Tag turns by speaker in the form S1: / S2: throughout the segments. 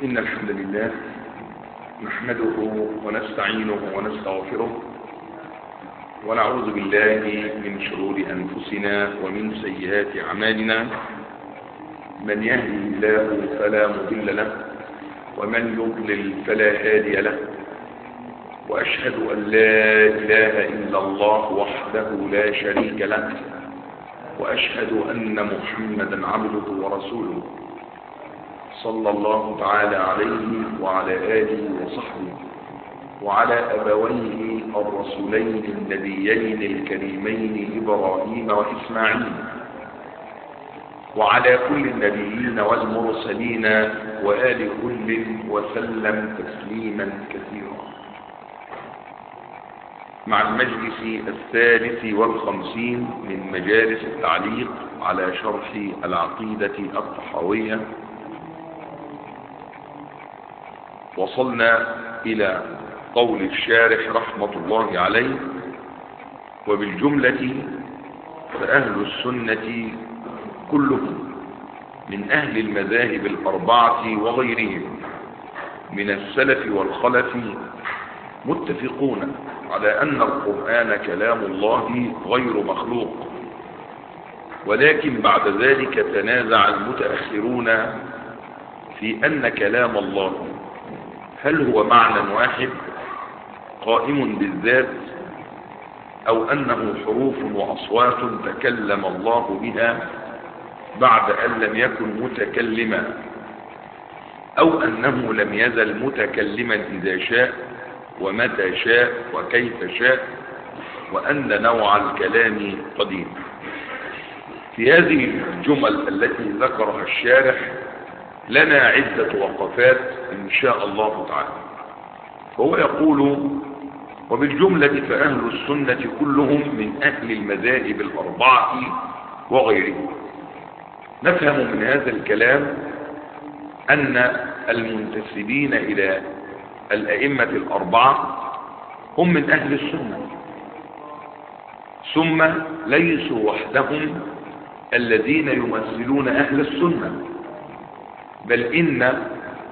S1: إن الحمد لله نحمده ونستعينه ونستغفره ونعوذ بالله من شرور أنفسنا ومن سيئات أعمالنا من يهدي الله فلا مضل له ومن يضلل فلا هادي له وأشهد أن لا إله إلا الله وحده لا شريك له وأشهد أن محمدا عبده ورسوله صلى الله تعالى عليه وعلى آله وصحبه وعلى أبويه الرسولين النبيين الكريمين إبراهيم وإسماعيل وعلى كل النبيين والمرسلين وآل كل وسلم تسليما كثيرا مع المجلس الثالث والخمسين من مجالس التعليق على شرح العقيدة الطحاوية وصلنا إلى قول الشارح رحمة الله عليه وبالجملة فأهل السنة كلهم من أهل المذاهب الأربعة وغيرهم من السلف والخلف متفقون على أن القرآن كلام الله غير مخلوق ولكن بعد ذلك تنازع المتأخرون في أن كلام الله هل هو معنى واحد قائم بالذات أو أنه حروف وأصوات تكلم الله بها بعد أن لم يكن متكلما أو أنه لم يزل متكلما إذا شاء ومتى شاء وكيف شاء وأن نوع الكلام قديم في هذه الجمل التي ذكرها الشارح لنا عدة وقفات إن شاء الله تعالى فهو يقول وبالجملة فأهل السنة كلهم من أهل المذاهب الأربعة وغيرهم نفهم من هذا الكلام أن المنتسبين إلى الأئمة الأربعة هم من أهل السنة ثم ليسوا وحدهم الذين يمثلون أهل السنة بل إن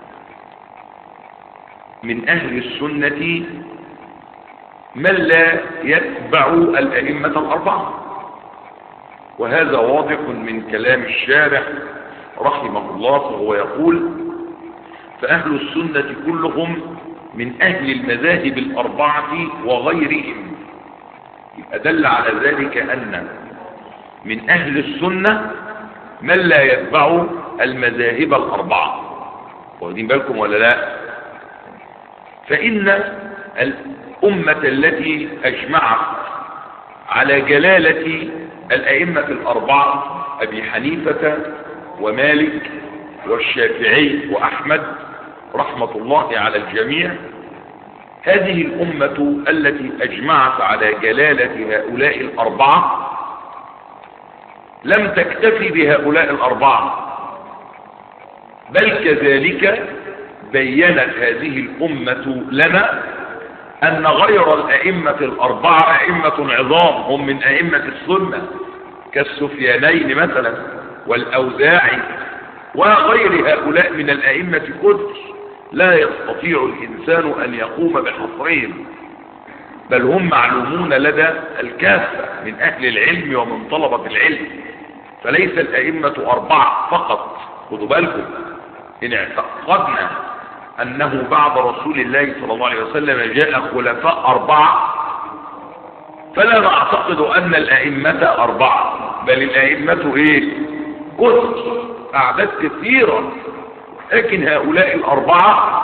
S1: من أهل السنة من لا يتبع الأئمة الأربعة وهذا واضح من كلام الشارح رحمه الله فهو يقول فأهل السنة كلهم من أهل المذاهب الأربعة وغيرهم أدل على ذلك أن من أهل السنة من لا يتبع المذاهب الأربعة واخدين بالكم ولا لا فإن الأمة التي أجمعت على جلالة الأئمة الأربعة أبي حنيفة ومالك والشافعي وأحمد رحمة الله على الجميع هذه الأمة التي أجمعت على جلالة هؤلاء الأربعة لم تكتفي بهؤلاء الأربعة بل كذلك بينت هذه الأمة لنا أن غير الأئمة الأربعة أئمة عظام هم من أئمة السنة كالسفيانين مثلا والأوزاعي وغير هؤلاء من الأئمة كثر لا يستطيع الإنسان أن يقوم بحصرهم بل هم معلومون لدى الكافة من أهل العلم ومن طلبة العلم فليس الأئمة أربعة فقط خذوا بالكم إن اعتقدنا أنه بعد رسول الله صلى الله عليه وسلم جاء خلفاء أربعة فلا نعتقد أن الأئمة أربعة بل الأئمة إيه كثر أعداد كثيرة لكن هؤلاء الأربعة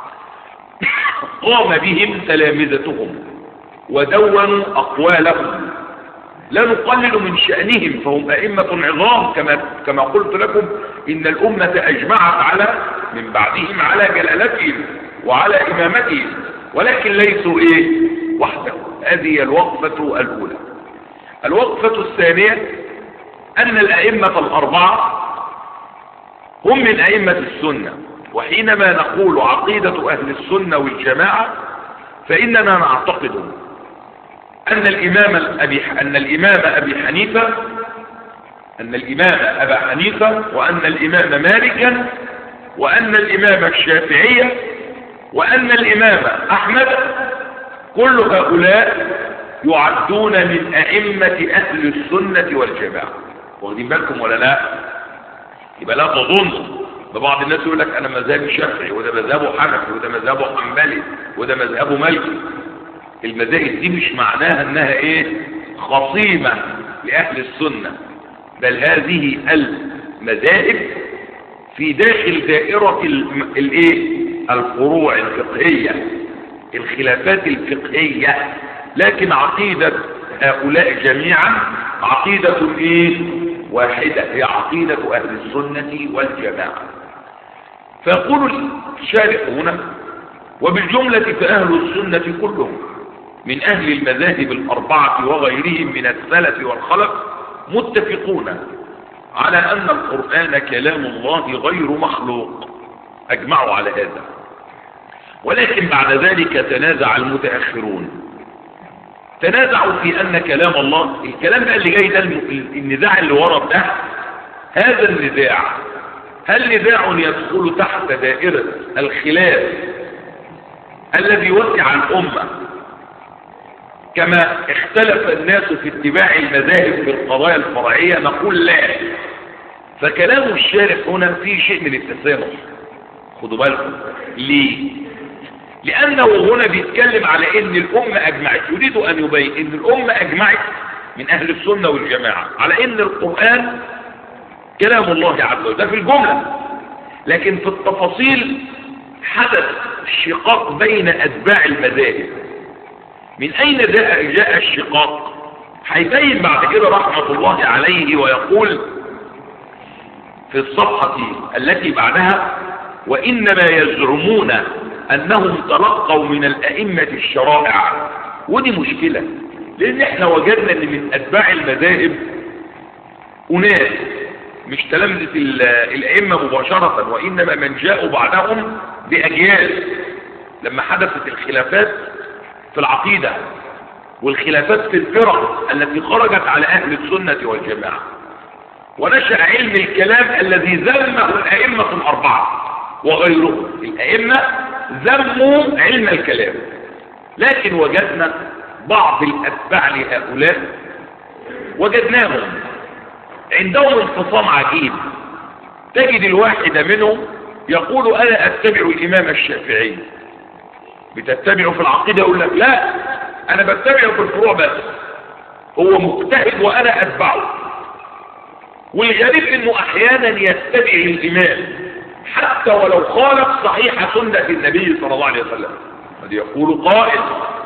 S1: قام بهم تلامذتهم ودونوا أقوالهم لا نقلل من شأنهم فهم أئمة عظام كما, كما قلت لكم إن الأمة أجمعت على من بعدهم على جلالتهم وعلى إمامتهم ولكن ليسوا إيه وحدهم هذه الوقفة الأولى الوقفة الثانية أن الأئمة الأربعة هم من أئمة السنة وحينما نقول عقيدة أهل السنة والجماعة فإننا نعتقد أن الإمام أبي أن الإمام أبي حنيفة أن الإمام أبا حنيفة وأن الإمام مالكا وأن الإمام الشافعية وأن الإمام أحمد كل هؤلاء يعدون من أئمة أهل السنة والجماعة واخدين بالكم ولا لا يبقى لا تظن بعض الناس يقول لك أنا مذهبي شافعي وده مذهبه حنفي وده مذهبه حنبلي وده مذهبه مالكي المذاهب دي مش معناها انها ايه خصيمة لأهل السنة بل هذه المذاهب في داخل دائرة الايه الفروع الفقهية الخلافات الفقهية لكن عقيدة هؤلاء جميعا عقيدة ايه واحدة هي عقيدة اهل السنة والجماعة فيقول الشارح هنا وبالجملة فأهل السنة كلهم من أهل المذاهب الأربعة وغيرهم من السلف والخلف متفقون على أن القرآن كلام الله غير مخلوق أجمعوا على هذا ولكن بعد ذلك تنازع المتأخرون تنازعوا في أن كلام الله الكلام بقى اللي جاي ده النزاع اللي ورد ده هذا النزاع هل نزاع يدخل تحت دائرة الخلاف الذي وسع الأمة كما اختلف الناس في اتباع المذاهب في القضايا الفرعية نقول لا فكلام الشارح هنا فيه شيء من التسامح خدوا بالكم ليه لأنه هنا بيتكلم على ان الأمة أجمعت يريد أن يبين ان الأمة أجمعت من أهل السنة والجماعة على ان القرآن كلام الله عز وجل ده في الجملة لكن في التفاصيل حدث شقاق بين أتباع المذاهب من أين جاء الشقاق هيبين بعد كده رحمة الله عليه ويقول في الصفحة التي بعدها وإنما يزعمون أنهم تلقوا من الأئمة الشرائع ودي مشكلة لأن احنا وجدنا أن من أتباع المذاهب أناس مش تلامذة الأئمة مباشرة وإنما من جاءوا بعدهم بأجيال لما حدثت الخلافات في العقيدة والخلافات في الفرق التي خرجت على أهل السنة والجماعة ونشأ علم الكلام الذي ذمه الأئمة الأربعة وغيرهم الأئمة ذموا علم الكلام لكن وجدنا بعض الأتباع لهؤلاء وجدناهم عندهم انفصام عجيب تجد الواحد منهم يقول أنا أتبع الإمام الشافعي بتتبعه في العقيدة يقول لك لا أنا بتبعه في الفروع بس هو مجتهد وأنا أتبعه والغريب انه احيانا يتبع الامام حتى ولو خالف صحيح سنة النبي صلى الله عليه وسلم قد يقول قائل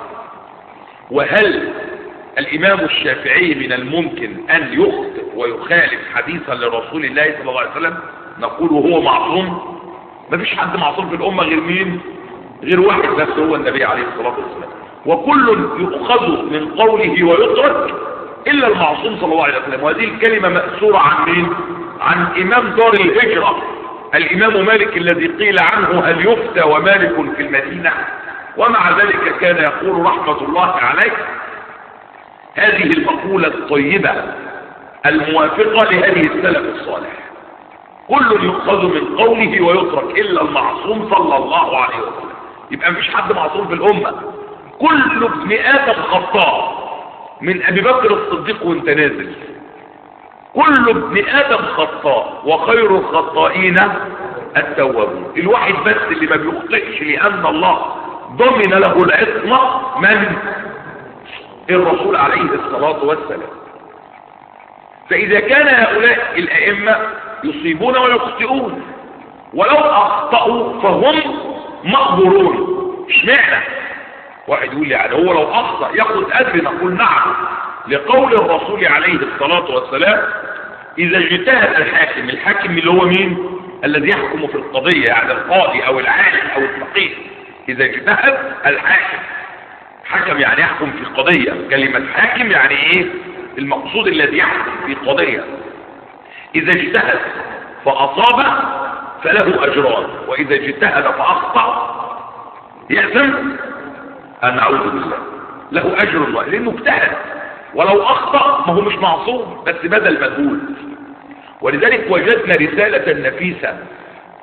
S1: وهل الامام الشافعي من الممكن ان يخطئ ويخالف حديثا لرسول الله صلى الله عليه وسلم نقول وهو معصوم ما فيش حد معصوم في الامة غير مين غير واحد بس هو النبي عليه الصلاة والسلام وكل يؤخذ من قوله ويترك إلا المعصوم صلى الله عليه وسلم وهذه الكلمة مأسورة عن مين عن إمام دار الهجرة الإمام مالك الذي قيل عنه هل يفتى ومالك في المدينة ومع ذلك كان يقول رحمة الله عليه هذه المقولة الطيبة الموافقة لهذه السلف الصالح كل يؤخذ من قوله ويترك إلا المعصوم صلى الله عليه وسلم يبقى مفيش حد معصوم في الأمة كل ابن آدم خطاء من ابي بكر الصديق وانت نازل كل ابن ادم خطاء وخير الخطائين التوابون الواحد بس اللي ما بيخطئش لان الله ضمن له العصمة من الرسول عليه الصلاة والسلام فاذا كان هؤلاء الائمة يصيبون ويخطئون ولو اخطأوا فهم مقبورون اشمعنى واحد يقول لي يعني هو لو اخطأ ياخد اجر نقول نعم لقول الرسول عليه الصلاة والسلام اذا اجتهد الحاكم الحاكم اللي هو مين الذي يحكم في القضية يعني القاضي او العالم او الفقيه اذا اجتهد الحاكم حكم يعني يحكم في قضية كلمة حاكم يعني ايه المقصود الذي يحكم في قضية اذا اجتهد فاصاب فله اجران واذا اجتهد فاخطأ يأثم أن أعوذ بالله له أجر الله لأنه اجتهد ولو أخطأ ما هو مش معصوم بس بدل مجهول ولذلك وجدنا رسالة نفيسة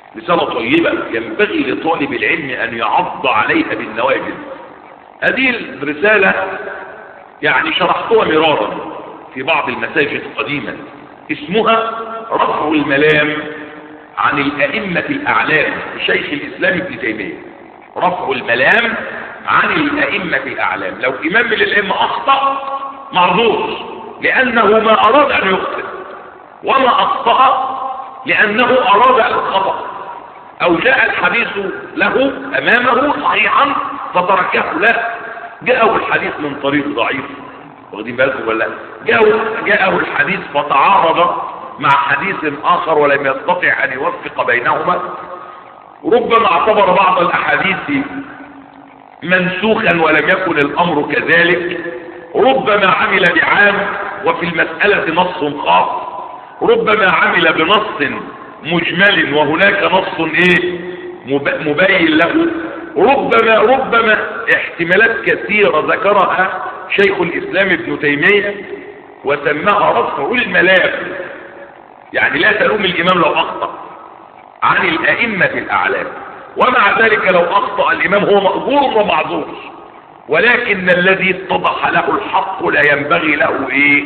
S1: رسالة طيبة ينبغي لطالب العلم أن يعض عليها بالنواجذ هذه الرسالة يعني شرحتها مرارا في بعض المساجد قديما اسمها رفع الملام عن الأئمة الأعلام لشيخ الإسلام ابن تيمية رفع الملام عن الأئمة الأعلام لو إمام من الأئمة أخطأ معذور لأنه ما أراد أن يخطئ وما أخطأ لأنه أراد الخطأ أو جاء الحديث له أمامه صحيحا فتركه له جاءه الحديث من طريق ضعيف واخدين بالكم ولا جاءه, جاءه الحديث فتعارض مع حديث آخر ولم يستطع أن يوفق بينهما ربما اعتبر بعض الأحاديث منسوخا ولم يكن الأمر كذلك ربما عمل بعام وفي المسألة نص خاص ربما عمل بنص مجمل وهناك نص ايه مبين له ربما ربما احتمالات كثيرة ذكرها شيخ الاسلام ابن تيمية وسماها رفع الملام يعني لا تلوم الامام لو اخطأ عن الائمة الاعلام ومع ذلك لو اخطأ الامام هو مأجور ومعذور ولكن الذي اتضح له الحق لا ينبغي له ايه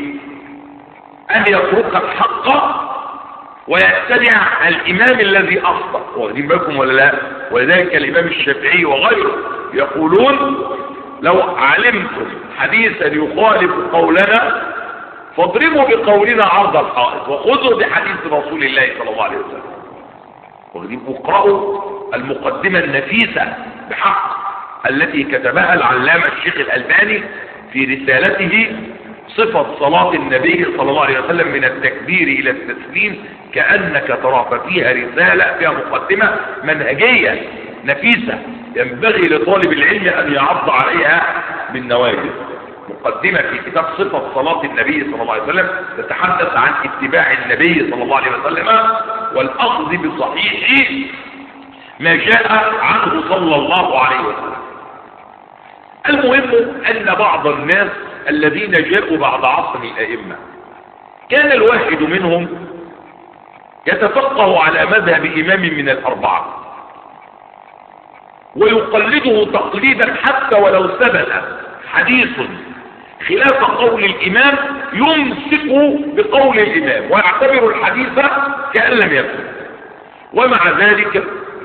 S1: ان يترك الحق ويتبع الامام الذي اخطأ واخدين بالكم ولا لا ولذلك الامام الشافعي وغيره يقولون لو علمتم حديثا يخالف قولنا فاضربوا بقولنا عرض الحائط وخذوا بحديث رسول الله صلى الله عليه وسلم واخدين واقرأوا المقدمة النفيسة بحق التي كتبها العلامة الشيخ الألباني في رسالته صفة صلاة النبي صلى الله عليه وسلم من التكبير إلى التسليم كأنك ترى ففيها رسالة فيها مقدمة منهجية نفيسة ينبغي لطالب العلم أن يعض عليها من نواجذ مقدمة في كتاب صفة صلاة النبي صلى الله عليه وسلم تتحدث عن اتباع النبي صلى الله عليه وسلم والأخذ بصحيح ما جاء عنه صلى الله عليه وسلم المهم أن بعض الناس الذين جاءوا بعد عصر الأئمة كان الواحد منهم يتفقه على مذهب إمام من الأربعة ويقلده تقليدا حتى ولو ثبت حديث خلاف قول الإمام يمسك بقول الإمام ويعتبر الحديث كأن لم يكن ومع ذلك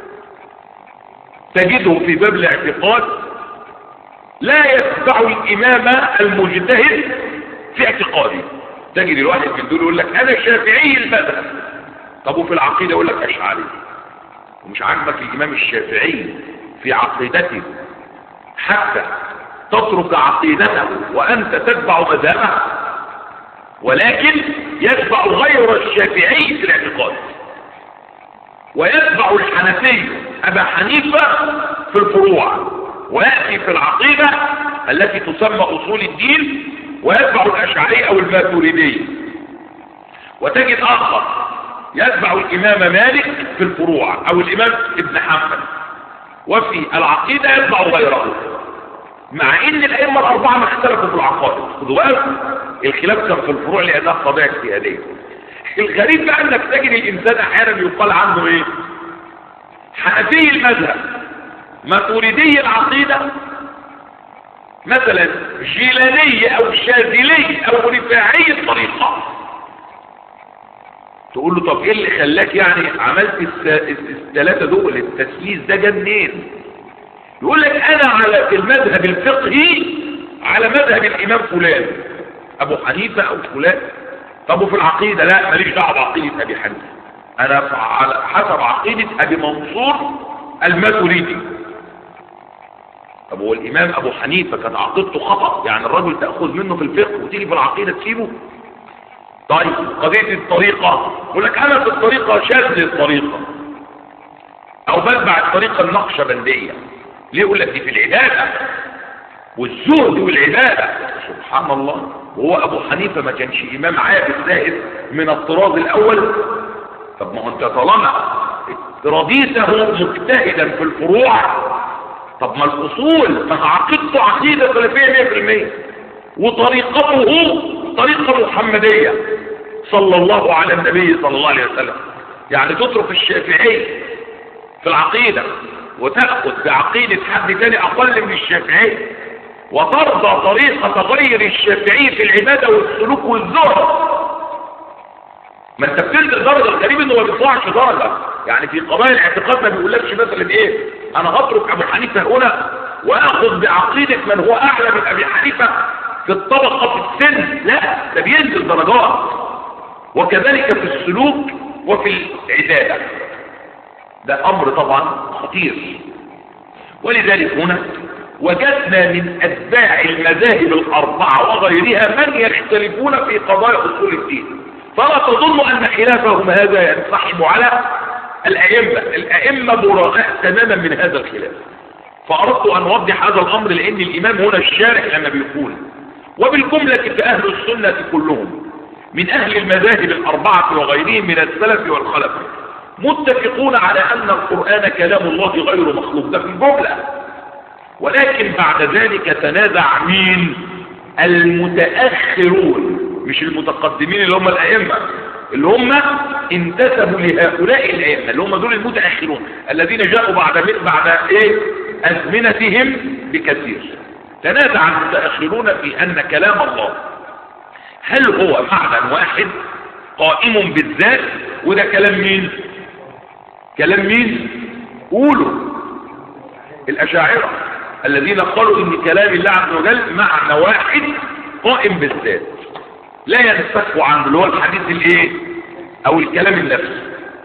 S1: تجده في باب الاعتقاد لا يتبع الإمام المجتهد في اعتقاده تجد الواحد من دول يقول لك أنا شافعي المذهب طب وفي العقيدة يقول لك أشعري ومش عاجبك الإمام الشافعي في عقيدته حتى تترك عقيدته وأنت تتبع مذهبه ولكن يتبع غير الشافعي في الاعتقاد ويتبع الحنفي أبا حنيفة في الفروع ويأتي في العقيدة التي تسمى أصول الدين ويتبع الأشعري أو الماتريدي وتجد آخر يتبع الإمام مالك في الفروع أو الإمام ابن حنبل وفي العقيدة يتبع غيره مع ان الائمه الاربعه ما اختلفوا في العقائد خدوا بالك الخلاف كان في الفروع لانها قضايا اجتهاديه الغريب بقى انك تجد الانسان احيانا يقال عنه ايه حنفي المذهب ماتريدي العقيده مثلا جيلاني او شاذلي او رفاعي الطريقه تقول له طب ايه اللي خلاك يعني عملت الثلاثه دول التسليس ده جه منين يقول لك انا على في المذهب الفقهي على مذهب الامام فلان ابو حنيفه او فلان طب وفي العقيده لا ماليش دعوه بعقيده ابي حنيفه انا على حسب عقيده ابي منصور الماتريدي طب هو الامام ابو حنيفه كانت عقيدته خطا يعني الرجل تاخذ منه في الفقه وتيجي في العقيده تسيبه طيب قضيه الطريقه يقول لك انا في الطريقه شاذ الطريقه او بتبع الطريقه النقشبنديه ليه يقول لك دي في العبادة والزهد والعبادة سبحان الله وهو ابو حنيفة ما كانش امام عابد زاهد من الطراز الاول طب ما هو انت طالما رضيته مجتهدا في الفروع طب ما الاصول ما عقيدته عقيدة سلفية 100% وطريقته طريقة محمدية صلى الله على النبي صلى الله عليه وسلم يعني تترك الشافعي في العقيدة وتأخذ بعقيدة حد تاني أقل من الشافعي وترضى طريقة غير الشافعي في العبادة والسلوك والزهد ما انت بتنزل درجة الغريب انه ما بيطلعش درجة يعني في قضايا الاعتقاد ما بيقولكش مثلا ايه انا هترك ابو حنيفة هنا واخذ بعقيدة من هو اعلى من ابي حنيفة في الطبقة في السن لا ده بينزل درجات وكذلك في السلوك وفي العبادة ده امر طبعا خطير ولذلك هنا وجدنا من اتباع المذاهب الاربعة وغيرها من يختلفون في قضايا اصول الدين فلا تظن ان خلافهم هذا ينسحب على الائمة الائمة براء تماما من هذا الخلاف فاردت ان اوضح هذا الامر لان الامام هنا الشارح لما بيقول وبالجملة فاهل السنة كلهم من اهل المذاهب الاربعة وغيرهم من السلف والخلف متفقون على ان القرآن كلام الله غير مخلوق ده في الجملة ولكن بعد ذلك تنازع مين المتأخرون مش المتقدمين اللي هم الأئمة اللي هم انتسبوا لهؤلاء الأئمة اللي هم دول المتأخرون الذين جاءوا بعد بعد ايه أزمنتهم بكثير تنازع المتأخرون في أن كلام الله هل هو معنى واحد قائم بالذات وده كلام مين كلام مين قولوا الأشاعرة الذين قالوا ان كلام الله عز وجل معنى واحد قائم بالذات لا ينفك عنه اللي هو الحديث الايه او الكلام النفسي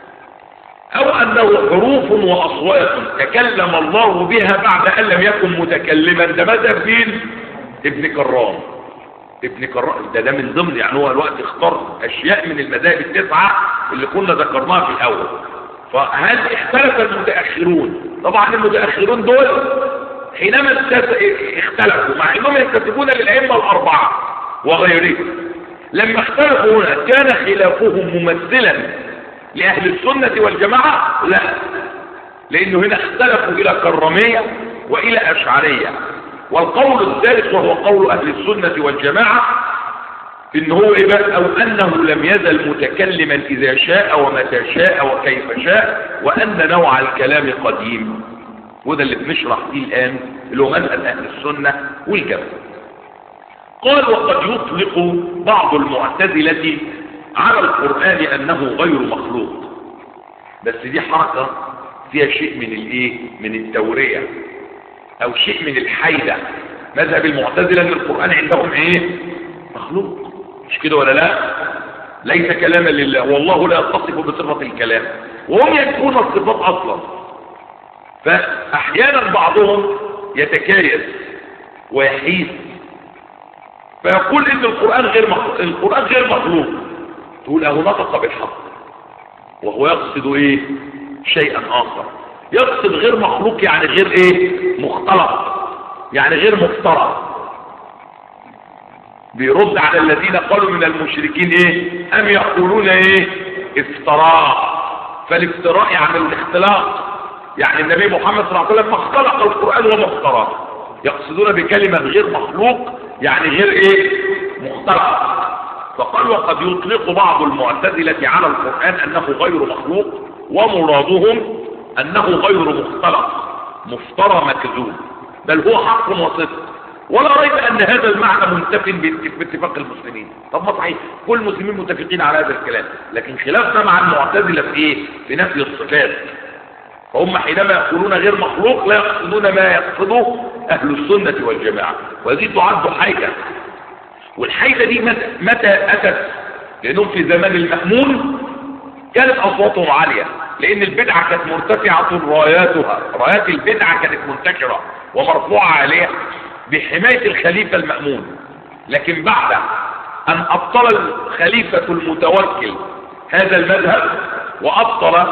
S1: او انه حروف واصوات تكلم الله بها بعد ان لم يكن متكلما ده مذهب مين ابن كرام ابن كرام ده ده من ضمن يعني هو الوقت اختار اشياء من المذاهب التسعه اللي كنا ذكرناها في الاول فهل اختلف المتاخرون طبعا المتاخرون دول حينما اختلفوا مع انهم ينتسبون للائمه الاربعه وغيرهم لما اختلفوا هنا كان خلافهم ممثلا لاهل السنه والجماعه لا لانه هنا اختلفوا الى كرميه والى اشعريه والقول الثالث وهو قول اهل السنه والجماعه ان هو ايه بقى او انه لم يزل متكلما اذا شاء ومتى شاء وكيف شاء وان نوع الكلام قديم وده اللي بنشرح فيه الآن اللي هو مذهب أهل السنة والجماعة قال وقد يطلق بعض المعتزلة على القرآن أنه غير مخلوق بس دي حركة فيها شيء من الايه من التورية او شيء من الحيدة مذهب المعتزلة ان القرآن عندهم ايه مخلوق مش كده ولا لا ليس كلاما لله والله لا يتصف بصفة الكلام وهم ينكون الصفات اصلا فاحيانا بعضهم يتكايس ويحيد فيقول ان القرآن غير مخلوق القرآن غير مخلوق تقول اهو نطق بالحق وهو يقصد ايه شيئا اخر يقصد غير مخلوق يعني غير ايه مختلط يعني غير مفترى بيرد على الذين قالوا من المشركين ايه ام يقولون ايه افتراء فالافتراء يعني الاختلاط يعني النبي محمد صلى الله عليه وسلم ما اختلق القرآن وما افتراه يقصدون بكلمة غير مخلوق يعني غير ايه مختلق فقال وقد يطلق بعض المعتزلة على القرآن انه غير مخلوق ومرادهم انه غير مختلق مفترى مكذوب بل هو حق وصدق ولا ريب ان هذا المعنى منتف باتفاق المسلمين طب ما صحيح كل المسلمين متفقين على هذا الكلام لكن خلافنا مع المعتزلة في ايه في نفي الصفات فهم حينما يقولون غير مخلوق لا يقصدون ما يقصده اهل السنة والجماعة وهذه تعد حيدة والحيدة دي متى اتت لانهم في زمان المأمون كانت اصواتهم عالية لان البدعة كانت مرتفعة راياتها رايات البدعة كانت منتشرة ومرفوعة عليها بحماية الخليفة المأمون لكن بعد ان ابطل الخليفة المتوكل هذا المذهب وابطل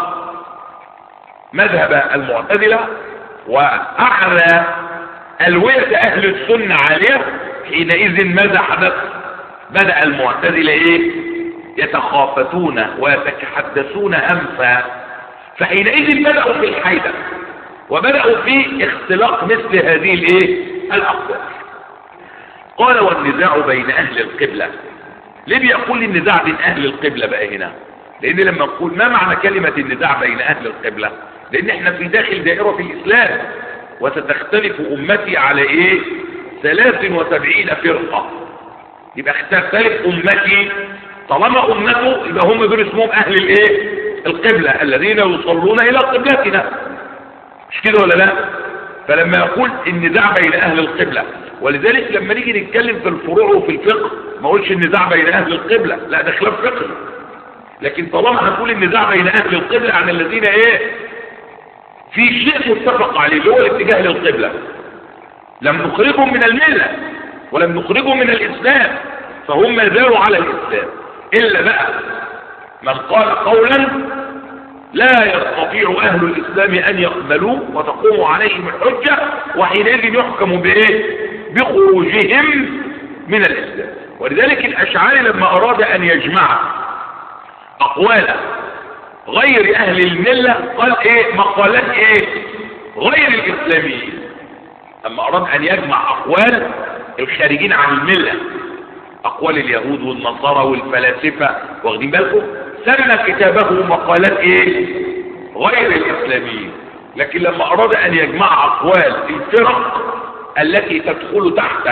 S1: مذهب المعتزلة واعلى الوية اهل السنة عالية حينئذ ماذا حدث بدأ المعتزلة ايه يتخافتون ويتحدثون همسا فحينئذ بدأوا في الحيدة وبدأوا في اختلاق مثل هذه الايه الاقوال قال والنزاع بين اهل القبلة ليه بيقول النزاع بين اهل القبلة بقى هنا لان لما نقول ما معنى كلمة النزاع بين اهل القبلة لان احنا في داخل دائرة الاسلام وستختلف امتي على ايه ثلاث وسبعين فرقة يبقى تختلف امتي طالما امته يبقى هم دول اسمهم اهل الايه القبلة الذين يصلون الى قبلتنا مش كده ولا لا فلما يقول النزاع بين اهل القبلة ولذلك لما نيجي نتكلم في الفروع وفي الفقه ما اقولش النزاع بين اهل القبلة لا ده خلاف فقهي لكن طالما هنقول النزاع بين اهل القبلة عن الذين ايه في شيء متفق عليه اللي هو الاتجاه للقبلة لم نخرجهم من الملة ولم نخرجهم من الاسلام فهم ما زالوا على الاسلام الا بقى من قال قولا لا يستطيع اهل الاسلام ان يقبلوه وتقوم عليهم الحجة وحينئذ يحكم بايه بخروجهم من الاسلام ولذلك الاشعري لما اراد ان يجمع اقوال غير اهل الملة قال ايه مقالات ايه غير الاسلاميين اما اراد ان يجمع اقوال الخارجين عن الملة اقوال اليهود والنصارى والفلاسفة واخدين بالكم سمى كتابه مقالات ايه غير الاسلاميين لكن لما اراد ان يجمع اقوال الفرق التي تدخل تحت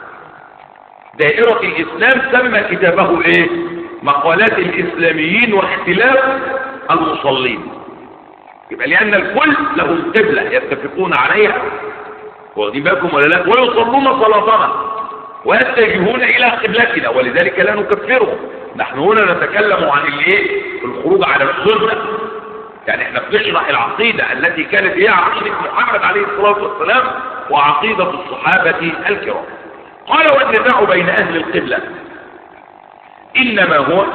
S1: دائرة الاسلام سمى كتابه ايه مقالات الاسلاميين واختلاف المصلين يبقى لان الكل لهم قبلة يتفقون عليها واخدين بالكم ولا لا ويصلون صلاتنا ويتجهون الى قبلتنا ولذلك لا نكفرهم نحن هنا نتكلم عن الايه الخروج على السنه يعني احنا بنشرح العقيده التي كانت هي عقيده محمد عليه الصلاه والسلام وعقيده الصحابه الكرام قال والنزاع بين اهل القبله انما هو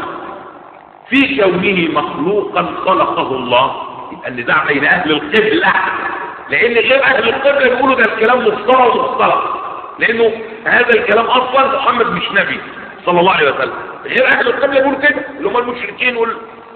S1: في كونه مخلوقا خلقه الله يبقى النزاع بين اهل القبله لان غير اهل القبله يقولوا ده الكلام مفترى ومختلق لانه هذا الكلام اصلا محمد مش نبي صلى الله عليه وسلم غير اهل القبلة يقولوا كده اللي هم المشركين وال...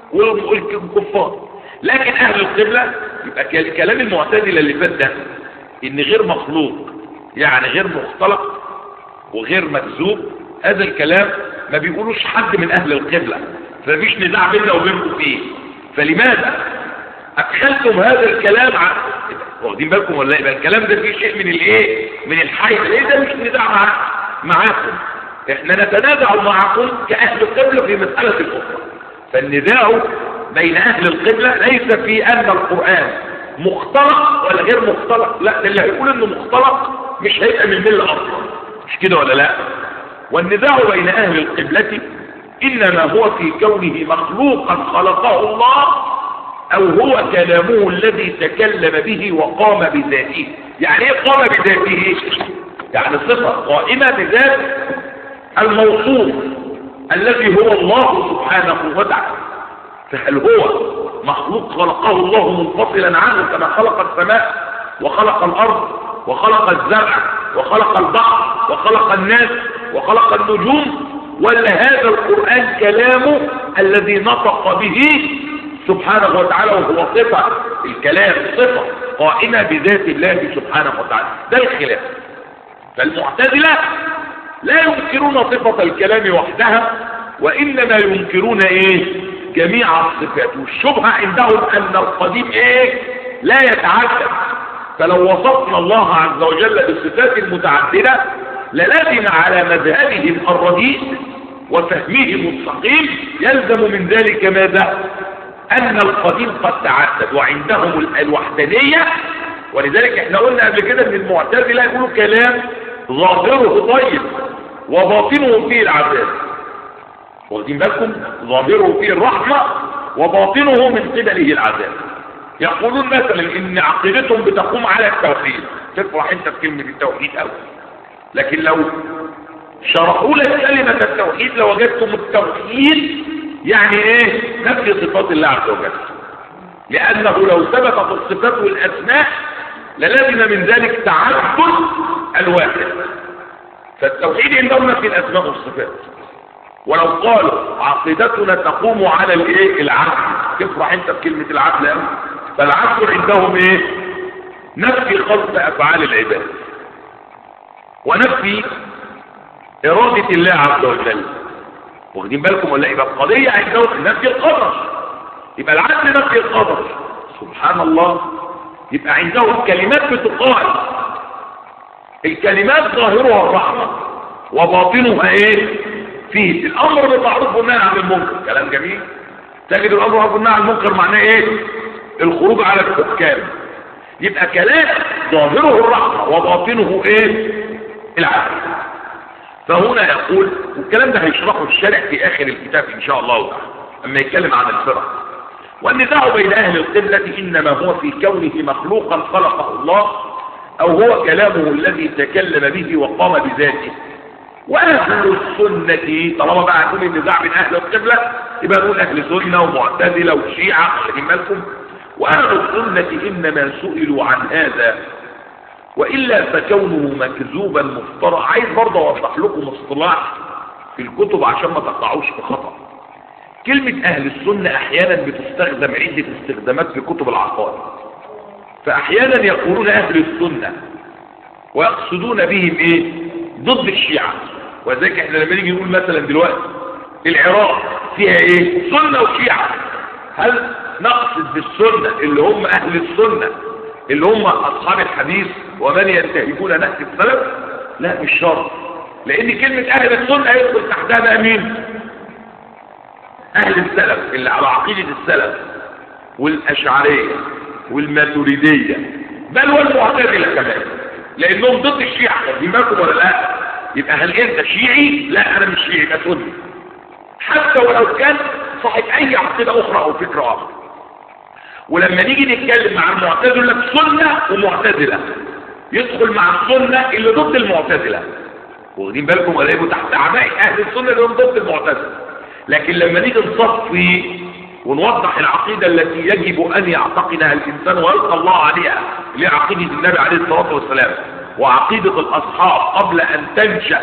S1: والكفار لكن اهل القبلة يبقى كلام المعتزله اللي فات ده ان غير مخلوق يعني غير مختلق وغير مكذوب هذا الكلام ما بيقولوش حد من اهل القبلة فمفيش نزاع بيننا وبينكم فيه فلماذا ادخلتم هذا الكلام ع... واخدين بالكم ولا يبقى الكلام ده فيه شيء من الايه من الحي ليه ده مش نزاع مع... معاكم احنا نتنازع معكم كأهل القبلة في مسألة الأخرى فالنزاع بين أهل القبلة ليس في أن القرآن مختلق ولا غير مختلق لا اللي هيقول انه مختلق مش هيبقى من ملة أصلا مش كده ولا لا والنزاع بين أهل القبلة إنما هو في كونه مخلوقا خلقه الله أو هو كلامه الذي تكلم به وقام بذاته يعني ايه قام بذاته يعني صفة قائمة بذات الموصوف الذي هو الله سبحانه وتعالى فهل هو مخلوق خلقه الله منفصلا عنه كما خلق السماء وخلق الأرض وخلق الزرع وخلق البحر وخلق الناس وخلق النجوم ولا هذا القرآن كلامه الذي نطق به سبحانه وتعالى وهو صفة الكلام صفة قائمة بذات الله سبحانه وتعالى ده الخلاف فالمعتزلة لا ينكرون صفة الكلام وحدها وإنما ينكرون إيه جميع الصفات والشبهة عندهم أن القديم إيه لا يتعدد فلو وصفنا الله عز وجل بالصفات المتعددة للازم على مذهبهم الرديء وفهمهم السقيم يلزم من ذلك ماذا أن القديم قد تعدد وعندهم الوحدانية ولذلك احنا قلنا قبل كده ان المعتزله يقولوا كلام ظاهره طيب وباطنه فيه العذاب واخدين بالكم ظاهره فيه الرحمة وباطنه من قبله العذاب يقولون مثلا ان عقيدتهم بتقوم على التوحيد تفرح انت في كلمة التوحيد قوي لكن لو شرحوا لك كلمة التوحيد لوجدتم التوحيد يعني ايه نفي صفات الله عز وجل لانه لو ثبتت الصفات والاسماء للازم من ذلك تعدد الواحد فالتوحيد عندهم في الاسماء والصفات ولو قالوا عقيدتنا تقوم على الايه العقل تفرح انت بكلمه العقل قوي فالعقل عندهم ايه نفي خلق افعال العباد ونفي اراده الله عز وجل واخدين بالكم ولا يبقى القضيه عندهم نفي القدر يبقى العقل نفي القدر سبحان الله يبقى عندهم كلمات بتقال الكلمات ظاهرها الرحمة وباطنها ايه فيه الامر بالمعروف والنهي عن المنكر كلام جميل تجد الامر بالمعروف والنهي عن المنكر معناه ايه الخروج على الحكام يبقى كلام ظاهره الرحمة وباطنه ايه العدل فهنا يقول والكلام ده هيشرحه الشارع في اخر الكتاب ان شاء الله تعالى اما يتكلم عن الفرق والنزاع بين اهل القبلة انما هو في كونه مخلوقا خلقه الله او هو كلامه الذي تكلم به وقام بذاته واهل السنة طالما بقى هنقول النزاع بين اهل القبلة يبقى نقول اهل سنة ومعتزلة وشيعة واخدين بالكم واهل السنة انما سئلوا عن هذا وإلا فكونه مكذوبا مفترى عايز برضه أوضح لكم اصطلاح في الكتب عشان ما تقطعوش في خطأ كلمة أهل السنة أحيانا بتستخدم عدة استخدامات في كتب العقائد فأحيانا يقولون أهل السنة ويقصدون بهم إيه ضد الشيعة وذلك احنا لما نيجي نقول مثلا دلوقتي العراق فيها إيه سنة وشيعة هل نقصد بالسنة اللي هم أهل السنة اللي هم أصحاب الحديث ومن ينتهجون نهج السلف لا مش شرط لأن كلمة أهل السنة يدخل تحتها بقى مين أهل السلف اللي على عقيدة السلف والأشعرية والماتريدية بل والمعتزلة كمان لأنهم ضد الشيعة واخدين بالكم ولا لا يبقى هل أنت شيعي لا أنا مش شيعي يبقى سني حتى ولو كان صاحب أي عقيدة أخرى أو فكرة أخرى ولما نيجي نتكلم مع المعتزله لك سنه ومعتزله يدخل مع السنه اللي ضد المعتزله واخدين بالكم ولا يبقوا تحت اعباء اهل السنه اللي هم ضد المعتزله لكن لما نيجي نصفي ونوضح العقيده التي يجب ان يعتقدها الانسان ويلقى الله عليها اللي هي عقيده النبي عليه الصلاه والسلام وعقيده الاصحاب قبل ان تنشا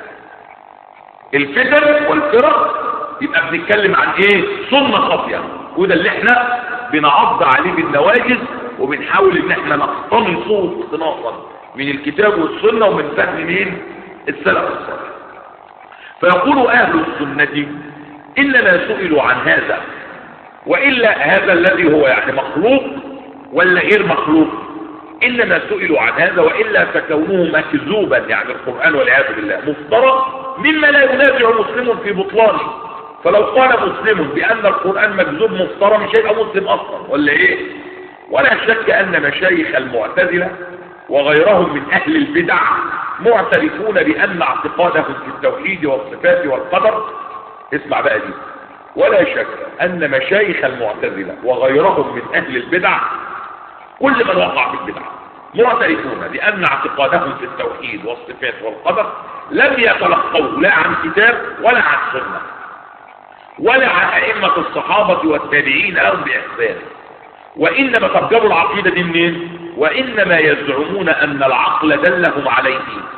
S1: الفتن والفرق يبقى بنتكلم عن ايه سنه خافيه وده اللي احنا بنعض عليه بالنواجز وبنحاول ان احنا نقتنصه اقتناصا من الكتاب والسنة ومن فهم مين السلف الصالح فيقول اهل السنة اننا سئلوا عن هذا والا هذا الذي هو يعني مخلوق ولا غير مخلوق انما سئلوا عن هذا والا فكونه مكذوبا يعني القرآن والعياذ بالله مفترى مما لا ينازع مسلم في بطلانه فلو قال مسلم بأن القرآن مكذوب مفترى مش هيبقى مسلم أصلا ولا إيه ولا شك أن مشايخ المعتزلة وغيرهم من أهل البدع معترفون بأن اعتقادهم في التوحيد والصفات والقدر اسمع بقى دي ولا شك أن مشايخ المعتزلة وغيرهم من أهل البدع كل من وقع في البدع معترفون بأن اعتقادهم في التوحيد والصفات والقدر لم يتلقوا لا عن كتاب ولا عن سنه ولا عن أئمة الصحابة والتابعين لهم بإحسان وإنما ترجبوا العقيدة دي منين وإنما يزعمون أن العقل دلهم عليه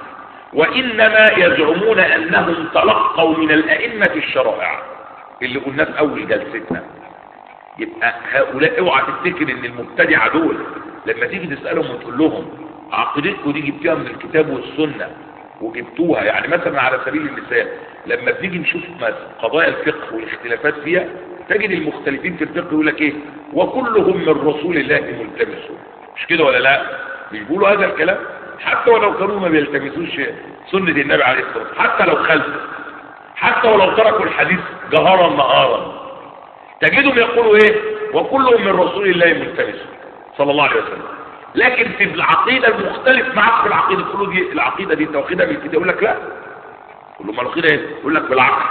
S1: وإنما يزعمون أنهم تلقوا من الأئمة الشرائع اللي قلنا في أول جلستنا يبقى هؤلاء اوعى تفتكر ان المبتدعة دول لما تيجي تسألهم وتقول لهم عقيدتكم دي جبتوها من الكتاب والسنة وجبتوها يعني مثلا على سبيل المثال لما بنيجي نشوف قضايا الفقه والاختلافات فيها تجد المختلفين في الفقه يقول لك ايه وكلهم من رسول الله ملتمسون مش كده ولا لا مش بيقولوا هذا الكلام حتى ولو كانوا ما بيلتمسوش سنة النبي عليه الصلاة والسلام حتى لو خلفوا حتى ولو تركوا الحديث جهرا نهارا تجدهم يقولوا ايه وكلهم من رسول الله ملتمسون صلى الله عليه وسلم لكن في العقيدة المختلف معك في العقيدة تقول له دي العقيدة دي انت واخدها من الكتاب يقول لك لا تقول له ما العقيدة ايه يقول لك بالعقل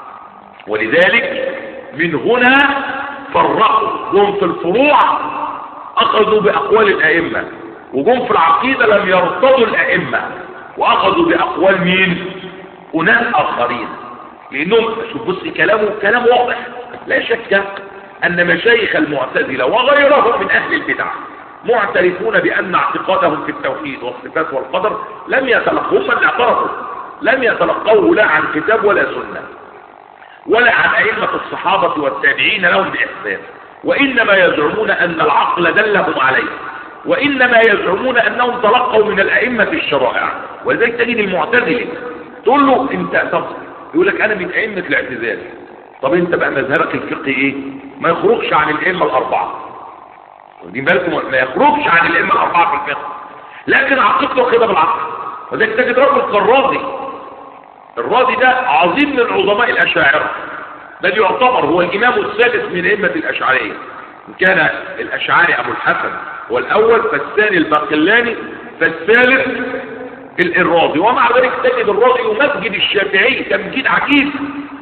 S1: ولذلك من هنا فرقوا جم في الفروع اخذوا باقوال الائمة وجم في العقيدة لم يرتضوا الائمة واخذوا باقوال مين اناس اخرين لانهم شوف بص كلامه كلام واضح لا شك ان مشايخ المعتزلة وغيرهم من اهل البدع معترفون بأن اعتقادهم في التوحيد والصفات والقدر لم يتلقوا هم اللي اعترفوا لم يتلقوه لا عن كتاب ولا سنة ولا عن أئمة الصحابة والتابعين لهم بإحسان وإنما يزعمون أن العقل دلهم عليه وإنما يزعمون أنهم تلقوا من الأئمة الشرائع ولذلك تجد المعتزلة تقول له انت طب يقول لك أنا من أئمة الاعتزال طب انت بقى مذهبك الفقهي ايه ما يخرجش عن الأئمة الأربعة واخدين بالكم ما يخرجش عن الائمه الاربعه في الفقه لكن عقيدته واخدها بالعقل وذلك تجد رجل كالراضي الراضي ده عظيم من عظماء الاشاعره بل يعتبر هو الامام الثالث من ائمه الاشعريه ان كان الاشعري ابو الحسن هو الاول فالثاني الباقلاني فالثالث الراضي ومع ذلك تجد الراضي يمجد الشافعي تمجيد عجيب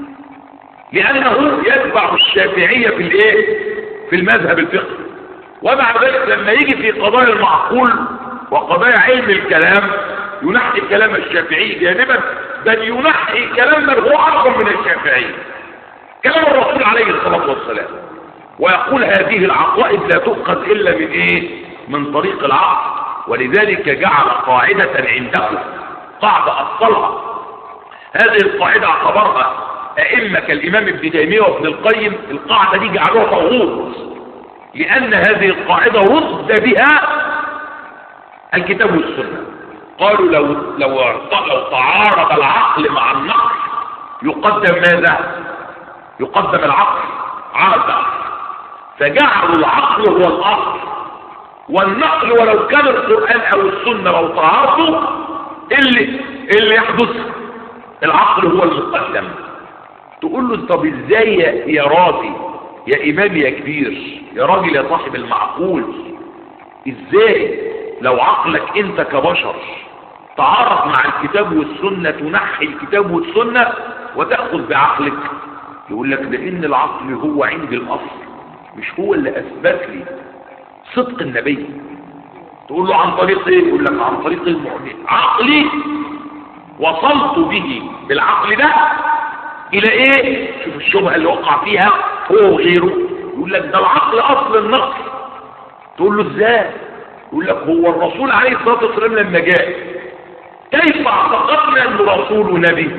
S1: لانه يتبع الشافعيه في الايه في المذهب الفقهي ومع ذلك لما يجي في قضايا المعقول وقضايا علم الكلام ينحي كلام الشافعي جانبا بل ينحي كلام من هو اعظم من الشافعي كلام الرسول عليه الصلاه والسلام ويقول هذه العقائد لا تؤخذ الا من ايه من طريق العقل ولذلك جعل قاعده عنده قاعده اصلها هذه القاعده اعتبرها ائمه كالامام ابن تيميه وابن القيم القاعده دي جعلوها طاغوت لان هذه القاعده رد بها الكتاب والسنه قالوا لو لو لو تعارض العقل مع النقل يقدم ماذا يقدم العقل على النقل فجعلوا العقل هو الاصل والنقل ولو كان القران او السنه لو تعارضوا اللي اللي يحدث العقل هو المقدم تقول له طب ازاي يا, يا راضي يا امام يا كبير يا راجل يا صاحب المعقول ازاي لو عقلك انت كبشر تعارض مع الكتاب والسنة تنحي الكتاب والسنة وتأخذ بعقلك يقول لك لان العقل هو عندي الاصل مش هو اللي اثبت لي صدق النبي تقول له عن طريق ايه يقول لك عن طريق المعجزة عقلي وصلت به بالعقل ده الى ايه شوف الشبهه اللي وقع فيها هو وغيره يقول لك ده العقل اصل النقل تقول له ازاي يقول لك هو الرسول عليه الصلاه والسلام لما جاء كيف اعتقدنا انه رسول ونبي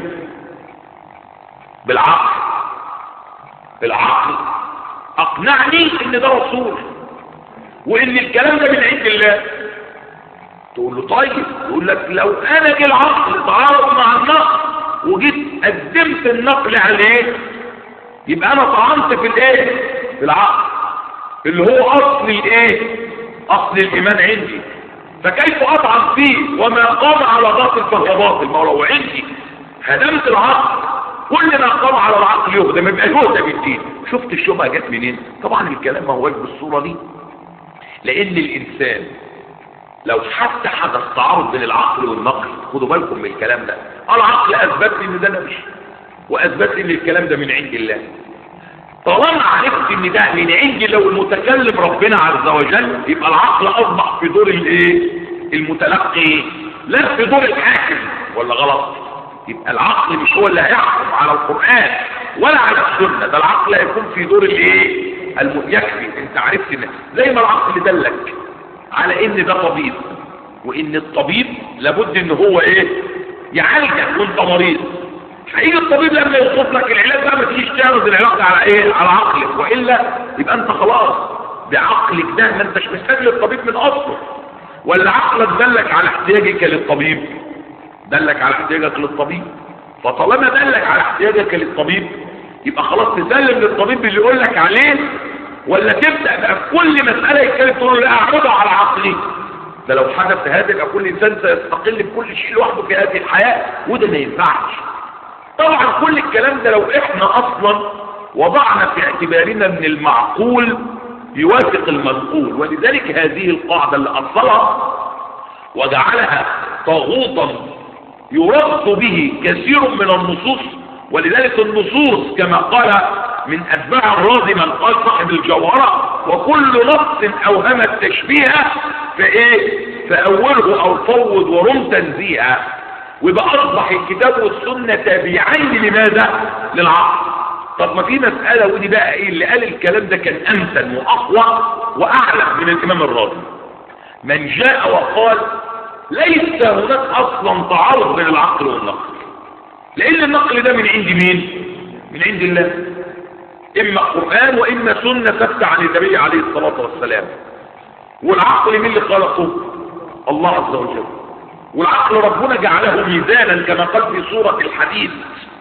S1: بالعقل بالعقل اقنعني ان ده رسول وان الكلام ده من عند الله تقول له طيب يقول لك لو انا جه العقل تعارض مع النقل وجيت قدمت النقل عليه يبقى انا طعنت في الايه في العقل اللي هو اصل الايه اصل الايمان عندي فكيف اطعن فيه وما قام على باطل فهو باطل ما هو لو عندي هدمت العقل كل ما قام على العقل يهدم يبقى يهدم الدين شفت الشبهه جت منين طبعا الكلام ما هوش بالصوره دي لان الانسان لو حتى حدث تعارض بين العقل والنقل خدوا بالكم من الكلام ده العقل اثبت لي ان ده نبي واثبت لي ان الكلام ده من عند الله طالما عرفت ان ده من عند الله والمتكلم ربنا عز وجل يبقى العقل اصبح في دور الايه المتلقي لا في دور الحاكم ولا غلط يبقى العقل مش هو اللي هيحكم على القران ولا على السنه ده العقل هيكون في دور الايه الم... يكفي انت عرفت ان زي ما العقل دلك على ان ده طبيب وان الطبيب لابد ان هو ايه يعالجك وانت مريض هيجي الطبيب لما يوصف لك العلاج بقى ما تجيش تعرض العلاج ده على ايه على عقلك والا يبقى انت خلاص بعقلك ده ما انتش محتاج للطبيب من اصله ولا عقلك دلك على احتياجك للطبيب دلك على احتياجك للطبيب فطالما دلك على احتياجك للطبيب يبقى خلاص تسلم للطبيب اللي يقول لك عليه ولا تبدا بقى في كل مساله يتكلم تقول له لا اعرضها على عقلي ده لو حدث هذا يبقى كل انسان سيستقل بكل شيء لوحده في هذه الحياه وده ما ينفعش طبعا كل الكلام ده لو احنا اصلا وضعنا في اعتبارنا من المعقول يوافق المنقول ولذلك هذه القاعده اللي اصلها وجعلها طاغوتا يرد به كثير من النصوص ولذلك النصوص كما قال من أتباع الراضي من قال صاحب الجوهرة وكل نص أوهم التشبيه فإيه فأوله أو فوض ورم تنزيها ويبقى أصبح الكتاب والسنة تابعين لماذا للعقل طب ما في مسألة ودي بقى إيه اللي قال الكلام ده كان أمثل وأقوى وأعلى من الإمام الراضي من جاء وقال ليس هناك أصلا تعارض بين العقل والنقل لان النقل ده من عند مين من عند الله اما قرآن واما سنة ثابتة عن النبي عليه الصلاة والسلام والعقل مين اللي خلقه الله عز وجل والعقل ربنا جعله ميزانا كما قال في سورة الحديث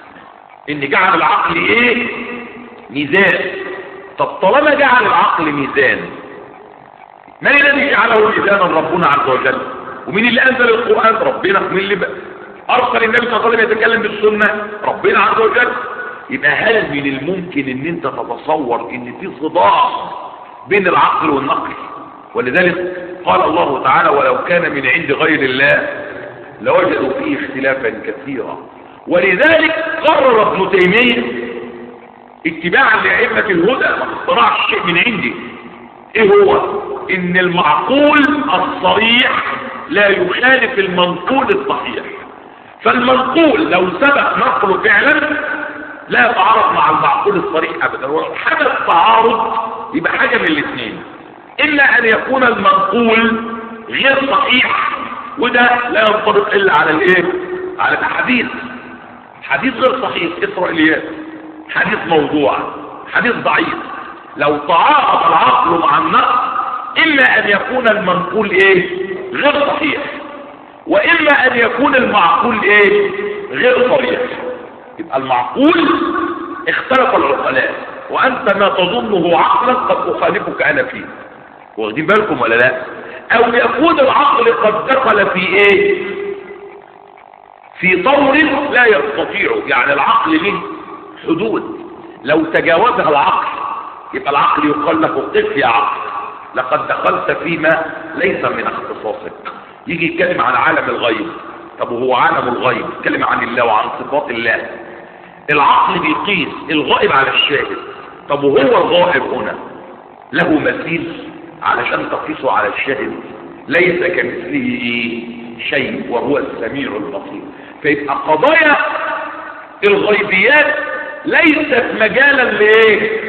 S1: ان جعل العقل ايه ميزان طب طالما جعل العقل ميزان من الذي جعله لسانا ربنا عز وجل ومين اللي انزل القرآن ربنا ومين اللي بقى ارسل النبي صلى الله عليه وسلم يتكلم بالسنة ربنا عز وجل يبقى هل من الممكن ان انت تتصور ان في صداع بين العقل والنقل ولذلك قال الله تعالى ولو كان من عند غير الله لوجدوا فيه اختلافا كثيرا ولذلك قرر ابن تيمية اتباعا لأئمة الهدى ما اخترعش شيء من عندي ايه هو ان المعقول الصريح لا يخالف المنقول الصحيح فالمنقول لو سبق نقله فعلا لا يتعارض مع المعقول الصريح ابدا ولو حدث تعارض يبقى حاجه من الاثنين اما ان يكون المنقول غير صحيح وده لا ينطبق الا على الايه على الحديث حديث غير صحيح اسرائيليات حديث موضوع حديث ضعيف لو تعارض العقل مع النقل اما ان يكون المنقول ايه غير صحيح واما ان يكون المعقول ايه غير صريح يبقى المعقول اختلف العقلاء وانت ما تظنه عقلا قد اخالفك انا فيه واخدين بالكم ولا لا او يكون العقل قد دخل في ايه في طور لا يستطيع يعني العقل له حدود لو تجاوزها العقل يبقى العقل يقال له قف يا عقل لقد دخلت فيما ليس من اختصاصك يجي يتكلم عن عالم الغيب طب وهو عالم الغيب يتكلم عن الله وعن صفات الله العقل بيقيس الغائب على الشاهد طب وهو الغائب هنا له مثيل علشان تقيسه على الشاهد ليس كمثله ايه شيء وهو السميع البصير فيبقى قضايا الغيبيات ليست مجالا لايه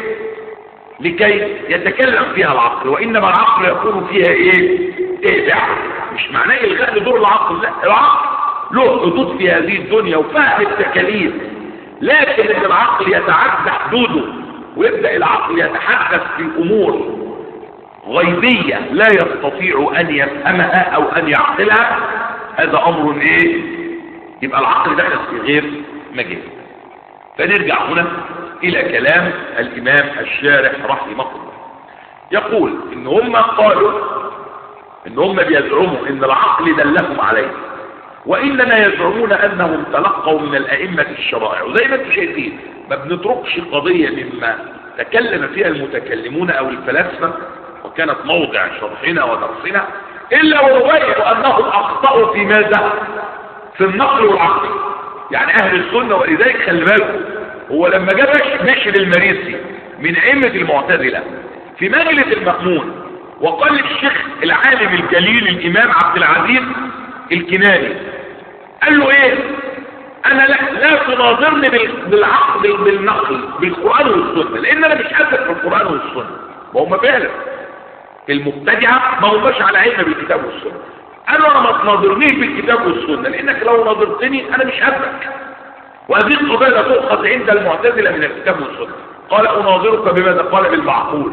S1: لكي يتكلم فيها العقل وانما العقل يكون فيها ايه تابع مش معناه الغاء لدور العقل لا العقل له حدود في هذه الدنيا وفهم التكاليف لكن ان العقل يتعدى حدوده ويبدا العقل يتحدث في امور غيبيه لا يستطيع ان يفهمها او ان يعقلها هذا امر ايه يبقى العقل دخل في غير مجال فنرجع هنا الى كلام الامام الشارح رحمه الله يقول ان هم قالوا ان هم بيزعموا ان العقل دلهم عليه وانما يزعمون انهم تلقوا من الائمه الشرائع وزي ما انتم شايفين ما بنتركش قضيه مما تكلم فيها المتكلمون او الفلاسفه وكانت موضع شرحنا ودرسنا الا ونبين انهم اخطاوا في ماذا في النقل والعقل يعني اهل السنه ولذلك خلي بالكم هو لما جاء بشر المريسي من ائمه المعتزله في مجلس المأمون وقال للشيخ العالم الجليل الامام عبد العزيز الكناني قال له ايه انا لا, لا تناظرني بالعقل بالنقل بالقرآن والسنة لان انا مش قادر في القرآن والسنة وهم فعلا المبتدعة ما هماش على علم بالكتاب والسنة قالوا انا ما تناظرنيش بالكتاب والسنة لانك لو ناظرتني انا مش قادرك وهذه القضية لا تؤخذ عند المعتزلة من الكتاب والسنة قال اناظرك بماذا قال بالمعقول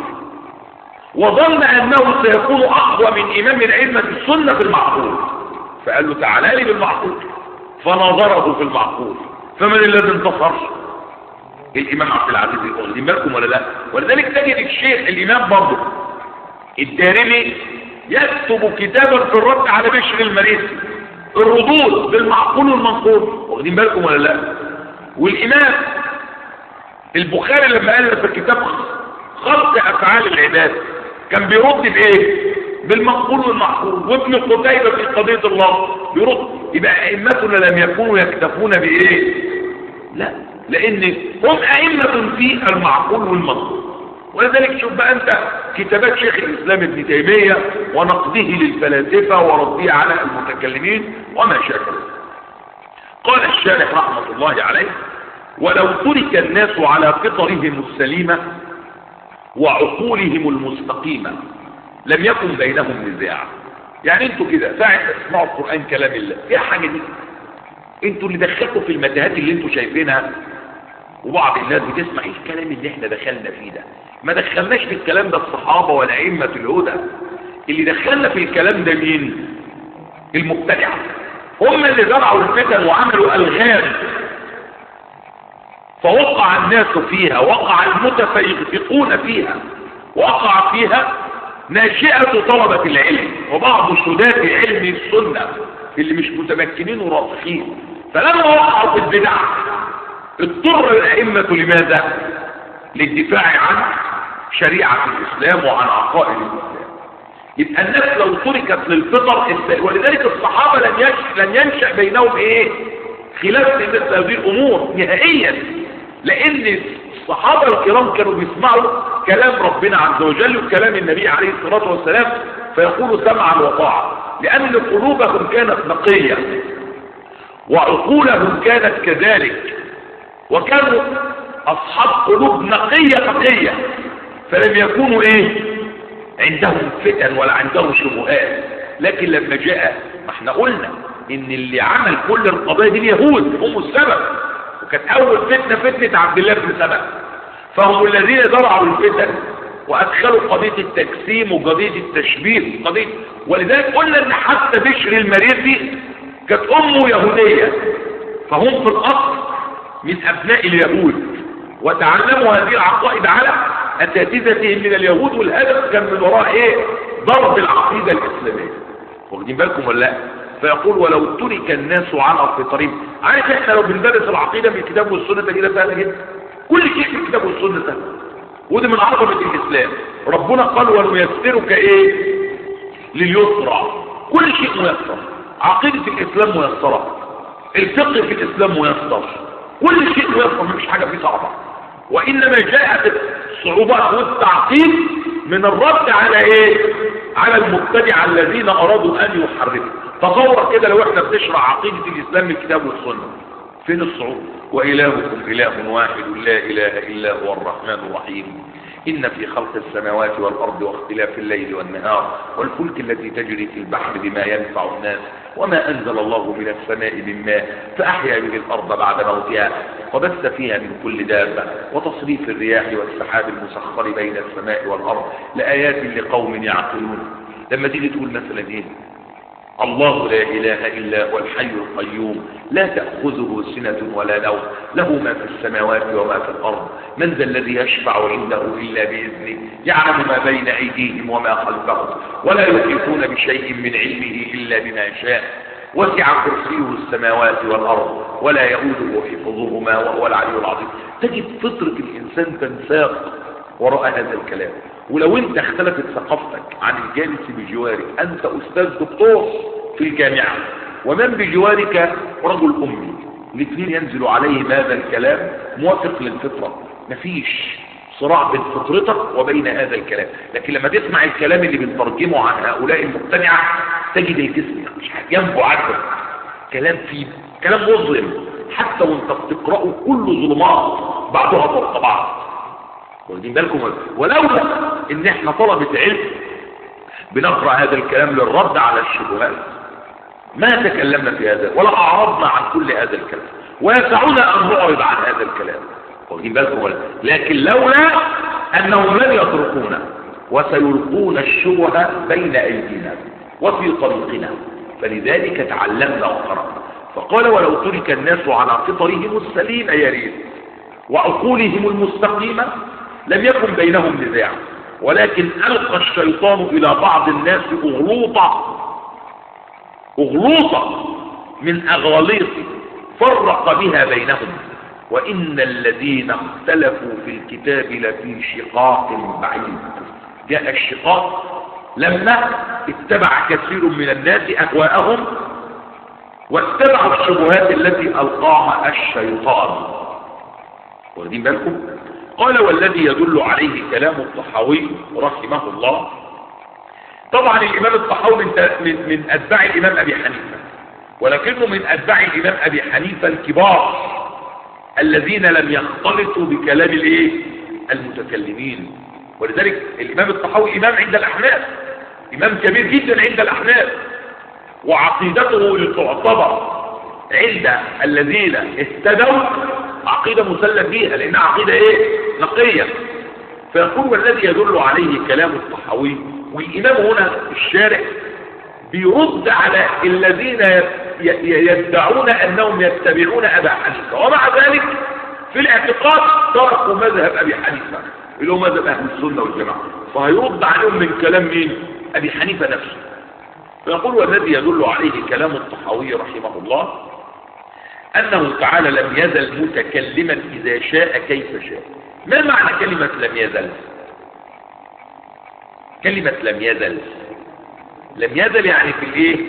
S1: وظن انه سيكون اقوى من امام من ائمه السنه في المعقول فقال له تعالى لي بالمعقول فنظره في المعقول فمن الذي انتصر الامام عبد العزيز واخدين بالكم ولا لا ولذلك تجد الشيخ الامام برضه الدارمي يكتب كتابا في الرد على بشر المريسي الردود بالمعقول والمنقول واخدين بالكم ولا لا والامام البخاري لما قال في الكتاب خلق افعال العباد كان بيرد بايه بالمقبول والمعقول وابن قتيبة في قضية الله يرد يبقى ائمتنا لم يكونوا يكتفون بايه لا لان هم ائمة في المعقول والمنقول ولذلك شوف بقى انت كتابات شيخ الاسلام ابن تيمية ونقده للفلاسفة ورده على المتكلمين وما شاكل قال الشارح رحمة الله عليه ولو ترك الناس على فطرهم السليمة وعقولهم المستقيمة لم يكن بينهم نزاع يعني انتوا كده ساعة تسمعوا القرآن كلام الله ايه حاجة دي انتوا اللي دخلتوا في المتاهات اللي انتوا شايفينها وبعض الناس بتسمع ايه الكلام اللي احنا دخلنا فيه ده ما دخلناش في الكلام ده الصحابة ولا ائمة الهدى اللي دخلنا في الكلام ده مين المبتدعة هم اللي زرعوا الفتن وعملوا الغام فوقع الناس فيها وقع المتفيقون فيها وقع فيها ناشئة طلبة العلم وبعض شدات علم السنة اللي مش متمكنين وراسخين فلما وقعوا في البدع اضطر الأئمة لماذا؟ للدفاع عن شريعة الإسلام وعن عقائد الإسلام يبقى الناس لو تركت للفطر ولذلك الصحابة لن ينشأ, لن ينشأ بينهم ايه خلاف في مثل هذه الأمور نهائيا لأن الصحابة الكرام كانوا بيسمعوا كلام ربنا عز وجل وكلام النبي عليه الصلاة والسلام فيقولوا سمعا وطاعة لأن قلوبهم كانت نقية وعقولهم كانت كذلك وكانوا أصحاب قلوب نقية نقية فلم يكونوا إيه عندهم فتن ولا عندهم شبهات لكن لما جاء ما احنا قلنا ان اللي عمل كل القضايا دي اليهود هم السبب وكانت اول فتنة فتنة عبد الله بن سبأ فهم الذين زرعوا الفتن وادخلوا قضية التجسيم وقضية التشبيه وقضية ولذلك قلنا ان حتى بشر المريسي كانت امه يهودية فهم في الاصل من ابناء اليهود وتعلموا هذه العقائد على اساتذتهم من اليهود والهدف كان من وراء ايه ضرب العقيدة الاسلامية واخدين بالكم ولا لا فيقول ولو ترك الناس على فطرهم عارف احنا لو بندرس العقيدة من الكتاب والسنة ده كده سهلة جدا كل شيء في الكتاب والسنة سهل ودي من عظمة الاسلام ربنا قال ونيسرك ايه لليسرى كل شيء ميسر عقيدة الاسلام ميسرة الفقه في الاسلام ميسر كل شيء ميسر مفيش حاجة فيه صعبة وانما جاءت الصعوبات والتعقيد من الرد على ايه على المبتدع الذين ارادوا ان يحرفوا تصور كده لو احنا بنشرح عقيدة الاسلام من الكتاب والسنة فين الصعوبة والهكم اله واحد لا اله الا هو الرحمن الرحيم إن في خلق السماوات والأرض واختلاف الليل والنهار والفلك التي تجري في البحر بما ينفع الناس وما أنزل الله من السماء من ماء فأحيا به الأرض بعد موتها وبث فيها من كل دابة وتصريف الرياح والسحاب المسخر بين السماء والأرض لآيات لقوم يعقلون لما تيجي تقول مثلا ايه الله لا إله إلا هو الحي القيوم لا تأخذه سنة ولا نوم له ما في السماوات وما في الأرض من ذا الذي يشفع عنده إلا بإذنه يعلم ما بين أيديهم وما خلفهم ولا يحيطون بشيء من علمه إلا بما شاء وسع كرسيه السماوات والأرض ولا يؤوده حفظهما وهو العلي العظيم تجد فطرة الإنسان تنساق وراء هذا الكلام ولو انت اختلفت ثقافتك عن الجالس بجوارك انت استاذ دكتور في الجامعة ومن بجوارك رجل امي الاثنين ينزل عليهم هذا الكلام موافق للفطرة مفيش صراع بين فطرتك وبين هذا الكلام لكن لما تسمع الكلام اللي بنترجمه عن هؤلاء المقتنعة تجد الجسم مش ينبو عنه كلام فيه كلام مظلم حتى وانت بتقرأه كله ظلمات بعضها فوق بعض واخدين بالكم ولولا ان احنا طلبة علم بنقرأ هذا الكلام للرد على الشبهات ما تكلمنا في هذا ولا اعرضنا عن كل هذا الكلام ويسعنا ان نعرض عن هذا الكلام واخدين بالكم ولا لكن لولا انهم لن يتركونا وسيلقون الشبهة بين ايدينا وفي طريقنا فلذلك تعلمنا وقرأنا فقال ولو ترك الناس على فطرهم السليم يا ريت وعقولهم المستقيمة لم يكن بينهم نزاع ولكن ألقى الشيطان إلى بعض الناس أغلوطة أغلوطة من أغاليط فرق بها بينهم وإن الذين اختلفوا في الكتاب لفي شقاق بعيد جاء الشقاق لما اتبع كثير من الناس أهواءهم واتبعوا الشبهات التي ألقاها الشيطان واخدين بالكم قال والذي يدل عليه كلام الطحاوي رحمه الله طبعا الإمام الطحاوي من, من, من أتباع الإمام أبي حنيفة ولكنه من أتباع الإمام أبي حنيفة الكبار الذين لم يختلطوا بكلام الايه المتكلمين ولذلك الإمام الطحاوي إمام عند الأحناف إمام كبير جدا عند الأحناف وعقيدته تعتبر عند الذين اهتدوا عقيدة مسلم بيها لأنها عقيدة ايه نقية فيقول والذي يدل عليه كلام الطحاوي والإمام هنا الشارع بيرد على الذين يدعون أنهم يتبعون أبا حنيفة ومع ذلك في الاعتقاد تركوا مذهب أبي حنيفة اللي هو مذهب اهل السنه والجماعه فهيرد عليهم من كلام مين ابي حنيفه نفسه فيقول والذي يدل عليه كلام الطحاوي رحمه الله انه تعالى لم يزل متكلما اذا شاء كيف شاء ما معنى كلمه لم يزل كلمه لم يزل لم يزل يعني في الايه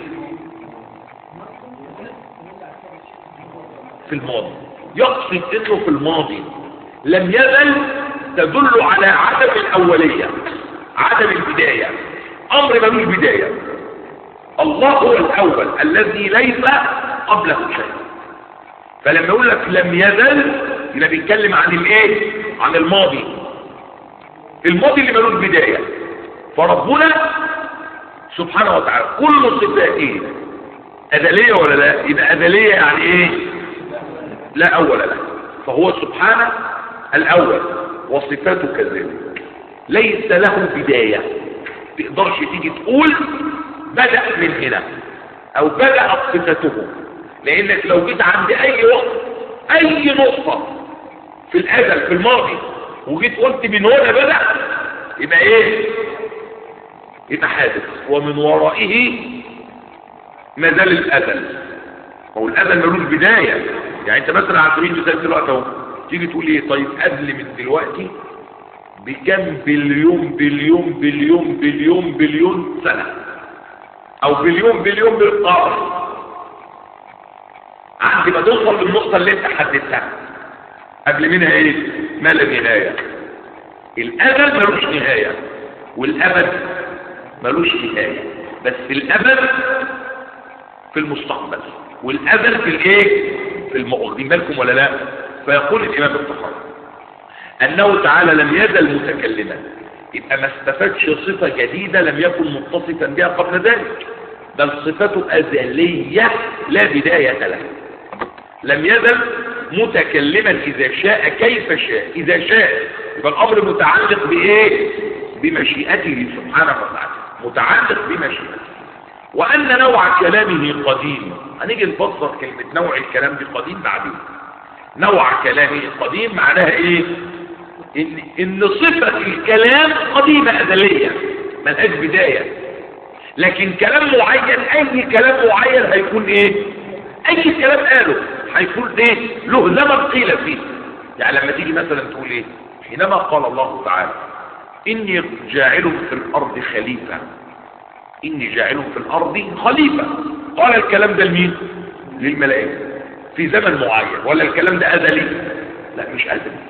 S1: في الماضي يقصد انه في الماضي لم يزل تدل على عدم الاولية عدم البداية امر ملوش بداية الله هو الاول الذي ليس قبله شيء فلما يقول لك لم يزل يبقى بيتكلم عن الايه عن الماضي الماضي اللي ملوش بداية فربنا سبحانه وتعالى كل صفاته أزلية ولا لا يبقى أزلية يعني ايه لا أول له فهو سبحانه الأول وصفاته كذلك ليس له بداية تقدرش تيجي تقول بدأ من هنا أو بدأت صفته لأنك لو جيت عند أي وقت أي نقطة في الأزل في الماضي وجيت قلت من هنا بدأ يبقى إيه يبقى حادث ومن ورائه ما زال الأزل هو الأزل ملوش بداية يعني انت مثلا على سبيل المثال دلوقتي اهو تيجي تقول ايه طيب قبل من دلوقتي بكم بليون بليون بليون بليون بليون سنة او بليون بليون بالقرن عند ما توصل للنقطة اللي انت حددتها قبل منها ايه ما لا نهاية الازل ملوش نهاية والابد ملوش نهاية بس الابد في المستقبل والازل في الايه في المؤخذين بالكم ولا لا فيقول الامام الطحاوي انه تعالى لم يزل متكلما يبقى ما استفادش صفه جديده لم يكن متصفا بها قبل ذلك بل صفته ازليه لا بدايه لها لم يزل متكلما اذا شاء كيف شاء اذا شاء يبقى الامر متعلق بايه بمشيئته سبحانه وتعالى متعلق بمشيئته وأن نوع كلامه قديم هنيجي نفسر كلمة نوع الكلام دي قديم بعدين نوع كلامه قديم معناها ايه ان, إن صفة الكلام قديمة أزلية ملهاش بداية لكن كلام معين اي كلام معين هيكون ايه اي كلام قاله هيكون ايه له زمن قيل فيه يعني لما تيجي مثلا تقول ايه حينما قال الله تعالى اني جاعل في الارض خليفه إني جاعل في الأرض خليفة قال الكلام ده لمين للملائكة في زمن معين ولا الكلام ده أزلي لا مش أزلي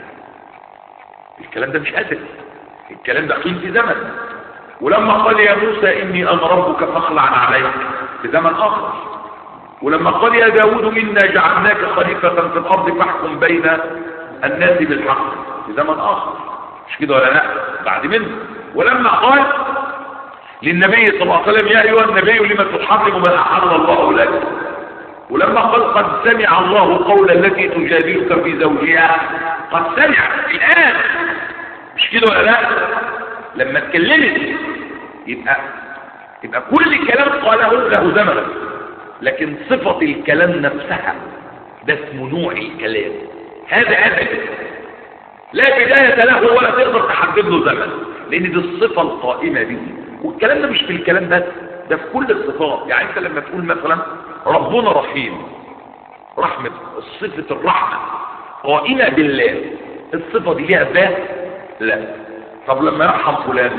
S1: الكلام ده مش أزلي الكلام ده قيل في زمن ولما قال يا موسى إني أنا ربك فاخلع عليك في زمن آخر ولما قال يا داود إنا جعلناك خليفة في الأرض فاحكم بين الناس بالحق في زمن آخر مش كده ولا لا بعد منه ولما قال للنبي صلى الله عليه وسلم يا أيها النبي لما تحرم ما أحل الله لك ولما قال قد سمع الله قول التي تجادلك في زوجها قد سمع الآن مش كده ولا لا لما اتكلمت يبقى يبقى كل كلام قاله له زمن لكن صفة الكلام نفسها ده اسمه نوع الكلام هذا أبدا لا بداية له ولا تقدر تحدد له زمن لأن دي الصفة القائمة به والكلام ده مش في الكلام بس ده في كل الصفات يعني انت لما تقول مثلا ربنا رحيم رحمة صفة الرحمة قائمة بالله الصفة دي ليها ذات لا طب لما يرحم فلان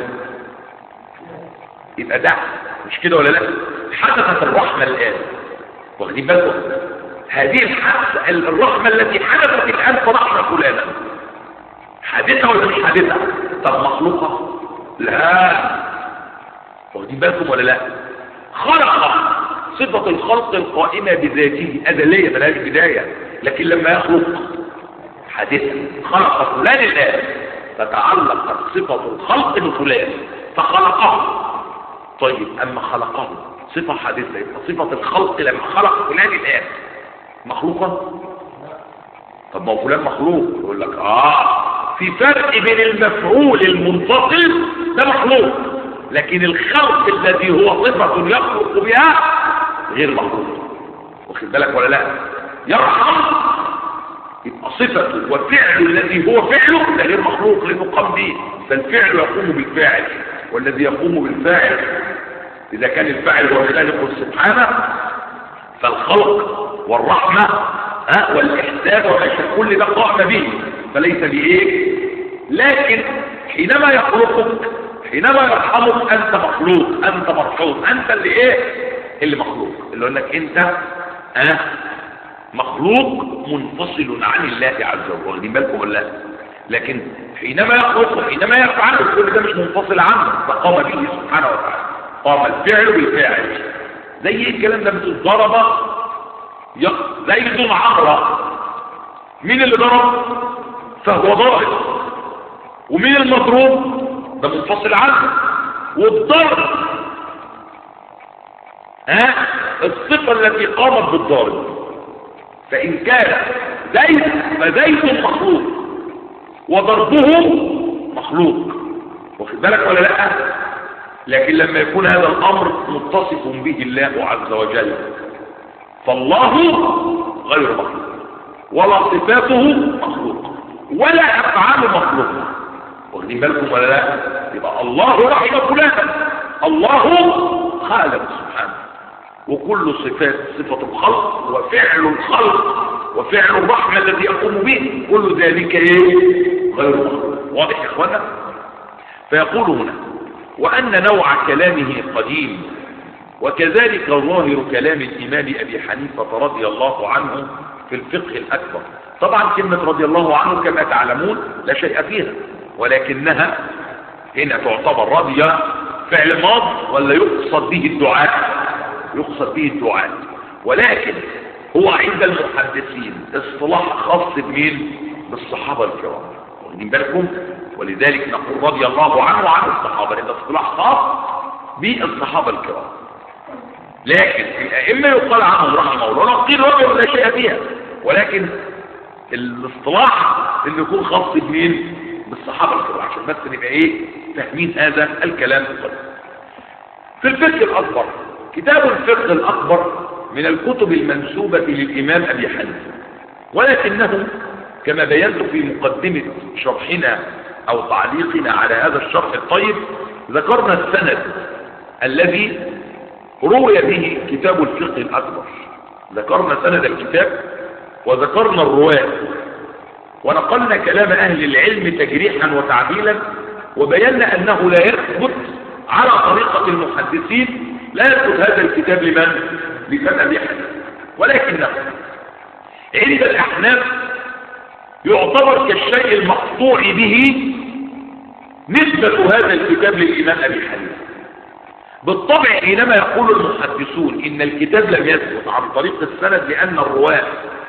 S1: يبقى ده مش كده ولا لا حدثت الرحمة الآن واخدين بالكم هذه الحدث الرحمة التي حدثت الآن فرحمة فلانا حادثة ولا مش حادثة طب مخلوقة لا واخدين بالكم ولا لا خلق صفة الخلق القائمة بذاته أزلية ملهاش بداية لكن لما يخلق حادثة خلق فلان الآن فتعلقت صفة الخلق بفلان فخلقه طيب أما خلقه صفة حادثة يبقى صفة الخلق لما خلق فلان الآن مخلوقا طب ما هو فلان مخلوق يقول لك آه في فرق بين المفعول المنفصل ده مخلوق لكن الخلق الذي هو صفة يخلق بها غير مخلوق واخد بالك ولا لا يرحم يبقى صفته وفعله الذي هو فعله ده غير مخلوق لانه قام به فالفعل يقوم بالفاعل والذي يقوم بالفاعل اذا كان الفاعل هو الخالق سبحانه فالخلق والرحمه ها والاحسان والاشياء كل ده قام به فليس بايه لكن حينما يخلقك حينما يرحمك انت مخلوق انت مرحوم انت اللي ايه اللي مخلوق اللي يقول لك انت اه مخلوق منفصل عن الله عز وجل واخدين بالكم ولا لا؟ لكن حينما يخلق وحينما يفعل كل ده مش منفصل عنه فقام به سبحانه وتعالى قام الفعل بالفاعل زي ايه الكلام ده مثل ضرب ي- زيد عمرا مين اللي ضرب فهو ضارب ومين المضروب ده منفصل عنه والضرب ها الصفة التي قامت بالضارب فإن كان زيد فزيد مخلوق وضربه مخلوق واخد بالك ولا لا لكن لما يكون هذا الأمر متصف به الله عز وجل فالله غير مخلوق ولا صفاته مخلوق ولا أفعاله مخلوق واخدين بالكم ولا لا يبقى الله رحم فلانا الله خالق سبحانه وكل صفات صفة الخلق وفعل الخلق وفعل الرحمة الذي يقوم به كل ذلك ايه غير مخلوق واضح يا اخوانا فيقول هنا وأن نوع كلامه قديم وكذلك ظاهر كلام الإمام أبي حنيفة رضي الله عنه في الفقه الأكبر طبعا كلمة رضي الله عنه كما تعلمون لا شيء فيها ولكنها هنا تعتبر رضي فعل ماض ولا يقصد به الدعاء يقصد به الدعاء ولكن هو عند المحدثين اصطلاح خاص بمين بالصحابة الكرام واخدين بالكم ولذلك نقول رضي الله عنه وعن الصحابة لأن اصطلاح خاص بالصحابة الكرام لكن الأئمة يقال عنهم رحمه الله قيل رجل لا شيء فيها ولكن الاصطلاح اللي يكون خاص بمين بالصحابة الكرام عشان بس نبقى ايه فاهمين هذا الكلام القديم في الفقه الأكبر كتاب الفقه الأكبر من الكتب المنسوبة للإمام أبي حنيفة ولكنه كما بينت في مقدمة شرحنا أو تعليقنا على هذا الشرح الطيب ذكرنا السند الذي روي به كتاب الفقه الأكبر ذكرنا سند الكتاب وذكرنا الرواة ونقلنا كلام أهل العلم تجريحا وتعديلا وبينا أنه لا يثبت على طريقة المحدثين لا يثبت هذا الكتاب لمن؟ لمن أبي حنيفة ولكنه عند الأحناف يعتبر كالشيء المقطوع به نسبة هذا الكتاب للإمام أبي حنيفة بالطبع حينما يقول المحدثون إن الكتاب لم يثبت عن طريق السند لأن الرواة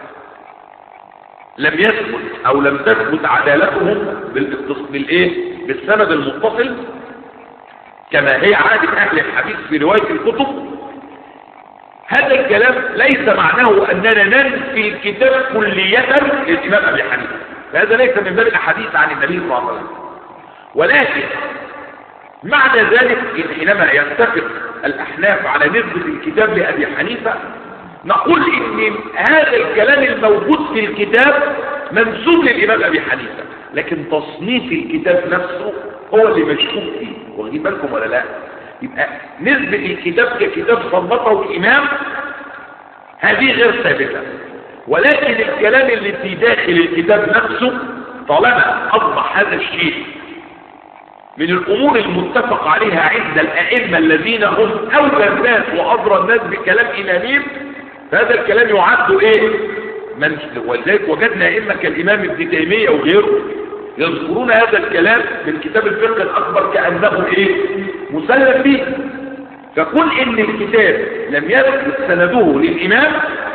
S1: لم يثبت أو لم تثبت عدالتهم بالإيه؟ بالسند المتصل كما هي عادة أهل الحديث في رواية الكتب هذا الكلام ليس معناه أننا ننفي الكتاب كلية للإمام أبي حنيفة فهذا ليس من باب الحديث عن النبي صلى الله عليه وسلم ولكن معنى ذلك إن حينما يتفق الأحناف على نسبة الكتاب لأبي حنيفة نقول إن هذا الكلام الموجود في الكتاب منسوب للإمام أبي حنيفة لكن تصنيف الكتاب نفسه هو اللي مشكوك فيه واخدين بالكم ولا لا يبقى نسبة الكتاب ككتاب صنفه الإمام هذه غير ثابتة ولكن الكلام اللي في داخل الكتاب نفسه طالما أصبح هذا الشيء من الأمور المتفق عليها عند الأئمة الذين هم أولى الناس وأضرى الناس بكلام إمامهم فهذا الكلام يعد إيه من ولذلك وجدنا أئمة كالإمام ابن تيمية وغيره يذكرون هذا الكلام من كتاب الفقه الأكبر كأنه إيه مسلم به فكل إن الكتاب لم يثبت سنده للإمام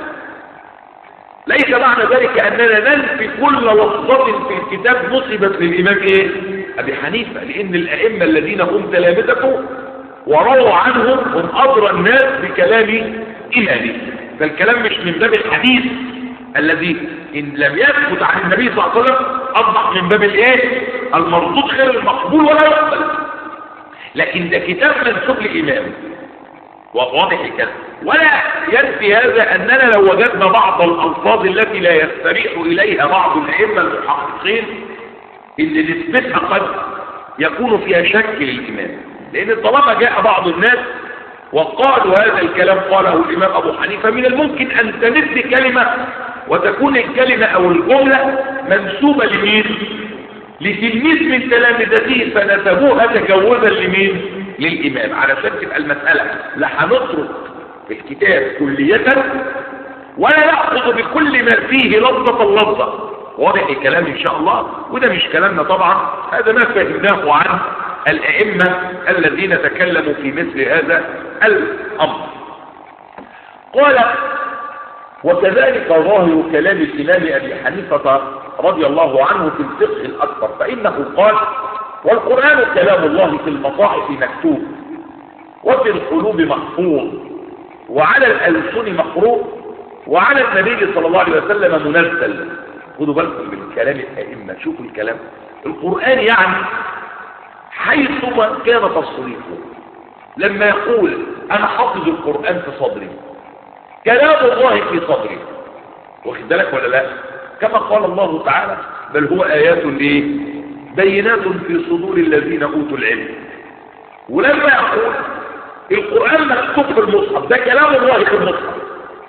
S1: ليس معنى ذلك أننا ننفي كل لفظة في الكتاب نصبت للإمام إيه أبي حنيفة لأن الأئمة الذين هم تلامذته ورووا عنهم هم أدرى الناس بكلام إمامه فالكلام مش من باب الحديث الذي إن لم يثبت عن النبي صلى الله عليه وسلم أصبح من باب الإيه المردود غير المقبول ولا يقبل لكن ده كتاب منسوب لإمام واضح الكلام ولا ينفي هذا أننا لو وجدنا بعض الألفاظ التي لا يستريح إليها بعض الأئمة المحققين إن نسبتها قد يكون فيها شك للإمام لأن طالما جاء بعض الناس وقالوا هذا الكلام قاله الإمام أبو حنيفة من الممكن أن تمد كلمة وتكون الكلمة أو الجملة منسوبة لمين لتلميذ من تلامذته فنسبوها تجوزا لمين للإمام علشان تبقى المسألة لا هنترك الكتاب كلية ولا نأخذ بكل ما فيه لفظة اللفظة واضح الكلام إن شاء الله وده مش كلامنا طبعا هذا ما فهمناه عن الأئمة الذين تكلموا في مثل هذا الأمر قال وكذلك ظاهر كلام الإمام أبي حنيفة رضي الله عنه في الفقه الأكبر فإنه قال والقرآن كلام الله في المصاحف مكتوب وفي القلوب محفوظ وعلى الألسن مقروء وعلى النبي صلى الله عليه وسلم منزل خدوا بالكم من كلام الأئمة شوفوا الكلام القرآن يعني حيثما كان تصريفه لما يقول أنا حافظ القرآن في صدري كلام الله في صدري واخد بالك ولا لا كما قال الله تعالى بل هو آيات ايه بينات في صدور الذين أوتوا العلم ولما يقول القرآن مكتوب في المصحف ده كلام الله في المصحف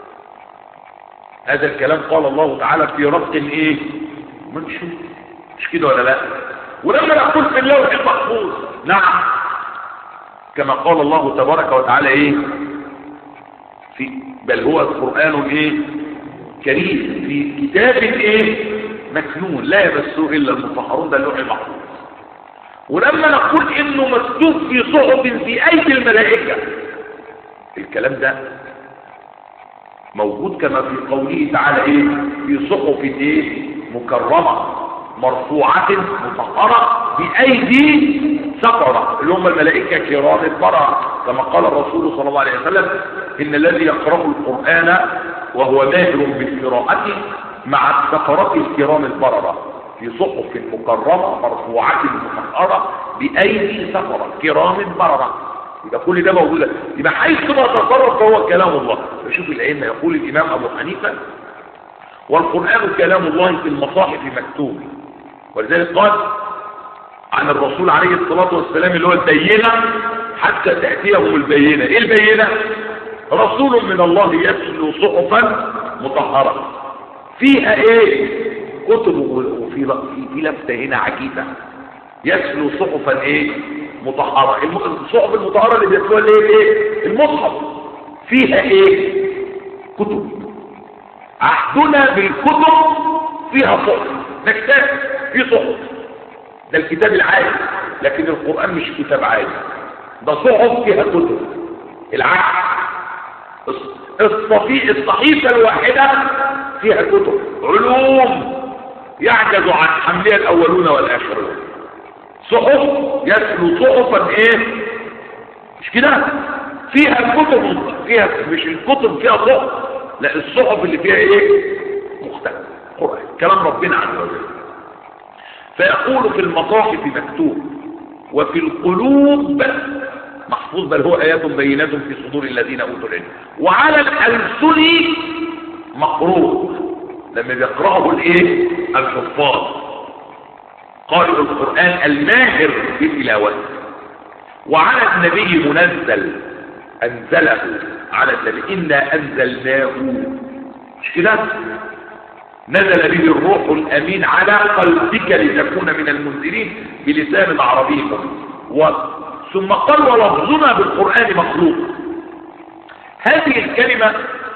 S1: هذا الكلام قال الله تعالى في ربط ايه منشور مش كده ولا لا ولما نقول في اللوح المحفوظ نعم كما قال الله تبارك وتعالى ايه في بل هو القرآن ايه كريم في كتاب ايه مكنون لا يمسه الا المطهرون ده اللوح المحفوظ ولما نقول انه مكتوب في صحف في ايدي الملائكة الكلام ده موجود كما في قوله تعالى ايه في صحف ايه مكرمة مرفوعة مطهرة بأيدي سفرة اللي هم الملائكة كرام البررة كما قال الرسول صلى الله عليه وسلم إن الذي يقرأ القرآن وهو ماهر بالقراءة مع السفرة الكرام البررة في صحف مكرمة مرفوعة مطهرة بأيدي سفرة كرام بررة يبقى كل ده موجود يبقى حيث ما تصرف فهو كلام الله فشوف الأئمة يقول الإمام أبو حنيفة والقرآن كلام الله في المصاحف مكتوب ولذلك قال عن الرسول عليه الصلاة والسلام اللي هو البينة حتى تأتيهم البينة ايه البينة رسول من الله يتلو صحفا مطهرة فيها ايه كتب وفي في لفتة هنا عجيبة يتلو صحفا ايه مطهرة الصحف المطهرة اللي بيتلوها الايه ايه المصحف فيها ايه كتب عهدنا بالكتب فيها صحف نكتب في صحف ده الكتاب العادي لكن القرآن مش كتاب عادي ده صحف فيها كتب العهد الصفي الصحيفة الواحدة فيها كتب علوم يعجز عن حملها الأولون والآخرون صحف يتلو صحفا ايه مش كده فيها الكتب فيها مش الكتب فيها صحف لا الصحف اللي فيها ايه مختلف قرآن كلام ربنا عز وجل فيقول في المصاحف مكتوب وفي القلوب محفوظ بل هو آيات بينات في صدور الذين أوتوا العلم وعلى الألسن مقروء لما بيقرأه الايه الحفاظ قارئ القرآن الماهر بتلاوته وعلى النبي منزل أنزله على النبي إنا أنزلناه مش كده نزل به الروح الأمين على قلبك لتكون من المنزلين بلسان عربي و... ثم قال ولفظنا بالقرآن مخلوق هذه الكلمة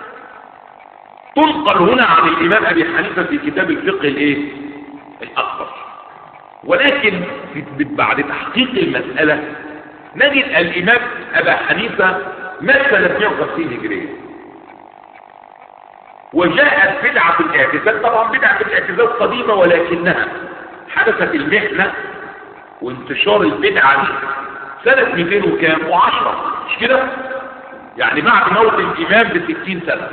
S1: تنقل هنا عن الإمام أبي حنيفة في كتاب الفقه الإيه؟ الأكبر ولكن بعد تحقيق المسألة نجد الإمام أبا حنيفة مات سنة 150 هجرية وجاءت بدعة الاعتزال طبعا بدعة الاعتزال قديمة ولكنها حدثت المحنة وانتشار البدعة دي سنة 200 وكام و10 مش كده يعني بعد موت الإمام بستين سنة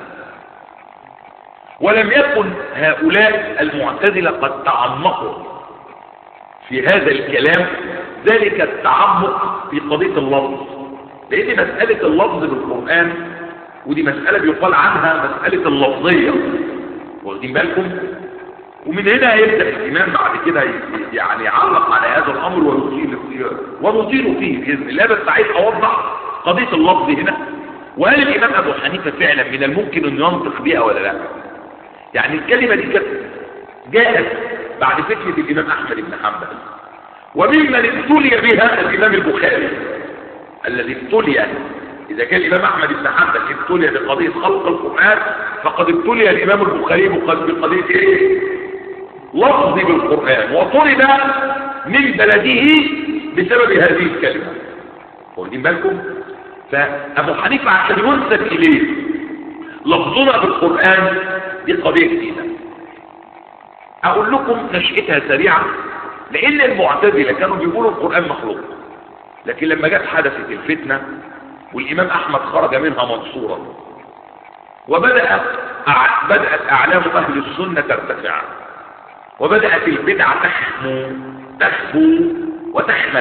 S1: ولم يكن هؤلاء المعتزلة قد تعمقوا في هذا الكلام ذلك التعمق في قضية اللفظ لان مسألة اللفظ بالقرآن ودي مسألة بيقال عنها مسألة اللفظية واخدين بالكم ومن هنا يبدأ الإمام بعد كده يعني يعلق على هذا الأمر ويطيل ونطيل فيه بإذن الله بس عايز أوضح قضية اللفظ هنا وهل الإمام أبو حنيفة فعلا من الممكن أن ينطق بها ولا لا يعني الكلمة دي كانت جاءت بعد فتنة الإمام أحمد بن حنبل وممن ابتلي بها الإمام البخاري الذي ابتلي إذا كان الإمام أحمد بن حنبل ابتلي بقضية خلق القرآن فقد ابتلي الإمام البخاري بقضية إيه؟ لفظ بالقرآن وطرد من بلده بسبب هذه الكلمة واخدين بالكم فأبو حنيفة عشان ينسب إليه لفظنا بالقرآن دي قضية جديدة أقول لكم نشأتها سريعة لأن المعتزلة كانوا بيقولوا القرآن مخلوق لكن لما جت حدثت الفتنة والإمام أحمد خرج منها منصورا وبدأ بدأت أعلام أهل السنة ترتفع وبدأت البدعة تحمو تخبو وتحمد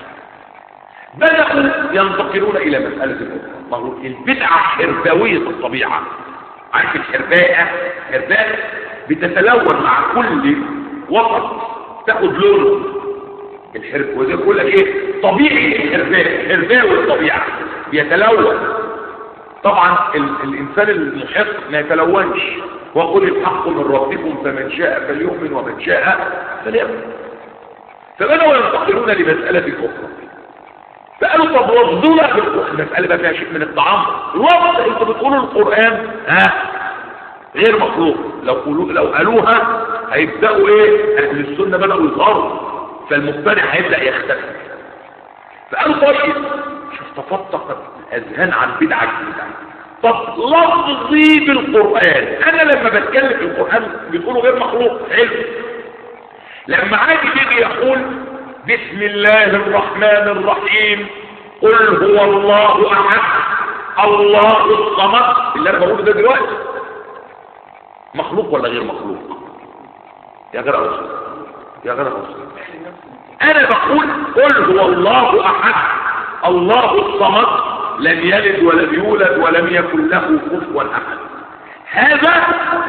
S1: بدأوا ينتقلون إلى مسألة الأخرى البدعة حرباوية الطبيعة عارف الحرباءة حرباء بتتلون مع كل وسط تاخد لون الحرب وزي بقول لك ايه طبيعي الحرباء حرباوي الطبيعة بيتلون طبعا ال الانسان المحق ما يتلونش وقل الحق من ربكم فمن شاء فليؤمن ومن شاء فليؤمن فبدأوا ينتقلون لمسألة أخرى فقالوا طب وفضونا المسألة بقى فيها شيء من الطعام الوفض انتوا بتقولوا القرآن ها غير مخلوق لو قولوا لو قالوها هيبدأوا ايه اهل السنة بدأوا يظهروا فالمبتدع هيبدأ يختفي فقالوا طيب شوف تفتقت الاذهان عن بدعة جديدة طب لفظي بالقرآن انا لما بتكلم في القرآن بتقولوا غير مخلوق حلو لما عادي بيجي يقول بسم الله الرحمن الرحيم قل هو الله احد الله الصمد اللي انا بقوله ده دلوقتي مخلوق ولا غير مخلوق يا جدع رسول يا جدع رسول انا بقول قل هو الله احد الله الصمد لم يلد ولم يولد ولم يكن له كفوا احد هذا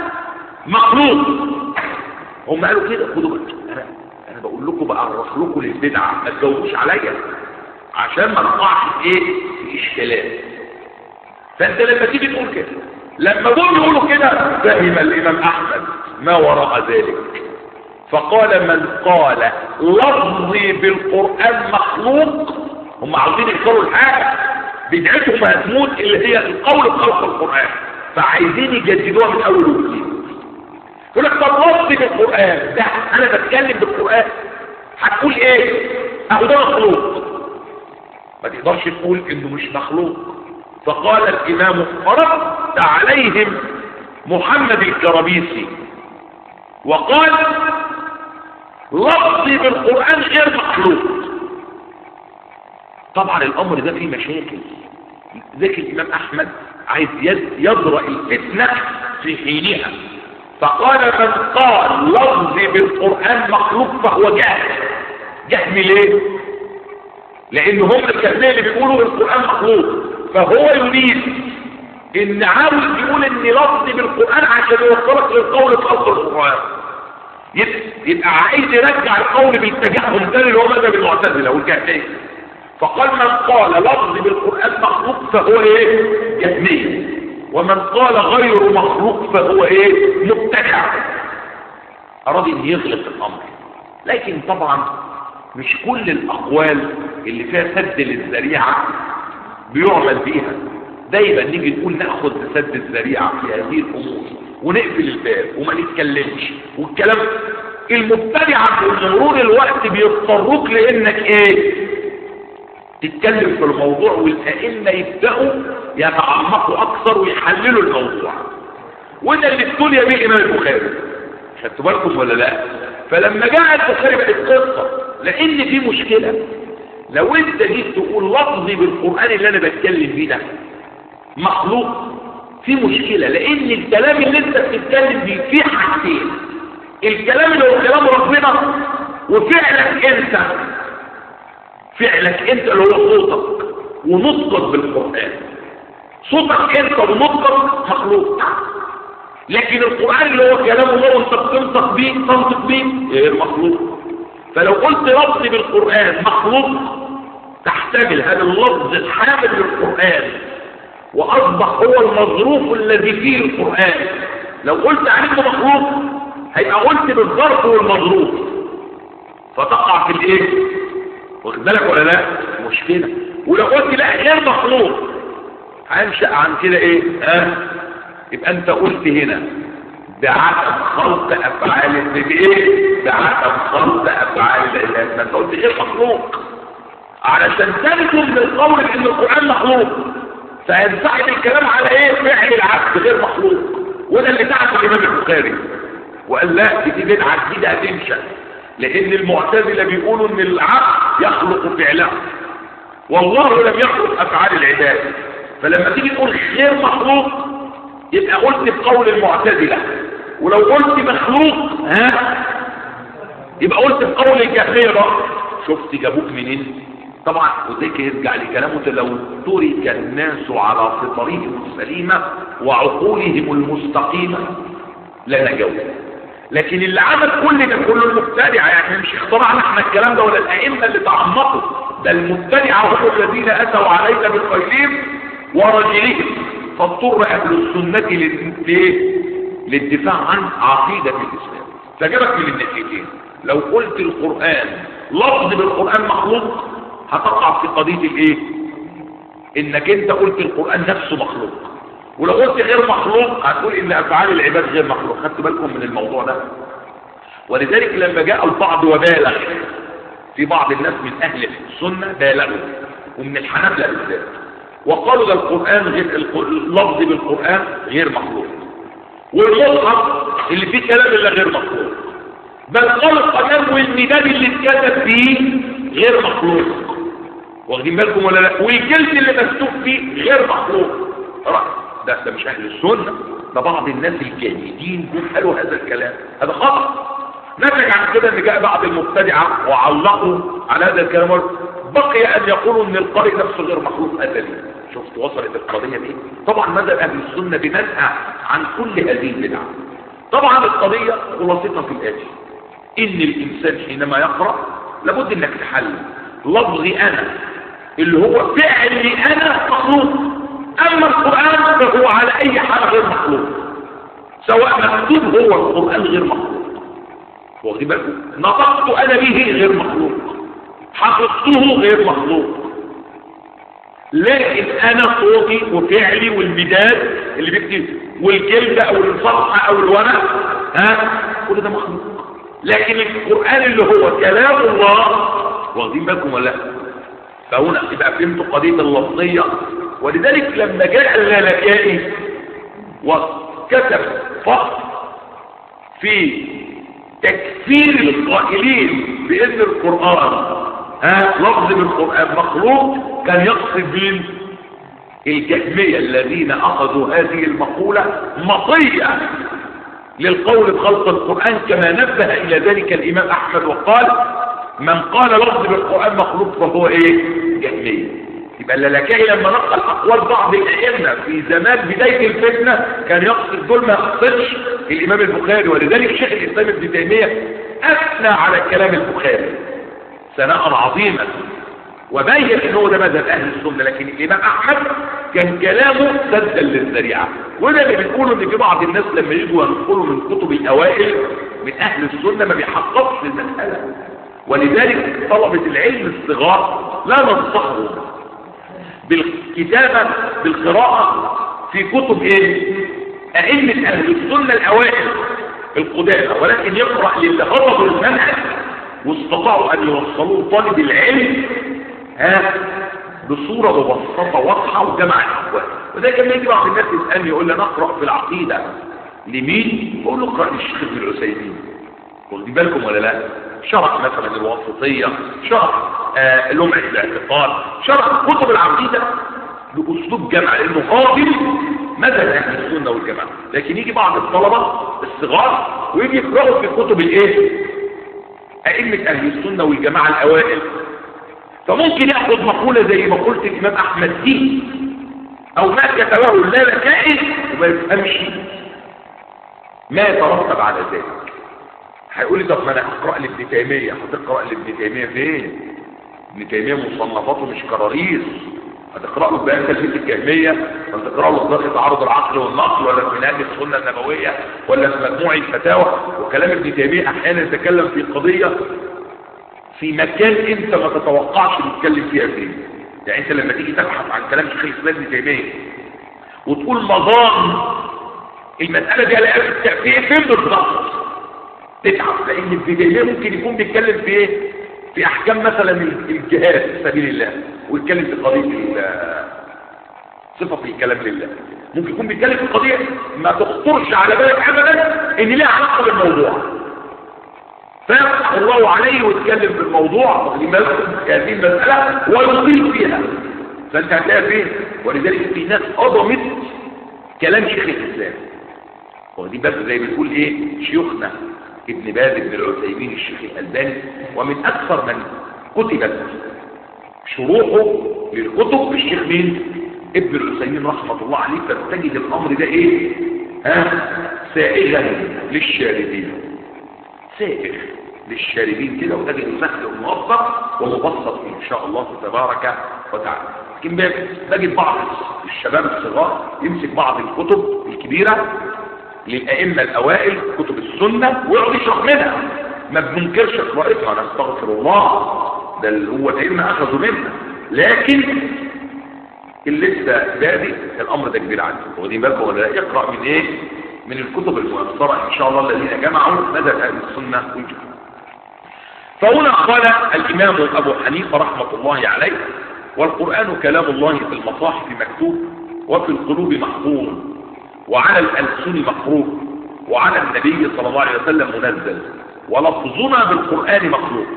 S1: مخلوق هم قالوا كده خدوا بالكم انا انا بقول لكم بعرف لكم البدعه ما تجاوبوش عليا عشان ما نقعش في ايه في اشكالات فانت لما تيجي تقول كده لما دول يقولوا كده فهم الامام احمد ما وراء ذلك فقال من قال لفظي بالقران مخلوق هم عاوزين يكسروا الحاجه بدعتهم هتموت اللي هي القول بخلق القران فعايزين يجددوها من اول وجديد يقول لك طب لفظي بالقران ده انا بتكلم بالقران هتقول ايه اهو ده مخلوق ما تقدرش تقول انه مش مخلوق فقال الامام فرد عليهم محمد الكربيسي وقال لفظي بالقرآن غير مخلوق طبعا الامر ده فيه مشاكل ذاك الامام احمد عايز يضرأ الفتنة في حينها فقال من قال لفظي بالقرآن مخلوق فهو جاهل جهل ليه لان هم الكهنة اللي بيقولوا القرآن مخلوق فهو يريد ان عاوز يقول ان لفظي بالقرآن عشان يوصلك للقول في خلق القرآن يبقى عايز يرجع القول بالتجهم تاني اللي هو مذهب المعتزله والجهميه فقال من قال لفظي بالقرآن مخلوق فهو ايه جهمي ومن قال غير مخلوق فهو ايه مبتدع اراد ان يغلق الامر لكن طبعا مش كل الاقوال اللي فيها سد للذريعه بيعمل بيها دايما نيجي نقول ناخذ بسد الذريعه في هذه الامور ونقفل الباب وما نتكلمش والكلام المبتدعه بمرور الوقت بيضطروك لانك ايه تتكلم في الموضوع والائمه يبداوا يتعمقوا اكثر ويحللوا الموضوع وده اللي ابتلي به الامام البخاري خدتوا بالكم ولا لا فلما جاء البخاري بقت قصه لان في مشكله لو انت جيت تقول لفظي بالقران اللي انا بتكلم بيه ده مخلوق في مشكله لان الكلام اللي انت بتتكلم بيه فيه حاجتين الكلام اللي هو كلام ربنا وفعلك انت فعلك انت اللي هو صوتك ونطقك بالقرآن صوتك انت ونطقك مخلوق لكن القرآن اللي هو كلام الله وانت بتنطق بيه تنطق بيه غير مخلوق فلو قلت لفظ بالقرآن مخلوق تحتمل هذا اللفظ الحامل للقرآن وأصبح هو المظروف الذي فيه القرآن لو قلت عليه مخلوق هيبقى قلت بالظرف والمظروف فتقع في الايه واخد بالك ولا لا مشكلة ولو قلت لا غير مخلوق هنشأ عن كده ايه ها يبقى انت قلت هنا بعدم خلق افعال بايه بعدم خلق افعال العباد ما انت قلت غير مخلوق علشان تنتم بالقول ان القران مخلوق فينسحب الكلام على ايه فعل العبد غير مخلوق وده اللي تعب الامام البخاري وقال لا دي بدعه جديده هتنشا لان المعتزله بيقولوا ان العبد يخلق فعله والله لم يخلق افعال العباد فلما تيجي تقول غير مخلوق يبقى قلت بقول المعتزله ولو قلت مخلوق ها يبقى قلت بقول الجحيره شفت جابوك منين طبعا وذلك يرجع لكلامه لو ترك الناس على فطرهم السليمة وعقولهم المستقيمة لنجوا لكن اللي عمل كل ده كله المبتدعة يعني مش اخترعنا احنا الكلام ده ولا الأئمة اللي تعمقوا ده المبتدعة هم الذين أتوا عليك بالخيلين ورجلهم فاضطر أهل السنة لل- للدفاع عن عقيدة الإسلام فجابك من الناحيتين لو قلت القرآن لفظ بالقرآن مخلوق هتقع في قضية الايه انك انت قلت القرآن نفسه مخلوق ولو قلت غير مخلوق هتقول ان افعال العباد غير مخلوق خدت بالكم من الموضوع ده ولذلك لما جاء البعض وبالغ في بعض الناس من اهل السنة بالغوا ومن الحنابلة بالذات وقالوا ده القرآن غير الق- اللفظ بالقرآن غير مخلوق والمصحف اللي فيه كلام الا غير مخلوق بل قال القلم والمداد اللي اتكتب فيه غير مخلوق واخدين بالكم ولا لا والجلد اللي مكتوب فيه غير مخلوق رأي. ده ده مش اهل السنه ده بعض الناس الجاهدين جم قالوا هذا الكلام هذا خطا نتج عن كده ان جاء بعض المبتدعه وعلقوا على هذا الكلام وقالوا بقي ان يقولوا ان القارئ نفسه غير مخلوق ازلي شفت وصلت القضيه دي طبعا مذهب اهل السنه بمنهى عن كل هذه البدع طبعا القضيه خلاصتها في الاتي ان الانسان حينما يقرا لابد انك تحلل لفظي انا اللي هو فعلي انا مخلوق اما القران فهو على اي حال غير مخلوق سواء مكتوب هو القران غير مخلوق واخدين بالكم نطقت انا به غير مخلوق حفظته غير مخلوق لكن انا صوتي وفعلي والمداد اللي بيكتب والجلد او الصفحه او الورق ها كل ده مخلوق لكن القران اللي هو كلام الله واخدين بالكم ولا لا فهنا يبقى فهمتوا قضيه اللفظيه ولذلك لما جاء اللالكائي وكتب فصل في تكفير القائلين بان القران ها لفظ بالقران مخلوق كان يقصد بين الجهميه الذين اخذوا هذه المقوله مطيه للقول بخلق القران كما نبه الى ذلك الامام احمد وقال من قال لفظ بالقران مخلوق فهو ايه جهميه يبقى اللالكائي لما نقل اقوال بعض الائمه في زمان بدايه الفتنه كان يقصد دول ما يقصدش الامام البخاري ولذلك شيخ الاسلام ابن تيميه اثنى على كلام البخاري ثناء عظيما وبين ان هو ده مذهب اهل السنه لكن الامام احمد كان كلامه سدا للذريعه وده اللي بنقوله ان في بعض الناس لما يجوا ينقلوا من كتب الاوائل من اهل السنه ما بيحققش المساله ولذلك طلبه العلم الصغار لا ننصحهم بالكتابة بالقراءة في كتب ايه ائمة اهل السنة الاوائل القدامى ولكن يقرأ للي هربوا المنهج واستطاعوا ان يوصلوا طالب العلم ها بصورة مبسطة واضحة وجمع الاحوال وده كان يجي بعض الناس يسألني يقول لي انا اقرأ في العقيدة لمين بقول له اقرأ للشيخ ابن العثيمين واخدين بالكم ولا لا شرح مثلا الواسطية شرح آه لمعة الاعتقاد شرح كتب العقيدة بأسلوب جمع لأنه قابل مذهب أهل السنة والجماعة لكن يجي بعض الطلبة الصغار ويجي يقرأوا في كتب الإيه؟ أئمة أهل السنة والجماعة الأوائل فممكن ياخد مقولة زي مقولة الإمام أحمد دي أو ما كتبه اللالكائي وما يفهمش ما يترتب على ذلك هيقول لي طب ما انا اقرا لابن تيميه هتقرا لابن تيميه فين ابن تيميه مصنفاته مش كراريس هتقرا له بيان تلفيت الكهميه هتقرا له صداقه تعارض العقل والنقل ولا في منهج السنه النبويه ولا في مجموع الفتاوى وكلام ابن تيميه احيانا يتكلم في قضيه في مكان انت ما تتوقعش تتكلم فيها فين يعني انت لما تيجي تبحث عن كلام شيخ الاسلام ابن تيميه وتقول مظان المساله دي على في فين بالظبط تتعب لان ابن تيميه ممكن يكون بيتكلم في ايه في احكام مثلا الجهاد في سبيل الله ويتكلم في قضيه صفه الكلام لله ممكن يكون بيتكلم في قضيه ما تخطرش على بالك ابدا ان ليها علاقه بالموضوع فيفتح الله عليه ويتكلم في الموضوع في هذه المساله ويطيل فيها فانت هتلاقي فين ولذلك في ناس قضمت كلام شيخ الاسلام ودي بس زي ما بتقول ايه شيوخنا ابن باز ابن العثيمين الشيخ الألباني ومن أكثر من كتبت شروحه للكتب الشيخ مين ابن العثيمين رحمة الله عليه فتجد الأمر ده إيه ها سائغا للشاربين سائغ للشاربين كده وتجد سهل ومبسط ومبسط إن شاء الله تبارك وتعالى لكن تجد بعض الشباب الصغار يمسك بعض الكتب الكبيرة للأئمة الأوائل كتب السنة ويقعد يشرح منها ما بننكرش قراءتها أنا استغفر الله ده اللي هو الأئمة أخذوا منها لكن اللي لسه بادئ الأمر ده كبير عنده واخدين بالكم ولا لا يقرأ من إيه؟ من الكتب المؤثرة إن شاء الله الذين جمعوا مدى أهل السنة والجماعة فهنا قال الإمام أبو حنيفة رحمة الله عليه والقرآن كلام الله في المصاحف مكتوب وفي القلوب محفوظ وعلى الألسن مخروق وعلى النبي صلى الله عليه وسلم منزل ولفظنا بالقرآن مخلوق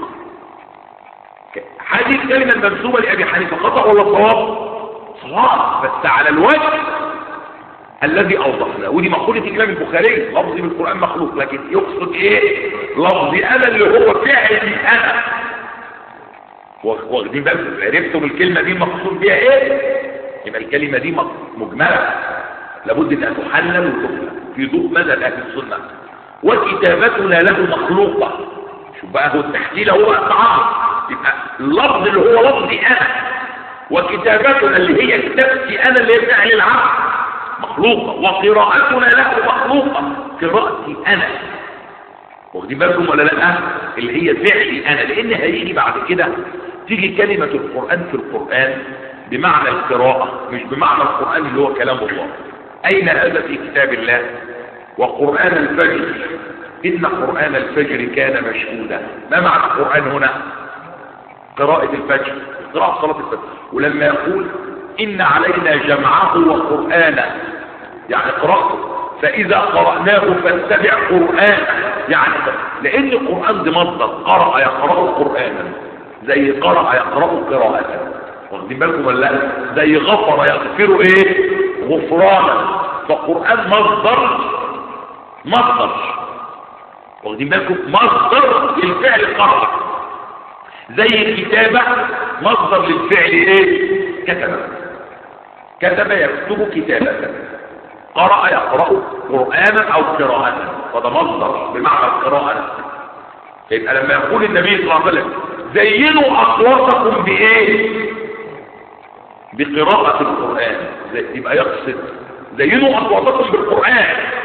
S1: هذه الكلمة المنسوبة لأبي حنيفة خطأ ولا صواب صواب بس على الوجه الذي أوضحنا ودي مقولة الإمام البخاري لفظي بالقرآن مخلوق لكن يقصد إيه لفظي أنا اللي هو فعلي أنا واخدين بالكم عرفتم الكلمة دي مقصود بيها إيه يبقى الكلمة دي مجملة لابد ان تحلل وتحلل في ضوء مذهب اهل السنه وكتابتنا له مخلوقه شوف بقى هو التحليل هو التعارض يبقى اللفظ اللي هو لفظي انا وكتابتنا اللي هي كتابتي انا اللي هي فعل العقل مخلوقه وقراءتنا له مخلوقه قراءتي انا واخدين بالكم ولا لا اللي هي فعلي انا لان هيجي بعد كده تيجي كلمه القران في القران بمعنى القراءه مش بمعنى القران اللي هو كلام الله أين هذا في كتاب الله وقرآن الفجر إن قرآن الفجر كان مشهودا ما معنى القرآن هنا قراءة الفجر قراءة صلاة الفجر ولما يقول إن علينا جمعه وقرآنه يعني قراءته فإذا قرأناه فاتبع قرآن يعني لأن القرآن ده مصدر قرأ يقرأ قرآنا زي قرأ يقرأ قراءة واخدين بالكم ولا لا زي غفر يغفر ايه غفرانا فالقرآن مصدر مصدر واخدين بالكم مصدر للفعل قرأ زي الكتابة مصدر للفعل ايه كتب كتب يكتب كتابة قرأ يقرأ قرآنا او قراءة فده مصدر بمعنى القراءة يبقى لما يقول النبي صلى الله عليه وسلم زينوا اصواتكم بايه بقراءة القرآن يبقى يقصد زينوا أصواتكم بالقرآن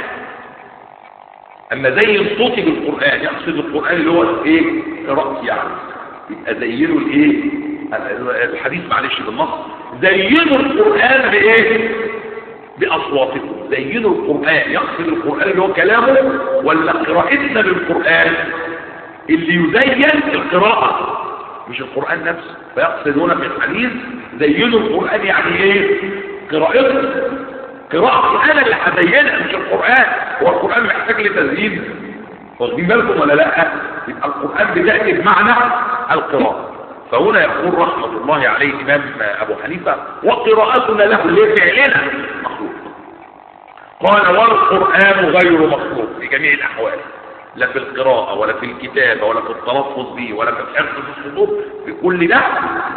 S1: أما زين صوتي بالقرآن يقصد القرآن اللي هو إيه قراءتي يعني يبقى زينوا الإيه الحديث معلش بالنص زينوا القرآن بإيه بأصواتكم زينوا القرآن يقصد القرآن اللي هو كلامه ولا قراءتنا للقرآن اللي يزين القراءة مش القرآن نفسه فيقصد هنا في الحديث زينوا القرآن يعني ايه قراءته قراءتي انا اللي هزينها مش القرآن هو القرآن محتاج لتزيين واخدين بالكم ولا لا يبقى القرآن بتأتي بمعنى القراءة فهنا يقول رحمة الله عليه إمام أبو حنيفة وقراءتنا له لفعلنا مخلوق قال والقرآن غير مخلوق في جميع الأحوال لا في القراءة ولا في الكتابة ولا في التلفظ به ولا في الحفظ في الصدور بكل ده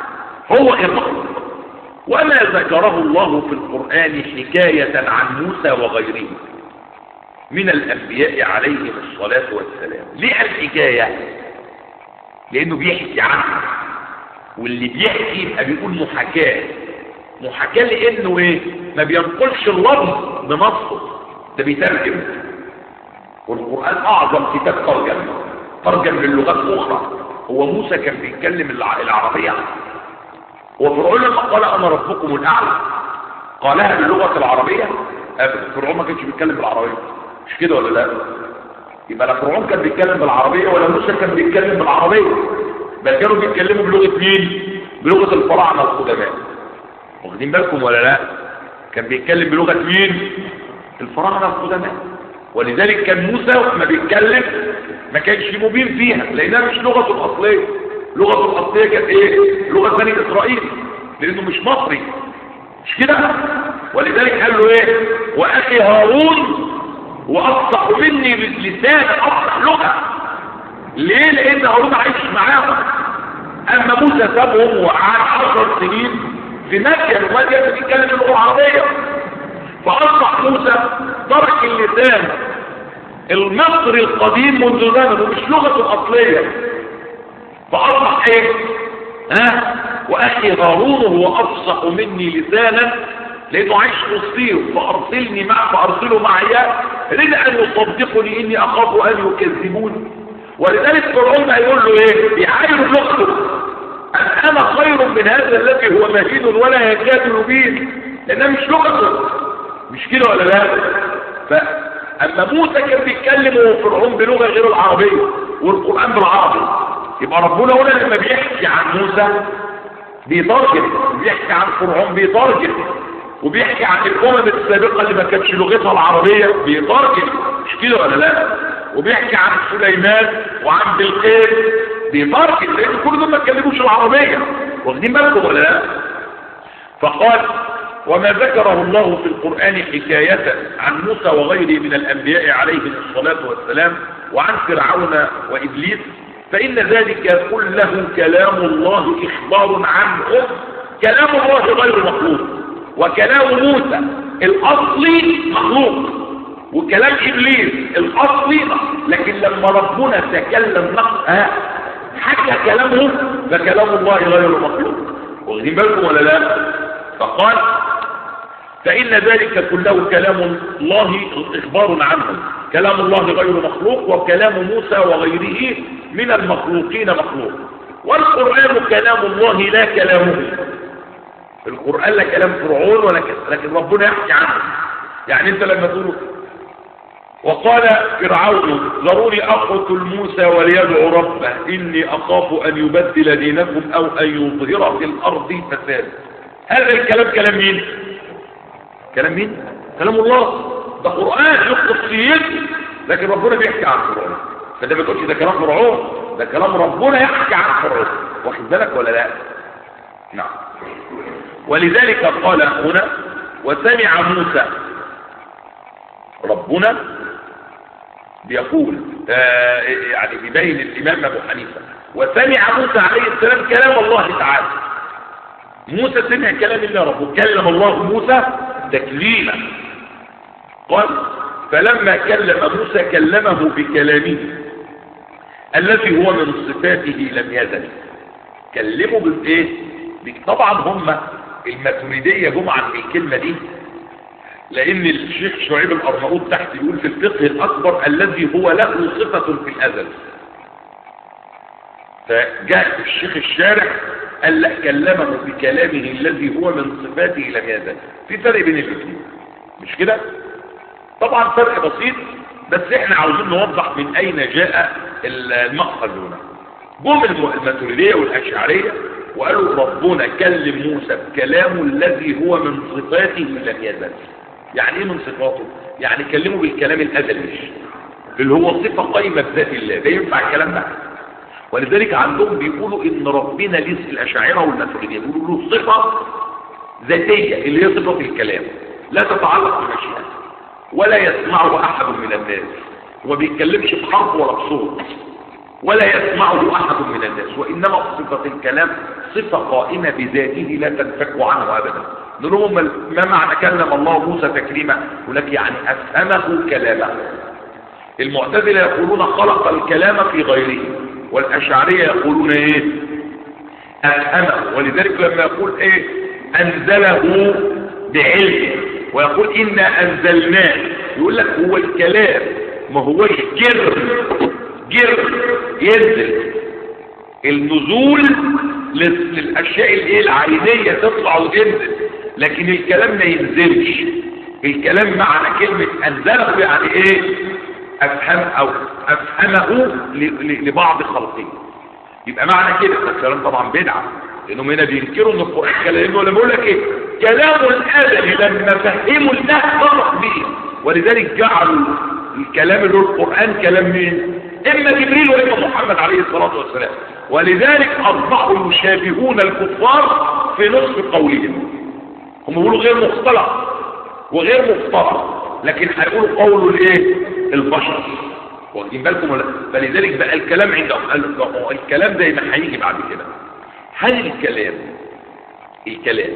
S1: هو غير مخلوق وما ذكره الله في القرآن حكاية عن موسى وغيره من الأنبياء عليهم الصلاة والسلام ليه الحكاية لأنه بيحكي عنه واللي بيحكي يبقى بيقول محاكاة محاكاة لأنه إيه ما بينقلش اللفظ بنصه ده بيترجم والقرآن أعظم كتاب ترجم ترجم للغات أخرى هو موسى كان بيتكلم العربية وفرعون لما قال أنا ربكم الأعلى قالها باللغة العربية أبدا فرعون ما كانش بيتكلم بالعربية مش كده ولا لا يبقى لا فرعون كان بيتكلم بالعربية ولا موسى كان بيتكلم بالعربية بل كانوا بيتكلموا بلغة مين بلغة الفراعنة القدماء واخدين بالكم ولا لا كان بيتكلم بلغة مين الفراعنة القدماء ولذلك كان موسى ما بيتكلم ما كانش مبين فيها لانها مش لغته الاصليه لغته الاصليه كانت ايه لغه بني اسرائيل لانه مش مصري مش كده ولذلك قال له ايه واخي هارون وافصح مني لسان افصح لغه ليه لان هارون عايش معاهم اما موسى سابهم وقعد 10 سنين في مكه ومدين بيتكلم اللغه العربيه فاصبح موسى ترك اللسان المصري القديم منذ زمن مش لغته الاصليه فاصبح ايه ها واخي هارون هو افصح مني لسانا لانه عايش وسطيهم فارسلني معه فارسله معي رد ان يصدقني اني اخاف ان يكذبوني ولذلك فرعون هيقول له ايه بيعاير لغته ان انا خير من هذا الذي هو مهين ولا يكاد يبين لانها مش لغته مش كده ولا لا فاما موسى كان بيتكلم وفرعون بلغه غير العربيه والقران بالعربي يبقى ربنا هنا لما بيحكي عن موسى بيترجم بيحكي عن فرعون بيترجم وبيحكي عن الامم السابقه اللي ما كانتش لغتها العربيه بيترجم مش كده ولا لا وبيحكي عن سليمان وعن بلقيس بيترجم لان كل دول ما اتكلموش العربيه واخدين بالكم ولا لا فقال وما ذكره الله في القرآن حكاية عن موسى وغيره من الأنبياء عليهم الصلاة والسلام وعن فرعون وإبليس فإن ذلك كله كلام الله إخبار عنه كلام الله غير مخلوق وكلام موسى الأصلي مخلوق وكلام إبليس الأصلي لكن لما ربنا تكلم نقصها حكى كلامه فكلام الله غير مخلوق واخدين بالكم ولا لا فقال فإن ذلك كله كلام الله إخبار عنه كلام الله غير مخلوق وكلام موسى وغيره من المخلوقين مخلوق والقرآن كلام الله لا كلامه القرآن لا كلام فرعون ولا كلام لكن ربنا يحكي عنه يعني انت لما تقول وقال فرعون ذروني أقتل موسى وليدعو ربه إني أخاف أن يبدل دينكم أو أن يظهر في الأرض فساد هذا الكلام كلام مين كلام مين كلام الله ده قرآن يخطف سيدي لكن ربنا بيحكي عن فرعون فده ما تقولش ده كلام فرعون ده كلام ربنا يحكي عن فرعون واخد بالك ولا لا نعم ولذلك قال هنا وسمع موسى ربنا بيقول آه يعني بيبين الامام ابو حنيفه وسمع موسى عليه السلام كلام الله تعالى موسى سمع كلام الله ربه كلم الله موسى تكليما قال فلما كلم موسى كلمه بكلامه الذي هو من صفاته لم يزل كلمه بالايه طبعا هم الماتريديه جم عن الكلمه دي لان الشيخ شعيب الارناؤوط تحت يقول في الفقه الاكبر الذي هو له صفه في الازل فجاء الشيخ الشارح قال لا كلمه بكلامه الذي هو من صفاته لم يزل في فرق بين الاثنين مش كده طبعا فرق بسيط بس احنا عاوزين نوضح من اين جاء المأخذ هنا جم الماتريديه والاشعريه وقالوا ربنا كلم موسى بكلامه الذي هو من صفاته لم يزل يعني ايه من صفاته يعني كلمه بالكلام الازلي اللي هو صفه قايمه بذات الله ده ينفع الكلام ده ولذلك عندهم بيقولوا ان ربنا ليه الاشاعره والماتريديه بيقولوا له صفه ذاتيه اللي هي صفه الكلام لا تتعلق بمشيئته ولا يسمعه احد من الناس وما بيتكلمش بحرف ولا بصوت ولا يسمعه أحد من الناس وإنما صفة الكلام صفة قائمة بذاته لا تنفك عنه أبدا نقول لهم ما معنى كلم الله موسى تكريما يقول لك يعني أفهمه كلامه المعتزلة يقولون خلق الكلام في غيره والأشعرية يقولون إيه أفهمه ولذلك لما يقول إيه أنزله بعلمه ويقول إنا أنزلناه يقول لك هو الكلام ما هوش جر جر ينزل النزول للاشياء الايه العينيه تطلع وتنزل لكن الكلام ما ينزلش الكلام معنى كلمه انزله يعني ايه افهم او افهمه لبعض خلقه يبقى معنى كده الكلام طبعا بدعه لانهم هنا بينكروا ان القران كلام ولا بيقول لك ايه كلام الادب لما فهموا الله فرق به ولذلك جعلوا الكلام اللي هو القران كلام مين اما جبريل واما محمد عليه الصلاه والسلام ولذلك اصبحوا يشابهون الكفار في نصف قولهم هم بيقولوا غير مختلط وغير مختلط لكن هيقولوا قول الايه البشر واخدين بالكم ولا فلذلك بقى الكلام عندهم الكلام زي ما هيجي بعد كده هل الكلام الكلام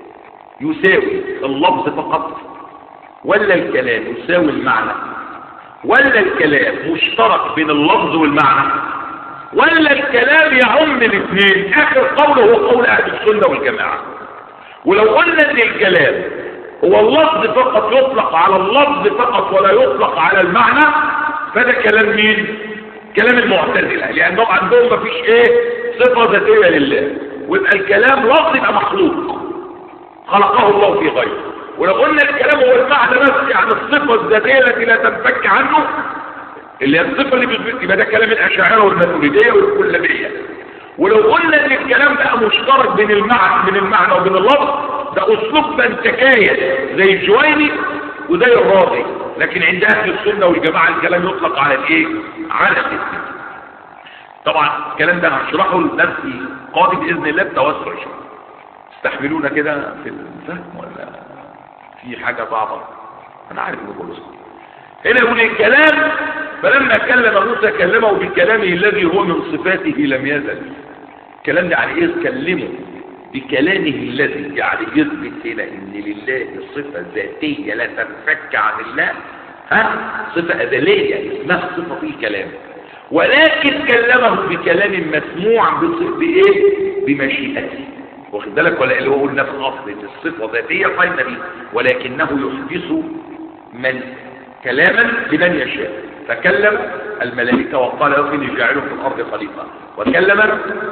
S1: يساوي اللفظ فقط ولا الكلام يساوي المعنى ولا الكلام مشترك بين اللفظ والمعنى ولا الكلام يعم الاثنين اخر قول هو قول اهل السنه والجماعه ولو قلنا ان الكلام هو اللفظ فقط يطلق على اللفظ فقط ولا يطلق على المعنى فده كلام مين كلام المعتزله لانهم عندهم مفيش ايه صفه ذاتيه لله ويبقى الكلام لفظ يبقى مخلوق خلقه الله في غيره ولو قلنا الكلام هو المعنى بس يعني الصفه الذاتيه التي لا تنفك عنه اللي هي الصفه اللي بتثبت يبقى ده كلام الاشاعره والماتريديه والكلابيه ولو قلنا ان الكلام بقى مشترك بين المعنى بين المعنى وبين اللفظ ده اسلوب بنتكايه زي الجويني وزي الراضي لكن عند اهل السنه والجماعه الكلام يطلق على الايه على الاسم طبعا الكلام ده هشرحه لنفسي قاضي باذن الله بتوسع شويه تستحملونا كده في الفهم ولا في حاجه صعبه انا عارف ان كله صعب هنا يقول الكلام فلما كلم موسى كلمه بكلامه الذي هو من صفاته لم يزل الكلام ده يعني ايه كلمه بكلامه الذي يعني يثبت هنا ان لله صفه ذاتيه لا تنفك عن الله ها صفه ازليه اسمها صفه في كلام ولكن كلمه بكلام مسموع بايه بمشيئته واخد بالك ولا اللي هو قلنا في الاصل ان الصفه ذاتيه قائمه به ولكنه يحدث من كلاما لمن يشاء فكلم الملائكه وقال له اني جاعل في الارض خليفه وكلم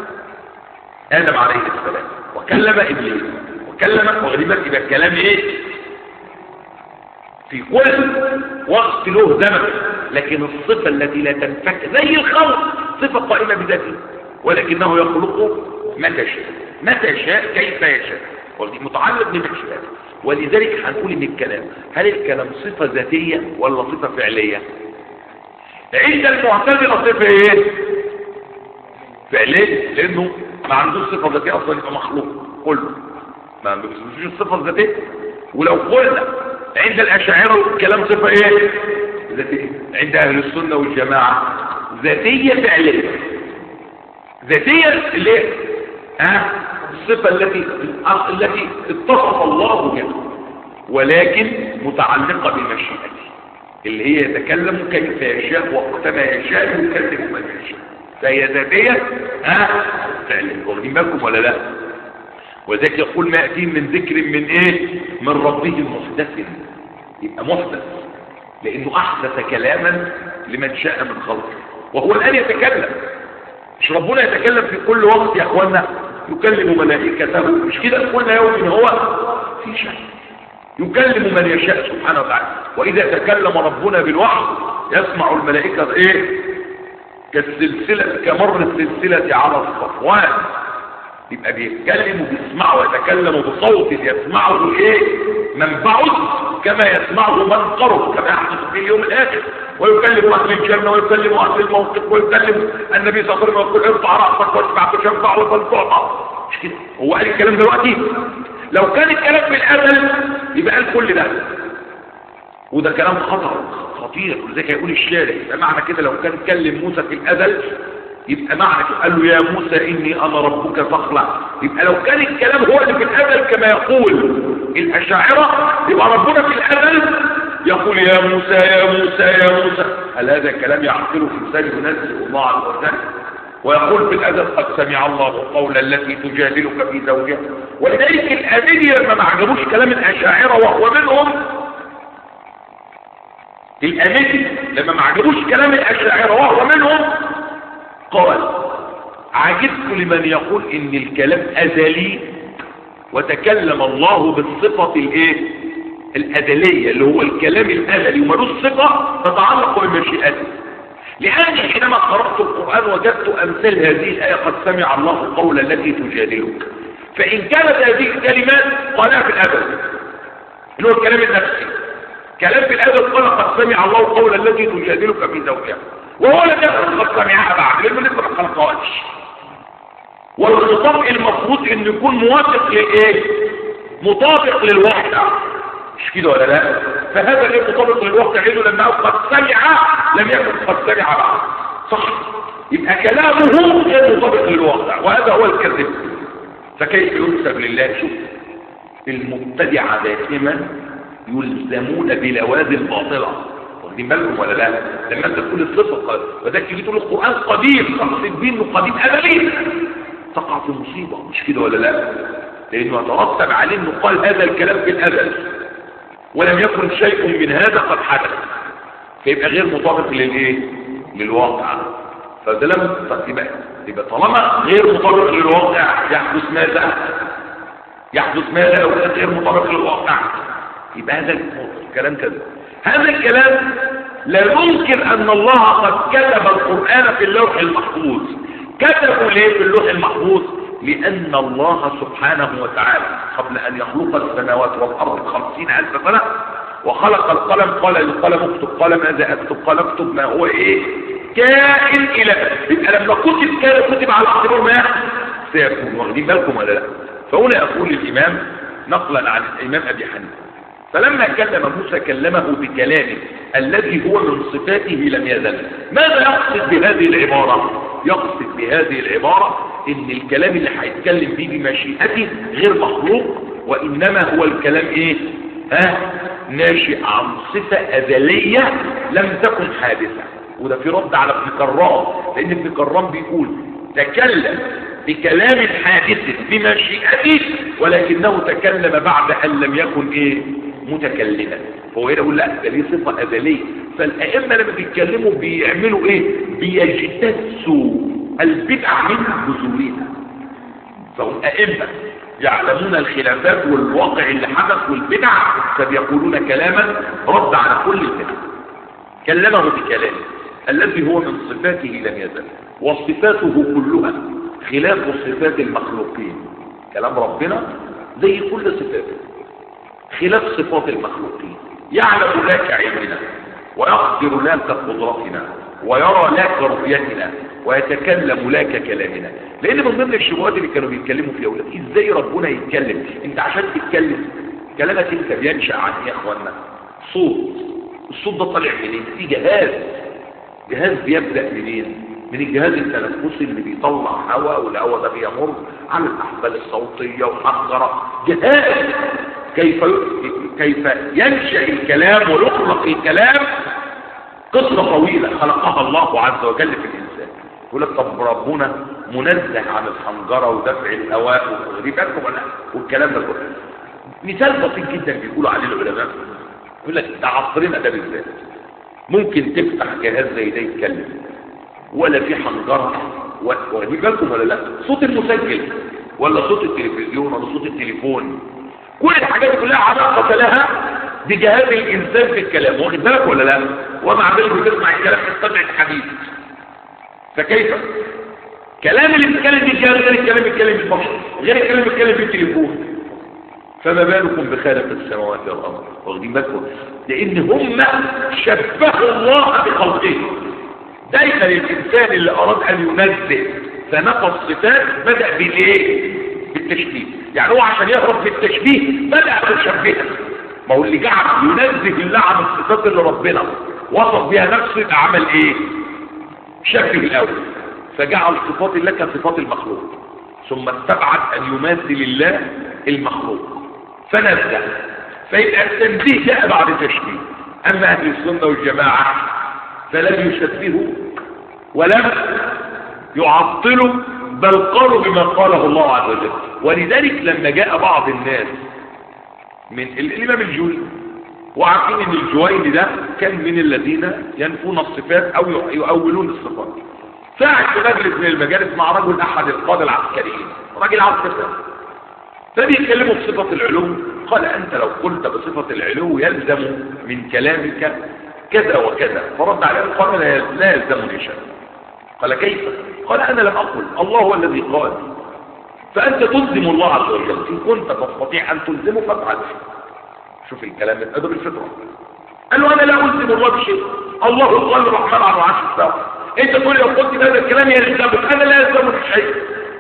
S1: ادم عليه السلام وكلم ابليس وكلم وغريبا يبقى الكلام ايه في كل وقت له زمن لكن الصفه التي لا تنفك زي الخلق صفه قائمه بذاته ولكنه يخلقه متى شاء متى شاء كيف يشاء متعلق بمشيئته ولذلك هنقول ان الكلام هل الكلام صفة ذاتية ولا صفة فعلية عند المعتزلة صفة ايه فعلية لانه ما عندوش صفة ذاتية اصلا يبقى مخلوق كله ما بيثبتوش الصفة الذاتية ولو قلنا عند الاشاعرة الكلام صفة ايه ذاتية عند اهل السنة والجماعة ذاتية فعلية ذاتية اللي هي ها الصفة التي التي اتصف الله بها ولكن متعلقة بمشيئته اللي هي يتكلم كيف يشاء وقتما يشاء يكلم من يشاء فهي ذاتية ها فعلا واخدين بالكم ولا لا وذلك يقول ما يأتيهم من ذكر من ايه من ربهم محدث يبقى محدث لانه احدث كلاما لمن شاء من خلقه وهو الان يتكلم مش ربنا يتكلم في كل وقت يا اخوانا يكلم ملائكته مش كده كل يوم هو في شيء يكلم من يشاء سبحانه وتعالى واذا تكلم ربنا بالوحي يسمع الملائكه ايه كالسلسله كمر السلسله على الصفوان يبقى بيتكلم وبيسمعه ويتكلم بصوت يسمعه ايه من بعد كما يسمعه من قرب كما يحدث في اليوم الاخر ويكلم اهل الجنه ويكلم اهل الموقف ويكلم النبي صلى الله عليه وسلم ويقول ارفع راسك واشفع تشفع وتنفع مش كده هو قال الكلام دلوقتي لو كان الكلام في الازل يبقى قال كل ده وده كلام خطر خطير ولذلك هيقول الشارع يبقى معنى كده لو كان كلم موسى في الازل يبقى معنى كده قال له يا موسى اني انا ربك فاخلع يبقى لو كان الكلام هو اللي في الازل كما يقول الاشاعره يبقى ربنا في الازل يقول يا موسى يا موسى يا موسى هل هذا الكلام يعقله في لسان ينزل الله عز وجل ويقول في الأدب قد سمع الله قول التي تجادلك في زوجها ولذلك الأميني لما ما عجبوش كلام الأشاعرة وهو منهم الأميني لما ما عجبوش كلام الأشاعرة وهو منهم قال عجبت لمن يقول إن الكلام أزلي وتكلم الله بالصفة الايه الأزلية اللي هو الكلام الأزلي ومالوش صفة تتعلق بمشيئته لأني حينما قرأت القرآن وجدت أمثال هذه الآية قد سمع الله قول التي تجادلك فإن كانت هذه الكلمات قالها في الأدب اللي هو الكلام النفسي كلام في الأدب قال قد سمع الله قول التي تجادلك في زوجها وهو لم يكن قد سمعها بعد لأنه لسه ما خلقهاش والخطاب المفروض انه يكون موافق لايه مطابق للواقع مش كده ولا لا فهذا غير مطابق للواقع لانه لما قد سمع لم يكن قد سمع بعد صح يبقى كلامه غير مطابق للواقع وهذا هو الكذب فكيف ينسب لله شوف المبتدعه دائما يلزمون بلوازم باطله واخدين بالكم ولا لا لما انت تقول الصفه وذاك تيجي تقول القران قديم تقصد بيه انه قديم ازلي تقع في مصيبه مش كده ولا لا لانه يترتب عليه انه قال هذا الكلام في الازل ولم يكن شيء من هذا قد حدث فيبقى غير مطابق للايه للواقع فده لم يبقى يبقى طالما غير مطابق للواقع يحدث ماذا يحدث ماذا لو كان غير مطابق للواقع يبقى هذا الكلام كذا هذا الكلام لا ينكر ان الله قد كتب القرآن في اللوح المحفوظ كتبوا ليه في اللوح المحفوظ لأن الله سبحانه وتعالى قبل أن يخلق السماوات والأرض خمسين ألف سنة وخلق القلم قال للقلم اكتب قال ماذا اكتب قال اكتب ما هو ايه كائن الى يبقى لما كتب كان كتب على اعتبار ما سيكون واخدين بالكم ولا لا فهنا يقول الامام نقلا عن الامام ابي حنيفه فلما كلم موسى كلمه بكلامه الذي هو من صفاته لم يزل ماذا يقصد بهذه العبارة يقصد بهذه العبارة ان الكلام اللي هيتكلم به بمشيئته غير مخلوق وانما هو الكلام ايه ها ناشئ عن صفة ازلية لم تكن حادثة وده في رد على ابن كرام لان ابن كرام بيقول تكلم بكلام حادث بمشيئته ولكنه تكلم بعد ان لم يكن ايه متكلما فهو هنا يقول لا ده ليه صفه ازليه فالائمه لما بيتكلموا بيعملوا ايه بيجتثوا البدع من جذورها فهم ائمه يعلمون الخلافات والواقع اللي حدث والبدع فبيقولون كلاما رد على كل البدع كلمه بكلامه الذي هو من صفاته لم يزل وصفاته كلها خلاف صفات المخلوقين كلام ربنا زي كل صفاته خلاف صفات المخلوقين يعلم لك علمنا ويقدر لك قدرتنا ويرى لك رؤيتنا ويتكلم لك كلامنا لان من ضمن الشبهات اللي كانوا بيتكلموا فيها اولاد ازاي ربنا يتكلم انت عشان تتكلم كلامك انت بينشا عن ايه يا اخوانا صوت الصوت ده طالع منين في جهاز جهاز بيبدا منين من الجهاز التنفسي اللي بيطلع هواء والهواء ده بيمر على الاحبال الصوتيه وحجره جهاز كيف كيف ينشا الكلام ويخلق الكلام قصه طويله خلقها الله عز وجل في الانسان يقول لك طب ربنا منزه عن الحنجره ودفع الهواء واخدين بالكم ولا والكلام ده كله مثال بسيط جدا بيقولوا عليه العلماء يقول لك ده عصرنا ده بالذات ممكن تفتح جهاز زي ده يتكلم ولا في حنجره واخدين بالكم ولا لا صوت المسجل ولا صوت التلفزيون ولا صوت التليفون كل الحاجات دي كلها علاقه لها بجهاز الانسان في الكلام واخد بالك ولا لا ومع ذلك بتسمع الكلام تستمع الحديث فكيف كلام اللي بيتكلم بيه الجهاز غير الكلام اللي بيتكلم بالبشر غير الكلام اللي بيتكلم بالتليفون فما بالكم بخالق السماوات والارض واخدين بالكم لان هم شبهوا الله بخلقه دايما الانسان اللي اراد ان ينزه ثناء الصفات بدا بالايه بالتشبيه يعني هو عشان يهرب من التشبيه بدا بالشبهه ما هو اللي قاعد ينزه الله عن الصفات اللي ربنا وصف بها نفسه يبقى عمل ايه شبه الاول فجعل صفات الله كصفات المخلوق ثم استبعد ان يماثل الله المخلوق فنزل فيبقى التنزيه جاء بعد تشبيه اما اهل السنه والجماعه فلم يشبهوا ولم يعطلوا بل قالوا بما قاله الله عز وجل ولذلك لما جاء بعض الناس من الامام الجويني وعارفين ان الجويني ده كان من الذين ينفون الصفات او يؤولون الصفات ساعد في مجلس من المجالس مع رجل احد القاده العسكريين راجل عسكري فبيتكلموا بصفه العلو قال انت لو قلت بصفه العلو يلزم من كلامك كذا وكذا فرد عليه قال لا يلزمني شيء قال كيف قال انا لم اقل الله هو الذي قال فانت تلزم الله عز وجل ان كنت تستطيع ان تلزمه فافعل شوف الكلام من ادب الفطره قال له انا لا الزم الله بشيء الله قال الرحمن على العرش استوى انت تقول لو قلت هذا الكلام يلزمك انا لا يلزمني شيء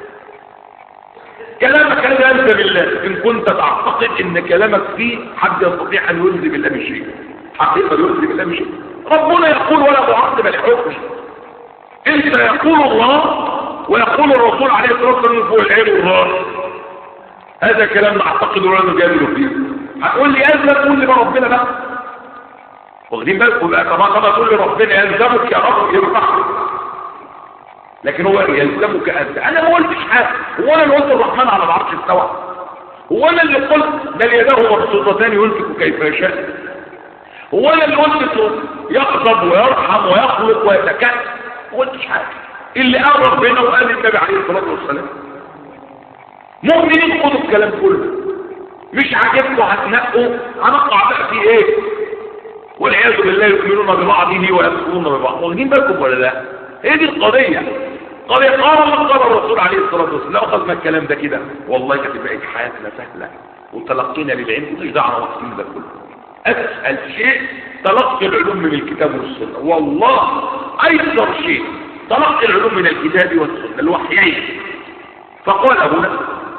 S1: كلامك لا يلزم الله ان كنت تعتقد ان كلامك فيه حد يستطيع ان يلزم الله بشيء حد يقدر يلزم الله بشيء ربنا يقول ولا معقب لحكمه انت يقول الله ويقول الرسول عليه الصلاه والسلام فوق العين والراس هذا كلام نعتقد ولا نجادل فيه هتقول لي يلزم قول لي ما ربنا بقى واخدين بالكم بقى طبعا طبعا تقول لي ربنا يلزمك يا رب يرفعك لكن هو يلزمك انت انا ما قلتش حاجه هو انا اللي قلت الرحمن على العرش استوى هو انا اللي قلت بل يداه مبسوطتان ينفق كيف يشاء هو انا اللي قلت يغضب ويرحم ويخلق ويتكلم ما قلتش حاجه اللي قال ربنا وقال النبي عليه الصلاه والسلام مؤمنين خدوا الكلام كله مش عاجبكم هتنقوا هنقع بقى في ايه والعياذ بالله يؤمنون ببعضه ويكفرون ببعض واخدين بالكم ولا لا هي دي القضيه قضيه قال الله قال الرسول عليه الصلاه والسلام لو اخذنا الكلام ده كده والله كانت بقت حياتنا سهله وتلقينا للعلم مش دعوه واقفين ده كله اسهل شيء تلقي العلوم من الكتاب والسنه والله ايسر شيء تلقي العلوم من الكتاب والسنه الوحيين فقال هنا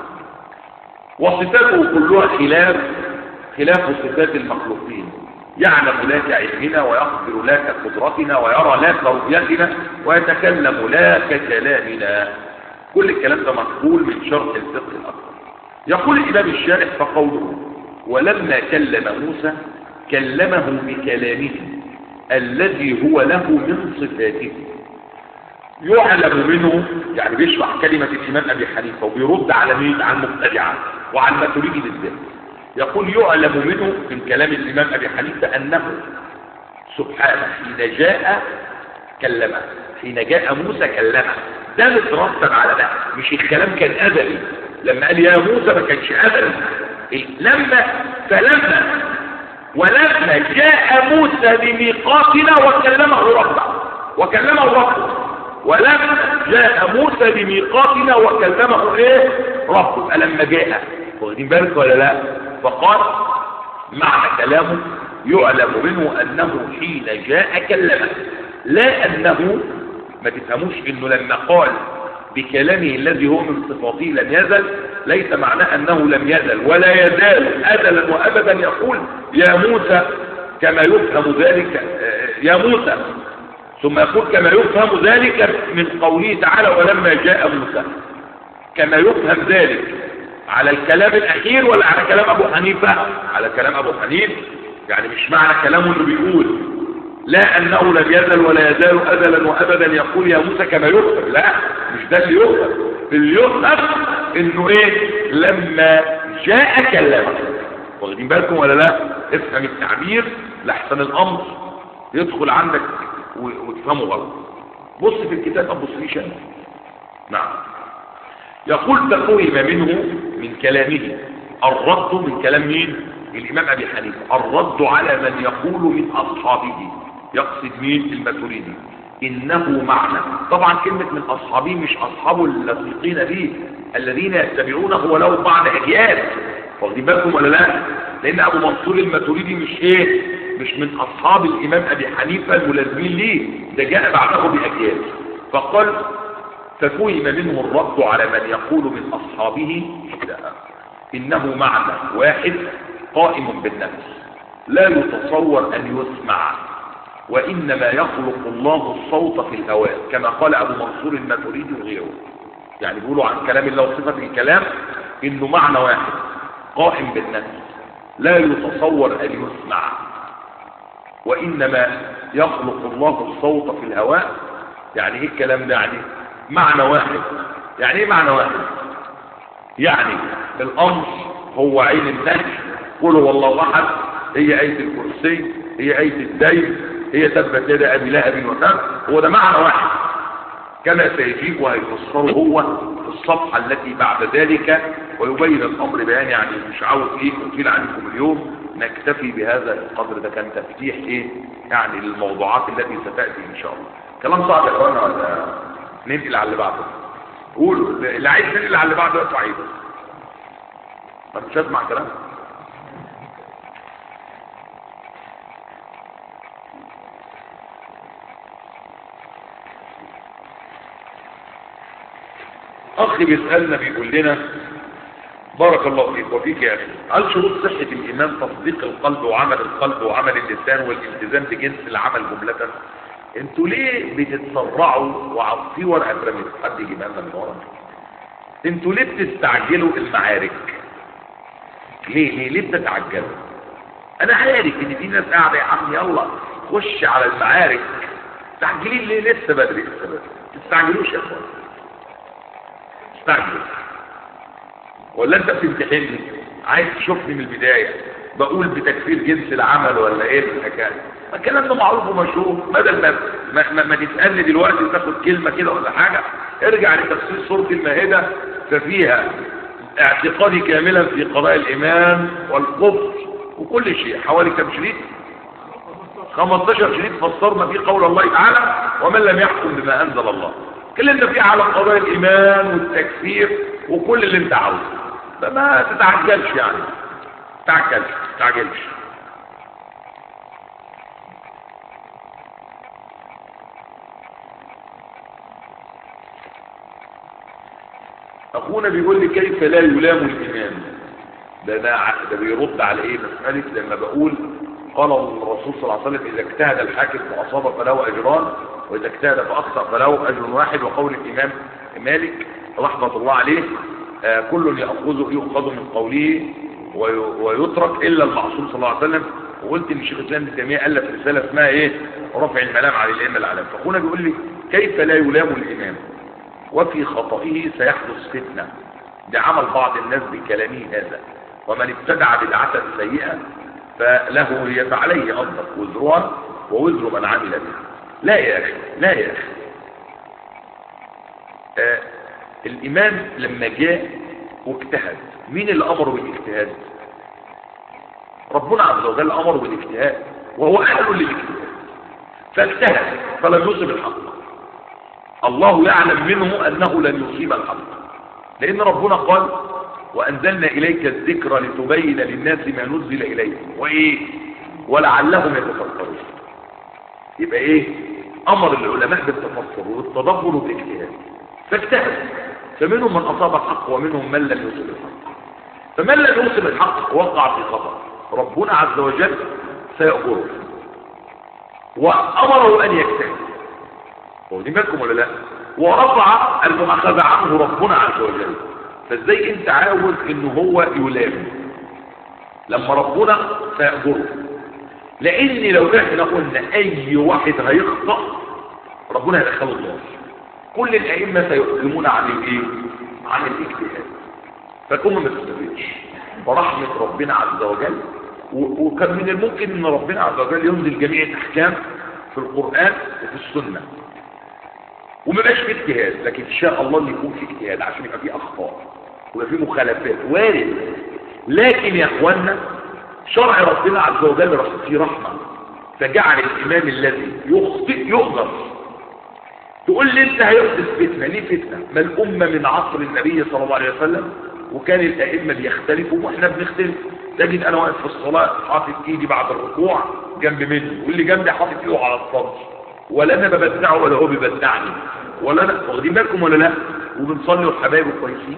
S1: وصفاته كلها خلاف خلاف صفات المخلوقين يعلم لا كعلمنا ويقدر لا كقدرتنا ويرى لا كرؤيتنا ويتكلم لا ككلامنا كل الكلام ده مقبول من شرح الفقه الاكبر يقول الامام الشارح فقوله ولما كلم موسى كلمه بكلامه الذي هو له من صفاته يعلم منه يعني بيشرح كلمة الإمام أبي حنيفة وبيرد على مين على المبتدعة وعلى الماتريدي بالذات يقول يعلم منه من كلام الإمام أبي حنيفة أنه سبحانه حين جاء كلمه حين جاء موسى كلمه ده مترتب على ده مش الكلام كان أزلي لما قال يا موسى ما كانش أزلي إيه؟ لما فلما ولما جاء موسى لميقاتنا وكلمه ربه وكلمه ربه ولما جاء موسى لميقاتنا وكلمه ايه ربه لما جاء واخدين بالك ولا لا فقال معنى كلامه يعلم منه انه حين جاء كلمه لا انه ما تفهموش انه لما قال بكلامه الذي هو من صفاته لم يزل ليس معناه انه لم يزل ولا يزال ازلا وابدا يقول يا موسى كما يفهم ذلك يا موسى ثم يقول كما يفهم ذلك من قوله تعالى ولما جاء موسى كما يفهم ذلك على الكلام الاخير ولا على كلام ابو حنيفة على كلام ابو حنيفة يعني مش معنى كلامه انه بيقول لا انه لم يزل ولا يزال ازلا وابدا يقول يا موسى كما يفهم لا مش ده اللي يفهم اللي يفهم انه ايه لما جاء كلمه واخدين بالكم ولا لا افهم التعبير لاحسن الامر يدخل عندك وتفهمه غلط بص في الكتاب ابو سريشة نعم يقول تفهم منه من كلامه الرد من كلام مين الامام ابي حنيفه الرد على من يقول من اصحابه يقصد مين الماتريدي انه معنى طبعا كلمة من اصحابه مش اصحابه اللصيقين به الذين يتبعونه ولو بعد اجيال واخدين بالكم ولا لا لان ابو منصور الماتريدي مش ايه مش من اصحاب الامام ابي حنيفة الملازمين ليه ده جاء بعده باجيال فقال ففهم منه الرد على من يقول من اصحابه انه معنى واحد قائم بالنفس لا يتصور ان يسمع وإنما يخلق الله الصوت في الهواء كما قال أبو منصور الماتريدي وغيره يعني بيقولوا عن كلام الله وصفة الكلام إنه معنى واحد قائم بالنفس لا يتصور أن يسمع وإنما يخلق الله الصوت في الهواء يعني إيه الكلام ده يعني معنى واحد يعني إيه معنى واحد يعني الأمر هو عين النهي قل هو الله أحد هي آية الكرسي هي آية الدين هي تبت يد أبي لهب وتب هو ده معنى واحد كما سيجيب وهيفسره هو في الصفحة التي بعد ذلك ويبين الأمر بيان يعني مش عاوز إيه أطيل عليكم اليوم نكتفي بهذا القدر ده كان تفتيح إيه يعني للموضوعات التي ستأتي إن شاء الله كلام صعب يا إخوانا ولا ننقل على اللي بعده قولوا اللي عايز ننقل على اللي بعده يقطع عيده ما مش هسمع كلام اخ بيسألنا بيقول لنا بارك الله فيك وفيك يا اخي هل شروط صحة الايمان تصديق القلب وعمل القلب وعمل اللسان والالتزام بجنس العمل جملة انتوا ليه بتتسرعوا وفي ورقة رميت حد يجي لنا من ورا انتوا ليه بتستعجلوا المعارك ليه ليه ليه بتتعجلوا انا عارف ان في ناس قاعده يا عم يلا خش على المعارك مستعجلين ليه لسه بدري لسه بدري ما تستعجلوش يا اخوان تستعجل ولا انت بتمتحني عايز تشوفني من البداية بقول بتكفير جنس العمل ولا ايه الحكايه الكلام ده معروف ومشهور بدل ما ما, ما, ما تسالني دلوقتي وتاخد كلمه كده ولا حاجه ارجع لتفسير سوره المائده ففيها اعتقادي كاملا في قضاء الايمان والكفر وكل شيء حوالي كم شريط 15 شريط فسرنا فيه قول الله تعالى ومن لم يحكم بما انزل الله اتكلمنا فيه على قضايا الايمان والتكفير وكل اللي انت عاوزه فما تتعجلش يعني تعجلش تعجلش اخونا بيقول لي كيف لا يلام الامام ده ده, ده بيرد على ايه مسألة لما بقول قال الرسول صلى الله عليه وسلم اذا اجتهد الحاكم فاصاب فله اجران واذا اجتهد فاخطا فله اجر واحد وقول الامام مالك رحمه الله عليه آه كل ياخذ يؤخذ من قوله ويترك الا المعصوم صلى الله عليه وسلم وقلت ان شيخ الاسلام ابن تيميه الف رساله اسمها ايه رفع الملام على الائمه الاعلام فاخونا بيقول لي كيف لا يلام الامام وفي خطئه سيحدث فتنه ده عمل بعض الناس بكلامه هذا ومن ابتدع بدعه سيئه فله هي فعليه أفضل وزرها ووزر من عمل به لا يا أخي لا يا أخي آه الإمام لما جاء واجتهد مين اللي أمره بالاجتهاد ربنا عز وجل أمره بالاجتهاد وهو أهل للاجتهاد فاجتهد فلم يصب الحق الله يعلم منه أنه لن يصيب الحق لأن ربنا قال وأنزلنا إليك الذكر لتبين للناس ما نزل إليهم وإيه ولعلهم يتفكرون يبقى إيه أمر العلماء بالتفكر والتدبر والاجتهاد فاجتهد فمنهم من أصاب الحق ومنهم من لم يصب الحق فمن لم يصب الحق وقع في خطأ ربنا عز وجل سيأجره وأمره أن يجتهد واخدين بالكم ولا لا ورفع المؤاخذة عنه ربنا عز وجل فازاي انت عاوز ان هو يلام لما ربنا سيأجره لان لو احنا قلنا اي واحد هيخطأ ربنا هيدخله النار كل الائمه سيحكمون عن الايه عن الاجتهاد فكم ما تستفيدش برحمه ربنا عز وجل وكان من الممكن ان ربنا عز وجل ينزل جميع الاحكام في القران وفي السنه وما بقاش في اجتهاد لكن ان شاء الله ان يكون في اجتهاد عشان يبقى في اخطاء ويبقى في مخالفات وارد لكن يا اخوانا شرع ربنا عز وجل فيه رحمه فجعل الامام الذي يخطئ يؤذر تقول لي انت هيحدث فتنه ليه فتنه ما الامه من عصر النبي صلى الله عليه وسلم وكان الائمه بيختلفوا واحنا بنختلف تجد انا واقف في الصلاه حاطط ايدي بعد الركوع جنب مني واللي جنبي حاطط ايده على الصدر ولا انا ببدعه ولا هو بيبدعني ولا انا واخدين بالكم ولا لا وبنصلي والحبايب كويسين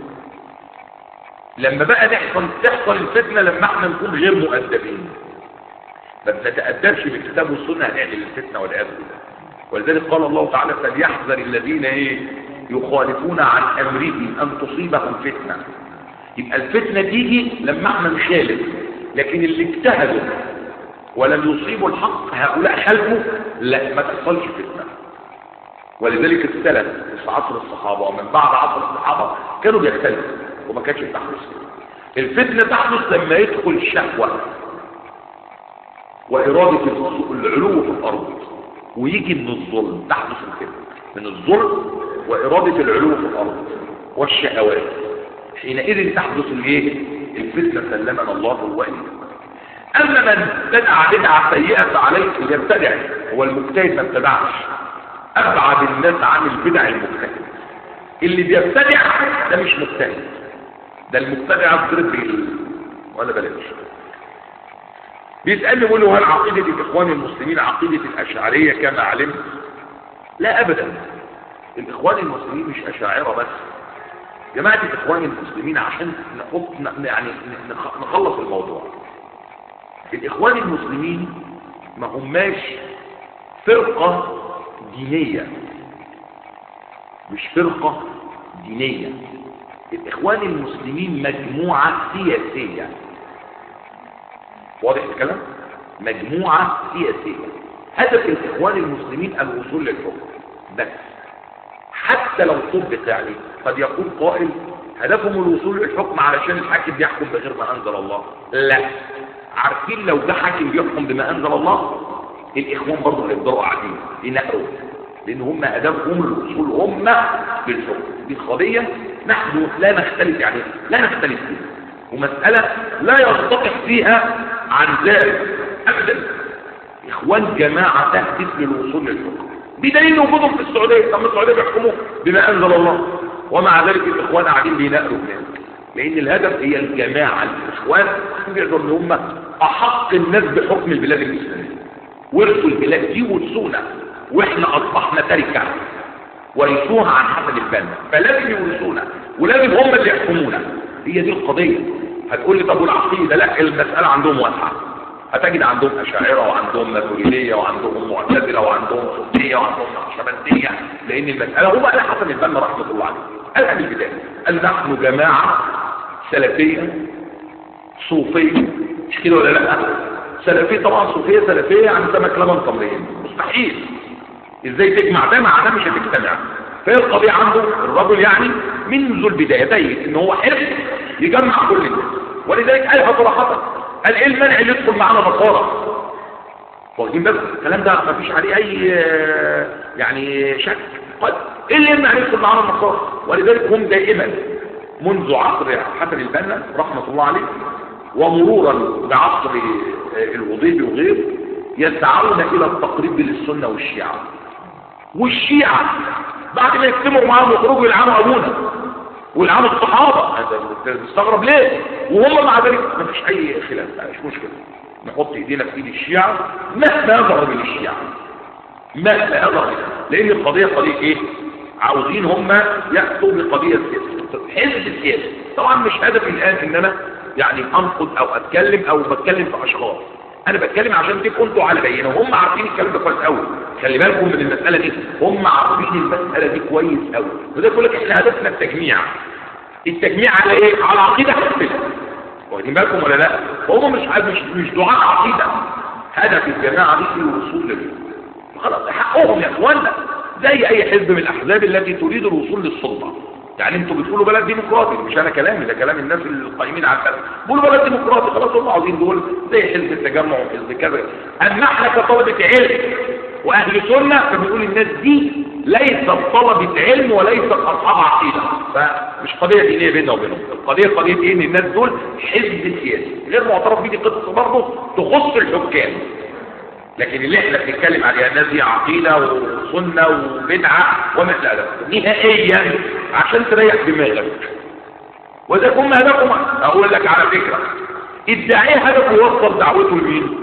S1: لما بقى نحصل تحصل الفتنه لما احنا نكون غير مؤدبين ما بنتأدبش بالكتاب والسنة هنعمل الفتنة والعياذ بالله ولذلك قال الله تعالى فليحذر الذين ايه يخالفون عن امره ان تصيبهم فتنة يبقى الفتنة تيجي لما احنا نخالف لكن اللي اجتهدوا ولم يصيبوا الحق هؤلاء خلفوا لا ما تحصلش فتنة ولذلك السلف في عصر الصحابة ومن بعد عصر الصحابة كانوا بيختلفوا وما كانش بتحدث الفتنة تحدث لما يدخل الشهوة وإرادة العلو في الأرض ويجي من الظلم تحدث الفتنة من الظلم وإرادة العلو في الأرض والشهوات حينئذ تحدث الايه الفتنة سلمنا الله وإياكم أما من ابتدع بدعة سيئة فعليه اللي يبتدع هو المجتهد ما ابتدعش أبعد الناس عن البدع المجتهد اللي بيبتدع ده مش مجتهد ده المبتدع الضرب ولا بلاش بيسألني يقول له هل عقيدة الإخوان المسلمين عقيدة الأشعرية كما علمت لا أبدا الإخوان المسلمين مش أشاعرة بس جماعة الإخوان المسلمين عشان نحط يعني نخلص الموضوع الإخوان المسلمين ما هماش فرقة دينية مش فرقة دينية الإخوان المسلمين مجموعة سياسية واضح الكلام مجموعة سياسية هدف الإخوان المسلمين الوصول للحكم بس حتى لو طبق يعني قد يقول قائل هدفهم الوصول للحكم علشان الحاكم بيحكم بغير ما أنزل الله لا عارفين لو ده حاكم بيحكم بما أنزل الله الإخوان برضه هيفضلوا قاعدين ينقروا لأن هم هدفهم الوصول هم للحكم دي قضية نحن لا نختلف يعني لا نختلف فيها ومسألة لا يرتقح فيها عن ذلك أبدا إخوان جماعة تهدف للوصول للحكم بدليل وجودهم في السعودية طب السعودية بيحكموا بما أنزل الله ومع ذلك الإخوان قاعدين بينقلوا هناك لأن الهدف هي الجماعة الإخوان بيقدروا إن هم أحق الناس بحكم البلاد الإسلامية ورثوا البلاد دي ورثونا وإحنا أصبحنا تركة ورثوها عن حسن البنا فلازم يورثونا ولازم هم اللي يحكمونا هي دي القضية هتقول لي طب والعقيدة لا المسألة عندهم واسعة هتجد عندهم أشاعرة وعندهم ماتريدية وعندهم معتزلة وعندهم صوفية وعندهم نقشبندية لأن المسألة هو قال حسن البنا رحمة الله عليه قالها من البداية قال نحن جماعة سلفية صوفية مش كده ولا لا سلفية طبعا صوفية سلفية عن سمك لبن تمرين مستحيل ازاي تجمع ده مع ده مش هتجتمع فهي القضية عنده الرجل يعني منذ البداية بين ان هو حرص يجمع كل الناس ولذلك قالها صراحة قال ايه المنع اللي يدخل معانا نصارى واخدين بالكم الكلام ده ما فيش عليه اي يعني شك طيب ايه اللي يمنع يدخل معانا النصارى ولذلك هم دائما منذ عصر حسن البنا رحمة الله عليه ومرورا بعصر الوضيبي وغيره يسعون الى التقريب للسنة والشيعة والشيعة بعد ما يكتموا معاهم يخرجوا يلعنوا ابونا ويلعنوا الصحابة انت مستغرب ليه وهم مع ذلك ما فيش اي خلاف مش مشكلة نحط ايدينا في ايد الشيعة مهما يظهر من الشيعة مهما يظهر لان القضية قضية ايه عاوزين هم يأتوا بقضية سياسية حزب سياسي طبعا مش هدفي الان ان انا يعني انقد او اتكلم او بتكلم في اشخاص انا بتكلم عشان تبقوا انتوا على بينه وهم عارفين الكلام ده كويس قوي خلي بالكم من المساله دي هم عارفين المساله دي كويس قوي وده يقول لك احنا هدفنا التجميع التجميع على ايه على عقيده حسنه واخدين بالكم ولا لا هم مش مش مش دعاء عقيده هدف الجماعه دي في الوصول لله خلاص حقهم يا اخوانا زي اي حزب من الاحزاب التي تريد الوصول للسلطه يعني انتوا بتقولوا بلد ديمقراطي مش انا كلامي ده كلام الناس القائمين على البلد بيقولوا بلد ديمقراطي خلاص هم عاوزين دول زي حزب التجمع وحزب كذا اما احنا كطلبه علم واهل سنه فبنقول الناس دي ليست طلبه علم وليست اصحاب عقيده فمش قضيه دينيه بيننا وبينهم القضيه قضيه ايه ان الناس دول حزب سياسي غير معترف بيه دي قصه برضه تخص الحكام لكن اللي احنا بنتكلم عليها الناس دي عقيدة وسنة وبدعة ومثل هذا نهائيا عشان تريح دماغك وإذا كنا هدفهم أقول لك على فكرة الداعية هدفه يوصل دعوته لمين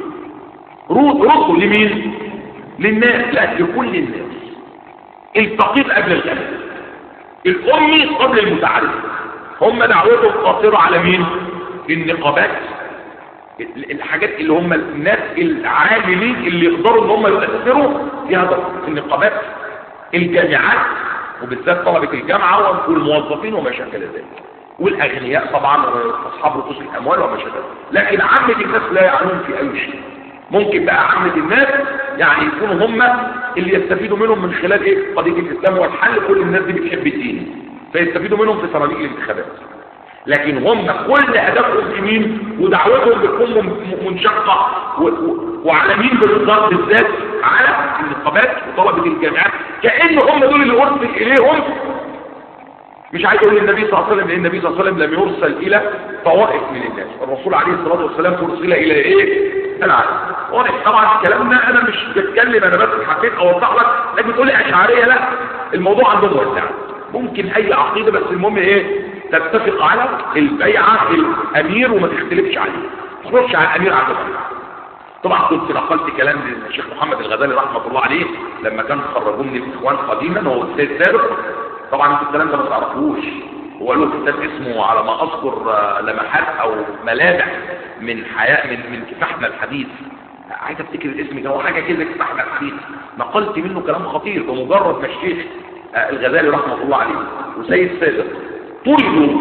S1: رده لمين للناس لا لكل الناس الفقير قبل الغني الأمي قبل المتعرف هم دعوتهم قاصرة على مين النقابات ال- الحاجات اللي هم الناس العاملين اللي يقدروا ان هم يؤثروا في هذا النقابات الجامعات وبالذات طلبة الجامعة والموظفين وما شابه ذلك والاغنياء طبعا واصحاب رؤوس الاموال وما شابه لكن عامة الناس لا يعنون في اي شيء ممكن بقى عامة الناس يعني يكونوا هم اللي يستفيدوا منهم من خلال ايه قضية الاسلام والحل كل الناس دي بتحب الدين فيستفيدوا منهم في صناديق الانتخابات لكن هم كل هدفهم في مين ودعوتهم بتكون من- منشقة و- و- وعلى مين بالضبط بالذات على النقابات وطلبة الجامعات كأن هم دول اللي أرسل إليهم مش عايز اقول النبي صلى الله عليه وسلم لان النبي صلى الله عليه وسلم لم يرسل الى طوائف من الناس الرسول عليه الصلاه والسلام ارسل الى ايه العالم واضح طبعا الكلام ده انا مش بتكلم انا بس حبيت اوضح لك لكن تقول لي اشعريه لا الموضوع عندهم واسع ممكن اي عقيده بس المهم ايه تتفق على البيعه الامير وما تختلفش عليه ما تخرجش على الامير عبد الله طبعا كنت نقلت كلام للشيخ محمد الغزالي رحمه الله عليه لما كان خرجوه من الاخوان قديما هو استاذ سابق طبعا انتوا الكلام ده ما تعرفوش هو له كتاب اسمه على ما اذكر آه، لمحات او ملامح من حياة من من كفاحنا الحديث عايز افتكر الاسم ده هو حاجه كده كفاحنا الحديث نقلت منه كلام خطير بمجرد ما الشيخ آه، الغزالي رحمه الله عليه وسيد سابق طردوا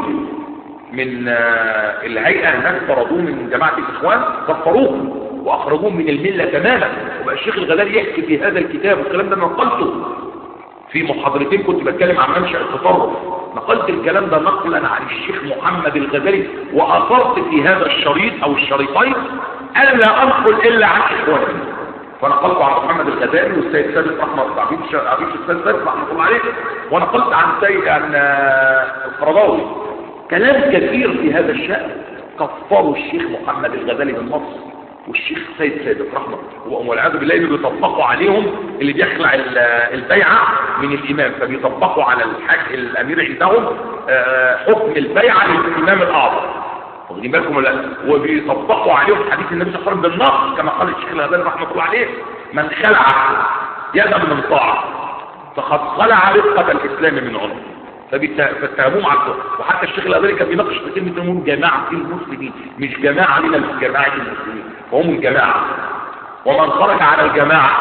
S1: من آه، الهيئة هناك طردوه من جماعة الإخوان كفروه وأخرجوه من الملة تماما وبقى الشيخ الغزالي يحكي في هذا الكتاب والكلام ده أنا نقلته في محاضرتين كنت بتكلم عن منشأ التطرف نقلت الكلام ده نقلا عن الشيخ محمد الغزالي وأثرت في هذا الشريط أو الشريطين ألا أنقل إلا عن إخواني فنقلت عن محمد الغزالي والسيد سابق رحمه الله عبيد عبيد السيد سابق رحمه الله عليه ونقلت عن سيد عن آه، القرضاوي كلام كثير في هذا الشأن كفروا الشيخ محمد الغزالي من مصر والشيخ سيد سابق رحمه الله والعياذ بالله اللي بيطبقوا عليهم اللي بيخلع ال- البيعه من الامام فبيطبقوا على الحاج الامير عندهم آه، حكم البيعه للامام الاعظم واخدين بالكم ولا لا وبيطبقوا عليهم حديث النبي صلى الله عليه وسلم بالنص كما قال الشيخ الغزالي رحمه الله عليه من خلع يدا من طاعه فقد خلع رفقه الاسلام من عنقه فبيتهموهم على الكفر وحتى الشيخ الغزالي كان بيناقش في كلمه انهم جماعه المسلمين مش جماعه من جماعه المسلمين وهم الجماعه ومن خرج على الجماعه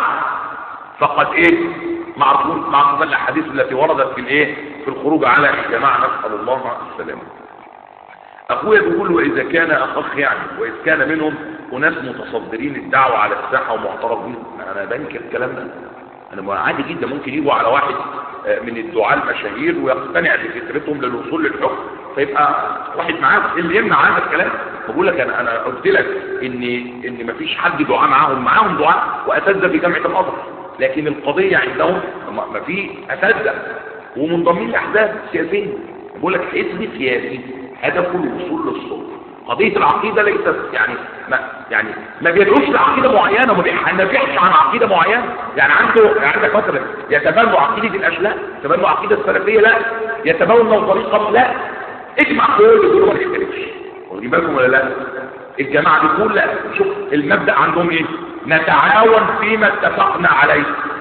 S1: فقد ايه معروفون معروف الاحاديث التي وردت في الايه في الخروج على الجماعه نسال الله السلامه اخويا بيقول واذا كان اخ يعني واذا كان منهم اناس متصدرين الدعوه على الساحه ومعترفين انا بنكر الكلام ده انا ما عادي جدا ممكن يجوا على واحد آه، من الدعاة المشاهير ويقتنع بفكرتهم للوصول للحكم فيبقى واحد معاه إيه اللي يمنع هذا الكلام بقول لك انا انا قلت لك ان ان مفيش حد دعاة معاهم معاهم دعاة واساتذه في جامعه الازهر لكن القضيه عندهم ما ما في اساتذه ومنضمين لاحزاب سياسيه بقول لك حزب سياسي هدفه الوصول للسلطه قضيه العقيده ليست يعني ما يعني ما بيدعوش لعقيده معينه ما بيحنفعش عن عقيده معينه يعني عنده عندك مثلا يتبنوا عقيده الاشلاء يتبنوا عقيده السلفيه لا يتبنوا طريقه لا اجمع كل دول ما تختلفش واخدين بالكم ولا لا الجماعه دي كل شوف المبدا عندهم ايه نتعاون فيما اتفقنا عليه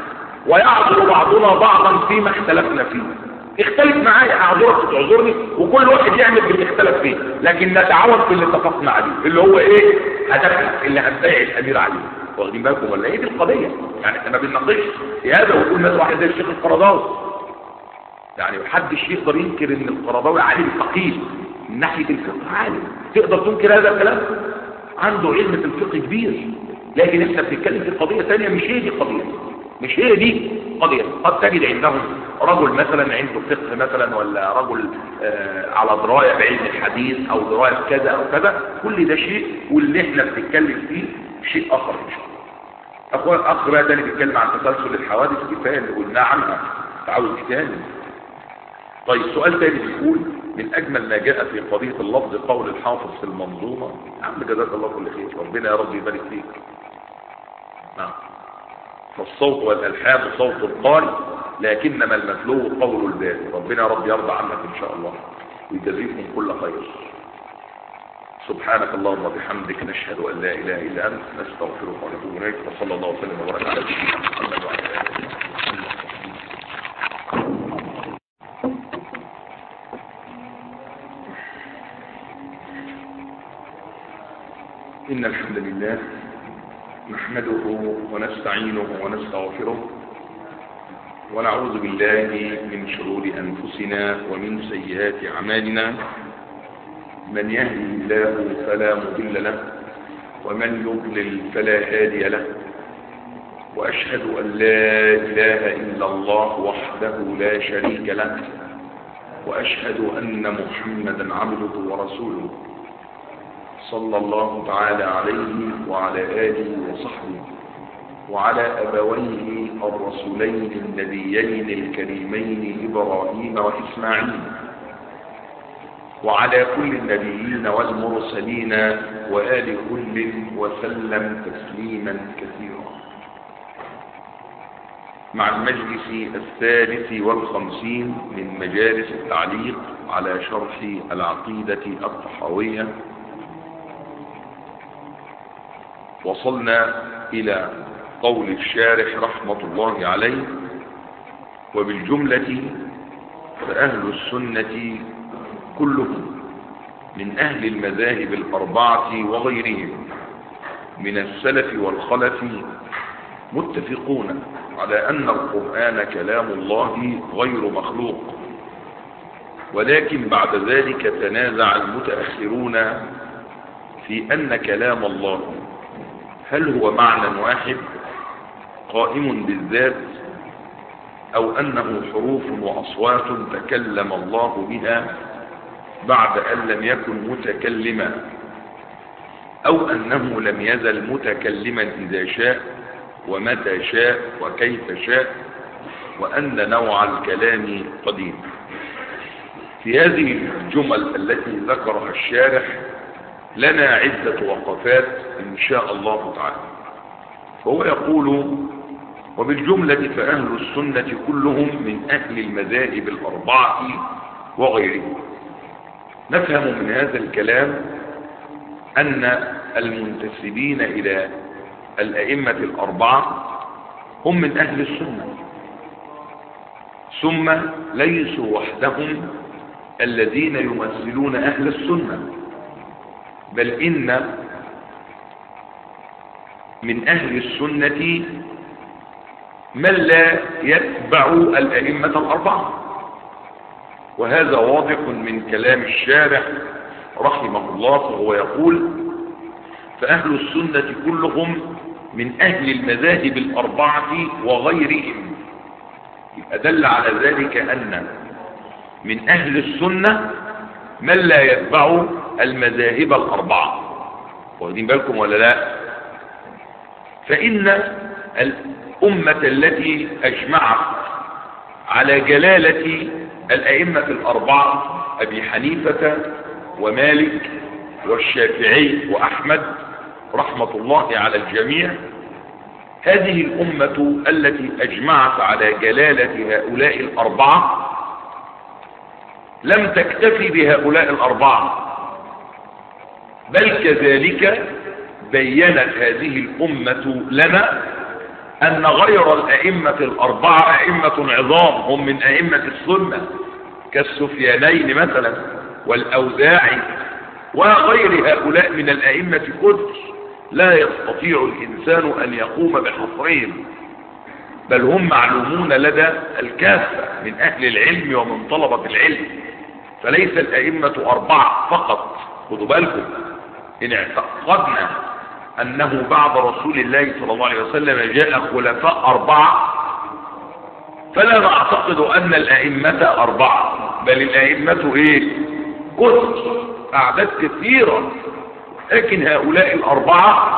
S1: ويعذر بعضنا بعضا فيما اختلفنا فيه اختلف معايا اعذرك تعذرني وكل واحد يعمل باللي اختلف فيه لكن نتعاون في اللي اتفقنا عليه اللي هو ايه هدفنا اللي هنبيع الامير عليه واخدين بالكم ولا ايه دي القضيه يعني احنا ما بنناقش في هذا ويقول مثلا واحد زي الشيخ القرضاوي يعني محدش يقدر ينكر ان القرضاوي عالم فقيه من ناحيه الفقه عالم تقدر تنكر هذا الكلام عنده علم في الفقه كبير لكن احنا بنتكلم في قضيه ثانيه مش هي دي القضيه مش هي دي قضيه قد تجد عندهم رجل مثلا عنده فقه مثلا ولا رجل آه على درايه بعلم الحديث او درايه كذا او كذا كل ده شيء واللي احنا بنتكلم فيه شيء اخر ان شاء الله اخوان اخ بقى تاني بيتكلم عن تسلسل الحوادث كفايه اللي قلناه عنها تعود تاني طيب سؤال تاني بيقول من اجمل ما جاء في قضيه اللفظ قول الحافظ في المنظومه يا عم جزاك الله كل خير ربنا يا رب يبارك فيك نعم فالصوت والالحان صوت القارئ لكنما المتلو قول الباري ربنا يا رب يرضى عنك ان شاء الله ويجزيكم كل خير سبحانك اللهم وبحمدك نشهد ان لا اله الا انت نستغفرك ونتوب اليك وصلى الله وسلم وبارك على سيدنا محمد وعلى اله وصحبه إن الحمد لله نحمده ونستعينه ونستغفره ونعوذ بالله من شرور أنفسنا ومن سيئات أعمالنا من يهدي الله فلا مضل له ومن يضلل فلا هادي له وأشهد أن لا إله إلا الله وحده لا شريك له وأشهد أن محمدا عبده ورسوله صلى الله تعالى عليه وعلى آله وصحبه وعلى أبويه الرسولين النبيين الكريمين إبراهيم وإسماعيل وعلى كل النبيين والمرسلين وآل كل وسلم تسليما كثيرا مع المجلس الثالث والخمسين من مجالس التعليق على شرح العقيدة الطحاوية وصلنا إلى قول الشارح رحمة الله عليه وبالجملة فأهل السنة كلهم من أهل المذاهب الأربعة وغيرهم من السلف والخلف متفقون على أن القرآن كلام الله غير مخلوق ولكن بعد ذلك تنازع المتأخرون في أن كلام الله هل هو معنى واحد قائم بالذات أو أنه حروف وأصوات تكلم الله بها بعد أن لم يكن متكلما أو أنه لم يزل متكلما إذا شاء ومتى شاء وكيف شاء وأن نوع الكلام قديم في هذه الجمل التي ذكرها الشارح لنا عدة وقفات إن شاء الله تعالى فهو يقول وبالجملة فأهل السنة كلهم من أهل المذاهب الأربعة وغيرهم نفهم من هذا الكلام أن المنتسبين إلى الأئمة الأربعة هم من أهل السنة ثم ليسوا وحدهم الذين يمثلون أهل السنة بل إن من أهل السنة من لا يتبع الأئمة الأربعة وهذا واضح من كلام الشارح رحمه الله فهو يقول فأهل السنة كلهم من أهل المذاهب الأربعة وغيرهم أدل على ذلك أن من أهل السنة من لا يتبع المذاهب الأربعة واخدين بالكم ولا لا فإن الأمة التي أجمعت على جلالة الأئمة الأربعة أبي حنيفة ومالك والشافعي وأحمد رحمة الله على الجميع هذه الأمة التي أجمعت على جلالة هؤلاء الأربعة لم تكتفي بهؤلاء الأربعة بل كذلك بينت هذه الأمة لنا أن غير الأئمة الأربعة أئمة عظام هم من أئمة السنة كالسفيانين مثلا والأوزاعي وغير هؤلاء من الأئمة كثر لا يستطيع الإنسان أن يقوم بحصرهم بل هم معلومون لدى الكافة من أهل العلم ومن طلبة العلم فليس الأئمة أربعة فقط خذوا بالكم إن اعتقدنا أنه بعد رسول الله صلى الله عليه وسلم جاء خلفاء أربعة فلا نعتقد أن الأئمة أربعة بل الأئمة إيه كثر أعداد كثيرة لكن هؤلاء الأربعة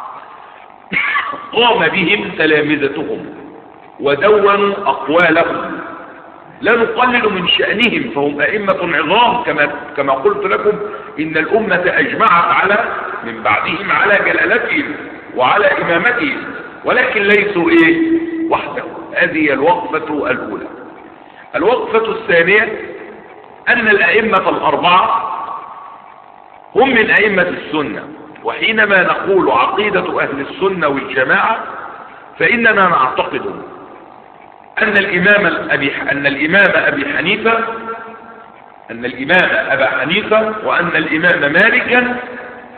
S1: قام بهم تلامذتهم ودونوا أقوالهم لا نقلل من شأنهم فهم أئمة عظام كما, كما قلت لكم إن الأمة أجمعت على من بعدهم على جلالتهم وعلى إمامتهم ولكن ليسوا إيه وحدهم هذه الوقفة الأولى الوقفة الثانية أن الأئمة الأربعة هم من أئمة السنة وحينما نقول عقيدة أهل السنة والجماعة فإننا نعتقد أن الإمام أبي أن الإمام أبي حنيفة أن الإمام أبا حنيفة وأن الإمام مالكا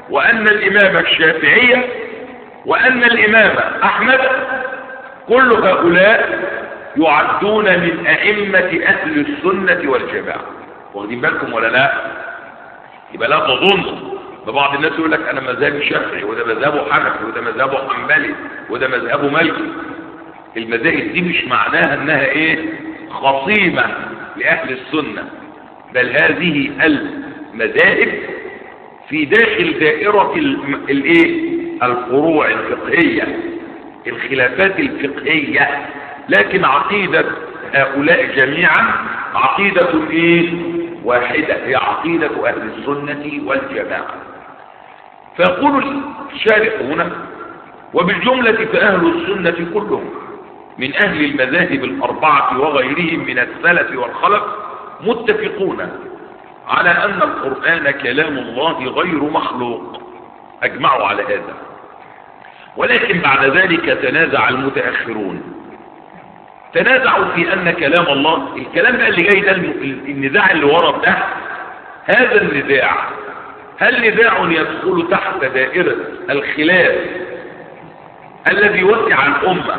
S1: وأن الإمام الشافعية وأن الإمام أحمد كل هؤلاء يعدون من أئمة أهل السنة والجماعة واخدين بالكم ولا لا يبقى لا تظن ببعض الناس يقول لك أنا مذهبي شافعي وده مذهبه حنفي وده مذهبه حنبلي وده مذهبه مالكي المذاهب دي مش معناها انها ايه خصيمة لأهل السنة بل هذه المذاهب في داخل دائرة الايه الفروع الفقهية الخلافات الفقهية لكن عقيدة هؤلاء جميعا عقيدة ايه واحدة هي عقيدة اهل السنة والجماعة فيقول الشارح هنا وبالجملة فأهل السنة كلهم من أهل المذاهب الأربعة وغيرهم من السلف والخلف متفقون على أن القرآن كلام الله غير مخلوق أجمعوا على هذا ولكن بعد ذلك تنازع المتأخرون تنازعوا في أن كلام الله الكلام بقى اللي جاي ده النزاع اللي ورا ده هذا النزاع هل نزاع يدخل تحت دائرة الخلاف الذي وسع الأمة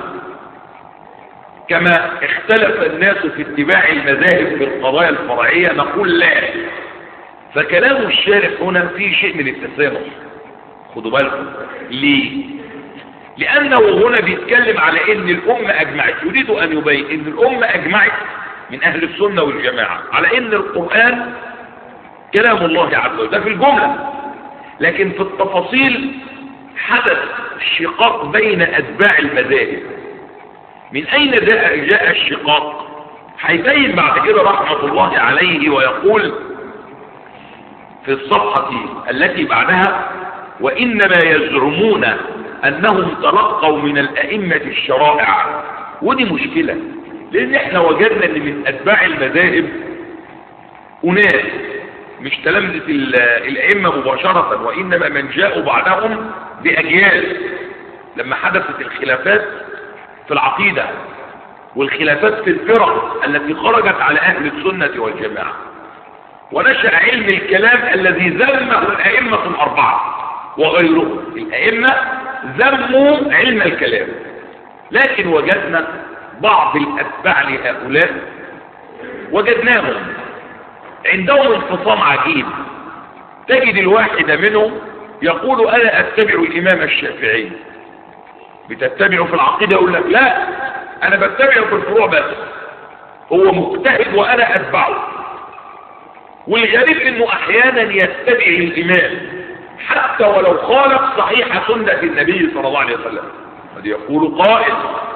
S1: كما اختلف الناس في اتباع المذاهب في القضايا الفرعية نقول لا فكلام الشارح هنا فيه شيء من التسامح خدوا بالكم ليه لأنه هنا بيتكلم على ان الأمة أجمعت يريد أن يبين ان الأمة أجمعت من أهل السنة والجماعة على ان القرآن كلام الله عز وجل ده في الجملة لكن في التفاصيل حدث شقاق بين أتباع المذاهب من أين جاء, جاء الشقاق هيبين بعد كده رحمة الله عليه ويقول في الصفحة التي بعدها وإنما يزعمون أنهم تلقوا من الأئمة الشرائع ودي مشكلة لأن احنا وجدنا أن من أتباع المذاهب أناس مش تلامذة الأئمة مباشرة وإنما من جاءوا بعدهم بأجيال لما حدثت الخلافات في العقيدة والخلافات في الفرق التي خرجت على أهل السنة والجماعة ونشأ علم الكلام الذي ذمه الأئمة الأربعة وغيرهم الأئمة ذموا علم الكلام لكن وجدنا بعض الأتباع لهؤلاء وجدناهم عندهم انفصام عجيب تجد الواحد منهم يقول أنا أتبع الإمام الشافعي بتتبعه في العقيدة يقول لك لا أنا بتبعه في الفروع بس هو مجتهد وأنا أتبعه والغريب أنه أحيانا يتبع الإمام حتى ولو خالف صحيح سنة النبي صلى الله عليه وسلم قد يقول قائل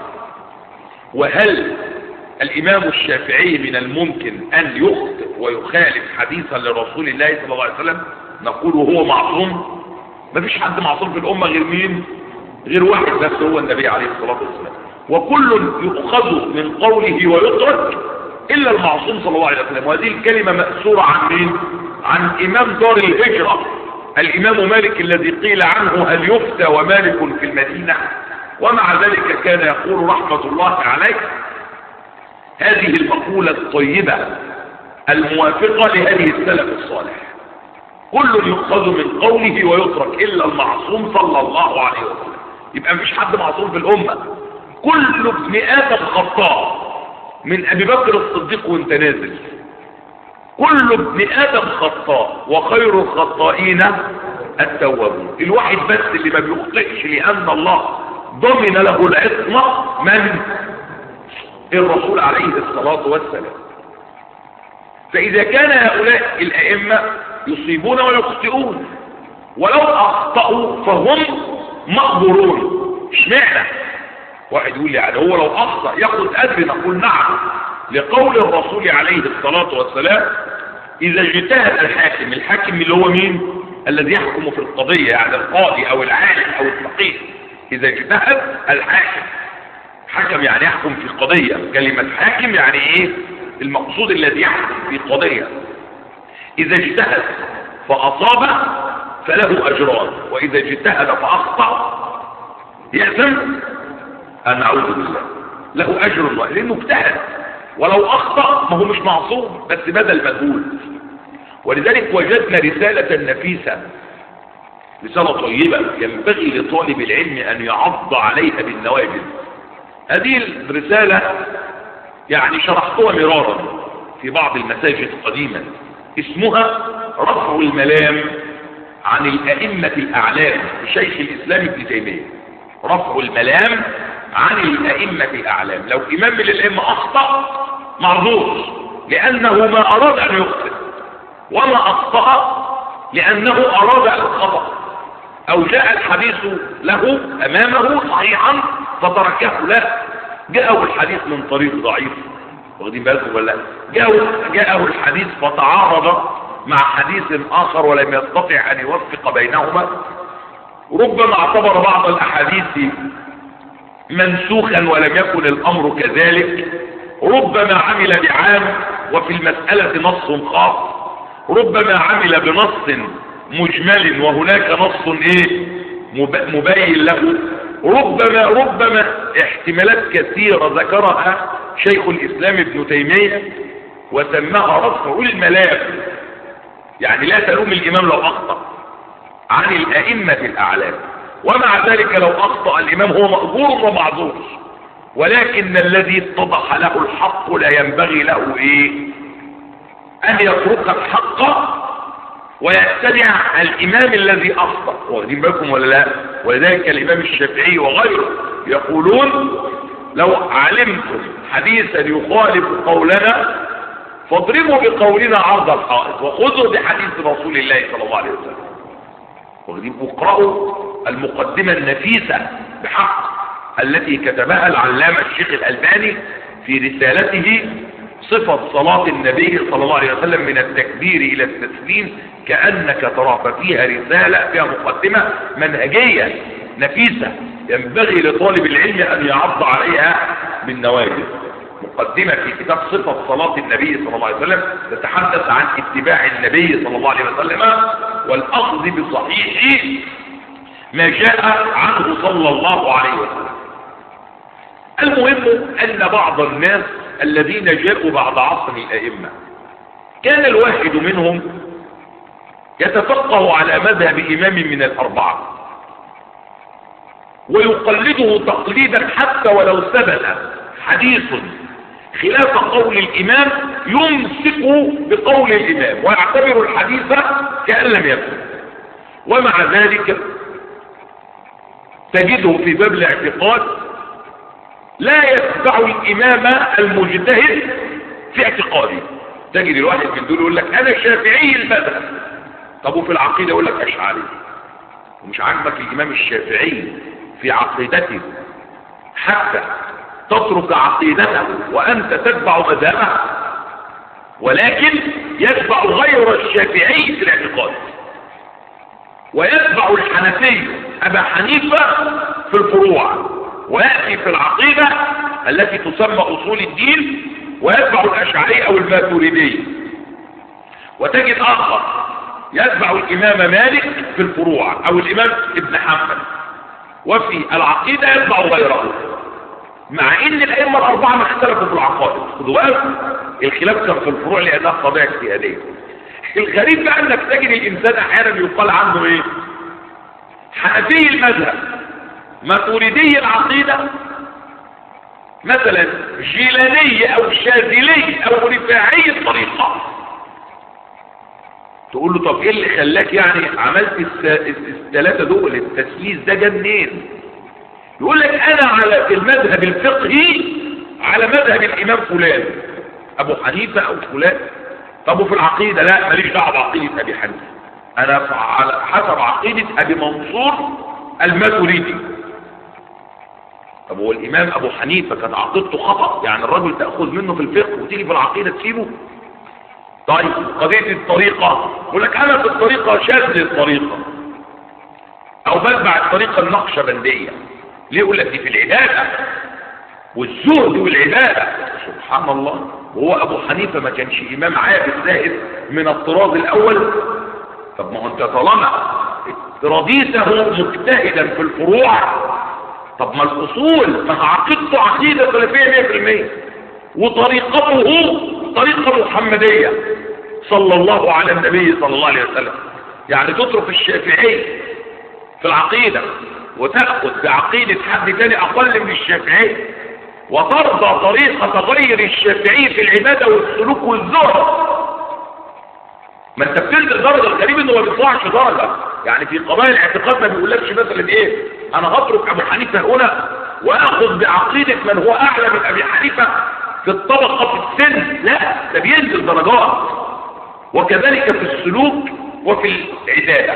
S1: وهل الإمام الشافعي من الممكن أن يخطئ ويخالف حديثا لرسول الله صلى الله عليه وسلم نقول هو معصوم ما فيش حد معصوم في الأمة غير مين غير واحد بس هو النبي عليه الصلاة والسلام وكل يؤخذ من قوله ويترك إلا المعصوم صلى الله عليه وسلم وهذه الكلمة مأسورة عن مين عن إمام دار الهجرة الإمام مالك الذي قيل عنه هل يفتى ومالك في المدينة ومع ذلك كان يقول رحمة الله عليه هذه المقولة الطيبة الموافقة لهذه السلف الصالح كل يؤخذ من قوله ويترك إلا المعصوم صلى الله عليه وسلم يبقى مفيش حد معصوم في الأمة كل ابن آدم خطاء من أبي بكر الصديق وانت نازل كل ابن آدم خطاء وخير الخطائين التوابون الواحد بس اللي ما بيخطئش لأن الله ضمن له العصمة من الرسول عليه الصلاة والسلام فإذا كان هؤلاء الأئمة يصيبون ويخطئون ولو أخطأوا فهم مقبورون اشمعنى واحد يقول لي يعني هو لو أخطأ ياخد أجر نقول نعم لقول الرسول عليه الصلاة والسلام إذا اجتهد الحاكم الحاكم اللي هو مين الذي يحكم في القضية يعني القاضي أو العالم أو الفقيه إذا اجتهد الحاكم حكم يعني يحكم في قضية كلمة حاكم يعني إيه المقصود الذي يحكم في قضية إذا اجتهد فأصاب فله أجران وإذا اجتهد فأخطأ يأثم أن أعوذ بالله له أجر الله لأنه اجتهد ولو أخطأ ما هو مش معصوم بس بدل مجهول ولذلك وجدنا رسالة نفيسة رسالة طيبة ينبغي لطالب العلم أن يعض عليها بالنواجذ هذه الرسالة يعني شرحتها مرارا في بعض المساجد قديما اسمها رفع الملام عن الأئمة الأعلام لشيخ الإسلام ابن تيمية رفع الملام عن الأئمة الأعلام لو إمام من الأئمة أخطأ معذور لأنه ما أراد أن يخطئ وما أخطأ لأنه أراد الخطأ أو جاء الحديث له أمامه صحيحا فتركه لا جاءه الحديث من طريق ضعيف واخدين بالكم ولا جاءه, جاءه الحديث فتعارض مع حديث آخر ولم يستطع أن يوفق بينهما ربما اعتبر بعض الأحاديث منسوخا ولم يكن الأمر كذلك ربما عمل بعام وفي المسألة نص خاص ربما عمل بنص مجمل وهناك نص ايه مبين له ربما ربما احتمالات كثيرة ذكرها شيخ الاسلام ابن تيمية وسماها رفع الملام يعني لا تلوم الامام لو اخطأ عن الائمة الاعلام ومع ذلك لو اخطأ الامام هو مأجور ومعذور ولكن الذي اتضح له الحق لا ينبغي له ايه ان يترك الحق ويتبع الامام الذي اخطأ واخدين بالكم ولا لا ولذلك الامام الشافعي وغيره يقولون لو علمتم حديثا يخالف قولنا فاضربوا بقولنا عرض الحائط وخذوا بحديث رسول الله صلى الله عليه وسلم واخدين اقرأوا المقدمة النفيسة بحق التي كتبها العلامة الشيخ الألباني في رسالته صفة صلاة النبي صلى الله عليه وسلم من التكبير إلى التسليم كأنك ترى فيها رسالة فيها مقدمة منهجية نفيسة ينبغي لطالب العلم أن يعض عليها بالنواجذ مقدمة في كتاب صفة صلاة النبي صلى الله عليه وسلم تتحدث عن اتباع النبي صلى الله عليه وسلم والأخذ بصحيح ما جاء عنه صلى الله عليه وسلم المهم أن بعض الناس الذين جاءوا بعد عصر الأئمة كان الواحد منهم يتفقه على مذهب إمام من الأربعة ويقلده تقليدا حتى ولو ثبت حديث خلاف قول الإمام يمسك بقول الإمام ويعتبر الحديث كأن لم يكن ومع ذلك تجده في باب الاعتقاد لا يتبع الإمام المجتهد في اعتقاده تجد الواحد من دول يقول لك أنا شافعي المذهب طب وفي العقيدة يقول لك أشعري ومش عاجبك الإمام الشافعي في عقيدته حتى تترك عقيدته وأنت تتبع مذهبه ولكن يتبع غير الشافعي في الاعتقاد ويتبع الحنفي أبا حنيفة في الفروع ويأتي في العقيدة التي تسمى أصول الدين ويتبع الأشعري أو الماتريدي وتجد آخر يتبع الإمام مالك في الفروع أو الإمام ابن حنبل وفي العقيدة يتبع غيره مع ان الائمه الاربعه ما اختلفوا في العقائد خدوا بالكم الخلاف كان في الفروع لانها قضايا اجتهاديه الغريب بقى انك تجد الانسان احيانا يقال عنه ايه حنفي المذهب ماتوريدي العقيده مثلا جيلاني او شاذلي او رفاعي الطريقه تقول له طب ايه اللي خلاك يعني عملت الثلاثه دول التسليس ده جه منين يقول لك انا على المذهب الفقهي على مذهب الامام فلان ابو حنيفه او فلان طب وفي العقيده لا ماليش دعوه بعقيده ابي حنيفه انا على حسب عقيده ابي منصور الماتريدي طب هو الامام ابو حنيفه كانت عقيدته خطا يعني الرجل تاخذ منه في الفقه وتيجي في العقيده تسيبه طيب قضيه الطريقه يقول لك انا في الطريقه شاذ الطريقه او بتبع الطريقه النقشبنديه ليه يقول لك دي في العباده والزهد والعباده سبحان الله وهو ابو حنيفه ما كانش امام عابد زاهد من الطراز الاول طب ما هو انت طالما رضيته مجتهدا في الفروع طب ما الاصول ما عقيدته عقيده سلفيه 100% وطريقته طريقه محمديه صلى الله على النبي صلى الله عليه وسلم يعني تترك الشافعي في العقيدة وتأخذ بعقيدة حد تاني أقل من الشافعي وترضى طريقة غير الشافعي في العبادة والسلوك والزهد ما انت بتنزل درجة الغريب انه ما بيطلعش درجة يعني في قضايا الاعتقاد ما بيقولكش مثلا ايه انا هترك ابو حنيفة هنا واخذ بعقيدة من هو اعلى من ابي حنيفة في الطبقة في السن لا ده بينزل درجات وكذلك في السلوك وفي العبادة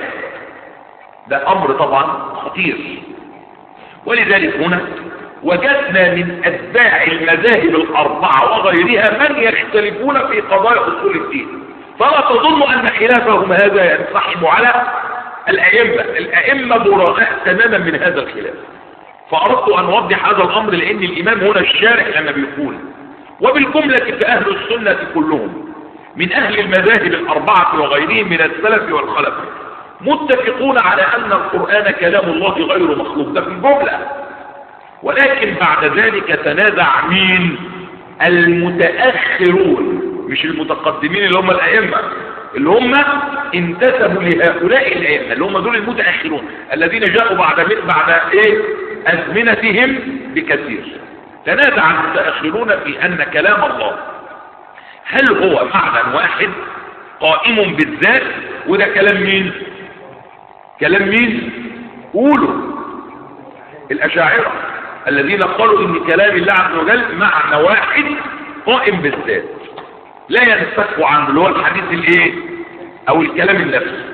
S1: ده امر طبعا خطير ولذلك هنا وجدنا من اتباع المذاهب الاربعة وغيرها من يختلفون في قضايا اصول الدين فلا تظن ان خلافهم هذا ينسحب على الائمة الائمة براء تماما من هذا الخلاف فاردت ان اوضح هذا الامر لان الامام هنا الشارح لما بيقول وبالجملة فاهل السنة كلهم من اهل المذاهب الاربعة وغيرهم من السلف والخلف متفقون على ان القرآن كلام الله غير مخلوق ده في الجملة ولكن بعد ذلك تنازع مين المتأخرون مش المتقدمين اللي هم الأئمة اللي هم انتسبوا لهؤلاء الأئمة اللي هم دول المتأخرون الذين جاءوا بعد بعد ايه أزمنتهم بكثير تنازع المتأخرون في أن كلام الله هل هو معنى واحد قائم بالذات وده كلام مين كلام مين قولوا الأشاعرة الذين قالوا ان كلام الله عز وجل معنى واحد قائم بالذات لا ينفك عنه اللي هو الحديث الايه او الكلام النفسي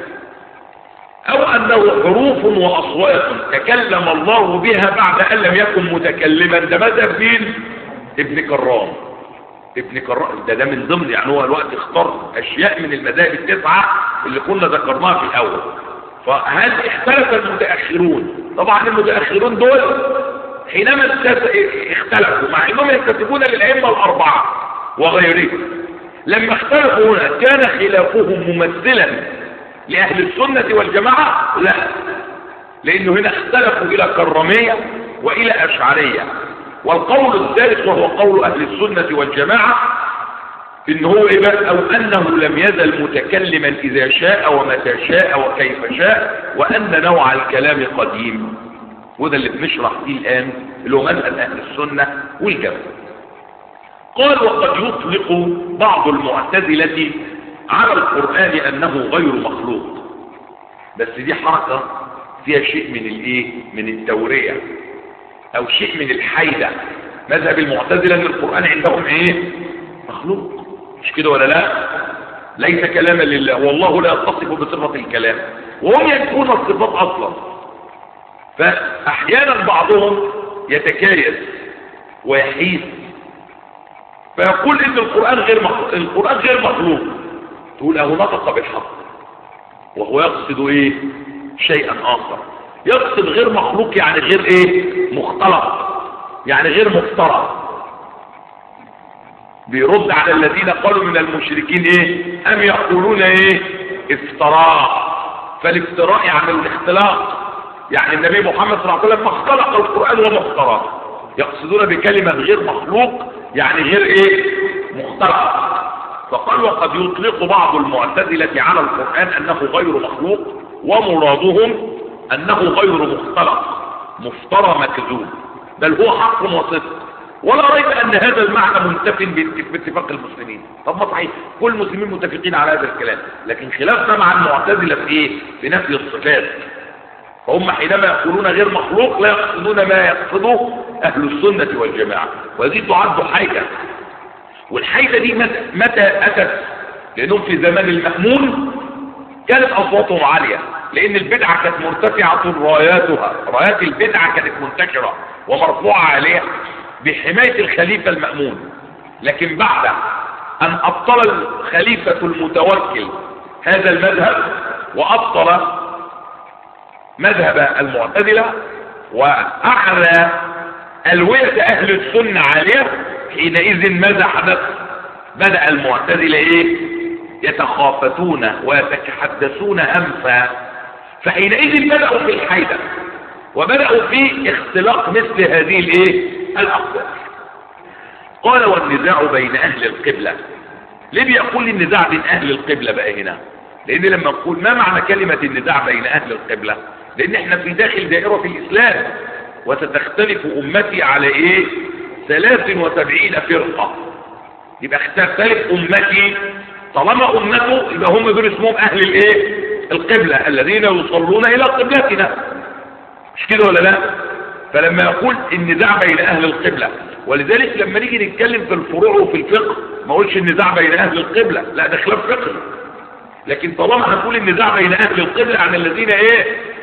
S1: او انه حروف واصوات تكلم الله بها بعد ان لم يكن متكلما ده مذهب مين ابن كرام ابن كرام ده ده من ضمن يعني هو الوقت اختار اشياء من المذاهب التسعه اللي كنا ذكرناها في الاول فهل اختلف المتاخرون طبعا المتاخرون دول حينما اختلفوا مع انهم ينتسبون للائمه الاربعه وغيرهم لما اختلفوا هنا كان خلافهم ممثلا لاهل السنه والجماعه لا لانه هنا اختلفوا الى كرميه والى اشعريه والقول الثالث وهو قول اهل السنه والجماعه ان هو ايه بقى او انه لم يزل متكلما اذا شاء ومتى شاء وكيف شاء وان نوع الكلام قديم وده اللي بنشرح فيه الآن اللي هو مذهب أهل السنة والجمع قال وقد يطلق بعض المعتزلة على القرآن أنه غير مخلوق بس دي حركة فيها شيء من الايه من التورية او شيء من الحيدة مذهب المعتزلة ان القرآن عندهم ايه مخلوق مش كده ولا لا ليس كلاما لله والله لا يتصف بصفة الكلام وهم ينكرون الصفات اصلا فاحيانا بعضهم يتكايس ويحيد فيقول ان القرآن غير مخلوق القرآن غير مخلوق تقول اهو نطق بالحق وهو يقصد ايه شيئا اخر يقصد غير مخلوق يعني غير ايه مختلط يعني غير مفترى بيرد على الذين قالوا من المشركين ايه ام يقولون ايه افتراء فالافتراء يعني الاختلاق يعني النبي محمد صلى الله عليه وسلم ما اختلق القرآن وما افتراه يقصدون بكلمة غير مخلوق يعني غير ايه مختلق فقال وقد يطلق بعض المعتزلة على القرآن أنه غير مخلوق ومرادهم أنه غير مختلق مفترى مكذوب بل هو حق وصدق ولا ريب أن هذا المعنى منتف باتفاق المسلمين طب ما صحيح كل المسلمين متفقين على هذا الكلام لكن خلافنا مع المعتزلة في ايه في نفي الصفات فهم حينما يقولون غير مخلوق لا يقصدون ما يقصده أهل السنة والجماعة وهذه تعد حيكة والحيدة دي متى أتت لأنهم في زمان المأمون كانت أصواتهم عالية لأن البدعة كانت مرتفعة راياتها رايات البدعة كانت منتشرة ومرفوعة عليها بحماية الخليفة المأمون لكن بعد أن أبطل الخليفة المتوكل هذا المذهب وأبطل مذهب المعتزلة وأعلى ألوية أهل السنة عليه حينئذ ماذا حدث بدأ المعتزلة ايه يتخافتون ويتحدثون أنفا فحينئذ بدأوا في الحيدة وبدأوا في اختلاق مثل هذه الايه الأقوال قال والنزاع بين أهل القبلة ليه بيقول النزاع بين أهل القبلة بقى هنا لأن لما نقول ما معنى كلمة النزاع بين أهل القبلة لان احنا في داخل دائرة الاسلام وستختلف امتي على ايه ثلاث وسبعين فرقة يبقى تختلف امتي طالما امته يبقى هم دول اسمهم اهل الايه القبلة الذين يصلون الى قبلتنا مش كده ولا لا فلما يقول النزاع بين اهل القبلة ولذلك لما نيجي نتكلم في الفروع وفي الفقه ما اقولش النزاع بين اهل القبلة لا ده خلاف فقهي لكن طالما هنقول النزاع بين اهل القبلة عن الذين ايه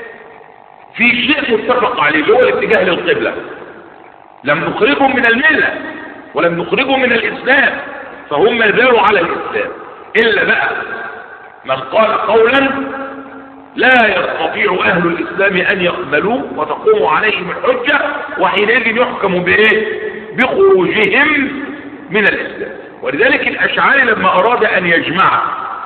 S1: في شيء متفق عليه اللي هو الاتجاه للقبلة لم نخرجهم من الملة ولم نخرجهم من الاسلام فهم ما زالوا على الاسلام الا بقى من قال قولا لا يستطيع اهل الاسلام ان يقبلوه وتقوم عليهم الحجة وحينئذ يحكم بايه بخروجهم من الاسلام ولذلك الاشعري لما اراد ان يجمع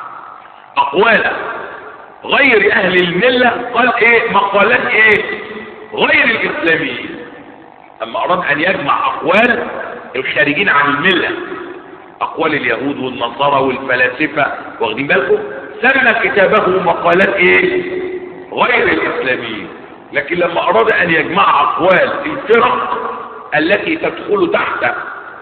S1: اقوال غير اهل الملة قال ايه مقالات ايه غير الاسلاميين اما اراد ان يجمع اقوال الخارجين عن الملة اقوال اليهود والنصارى والفلاسفة واخدين بالكم سمى كتابه مقالات ايه غير الاسلاميين لكن لما اراد ان يجمع اقوال الفرق التي تدخل تحت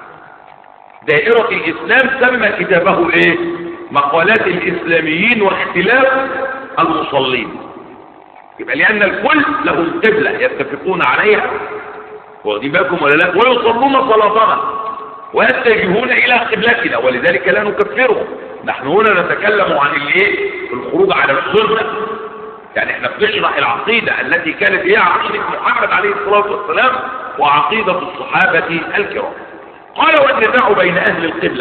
S1: دائرة الاسلام سمى كتابه ايه مقالات الاسلاميين واختلاف المصلين يبقى لان الكل لهم قبلة يتفقون عليها واخدين بالكم ولا لا ويصلون صلاتنا ويتجهون الى قبلتنا ولذلك لا نكفرهم نحن هنا نتكلم عن الايه الخروج على السنه يعني احنا بنشرح العقيده التي كانت هي عقيده محمد عليه الصلاه والسلام وعقيده الصحابه الكرام قال والنزاع بين اهل القبله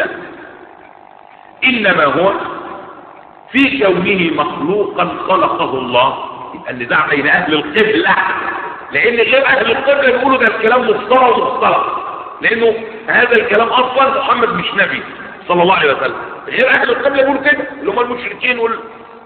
S1: انما هو في كونه مخلوقا خلقه الله يبقى النزاع بين اهل القبله لان غير اهل القبله بيقولوا ده الكلام مفترى ومختلط لانه هذا الكلام اصلا محمد مش نبي صلى الله عليه وسلم غير اهل القبله بيقولوا كده اللي هم المشركين وال...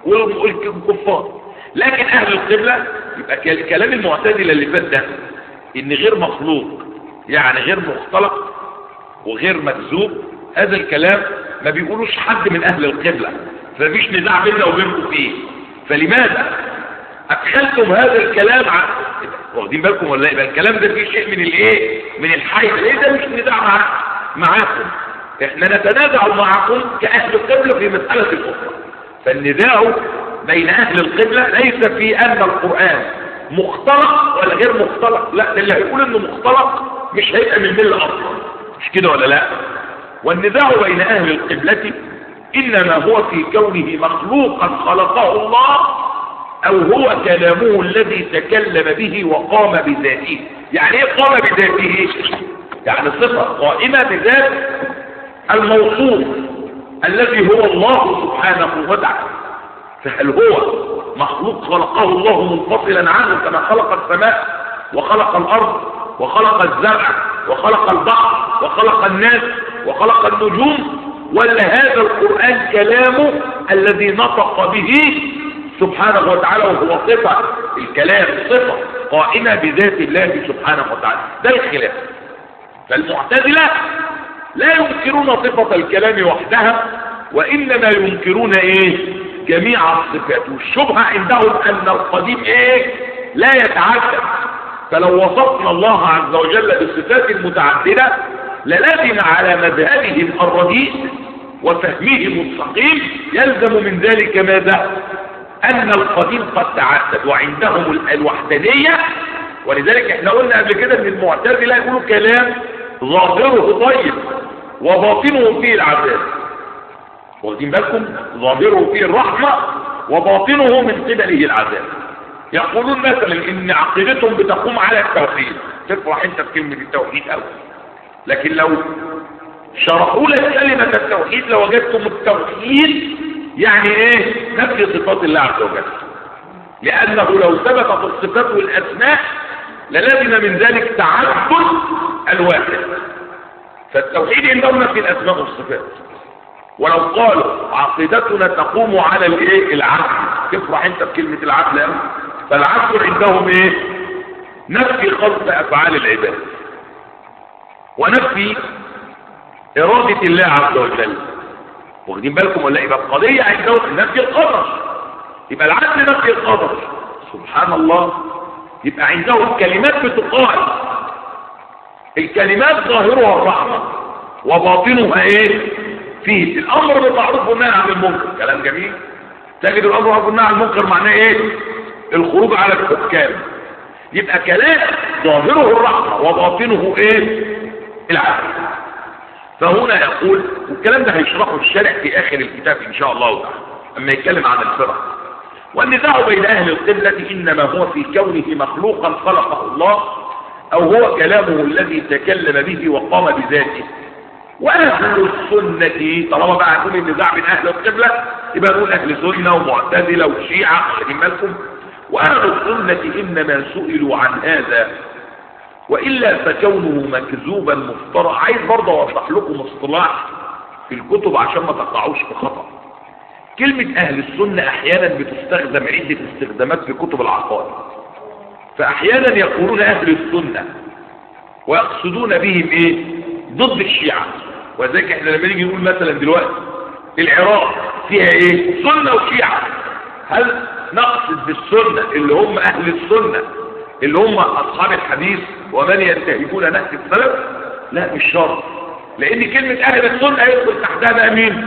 S1: والكفار لكن اهل القبله يبقى كلام المعتزله اللي فات ده ان غير مخلوق يعني غير مختلط وغير مكذوب هذا الكلام ما بيقولوش حد من اهل القبله فمفيش نزاع بيننا وبينكم فيه فلماذا ادخلتم هذا الكلام ع... واخدين بالكم ولا يبقى الكلام ده فيه شيء من الايه من الحيث ليه ده مش نزاع مع... معاكم احنا نتنازع معكم كاهل القبلة في مسألة اخرى فالنزاع بين اهل القبلة ليس في ان القرآن مختلق ولا غير مختلق لا ده اللي هيقول انه مختلق مش هيبقى من ملة اصلا مش كده ولا لا والنزاع بين اهل القبلة انما هو في كونه مخلوقا خلقه الله او هو كلامه الذي تكلم به وقام بذاته يعني ايه قام بذاته يعني صفة قائمة بذات الموصوف الذي هو الله سبحانه وتعالى فهل هو مخلوق خلقه الله منفصلا عنه كما خلق السماء وخلق الارض وخلق الزرع وخلق البحر وخلق الناس وخلق النجوم ولا هذا القرآن كلامه الذي نطق به سبحانه وتعالى وهو صفة الكلام صفة قائمة بذات الله سبحانه وتعالى ده الخلاف فالمعتزلة لا ينكرون صفة الكلام وحدها وإنما ينكرون إيه جميع الصفات والشبهة عندهم أن القديم إيه لا يتعدد فلو وصفنا الله عز وجل بالصفات المتعددة للازم على مذهبهم الرديء وفهمهم السقيم يلزم من ذلك ماذا أن القديم قد تعدد وعندهم الوحدانية ولذلك احنا قلنا قبل كده ان المعتزله يقولوا كلام ظاهره طيب وباطنه فيه العذاب واخدين بالكم ظاهره فيه الرحمة وباطنه من قبله العذاب يقولون مثلا ان عقيدتهم بتقوم على التوحيد تفرح انت بكلمة التوحيد قوي لكن لو شرحوا لك كلمة التوحيد لوجدتم التوحيد يعني ايه نفي صفات الله عز وجل لانه لو ثبتت الصفات والاسماء للازم من ذلك تعبد الواحد فالتوحيد عندهم نفي الاسماء والصفات ولو قالوا عقيدتنا تقوم على الايه العدل تفرح انت بكلمة العدل أم؟ فالعدل عندهم ايه نفي خلق افعال العباد ونفي ارادة الله عز وجل واخدين بالكم ولا يبقى القضية عندهم نفي القدر يبقى العدل نفي القدر سبحان الله يبقى عنده الكلمات بتقال الكلمات ظاهرها الرحمة وباطنها ايه فيه الامر بالمعروف والنهي عن المنكر كلام جميل تجد الامر بالمعروف والنهي عن المنكر معناه ايه الخروج على الحكام يبقى كلام ظاهره الرحمة وباطنه ايه العدل فهنا يقول والكلام ده هيشرحه الشارع في اخر الكتاب ان شاء الله تعالى اما يتكلم عن الفرق والنزاع بين اهل القبلة انما هو في كونه مخلوقا خلقه الله او هو كلامه الذي تكلم به وقام بذاته واهل السنة طالما بقى هتقول النزاع بين اهل القبلة يبقى نقول اهل سنة ومعتزلة وشيعة خلي بالكم واهل السنة انما سئلوا عن هذا وإلا فكونه مكذوبا مفترى عايز برضه أوضح لكم اصطلاح في الكتب عشان ما تقعوش في خطأ كلمة أهل السنة أحيانا بتستخدم عدة استخدامات في كتب العقائد فأحيانا يقولون أهل السنة ويقصدون بهم إيه ضد الشيعة وذلك احنا لما نيجي نقول مثلا دلوقتي العراق فيها إيه سنة وشيعة هل نقصد بالسنة اللي هم أهل السنة اللي هم أصحاب الحديث ومن ينتهبون نهج السلف لا مش شرط لأن كلمة أهل السنة يدخل تحتها بقى مين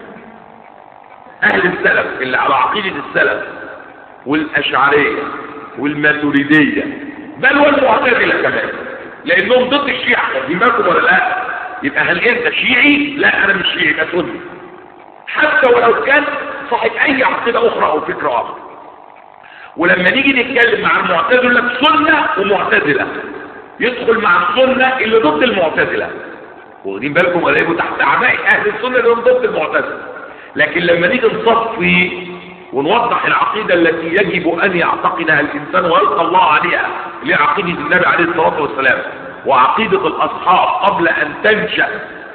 S1: أهل السلف اللي على عقيدة السلف والأشعرية والماتريدية بل والمعتزلة كمان لأنهم ضد الشيعة واخدين بالكم ولا لا يبقى هل أنت شيعي لا أنا مش شيعي ده سني حتى ولو كان صاحب أي عقيدة أخرى أو فكرة أخرى ولما نيجي نتكلم مع المعتزله يقول لك سنه ومعتزله يدخل مع السنه اللي ضد المعتزله واخدين بالكم ولا يبقوا تحت اعداء اهل السنه اللي هم ضد المعتزله لكن لما نيجي نصفي ونوضح العقيده التي يجب ان يعتقدها الانسان ويلقى الله عليها اللي هي عقيده النبي عليه الصلاه والسلام وعقيده الاصحاب قبل ان تنشا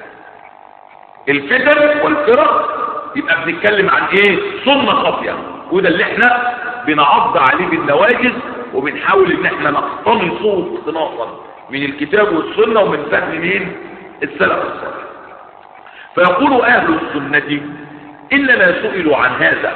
S1: الفتن والفرق يبقى بنتكلم عن ايه سنه خاطئه وده اللي احنا بنعض عليه بالنواجز وبنحاول ان احنا نقتنصه اقتناصا من الكتاب والسنة ومن فهم مين السلف الصالح فيقول اهل السنة انما سئلوا عن هذا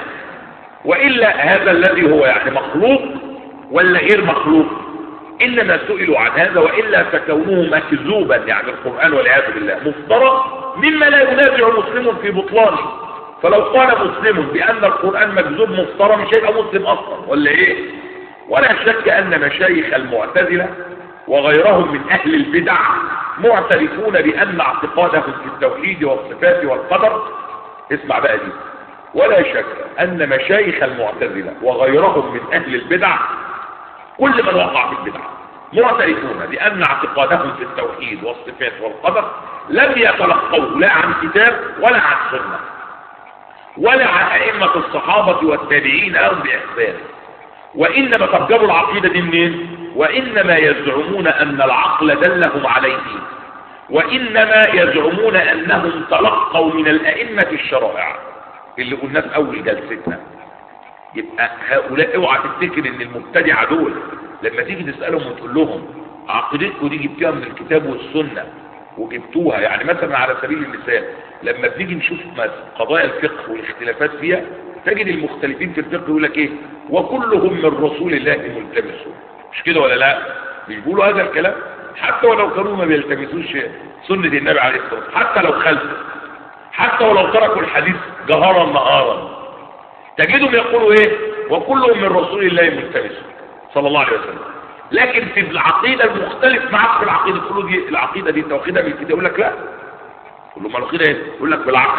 S1: والا هذا الذي هو يعني مخلوق ولا غير مخلوق انما سئلوا عن هذا والا فكونه مكذوبا يعني القرآن والعياذ بالله مفترى مما لا ينازع مسلم في بطلانه فلو قال مسلم بأن القرآن مكذوب مفترى مش هيبقى مسلم أصلا ولا إيه ولا شك أن مشايخ المعتزلة وغيرهم من أهل البدع معترفون بأن اعتقادهم في التوحيد والصفات والقدر اسمع بقى دي ولا شك أن مشايخ المعتزلة وغيرهم من أهل البدع كل من وقع في البدع معترفون بأن اعتقادهم في التوحيد والصفات والقدر لم يتلقوا لا عن كتاب ولا عن سنه ولا عن أئمة الصحابة والتابعين لهم بإحسان وإنما تفجروا العقيدة دي منين وإنما يزعمون أن العقل دلهم عليه وإنما يزعمون أنهم تلقوا من الأئمة الشرائع اللي قلنا في أول جلستنا يبقى هؤلاء اوعى تفتكر ان المبتدعة دول لما تيجي تسألهم وتقول لهم عقيدتكم دي جبتوها من الكتاب والسنة وجبتوها يعني مثلا على سبيل المثال لما بنيجي نشوف قضايا الفقه والاختلافات فيها تجد المختلفين في الفقه يقول لك ايه وكلهم من رسول الله ملتمسون مش كده ولا لا مش بيقولوا هذا الكلام حتى ولو كانوا ما بيلتمسوش سنة النبي عليه الصلاة والسلام حتى لو خلفوا حتى ولو تركوا الحديث جهرا نهارا تجدهم يقولوا ايه وكلهم من رسول الله ملتمسون صلى الله عليه وسلم لكن في العقيدة المختلف معك في العقيدة كله دي العقيدة دي توحيدها من كده يقول لك لا كل ما العقيدة ايه يقول لك بالعقل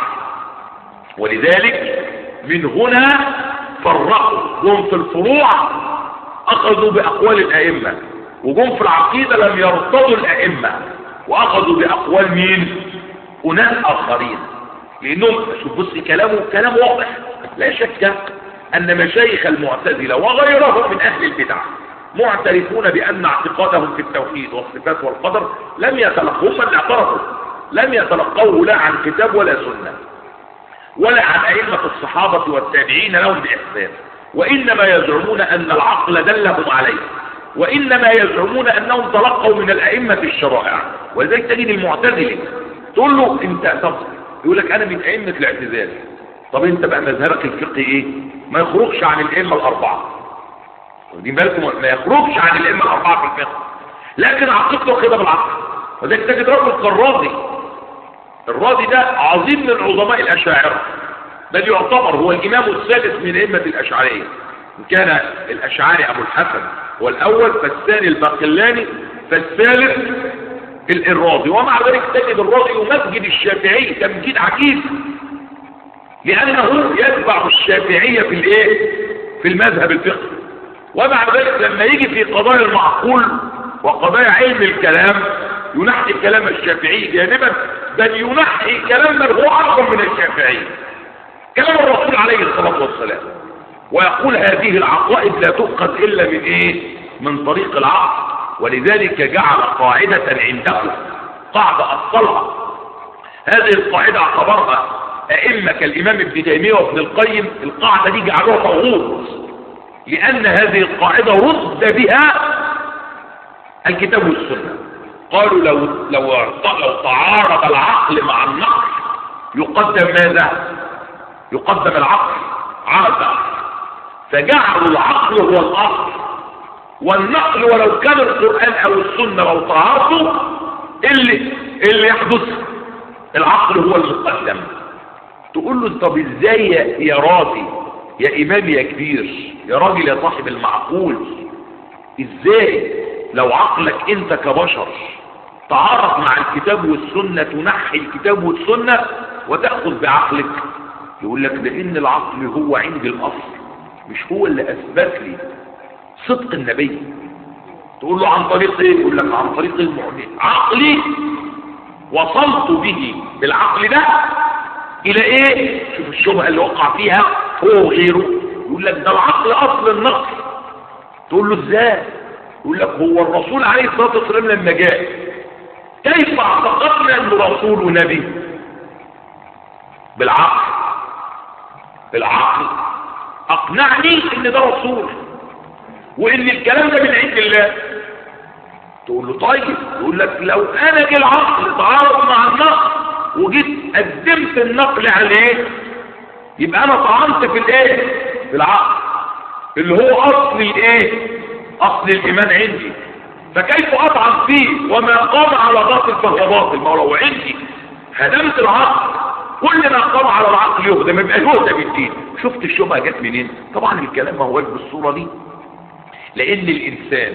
S1: ولذلك من هنا فرقوا جم في الفروع اخذوا باقوال الائمة وجم في العقيدة لم يرتضوا الائمة واخذوا باقوال مين اناس اخرين لانهم شوف بص كلامه كلام واضح لا شك ان مشايخ المعتزلة وغيرهم من اهل البدع معترفون بأن اعتقادهم في التوحيد والصفات والقدر لم يتلقوا هم اللي اعترفوا لم يتلقوه لا عن كتاب ولا سنة ولا عن أئمة الصحابة والتابعين لهم بإحسان وإنما يزعمون أن العقل دلهم عليه وإنما يزعمون أنهم تلقوا من الأئمة الشرائع ولذلك تجد المعتزلة تقول له انت طب يقول لك أنا من أئمة الاعتزال طب انت بقى مذهبك الفقهي ايه ما يخرجش عن الأئمة الأربعة واخدين بالكم ما يخرجش عن الائمه الاربعه في الفقه لكن عقيدته واخدها بالعقل وذلك تجد رجل كالراضي الراضي ده عظيم من عظماء الاشاعره بل يعتبر هو الامام الثالث من ائمه الاشعريه ان كان الاشعري ابو الحسن هو الاول فالثاني الباقلاني فالثالث الراضي ومع ذلك تجد الراضي يمجد الشافعي تمجيد عجيب لانه يتبع الشافعيه في الايه في المذهب الفقهي ومع ذلك لما يجي في قضايا المعقول وقضايا علم الكلام ينحي كلام الشافعي جانبا بل ينحي كلام من هو اعظم من الشافعي كلام الرسول عليه الصلاه والسلام ويقول هذه العقائد لا تؤخذ الا من ايه من طريق العقل ولذلك جعل قاعدة عنده قاعدة أصلها هذه القاعدة اعتبرها أئمة كالإمام ابن تيمية وابن القيم القاعدة دي جعلوها طاغوت لأن هذه القاعدة رد بها الكتاب والسنة قالوا لو لو لو تعارض العقل مع النقل يقدم ماذا؟ يقدم العقل على العقل فجعلوا العقل هو الأصل والنقل ولو كان القرآن او السنة لو تعارضوا اللي اللي يحدث العقل هو المقدم تقول له طب ازاي يا, يا راضي يا امام يا كبير يا راجل يا صاحب المعقول ازاي لو عقلك انت كبشر تعارض مع الكتاب والسنة تنحي الكتاب والسنة وتأخذ بعقلك يقول لك لان العقل هو عندي الاصل مش هو اللي اثبت لي صدق النبي تقول له عن طريق ايه يقول لك عن طريق المعجزه عقلي وصلت به بالعقل ده الى ايه شوف الشبهه اللي وقع فيها هو وغيره يقول لك ده العقل اصل النقل تقول له ازاي يقول لك هو الرسول عليه الصلاه والسلام لما جاء كيف اعتقدنا انه رسول ونبي بالعقل بالعقل اقنعني ان ده رسول وان الكلام ده من عند الله تقول له طيب يقول لك لو انا جه العقل تعارض مع النقل وجيت قدمت النقل عليه يبقى انا طعنت في الايه في العقل اللي هو اصل الايه اصل الايمان عندي فكيف اطعن فيه وما قام على باطل فهو باطل ما هو لو عندي هدمت العقل كل ما قام على العقل يهدى ما يبقى يهدى بالدين شفت الشبهه جت منين طبعا الكلام ما هوش بالصوره دي لان الانسان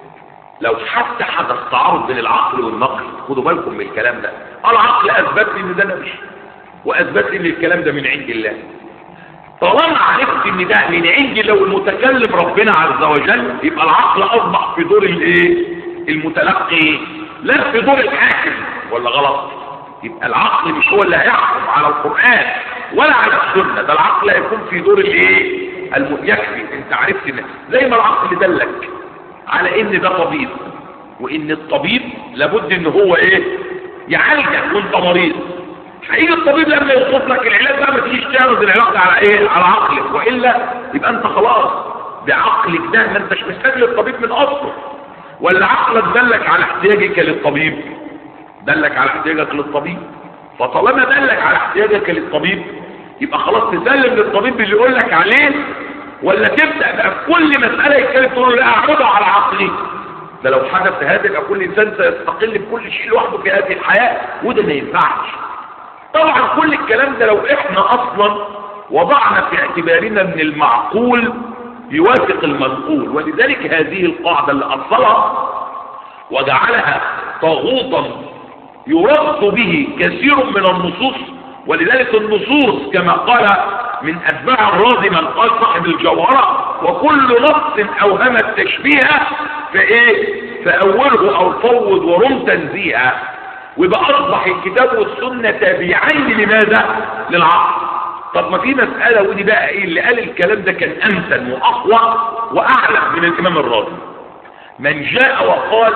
S1: لو حتى حدث تعارض بين العقل والنقل خدوا بالكم من الكلام ده العقل اثبت لي ان ده نبي واثبت لي ان الكلام ده من عند الله طالما عرفت ان ده من عند الله والمتكلم ربنا عز وجل يبقى العقل اصبح في دور الايه المتلقي لا في دور الحاكم ولا غلط يبقى العقل مش هو اللي هيحكم على القرآن ولا على السنة ده العقل هيكون في دور الايه الم... يكفي انت عرفت ان زي ما العقل دلك على ان ده طبيب وان الطبيب لابد ان هو ايه يعالجك وانت مريض هيجي الطبيب لما يوصف لك العلاج بقى ما تجيش تعرض العلاج على ايه على عقلك والا يبقى انت خلاص بعقلك ده ما انتش محتاج للطبيب من اصله ولا عقلك دلك على احتياجك للطبيب دلك على احتياجك للطبيب فطالما دلك على احتياجك للطبيب يبقى خلاص تسلم للطبيب اللي يقول لك عليه ولا تبدا بقى في كل مساله يتكلم تقول له لا اعرضها على عقلي ده لو حدث هذا يبقى كل انسان سيستقل بكل شيء لوحده في هذه الحياه وده ما ينفعش طبعا كل الكلام ده لو احنا اصلا وضعنا في اعتبارنا من المعقول يوافق المنقول ولذلك هذه القاعده اللي اصلها وجعلها طاغوتا يرد به كثير من النصوص ولذلك النصوص كما قال من أتباع الراضي من قال صاحب الجوهرة وكل نص أوهم التشبيه فإيه فأوله أو فوض ورم تنزيها ويبقى أصبح الكتاب والسنة تابعين لماذا؟ للعقل طب ما في مسألة ودي بقى إيه اللي قال الكلام ده كان أمثل وأقوى وأعلى من الإمام الراضي من جاء وقال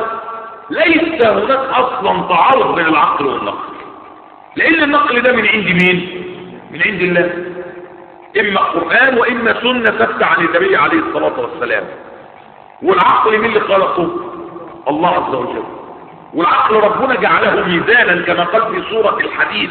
S1: ليس هناك أصلا تعارض بين العقل والنقل لان النقل ده من عند مين من عند الله اما قرآن واما سنة ثابتة عن النبي عليه الصلاة والسلام والعقل مين اللي خلقه الله عز وجل والعقل ربنا جعله ميزانا كما قال في سورة الحديث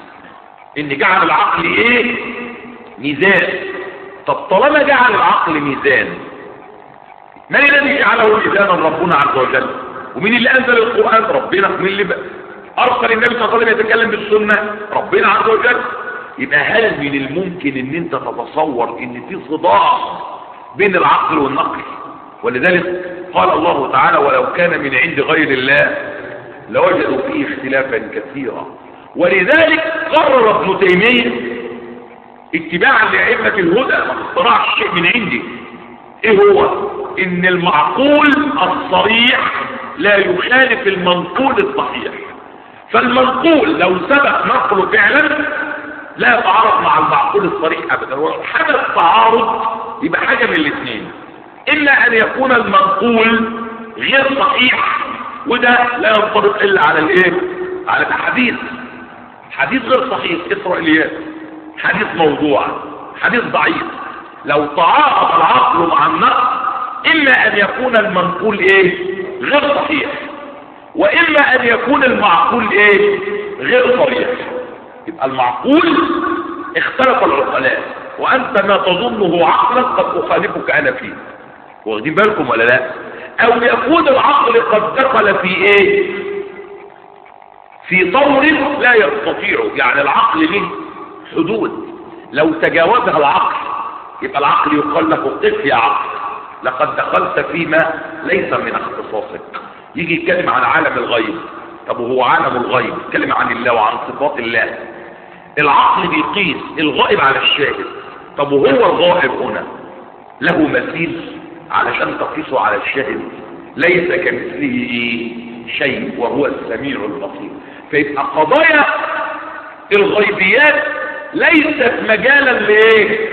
S1: ان جعل العقل ايه ميزان طب طالما جعل العقل ميزان من الذي جعله ميزانا ربنا عز وجل ومين اللي انزل القرآن ربنا ومين اللي ب... ارسل النبي صلى الله عليه وسلم يتكلم بالسنة ربنا عز وجل يبقى هل من الممكن ان انت تتصور ان في صداع بين العقل والنقل ولذلك قال الله تعالى ولو كان من عند غير الله لوجدوا فيه اختلافا كثيرا ولذلك قرر ابن تيمية اتباعا لأئمة الهدى ما اخترعش شيء من عندي ايه هو ان المعقول الصريح لا يخالف المنقول الصحيح فالمنقول لو سبق نقله فعلا لا يتعارض مع المعقول الصريح ابدا ولو حدث تعارض يبقى حاجة من الاثنين الا ان يكون المنقول غير صحيح وده لا ينطبق الا على الايه على الحديث حديث غير صحيح اسرائيليات حديث موضوع حديث ضعيف لو تعارض العقل مع النقل اما ان يكون المنقول ايه غير صحيح واما ان يكون المعقول ايه غير صريح يبقى المعقول اختلف العقلاء وانت ما تظنه عقلا قد اخالفك انا فيه واخدين بالكم ولا لا او يكون العقل قد دخل في ايه في طور لا يستطيع يعني العقل له حدود لو تجاوزها العقل يبقى العقل يقال له قف يا عقل لقد دخلت فيما ليس من اختصاصك يجي يتكلم عن عالم الغيب طب وهو عالم الغيب يتكلم عن الله وعن صفات الله العقل بيقيس الغائب على الشاهد طب وهو الغائب هنا له مثيل علشان تقيسه على الشاهد ليس كمثله إيه شيء وهو السميع البصير فيبقى قضايا الغيبيات ليست مجالا لايه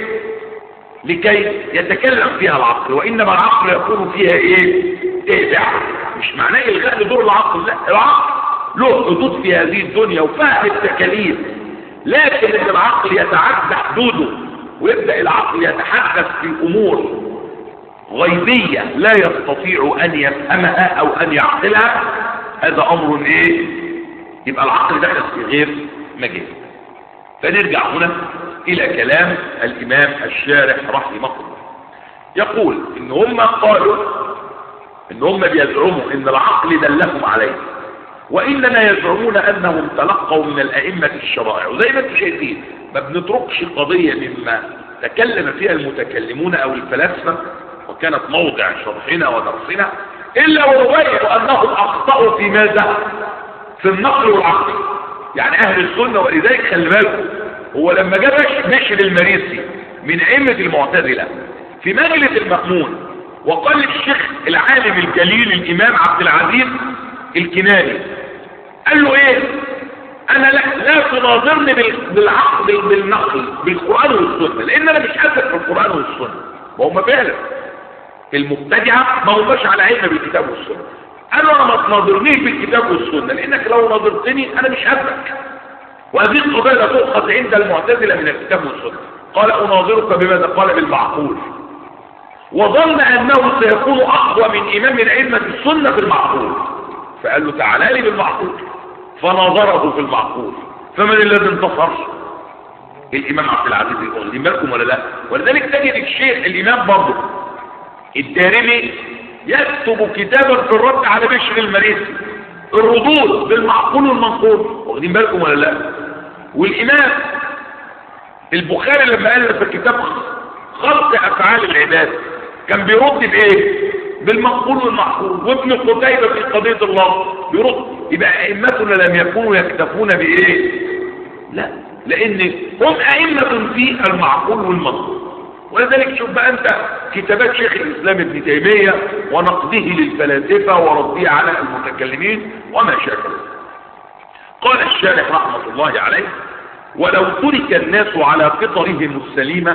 S1: لكي يتكلم فيها العقل وانما العقل يكون فيها ايه تابع مش معناه الغاء لدور العقل لا العقل له حدود في هذه الدنيا وفهم التكاليف لكن ان العقل يتعدى حدوده ويبدا العقل يتحدث في امور غيبيه لا يستطيع ان يفهمها او ان يعقلها هذا امر ايه يبقى العقل دخل في غير مجال فنرجع هنا الى كلام الامام الشارح رحمه الله يقول ان هم قالوا ان هم بيزعموا ان العقل دلهم عليه واننا يزعمون انهم تلقوا من الائمه الشرائع وزي ما انتم شايفين ما بنتركش قضيه مما تكلم فيها المتكلمون او الفلاسفه وكانت موضع شرحنا ودرسنا الا ونبين انهم اخطاوا في ماذا في النقل والعقل يعني اهل السنه ولذلك خلي بالكم هو لما جاب بشر المريسي من ائمه المعتزله في مجلس المأمون وقال للشيخ العالم الجليل الامام عبد العزيز الكناني قال له ايه انا لا, لا تناظرني بالعقل بالنقل بالقرآن والسنة لان انا مش اثق في القرآن والسنة وهم فعلا المبتدعة ما هماش على علم بالكتاب والسنة قالوا انا ما تناظرنيش بالكتاب والسنة لانك لو ناظرتني انا مش هثق وهذه القضايا لا تؤخذ عند المعتزلة من الكتاب والسنة قال اناظرك بماذا قال بالمعقول وظن انه سيكون اقوى من امام الائمه السنه في المعقول فقال له تعالى لي بالمعقول فنظره في المعقول فمن الذي انتصر الامام عبد العزيز واخدين بالكم ولا لا ولذلك تجد الشيخ الامام برضه الدارمي يكتب كتابا في الرد على بشر المريسي الردود بالمعقول والمنقول واخدين بالكم ولا لا والامام البخاري لما قال في الكتاب خلق افعال العباد كان بيرد بايه بالمقبول والمعقول وابن قتيبة في قضية الله بيرد يبقى ائمتنا لم يكونوا يكتفون بايه لا لان هم ائمة في المعقول والمنقول ولذلك شوف بقى انت كتابات شيخ الاسلام ابن تيمية ونقده للفلاسفة ورده على المتكلمين وما شاكل قال الشارح رحمة الله عليه ولو ترك الناس على فطرهم السليمة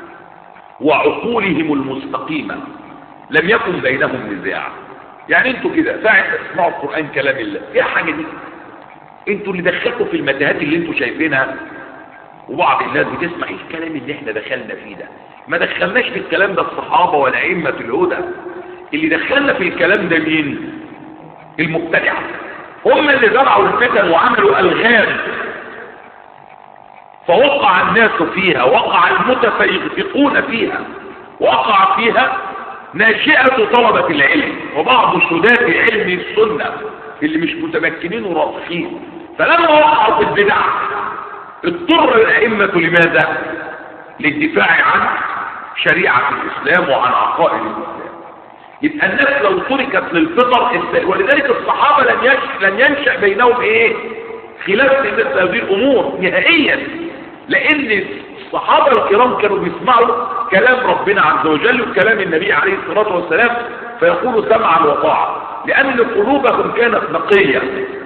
S1: وعقولهم المستقيمة لم يكن بينهم نزاع يعني انتوا كده ساعة تسمعوا القرآن كلام الله ايه حاجة دي انتوا اللي دخلتوا في المتاهات اللي انتوا شايفينها وبعض الناس بتسمع ايه الكلام اللي احنا دخلنا فيه ده ما دخلناش في الكلام ده الصحابة ولا ائمة الهدى اللي دخلنا في الكلام ده مين المبتدعة هم اللي زرعوا الفتن وعملوا الغام فوقع الناس فيها وقع المتفيقون فيها وقع فيها ناشئة طلبة العلم وبعض شدات علم السنة اللي مش متمكنين وراسخين فلما وقعوا في البدع اضطر الأئمة لماذا؟ للدفاع عن شريعة الإسلام وعن عقائد الإسلام يبقى الناس لو تركت للفطر ولذلك الصحابة لن ينشأ, لن ينشأ بينهم ايه خلاف في مثل هذه الامور نهائيا لان الصحابة الكرام كانوا بيسمعوا كلام ربنا عز وجل وكلام النبي عليه الصلاة والسلام فيقولوا سمعا وطاعة لان قلوبهم كانت نقية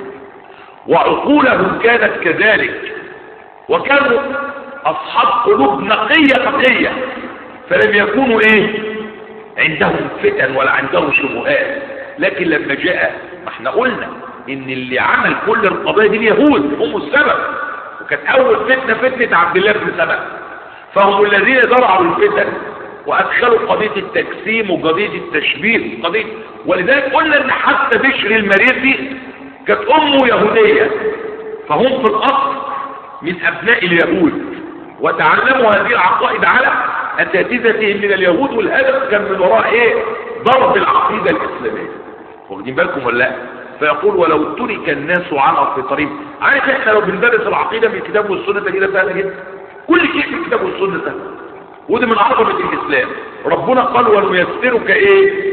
S1: وعقولهم كانت كذلك وكانوا اصحاب قلوب نقية نقية فلم يكونوا ايه عندهم فتن ولا عندهم شبهات لكن لما جاء ما احنا قلنا ان اللي عمل كل القضايا دي اليهود هم السبب وكانت اول فتنة فتنة عبد الله بن سبب فهم الذين زرعوا الفتن وادخلوا قضية التجسيم وقضية التشبيه قضية ولذلك قلنا ان حتى بشر المريسي كانت امه يهودية فهم في الاصل من ابناء اليهود وتعلموا هذه العقائد على اساتذتهم من اليهود والهدف كان من وراء ايه ضرب العقيدة الاسلامية واخدين بالكم ولا لا فيقول ولو ترك الناس على فطرهم عارف احنا لو بندرس العقيدة من الكتاب والسنة ده كده سهلة جدا كل شيء في الكتاب والسنة سهل ودي من عظمة الاسلام ربنا قال ونيسرك ايه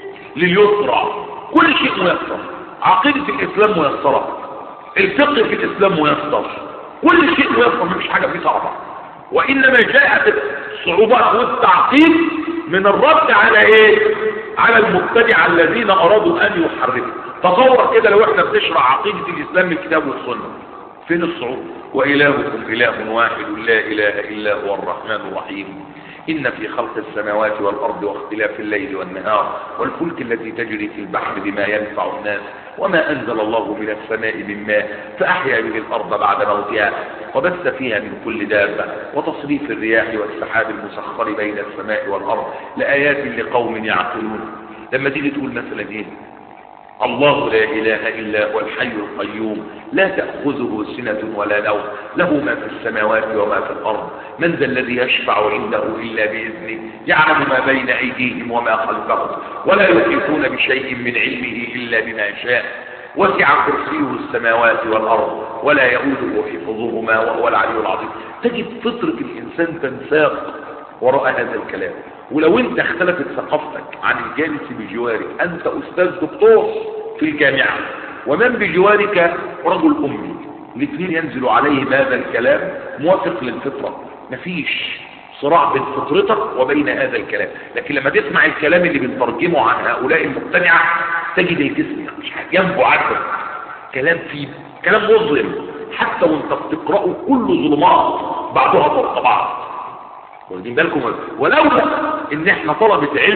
S1: لليسرى كل شيء ميسر عقيدة الاسلام ميسرة الفقه في الاسلام ميسر كل شيء ميسر مفيش حاجة فيه صعبة وإنما جاءت الصعوبات والتعقيد من الرد على ايه على المبتدع الذين ارادوا ان يحرفوا تصور كده لو احنا بنشرح عقيدة الاسلام من الكتاب والسنة فين الصعوبة والهكم اله واحد لا اله الا هو الرحمن الرحيم إن في خلق السماوات والأرض واختلاف الليل والنهار والفلك التي تجري في البحر بما ينفع الناس وما أنزل الله من السماء من ماء فأحيا به الأرض بعد موتها وبث فيها من كل دابة وتصريف الرياح والسحاب المسخر بين السماء والأرض لآيات لقوم يعقلون لما تيجي تقول مثلا إيه الله لا إله إلا هو الحي القيوم لا تأخذه سنة ولا نوم له ما في السماوات وما في الأرض من ذا الذي يشفع عنده إلا بإذنه يعلم ما بين أيديهم وما خلفهم ولا يحيطون بشيء من علمه إلا بما شاء وسع كرسيه السماوات والأرض ولا يؤوده حفظهما وهو العلي العظيم تجد فطرة الإنسان تنساق وراء هذا الكلام ولو انت اختلفت ثقافتك عن الجالس بجوارك انت استاذ دكتور في الجامعة ومن بجوارك رجل امي الاثنين ينزل عليهم هذا الكلام موافق للفطرة مفيش صراع بين فطرتك وبين هذا الكلام لكن لما تسمع الكلام اللي بنترجمه عن هؤلاء المقتنعة تجد الجسم مش ينبع عنك كلام فيه كلام مظلم حتى وانت بتقرأه كله ظلمات بعضها فوق بعض واخدين بالكم ولولا ان احنا طلبة علم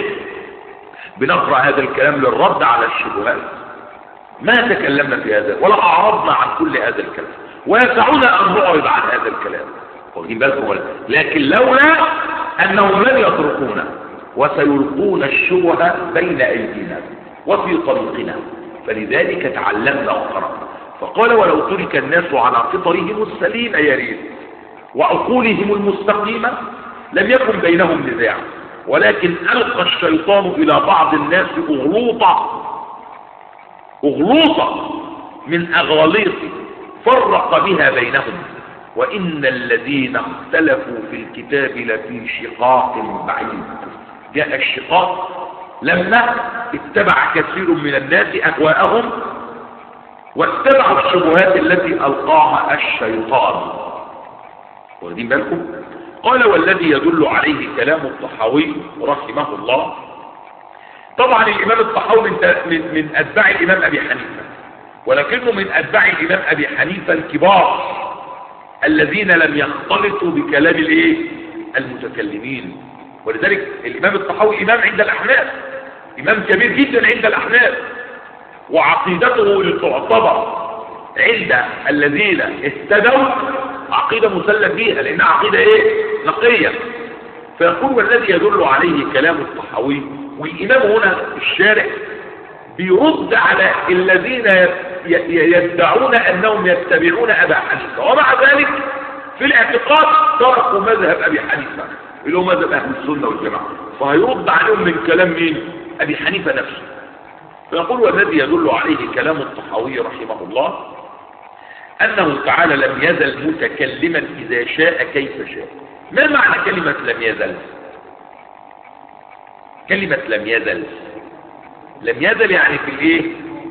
S1: بنقرأ هذا الكلام للرد على الشبهات ما تكلمنا في هذا ولا اعرضنا عن كل هذا الكلام ويسعنا ان نعرض عن هذا الكلام واخدين بالكم لكن لولا انهم لن يتركونا وسيلقون الشبهة بين ايدينا وفي طريقنا فلذلك تعلمنا وقرأنا فقال ولو ترك الناس على فطرهم السليم يا ريت وعقولهم المستقيمة لم يكن بينهم نزاع ولكن ألقى الشيطان إلى بعض الناس أغلوطة أغلوطة من أغاليط فرق بها بينهم وإن الذين اختلفوا في الكتاب لفي شقاق بعيد جاء الشقاق لما اتبع كثير من الناس أهواءهم واتبعوا الشبهات التي ألقاها الشيطان واخدين بالكم قال والذي يدل عليه كلام الطحاوي رحمه الله طبعا الإمام الطحاوي من, من, من أتباع الإمام أبي حنيفة ولكنه من أتباع الإمام أبي حنيفة الكبار الذين لم يختلطوا بكلام الايه المتكلمين ولذلك الإمام الطحاوي إمام عند الأحناف إمام كبير جدا عند الأحناف وعقيدته تعتبر عند الذين اهتدوا عقيدة مسلم بيها لأنها عقيدة ايه نقية فيقول والذي يدل عليه كلام الطحاوي والإمام هنا الشارع بيرد على الذين يدعون أنهم يتبعون أبا حنيفة ومع ذلك في الاعتقاد تركوا مذهب أبي حنيفة اللي هو مذهب اهل السنه والجماعه فهيرد عليهم من كلام مين ابي حنيفه نفسه فيقول والذي يدل عليه كلام الطحاوي رحمه الله انه تعالى لم يزل متكلما اذا شاء كيف شاء ما معنى كلمه لم يزل كلمه لم يزل لم يزل يعني في الايه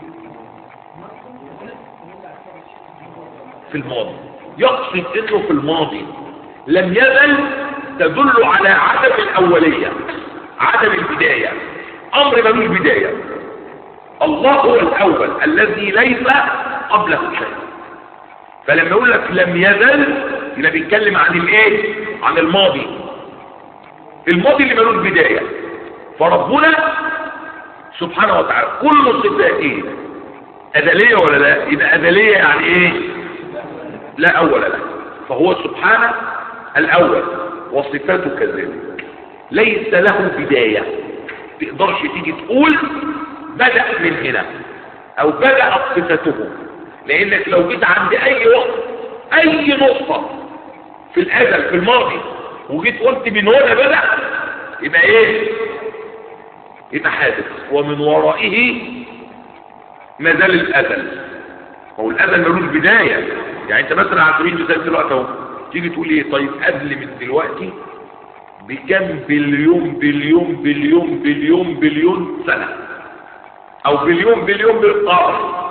S1: في الماضي يقصد انه في الماضي لم يزل تدل على عدم الاولية عدم البداية امر ملوش بداية الله هو الاول الذي ليس قبله شيء فلما يقول لك لم يزل يبقى بيتكلم عن الايه عن الماضي الماضي اللي ملوش بداية فربنا سبحانه وتعالى كل صفاته أزلية ولا لا يبقى أزلية يعني ايه لا أول له فهو سبحانه الأول وصفاته كذلك ليس له بداية تقدرش تيجي تقول بدأ من هنا أو بدأت صفته لأنك لو جيت عند أي وقت أي نقطة في الأزل في الماضي وجيت قلت من هنا بدأ يبقى إيه يبقى حادث ومن ورائه ما زال الأزل هو الأزل ملوش بداية يعني انت مثلا على سبيل المثال دلوقتي اهو تيجي تقول ايه طيب قبل من دلوقتي بكم بليون بليون بليون بليون بليون سنة او بليون بليون بالقرن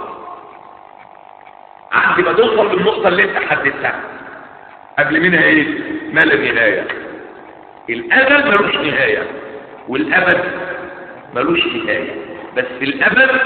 S1: عند ما توصل للنقطة اللي انت حددتها قبل منها ايه ما لا نهاية الأزل ملوش نهاية والأبد ملوش نهاية بس الأبد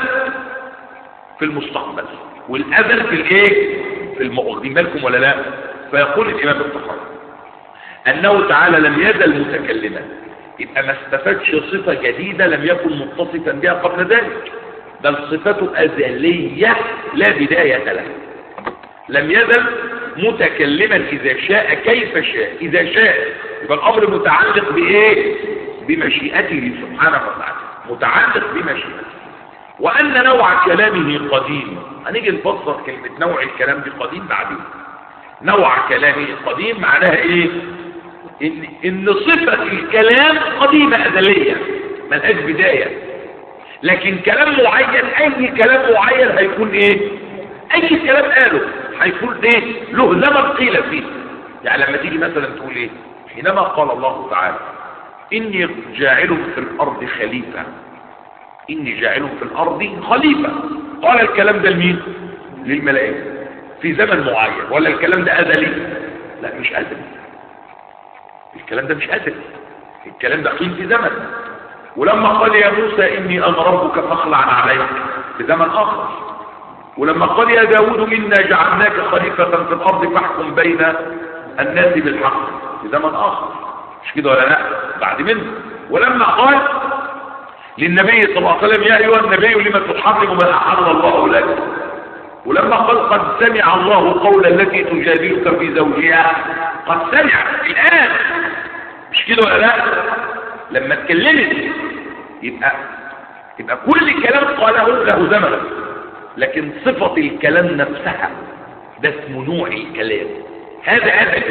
S1: في المستقبل والأبد في الايه في المؤخذين بالكم ولا لا فيقول الإمام الطحاوي أنه تعالى لم يزل متكلما يبقى ما استفادش صفة جديدة لم يكن متصفا بها قبل ذلك بل صفته أزلية لا بداية لها لم يزل متكلما إذا شاء كيف شاء إذا شاء يبقى الأمر متعلق بإيه بمشيئته سبحانه وتعالى متعلق بمشيئته وأن نوع كلامه قديم هنيجي نفسر كلمة نوع الكلام دي قديم بعدين نوع كلامه قديم معناها ايه ان, إن صفة الكلام قديمة أزلية ملهاش بداية لكن كلام معين اي كلام معين هيكون ايه اي كلام قاله هيكون ايه له زمن قيل فيه يعني لما تيجي مثلا تقول ايه حينما قال الله تعالى اني جاعل في الارض خليفة اني جاعل في الارض خليفة قال الكلام ده لمين للملائكة في زمن معين ولا الكلام ده ازلي لا مش ازلي الكلام ده مش ازلي الكلام ده قيل في زمن ولما قال يا موسى اني انا ربك فاخلع عليك في زمن اخر ولما قال يا داود منا جعلناك خليفة في الارض فاحكم بين الناس بالحق في زمن اخر مش كده ولا لا بعد منه ولما قال للنبي صلى الله عليه وسلم يا ايها النبي لما تحرم ما احل الله لك ولما قال قد سمع الله قول التي تجادلك في زوجها قد سمع الان مش كده ولا لا لما اتكلمت يبقى يبقى كل كلام قاله له زمن لكن صفة الكلام نفسها ده اسمه نوع الكلام هذا أبدا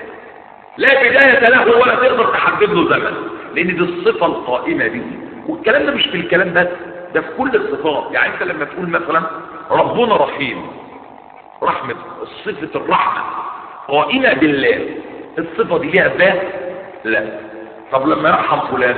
S1: لا بداية له ولا تقدر تحدد له زمن لأن دي الصفة القائمة به والكلام ده مش في الكلام بس ده في كل الصفات يعني انت لما تقول مثلا ربنا رحيم رحمة صفة الرحمة قائمة بالله الصفة دي ليها ذات لا طب لما يرحم فلان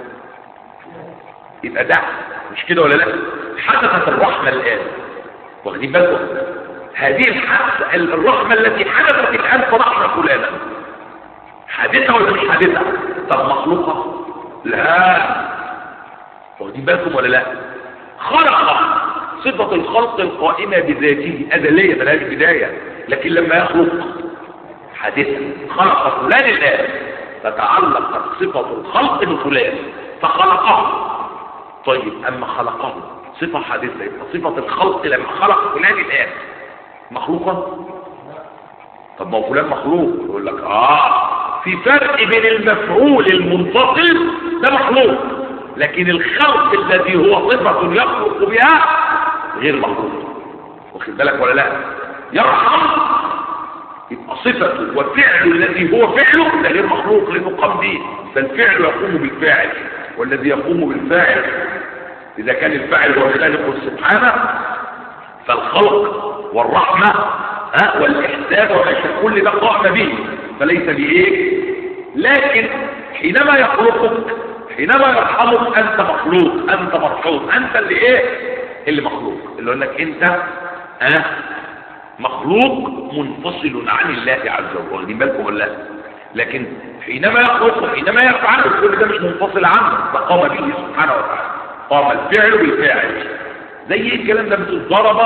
S1: يبقى ده مش كده ولا لا حدثت الرحمة الآن واخدين بالكم هذه الحدث الرحمة التي حدثت الآن فرحمة فلانا حادثة ولا مش حادثة طب مخلوقة لا واخدين بالكم ولا لا خلق صفة الخلق القائمة بذاته أزلية ملهاش بداية لكن لما يخلق حادثة خلق فلان الآن فتعلقت صفة الخلق بفلان فخلقه طيب أما خلقه صفة حادثة يبقى صفة الخلق لما خلق فلان الآن مخلوقة طب ما هو فلان مخلوق يقول لك آه في فرق بين المفعول المنفصل ده مخلوق لكن الخلق الذي هو صفة يخلق بها غير مخلوق واخد بالك ولا لا يرحم يبقى صفته وفعله الذي هو فعله ده غير مخلوق لانه قام به فالفعل يقوم بالفاعل والذي يقوم بالفاعل اذا كان الفاعل هو الخالق سبحانه فالخلق والرحمه ها والاحسان وما كل ده قام به فليس بايه لكن حينما يخلقك حينما يرحمك انت مخلوق انت مرحوم انت اللي ايه اللي مخلوق اللي يقول لك انت اه مخلوق منفصل عن الله عز وجل واخدين بالكم ولا لا لكن حينما يخلق حينما يفعل كل ده مش منفصل عنه ده قام به سبحانه وتعالى قام الفعل بالفاعل زي ايه الكلام ده مثل ضرب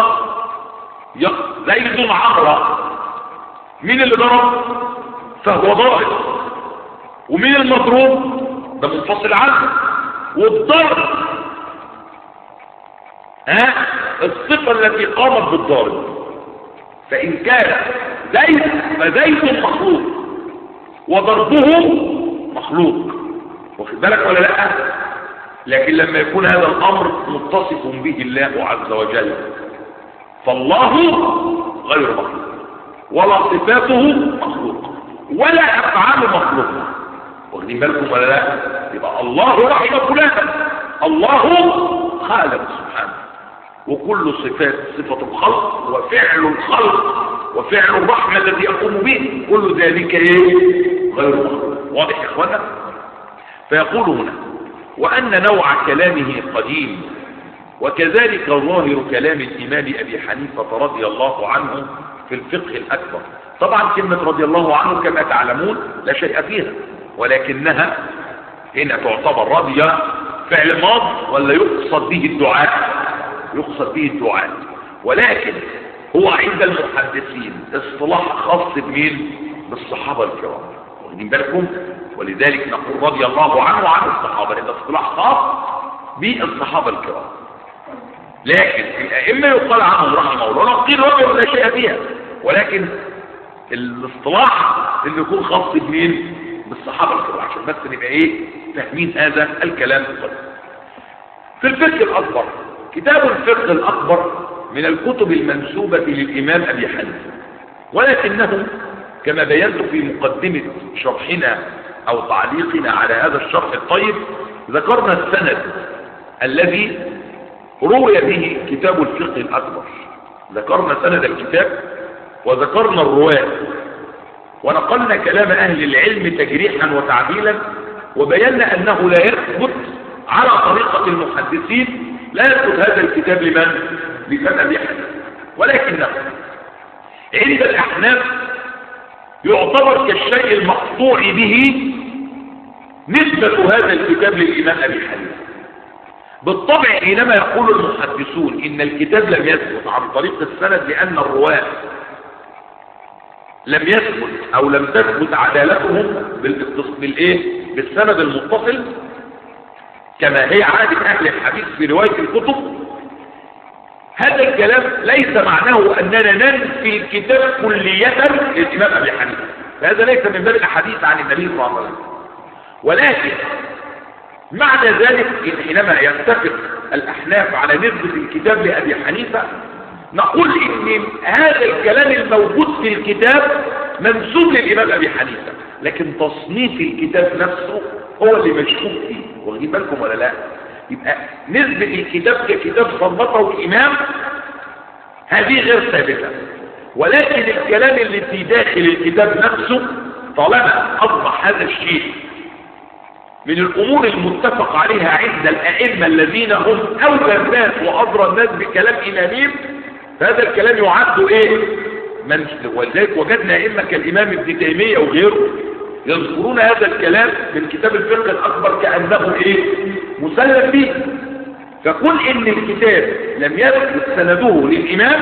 S1: زيد عمرا مين اللي ضرب فهو ضارب ومين المضروب ده منفصل عنه والضرب ها الصفة التي قامت بالضرب فإن كان زيد فزيد مخلوق وضربه مخلوق واخد بالك ولا لا لكن لما يكون هذا الأمر متصف به الله عز وجل فالله غير مخلوق ولا صفاته مخلوق ولا أفعال مخلوق واخدين بالكم ولا لا يبقى الله رحم فلانا الله خالق سبحانه وكل صفات صفة الخلق وفعل الخلق وفعل الرحمة الذي يقوم به كل ذلك ايه غير مخلوق واضح يا اخوانا فيقول هنا وأن نوع كلامه قديم وكذلك ظاهر كلام الإمام أبي حنيفة رضي الله عنه في الفقه الأكبر طبعا كلمة رضي الله عنه كما تعلمون لا شيء فيها ولكنها هنا تعتبر رضي فعل ماض ولا يقصد به الدعاء يقصد به الدعاء ولكن هو عند المحدثين اصطلاح خاص بمين بالصحابة الكرام واخدين بالكم ولذلك نقول رضي الله عنه وعن الصحابة لأن اصطلاح خاص بالصحابة الكرام لكن الأئمة يقال عنهم رحمه الله ونقيل رضي لا شيء فيها ولكن الاصطلاح اللي يكون خاص بمين بالصحابة الكرام عشان بس نبقى ايه فاهمين هذا الكلام القديم في الفقه الأكبر كتاب الفقه الأكبر من الكتب المنسوبة للإمام أبي حنيفة ولكنه كما بينت في مقدمة شرحنا أو تعليقنا على هذا الشرح الطيب ذكرنا السند الذي روي به كتاب الفقه الأكبر ذكرنا سند الكتاب وذكرنا الرواة ونقلنا كلام أهل العلم تجريحا وتعديلا وبينا أنه لا يثبت على طريقة المحدثين لا يثبت هذا الكتاب لمن؟ لمن أبي حنيفة ولكنه عند الأحناف يعتبر كالشيء المقطوع به نسبة هذا الكتاب للإمام أبي حنيفة بالطبع حينما يقول المحدثون إن الكتاب لم يثبت عن طريق السند لأن الرواة لم يثبت أو لم تثبت عدالتهم بالإيه؟ بالسند المتصل كما هي عادة أهل الحديث في رواية الكتب هذا الكلام ليس معناه أننا ننفي الكتاب كلية للإمام أبي حنيفة فهذا ليس من باب الحديث عن النبي صلى الله عليه وسلم ولكن معنى ذلك إن حينما يتفق الأحناف على نسبة الكتاب لأبي حنيفة نقول إن هذا الكلام الموجود في الكتاب منسوب للإمام أبي حنيفة لكن تصنيف الكتاب نفسه هو اللي مشكوك فيه واخدين بالكم ولا لا يبقى نسبة الكتاب ككتاب صنفه الإمام هذه غير ثابتة ولكن الكلام اللي في داخل الكتاب نفسه طالما أصبح هذا الشيء من الأمور المتفق عليها عند الأئمة الذين هم أولى الناس وأدرى الناس بكلام إمامهم فهذا الكلام يعد إيه من ولذلك وجدنا أئمة كالإمام ابن تيمية وغيره يذكرون هذا الكلام من كتاب الفقه الأكبر كأنه إيه مسلم به فكل إن الكتاب لم يثبت سنده للإمام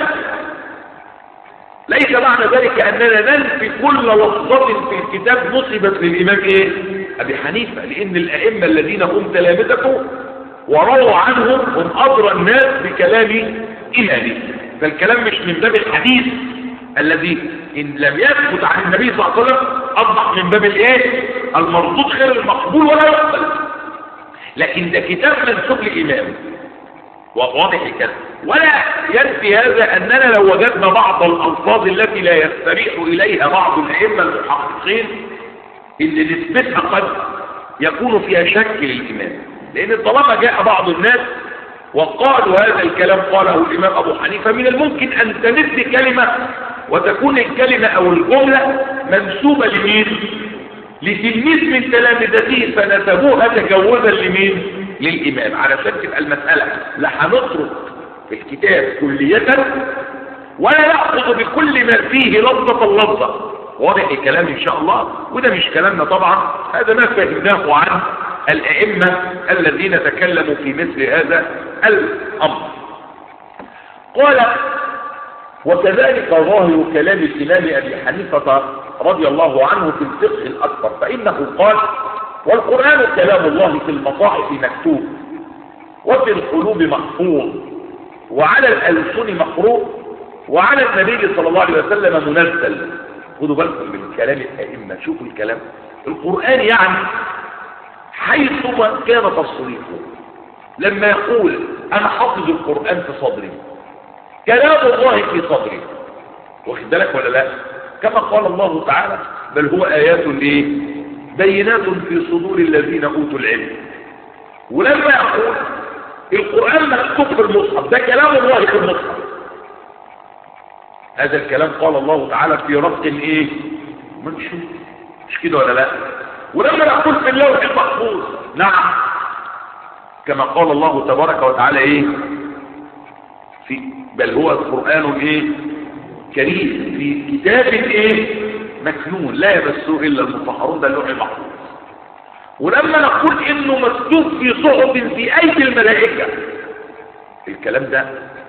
S1: ليس معنى ذلك أننا ننفي كل لفظة في الكتاب نصبت للإمام إيه أبي حنيفة لأن الأئمة الذين هم تلامذته ورووا عنهم هم أدرى الناس بكلام إمامه فالكلام مش من باب الحديث الذي إن لم يثبت عن النبي صلى الله عليه وسلم أصبح من باب الإيه المردود غير المقبول ولا يقبل لكن ده كتاب منسوب لإمام واضح الكلام ولا ينفي هذا أننا لو وجدنا بعض الألفاظ التي لا يستريح إليها بعض الأئمة المحققين اللي نسبتها قد يكون فيها شك للإمام لأن طالما جاء بعض الناس وقالوا هذا الكلام قاله الإمام أبو حنيفة من الممكن أن تمد كلمة وتكون الكلمة أو الجملة منسوبة لمين لتلميذ من تلامذته فنسبوها تجوزا لمين للإمام علشان تبقى المسألة لا هنترك الكتاب كلية ولا نأخذ بكل ما فيه لفظة اللفظة واضح الكلام إن شاء الله وده مش كلامنا طبعا هذا ما فهمناه عن الأئمة الذين تكلموا في مثل هذا الأمر قال وكذلك ظاهر كلام الإمام أبي حنيفة رضي الله عنه في الفقه الأكبر فإنه قال والقرآن كلام الله في المصاحف مكتوب وفي القلوب محفوظ وعلى الألسن مقروء وعلى النبي صلى الله عليه وسلم منزل خدوا بالكم من كلام الأئمة شوفوا الكلام القرآن يعني حيثما كان تصريفه لما يقول أنا حافظ القرآن في صدري كلام الله في صدري واخد بالك ولا لا كما قال الله تعالى بل هو آيات ايه بينات في صدور الذين أوتوا العلم ولما يقول القرآن مكتوب في المصحف ده كلام الله في المصحف هذا الكلام قال الله تعالى في رفق ايه منشور مش كده ولا لا ولما نقول في اللوح المحفوظ نعم كما قال الله تبارك وتعالى ايه في بل هو القرآن ايه كريم في كتاب ايه مكنون لا يمسه الا المطهرون ده اللوح المحفوظ ولما نقول انه مكتوب في صحف في ايدي الملائكة الكلام ده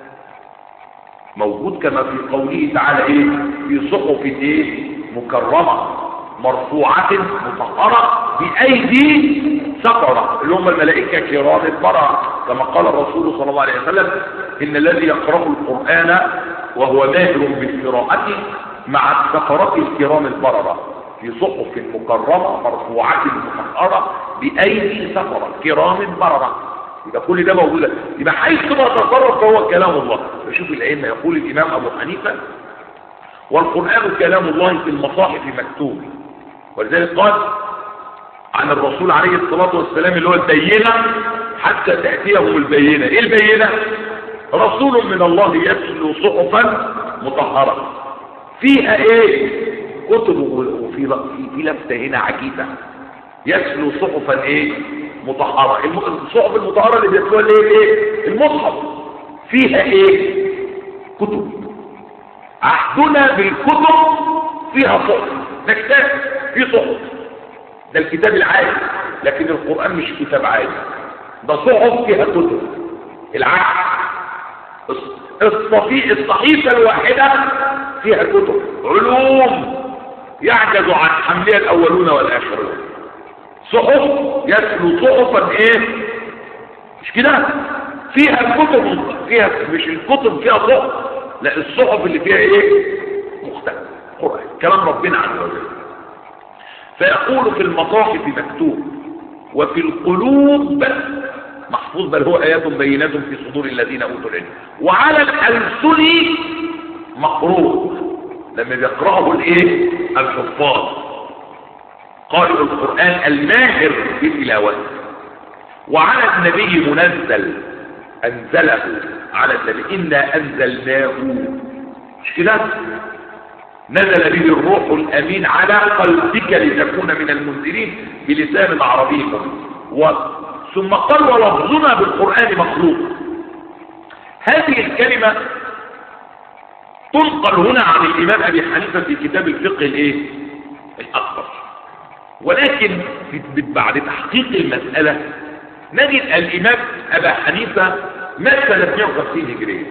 S1: موجود كما في قوله تعالى ايه في صحف ايه مكرمة مرفوعة مطهرة بأيدي سفرة اللي هم الملائكة كرام البررة كما قال الرسول صلى الله عليه وسلم إن الذي يقرأ القرآن وهو ماهر بالقراءة مع السفرة الكرام البررة في صحف مكرمة مرفوعة مطهرة بأيدي سفرة كرام بررة يبقى كل ده موجود يبقى حيث ما تصرف فهو كلام الله شوف الأئمة يقول الإمام أبو حنيفة والقرآن كلام الله في المصاحف مكتوب ولذلك قال عن الرسول عليه الصلاة والسلام اللي هو البينة حتى تأتيهم البينة ايه البينة رسول من الله يتلو صحفا مطهرة فيها ايه كتب وفي في لفتة هنا عجيبة يتلو صحفا ايه مطهرة الصحف المطهرة اللي بيتلوها اللي ايه المصحف فيها ايه كتب عهدنا بالكتب فيها صحف نكتب في صحف ده الكتاب العادي لكن القرآن مش كتاب عادي ده صحف فيها كتب العهد الصفي الصحيفة الواحدة فيها كتب علوم يعجز عن حملها الأولون والآخرون صحف يتلو صحفا ايه مش كده فيها كتب فيها مش الكتب فيها صحف لا الصحف اللي فيها ايه مختلف قرآن كلام ربنا عز وجل فيقول في المصاحف مكتوب وفي القلوب محفوظ بل هو آيات بينات في صدور الذين أوتوا العلم وعلى الألسن مقروء لما بيقرأه الايه الحفاظ قارئ القرآن الماهر بتلاوته وعلى النبي منزل أنزله على النبي إنا أنزلناه مش كده نزل به الروح الأمين على قلبك لتكون من المنذرين بلسان عربي و... ثم قال ولفظنا بالقرآن مخلوق هذه الكلمة تنقل هنا عن الإمام أبي حنيفة في كتاب الفقه الإيه؟ الأكبر ولكن بعد تحقيق المسألة نجد الإمام أبا حنيفة مات سنة 150 هجرية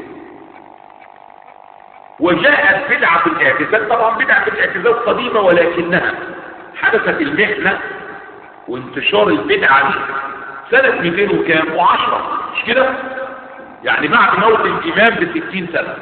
S1: وجاءت بدعة الاعتزال طبعا بدعة الاعتزال قديمة ولكنها حدثت المحنة وانتشار البدعة دي سنة 200 وكام وعشرة مش كده يعني بعد موت الإمام بستين سنة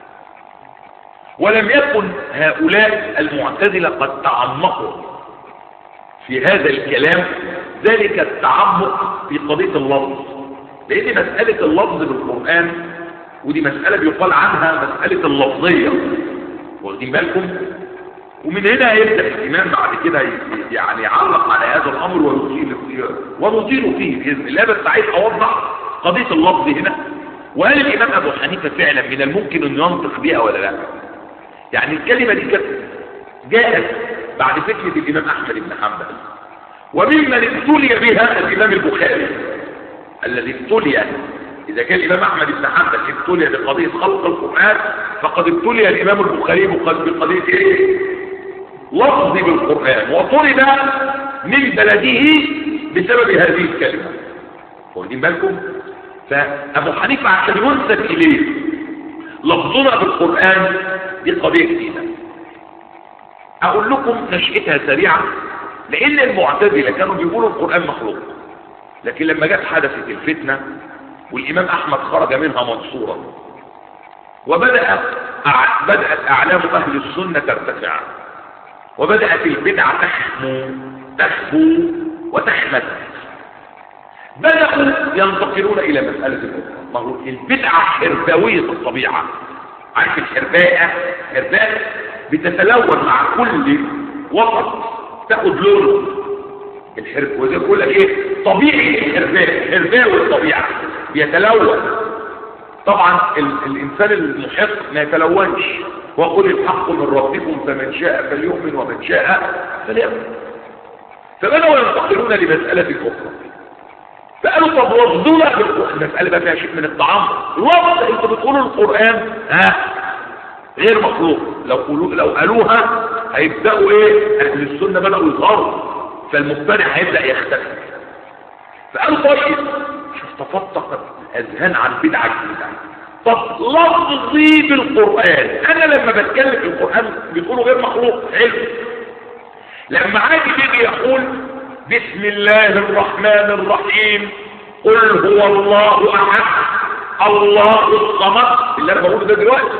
S1: ولم يكن هؤلاء المعتزلة قد تعمقوا في هذا الكلام ذلك التعمق في قضية اللفظ لان مسألة اللفظ بالقرآن ودي مسألة بيقال عنها مسألة اللفظية واخدين بالكم ومن هنا يبدأ الإمام بعد كده يعني يعلق على هذا الأمر ويطيل ونطيل فيه بإذن الله بس عايز أوضح قضية اللفظ هنا وهل الإمام أبو حنيفة فعلا من الممكن أن ينطق بها ولا لا يعني الكلمة دي كانت جاءت بعد فتنة الإمام أحمد بن حنبل وممن ابتلي بها الإمام البخاري الذي ابتلي إذا كان الإمام أحمد بن حنبل ابتلي بقضية خلق القرآن فقد ابتلي الإمام البخاري بقضية إيه؟ لفظ بالقرآن وطلب من بلده بسبب هذه الكلمة واخدين بالكم فأبو حنيفة عشان ينسب إليه لفظنا بالقرآن دي قضية جديدة أقول لكم نشأتها سريعة لأن المعتزلة كانوا بيقولوا القرآن مخلوق لكن لما جت حدثت الفتنة والإمام أحمد خرج منها منصورا وبدأ بدأت أعلام أهل السنة ترتفع وبدأت البدعة تحمو تخبو وتحمد بدأوا ينتقلون إلى مسألة الأخرى البدعة حرباوية الطبيعة عارف الحرباءة حرباء بتتلون مع كل وسط تاخد لون الحرب وزي بقول لك ايه طبيعي الحرباء حرباوي الطبيعة بيتلون طبعا ال الانسان المحق ما يتلونش وقل الحق من ربكم فمن شاء فليؤمن ومن شاء فليؤمن فبدأوا ينتقلون لمسألة أخرى فقالوا طب وصدونا في القرآن المسألة بقى فيها شيء من الطعام الوصد انتوا بتقولوا القرآن ها غير مخلوق لو قولوا لو قالوها هيبدأوا ايه اهل السنة بدأوا يظهروا فالمبتدع هيبدأ يختفي فقالوا طيب شوف تفتقت الاذهان عن بدعة جديدة طب لفظي بالقرآن انا لما بتكلم في القرآن بتقولوا غير مخلوق حلو لما عادي بيجي يقول بسم الله الرحمن الرحيم قل هو الله احد الله الصمد اللي انا بقوله ده دلوقتي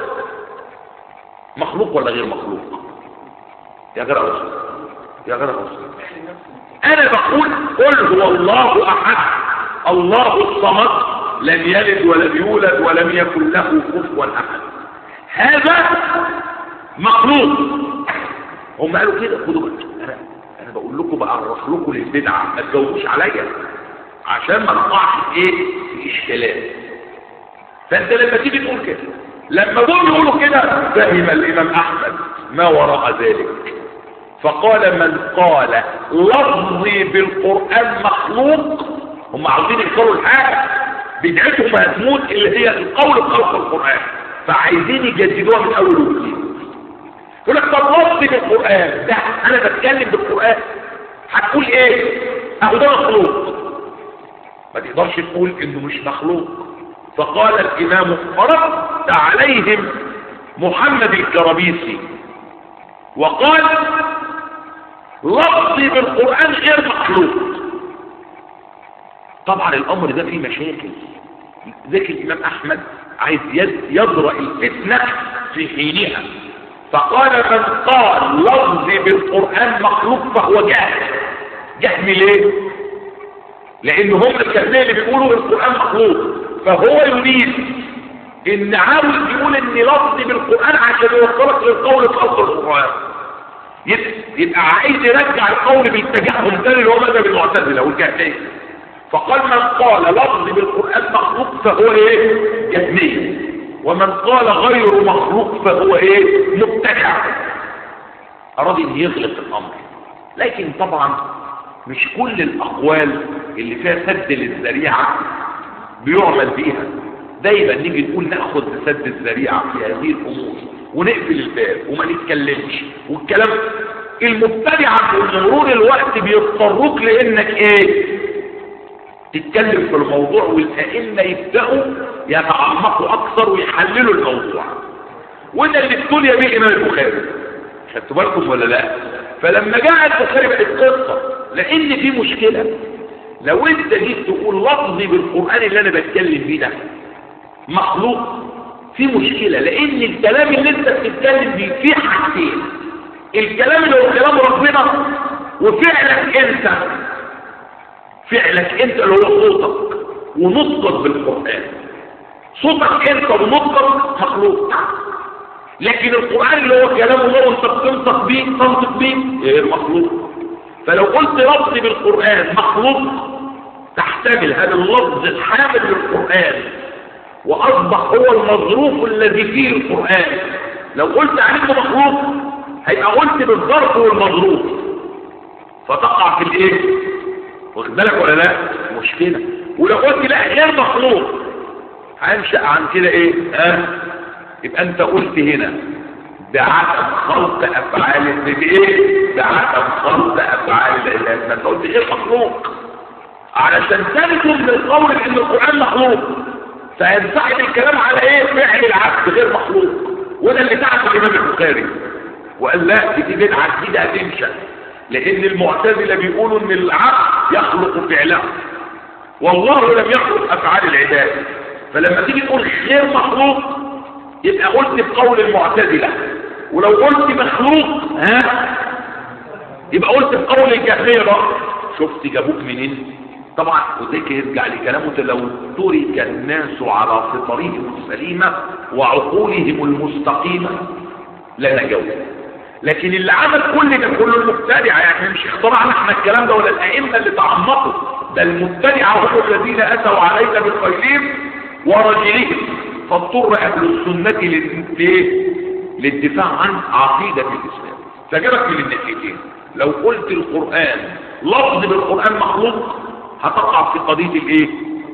S1: مخلوق ولا غير مخلوق يا غير أوصل يا غير أوصل انا بقول قل هو الله احد الله الصمد لم يلد ولم يولد ولم يكن له كفوا احد هذا مخلوق هم قالوا كده خدوا بالك انا انا بقول لكم بعرف لكم البدعه ما تجاوبوش عليا عشان ما نقعش في ايه في اشكالات فانت لما تيجي تقول كده لما دول يقولوا كده فهم الامام احمد ما وراء ذلك فقال من قال لفظي بالقران مخلوق هم عاوزين يقولوا الحاجه بدعتهم هتموت اللي هي القول بخلق القران فعايزين يجددوها من اول وجديد يقول لك طب لفظي بالقران ده انا بتكلم بالقران هتقول ايه اهو ده مخلوق ما تقدرش تقول انه مش مخلوق فقال الامام فرد عليهم محمد الكربيسي وقال لفظي بالقرآن غير مخلوق طبعا الامر ده فيه مشاكل ذاك الامام احمد عايز يضرأ الفتنة في حينها فقال من قال لفظي بالقرآن مخلوق فهو جاهل جهم ليه لان هم الكهنة اللي بيقولوا القرآن مخلوق فهو يريد ان عاوز يقول ان لفظي بالقرآن عشان يوصلك للقول في خلق القرآن يبقى عايز يرجع القول بالتجهم تاني اللي هو مذهب المعتزله والجهميه فقال من قال لفظي بالقرآن مخلوق فهو ايه جهمي ومن قال غير مخلوق فهو ايه مبتدع اراد ان يغلق الامر لكن طبعا مش كل الاقوال اللي فيها سد للذريعه بيعمل بيها دايما نيجي نقول ناخذ بسد الذريعه في هذه الامور ونقفل الباب وما نتكلمش والكلام المبتدع بمرور الوقت بيضطروك لانك ايه تتكلم في الموضوع والائمه يبداوا يتعمقوا اكثر ويحللوا الموضوع وده اللي ابتلي به الامام البخاري خدتوا بالكم ولا لا فلما جاء البخاري بقت قصه لان في مشكله لو انت جيت تقول لفظي بالقران اللي انا بتكلم بيه ده مخلوق في مشكله لان الكلام اللي انت بتتكلم بيه فيه حاجتين الكلام اللي هو كلام ربنا وفعلك انت فعلك انت اللي هو صوتك ونطقك بالقرآن صوتك انت ونطقك مخلوق لكن القرآن اللي هو كلام الله وانت بتنطق بيه تنطق بيه غير مخلوق فلو قلت لفظ بالقرآن مخلوق تحتمل هذا اللفظ الحامل للقرآن وأصبح هو المظروف الذي فيه القرآن لو قلت عليه مخلوق هيبقى قلت بالظرف والمظروف فتقع في الايه واخد بالك ولا لا مشكلة ولو قلت لا غير مخلوق هنشأ عن كده ايه ها أه؟ يبقى انت قلت هنا بعدم خلق افعال بايه بعدم خلق افعال العباد ما انت قلت غير مخلوق علشان تلزم بالقول ان القران مخلوق فينسحب الكلام على ايه فعل العبد غير مخلوق وده اللي تعرف الامام البخاري وقال لا دي بدعه جديده هتنشا لان المعتزله بيقولوا ان العبد يخلق فعله والله لم يخلق افعال العباد فلما تيجي تقول غير مخلوق يبقى قلت بقول المعتزله ولو قلت مخلوق ها يبقى قلت بقول الجهميه بقى شفت جابوك منين طبعا وذلك يرجع لكلامه لو ترك الناس على فطرهم السليمه وعقولهم المستقيمه لنجوا لكن اللي عمل كل ده كله المبتدعه يعني مش اخترعنا احنا الكلام ده ولا الائمه اللي تعمقوا ده المبتدعه هم الذين اتوا علينا بالخيرين ورجلهم فاضطر اهل السنه للايه للدفاع عن عقيده الاسلام فجابك من الناحيتين لو قلت القران لفظ بالقران مخلوق هتقع في قضيه الايه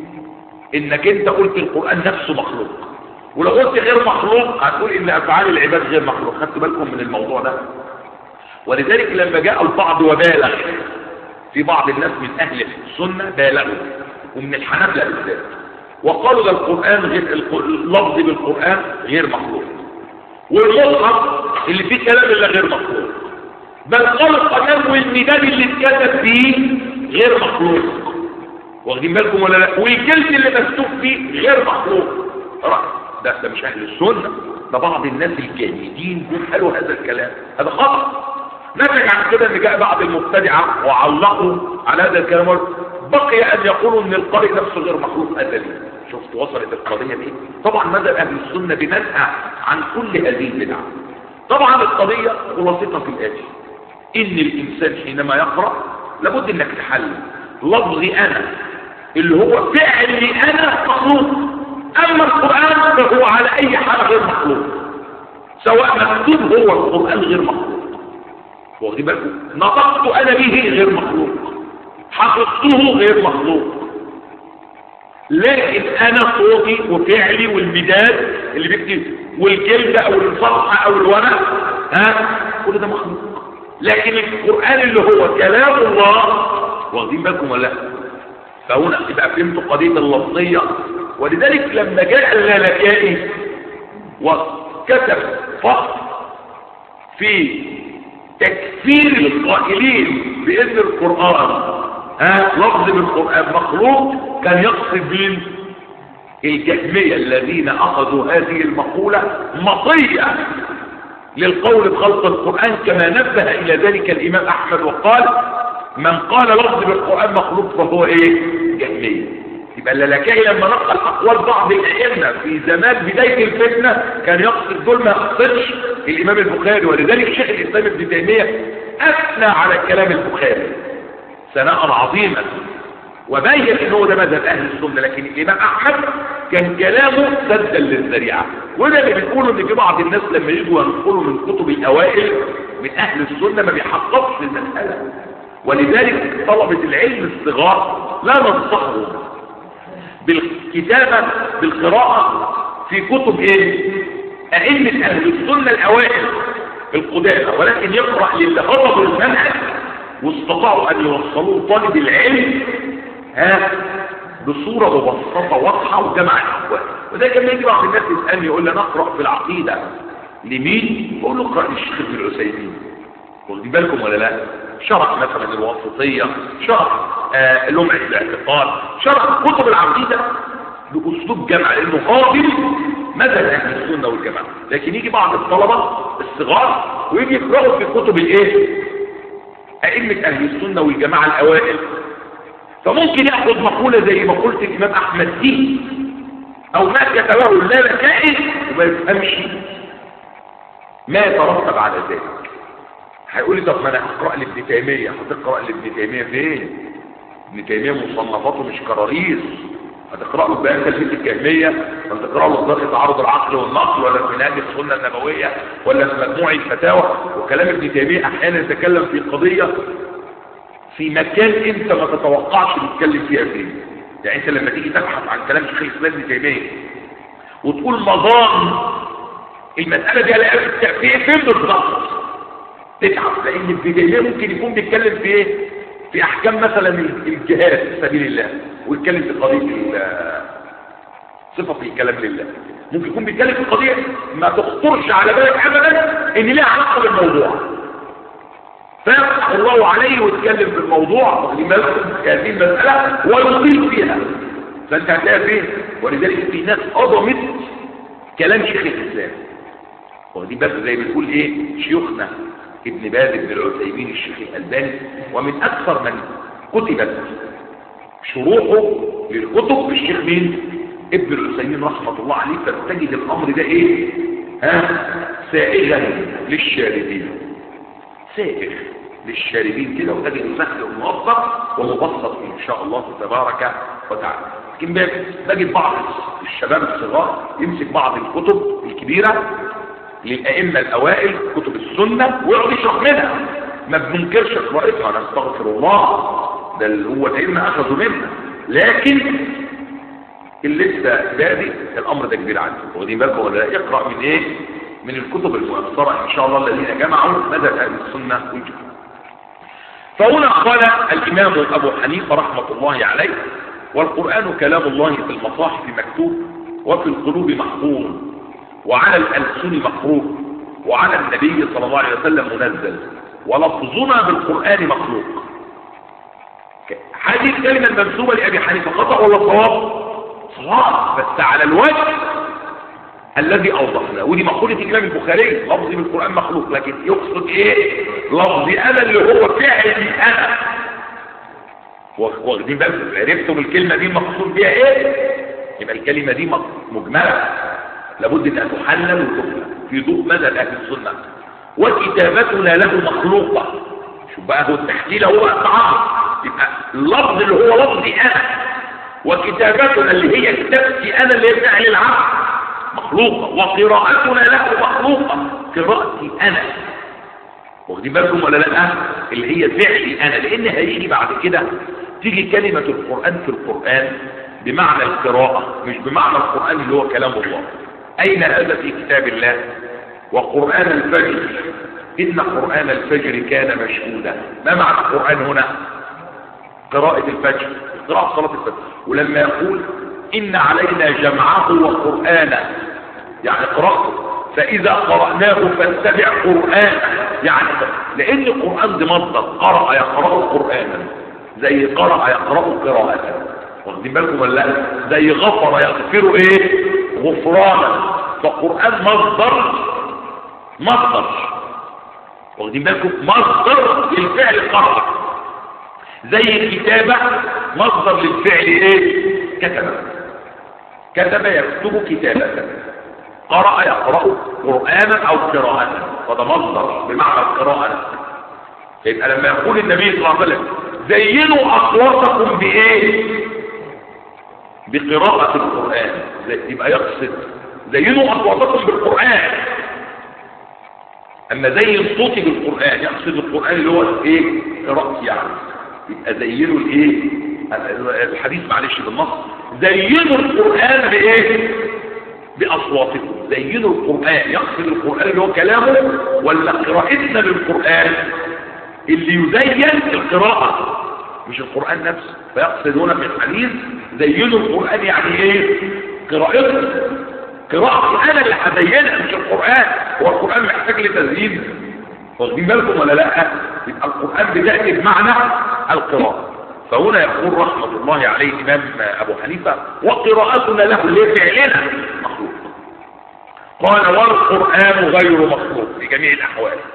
S1: انك انت قلت القران نفسه مخلوق ولو قلت غير مخلوق هتقول ان افعال العباد غير مخلوق خدت بالكم من الموضوع ده ولذلك لما جاء البعض وبالغ في بعض الناس من اهل السنه بالغوا ومن الحنابلة بالذات وقالوا ده القران غير اللفظ بالقران غير مخلوق والمصحف اللي فيه كلام الا غير مخلوق بل قال القلم والمداد اللي اتكتب فيه غير مخلوق واخدين بالكم ولا لا والجلد اللي مكتوب فيه غير مخلوق ده ده مش اهل السنه ده بعض الناس الجيدين دول قالوا هذا الكلام هذا خطا نتج عن كده ان جاء بعض المبتدعه وعلقوا على هذا الكلام بقي ان يقولوا ان القارئ نفسه غير مخلوق ازلي شفت وصلت القضيه دي طبعا ماذا اهل السنه بننهى عن كل هذه البدع طبعا القضيه خلاصتها في الاتي ان الانسان حينما يقرا لابد انك تحلل لفظي انا اللي هو فعلي انا مخلوق اما القرآن فهو على اي حال غير مخلوق سواء مكتوب هو القرآن غير مخلوق واخدين بالكم نطقت انا به غير مخلوق حفظته غير مخلوق لكن انا صوتي وفعلي والمداد اللي بيكتب والجلد او الصفحة او الورق ها كل ده مخلوق لكن القرآن اللي هو كلام الله واخدين بالكم ولا لا فهنا يبقى فهمتوا قضية اللفظية ولذلك لما جاء اللالكائي وكتب فصل في تكفير القائلين بان القرآن ها لفظ بالقرآن مخلوق كان يقصد مين الجهمية الذين اخذوا هذه المقولة مطية للقول بخلق القرآن كما نبه الى ذلك الامام احمد وقال من قال لفظ بالقرآن مخلوق فهو ايه جهمية يبقى اللالكائي لما نقل اقوال بعض الائمه في زمان بدايه الفتنه كان يقصد دول ما يقصدش الامام البخاري ولذلك شيخ الاسلام ابن تيميه اثنى على كلام البخاري ثناء عظيما وبين ان هو ده مذهب اهل السنه لكن الامام احمد كان كلامه سدا للذريعه وده اللي بنقوله ان في بعض الناس لما يجوا ينقلوا من كتب الاوائل من اهل السنه ما بيحققش المساله ولذلك طلبه العلم الصغار لا ننصحهم بالكتابة بالقراءة في كتب ايه ائمة اهل السنة الاوائل القدامى ولكن يقرأ للي هربوا المنهج واستطاعوا ان يوصلوا طالب العلم ها بصورة مبسطة واضحة وجمع الاحوال وده كان يجي بعض الناس يسألني يقول لي نقرأ في العقيدة لمين؟ بقول له اقرأ للشيخ ابن العثيمين واخدين بالكم ولا لا؟ شرح مثلا الواسطية شرح آه لمعة الاعتقاد شرح كتب العقيدة بأسلوب جمع لأنه قابل مذهب أهل السنة والجماعة لكن يجي بعض الطلبة الصغار ويجي يقرأوا في كتب الإيه؟ أئمة أهل السنة والجماعة الأوائل فممكن ياخذ مقولة زي مقولة الامام احمد دي او ما كتبه اللالكائي وما يفهمش ما يترتب على ذلك هيقول لي طب ما انا هقرا لابن تيميه هتقرا لابن تيميه فين ابن تيميه مصنفاته مش كراريس هتقرا له بيان تلبيه الجهميه ولا تقرا له درس تعارض العقل والنقل ولا في نهج السنه النبويه ولا في مجموع الفتاوى وكلام ابن تيميه احيانا يتكلم في قضيه في مكان انت ما تتوقعش تتكلم فيها فيه يعني انت لما تيجي تبحث عن كلام شيخ الاسلام ابن تيميه وتقول مظان المساله دي هلاقيها في التأفيه فين بالظبط تتعب لان ابن تيميه ممكن يكون بيتكلم في ايه في احكام مثلا الجهاد في سبيل الله ويتكلم في قضيه صفه الكلام لله ممكن يكون بيتكلم في قضيه ما تخطرش على بالك ابدا ان ليها علاقه بالموضوع فيفتح الله عليه ويتكلم في الموضوع لماذا هذه المساله ويطيل فيها فانت هتلاقي فين ولذلك في ناس هضمت كلام شيخ الاسلام ودي بس زي ما بنقول ايه شيوخنا ابن باز ابن العثيمين الشيخ الألباني ومن أكثر من كتبت شروحه للكتب الشيخ مين ابن العثيمين رحمة الله عليه فتجد الأمر ده ايه ها سائغا للشاربين سائغ للشاربين كده وتجد سهل وموظف ومبسط ان شاء الله تبارك وتعالى لكن بجد بعض الشباب الصغار يمسك بعض الكتب الكبيرة للأئمة الأوائل كتب السنة ويقعد يشرح منها ما بننكرش قراءتها نستغفر الله ده اللي هو الأئمة أخذوا منها لكن اللي لسه بادئ الأمر ده كبير عنده واخدين بالكم ولا لا يقرأ من إيه؟ من الكتب المؤثرة إن شاء الله الذين جمعوا مدى أهل السنة والجماعة فهنا قال الإمام أبو حنيفة رحمة الله عليه والقرآن كلام الله في المصاحف مكتوب وفي القلوب محفوظ وعلى الألسن مقروء وعلى النبي صلى الله عليه وسلم منزل ولفظنا بالقرآن مخلوق هذه الكلمة المنسوبة لأبي حنيفة خطأ ولا صواب صواب بس على الوجه الذي أوضحنا ودي مقولة الإمام البخاري لفظي بالقرآن مخلوق لكن يقصد إيه لفظي أنا اللي هو فعلي أنا واخدين بالكم عرفتوا الكلمة دي مقصود بيها إيه يبقى الكلمة دي مجملة لابد انها تحلل وتفهم في ضوء مذهب اهل السنه وكتابتنا له مخلوقه شوف بقى هو التحليل هو التعارض يبقى اللفظ اللي هو لفظي انا وكتابتنا اللي هي كتابتي انا اللي هي فعل العبد مخلوقه وقراءتنا له مخلوقه قراءتي انا واخدين بالكم ولا لا اللي هي فعلي انا لان هيجي بعد كده تيجي كلمه القران في القران بمعنى القراءه مش بمعنى القران اللي هو كلام الله أين هذا في كتاب الله وقرآن الفجر إن قرآن الفجر كان مشهودا ما معنى القرآن هنا قراءة الفجر قراءة صلاة الفجر ولما يقول إن علينا جمعه وقرآنه يعني قراءته فإذا قرأناه فاتبع قرآن يعني لأن القرآن ده مصدر قرأ يقرأ قرآنا زي قرأ يقرأ قراءة واخدين بالكم ولا لا زي غفر يغفر ايه غفرانا فالقرآن مصدر مصدر واخدين بالكم مصدر للفعل قرأ زي الكتابة مصدر للفعل ايه كتب كتب يكتب كتابة قرأ يقرأ قرآنا او قراءة فده مصدر بمعنى القراءة يبقى لما يقول النبي صلى الله عليه وسلم زينوا اصواتكم بايه بقراءة القرآن يبقى يقصد زينوا اصواتكم بالقرآن اما زين صوتي بالقرآن يقصد القرآن اللي هو ايه قراءتي يعني يبقى زينوا الايه الحديث معلش بالنص زينوا القرآن بايه باصواتكم زينوا القرآن يقصد القرآن اللي هو كلامه ولا قراءتنا للقرآن اللي يزين القراءة مش القرآن نفسه فيقصد هنا في الحديث زينوا القرآن يعني ايه قراءته قراءتي انا اللي هزينها مش القرآن هو القرآن محتاج لتزيين واخدين بالكم ولا لا يبقى القرآن بتأتي بمعنى القراءة فهنا يقول رحمة الله عليه الإمام أبو حنيفة وقراءتنا له اللي فعلنا مخلوق قال والقرآن غير مخلوق في جميع الأحوال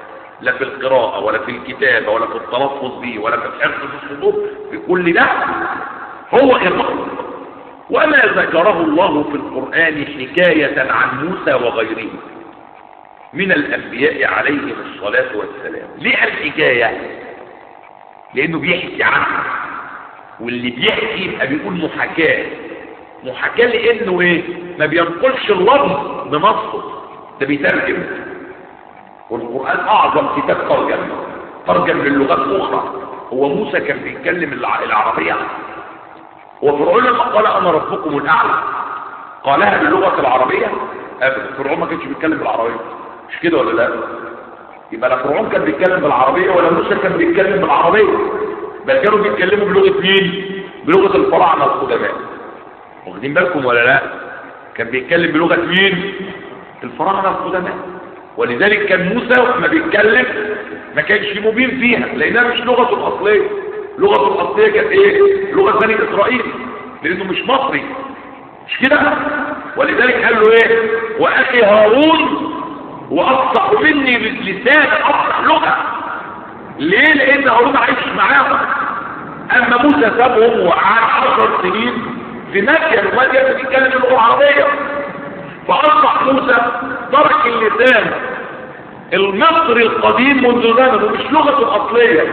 S1: لا في القراءة ولا في الكتابة ولا في التلفظ به ولا في الحفظ في الصدور في كل ده هو إرهاق وما ذكره الله في القرآن حكاية عن موسى وغيره من الأنبياء عليهم الصلاة والسلام ليه الحكاية لأنه بيحكي عنه واللي بيحكي يبقى بيقول محاكاة محاكاة لأنه إيه ما بينقلش اللفظ بنصه ده بيترجم والقرآن أعظم كتاب ترجم ترجم للغات أخرى هو موسى كان بيتكلم العربية هو فرعون لما قال أنا ربكم الأعلى قالها باللغة العربية أبدا فرعون ما كانش بيتكلم بالعربية مش كده ولا لا يبقى لا فرعون كان بيتكلم بالعربية ولا موسى كان بيتكلم بالعربية بل كانوا بيتكلموا بلغة مين بلغة الفراعنة القدماء واخدين بالكم ولا لا كان بيتكلم بلغة مين الفراعنة القدماء ولذلك كان موسى لما بيتكلم ما كانش مبين فيها لانها مش لغته الاصليه لغته الاصليه كانت ايه لغه بني اسرائيل لانه مش مصري مش كده ولذلك قال له ايه واخي هارون وافصح مني لسان افصح لغه ليه لان هارون عايش معاهم اما موسى سابهم وقعد 10 سنين في مدين ومدين بيتكلم اللغه العربيه فاصبح موسى ترك اللسان المصري القديم منذ زمن ومش لغته الاصليه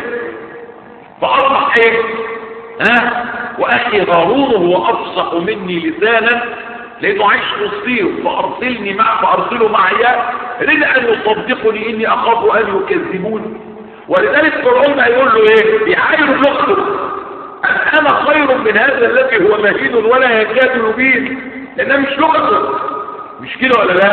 S1: فاصبح ايه ها واخي هارون هو افصح مني لسانا لانه عايش وسطيه فارسلني مع فارسله معي رد ان يصدقني اني اخاف ان يكذبوني ولذلك فرعون هيقول له ايه بيعاير لغته ان انا خير من هذا الذي هو مهين ولا يكاد يبين لانها مش لغته مش كده ولا لا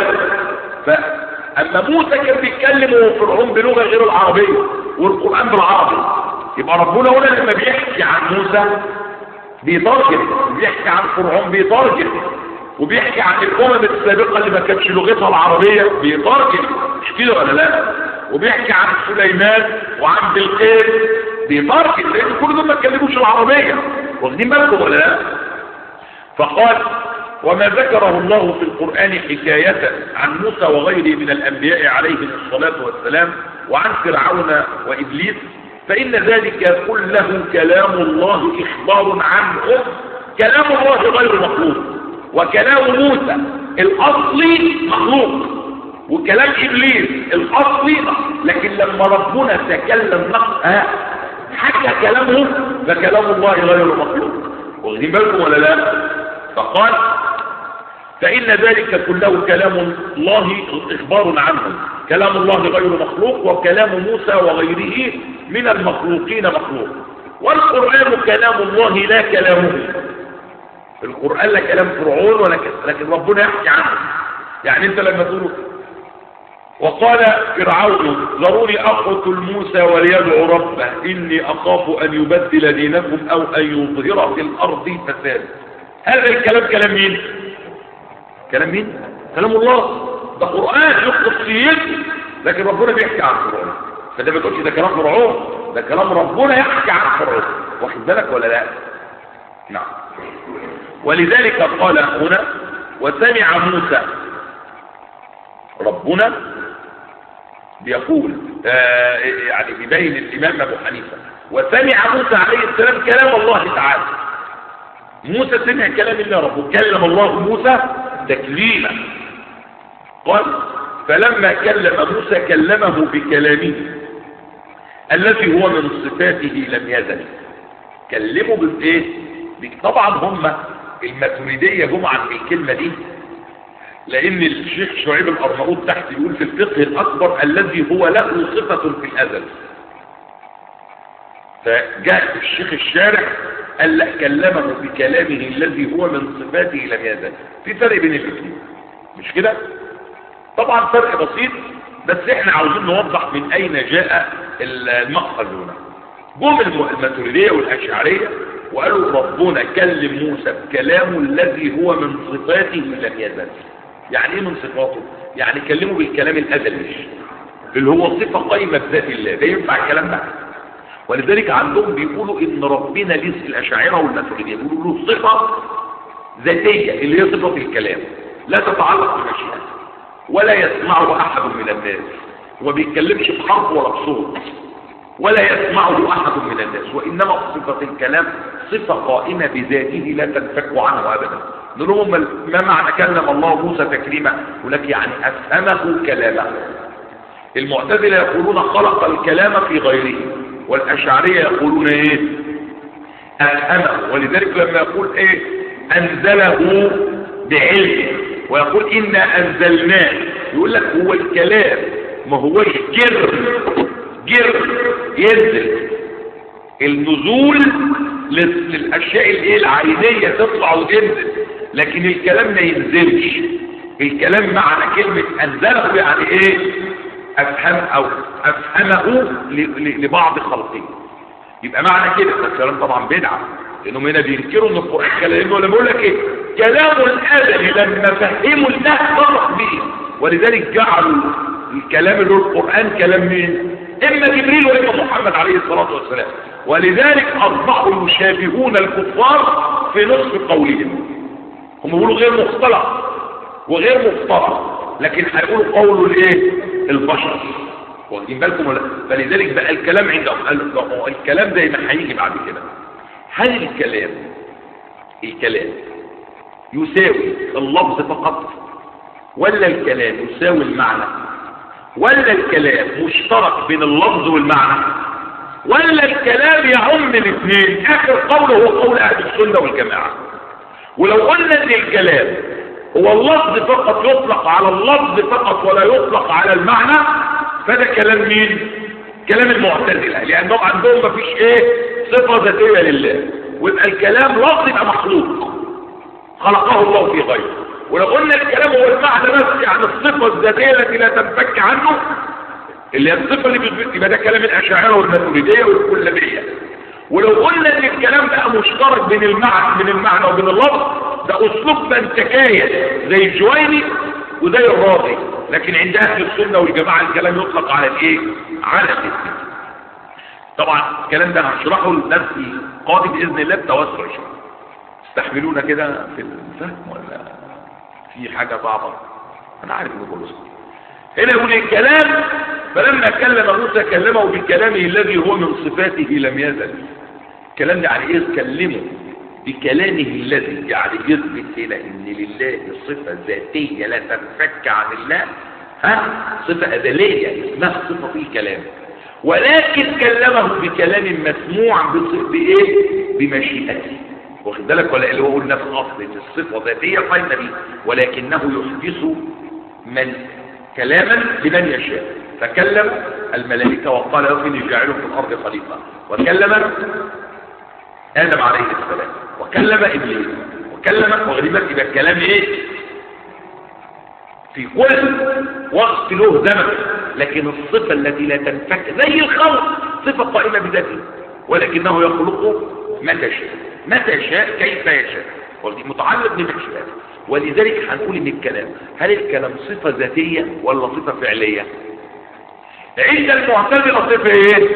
S1: فاما موسى كان بيتكلم وفرعون بلغه غير العربيه والقران بالعربي يبقى ربنا هنا لما بيحكي عن موسى بيترجم بيحكي عن فرعون بيترجم وبيحكي عن الامم السابقه اللي ما كانتش لغتها العربيه بيترجم مش كده ولا لا وبيحكي عن سليمان وعن بلقيس بيترجم لان كل دول ما اتكلموش العربيه واخدين بالكم ولا لا فقال وما ذكره الله في القرآن حكاية عن موسى وغيره من الأنبياء عليهم الصلاة والسلام وعن فرعون وإبليس فإن ذلك كله كلام الله إخبار عنه كلام الله غير مخلوق وكلام موسى الأصلي مخلوق وكلام إبليس الأصلي لكن لما ربنا تكلم نقص حكى كلامه فكلام الله غير مخلوق واخدين بالكم ولا لا فقال فإن ذلك كله كلام الله إخبار عنه كلام الله غير مخلوق وكلام موسى وغيره من المخلوقين مخلوق والقرآن كلام الله لا كلامه القرآن لا كلام فرعون ولا لكن ربنا يحكي عنه يعني انت لما تقول وقال فرعون ذروني أقتل موسى وليدعو ربه إني أخاف أن يبدل دينكم أو أن يظهر في الأرض فساد هذا الكلام كلام مين كلام مين كلام الله ده قرآن يخطف سيد لكن ربنا بيحكي عن فرعون فده ما تقولش ده كلام فرعون ده كلام ربنا يحكي عن فرعون واخد بالك ولا لا نعم ولذلك قال هنا وسمع موسى ربنا بيقول آه يعني بيبين الامام ابو حنيفه وسمع موسى عليه السلام كلام الله تعالى موسى سمع كلام الله ربه كلم الله موسى تكليما قال فلما كلم موسى كلمه بكلامه الذي هو من صفاته لم يزل كلمه بايه طبعا هم الماتريديه جم عن الكلمه دي لان الشيخ شعيب الارناؤوط تحت يقول في الفقه الاكبر الذي هو له صفه في الازل فجاء الشيخ الشارح قال لا كلمه بكلامه الذي هو من صفاته لم يزل في فرق بين الاثنين مش كده طبعا فرق بسيط بس احنا عاوزين نوضح من اين جاء المأخذ هنا جم الماتريديه والاشعريه وقالوا ربنا كلم موسى بكلامه الذي هو من صفاته لم يزل يعني ايه من صفاته يعني كلمه بالكلام الازلي اللي هو صفه قايمه بذات الله ده ينفع الكلام ده ولذلك عندهم بيقولوا ان ربنا ليه الاشاعره والماتريديه بيقولوا له صفه ذاتيه اللي هي صفه الكلام لا تتعلق بمشيئته ولا يسمعه احد من الناس وما بيتكلمش بحرف ولا بصوت ولا يسمعه أحد من الناس وإنما صفة الكلام صفة قائمة بذاته لا تنفك عنه أبدا نقول لهم ما معنى كلم الله موسى تكريما ولك يعني أفهمه كلامه المعتزلة يقولون خلق الكلام في غيره والأشعرية يقولون إيه أفهمه ولذلك لما يقول إيه أنزله بعلمه ويقول إنا أنزلناه يقول لك هو الكلام ما هوش جر جر ينزل النزول للاشياء الايه العينيه تطلع وتنزل لكن الكلام ما ينزلش الكلام معنى كلمه انزله يعني ايه افهم او افهمه لبعض خلقه يبقى معنى كده الكلام طبعا بدعه لانهم هنا بينكروا ان القران كلام ولا بيقول لك ايه كلام الادبي لما فهموا الله فرق به ولذلك جعلوا الكلام اللي هو القران كلام مين اما جبريل واما محمد عليه الصلاه والسلام ولذلك اصبحوا يشابهون الكفار في نصف قولهم هم بيقولوا غير مختلط وغير مفترض لكن هيقولوا قوله الايه البشر واخدين بالكم ولا فلذلك بقى الكلام عندهم الكلام زي ما هيجي بعد كده هل الكلام الكلام يساوي اللفظ فقط ولا الكلام يساوي المعنى ولا الكلام مشترك بين اللفظ والمعنى ولا الكلام يعم الاثنين اخر قوله هو قول اهل السنه والجماعه ولو قلنا ان الكلام هو اللفظ فقط يطلق على اللفظ فقط ولا يطلق على المعنى فده كلام مين كلام المعتزله لانهم عندهم مفيش ايه صفه ذاتيه لله ويبقى الكلام لفظ يبقى مخلوق خلقه الله في غيره ولو قلنا الكلام هو المعنى بس يعني الصفه الذاتيه التي لا تنفك عنه اللي هي الصفه اللي بتثبت يبقى ده كلام الاشاعره والماتريديه والكلابيه ولو قلنا ان الكلام بقى مشترك بين المعنى من المعنى وبين اللفظ ده اسلوب من تكاية زي الجويني وزي الراضي لكن عند اهل السنه والجماعه الكلام يطلق على الايه على الاثنين طبعا الكلام ده هشرحه لنفسي قاضي باذن الله بتوسع تستحملونا كده في الفهم ولا في حاجه صعبه انا عارف ان كله صعب هنا يقول الكلام فلما كلم موسى كلمه بكلامه الذي هو من صفاته لم يزل الكلام ده يعني ايه كلمه بكلامه الذي يعني يثبت هنا ان لله صفه ذاتيه لا تنفك عن الله ها صفه ازليه اسمها صفه في الكلام ولكن كلمه بكلام مسموع بايه بمشيئته واخد بالك ولا اللي هو قلنا في الاصل الصفه ذاتيه قائمه به ولكنه يحدث من كلاما لمن يشاء فكلم الملائكة وقال له إني جاعل في الأرض خليفة وكلم آدم عليه السلام وكلم إبليس وكلم وغريبا يبقى الكلام إيه في كل وقت له زمن لكن الصفة التي لا تنفك زي الخلق صفة قائمة بذاته ولكنه يخلق متى شاء متى شاء كيف يشاء متعلق بمشيئته ولذلك هنقول ان الكلام هل الكلام صفة ذاتية ولا صفة فعلية عند المعتزلة صفة ايه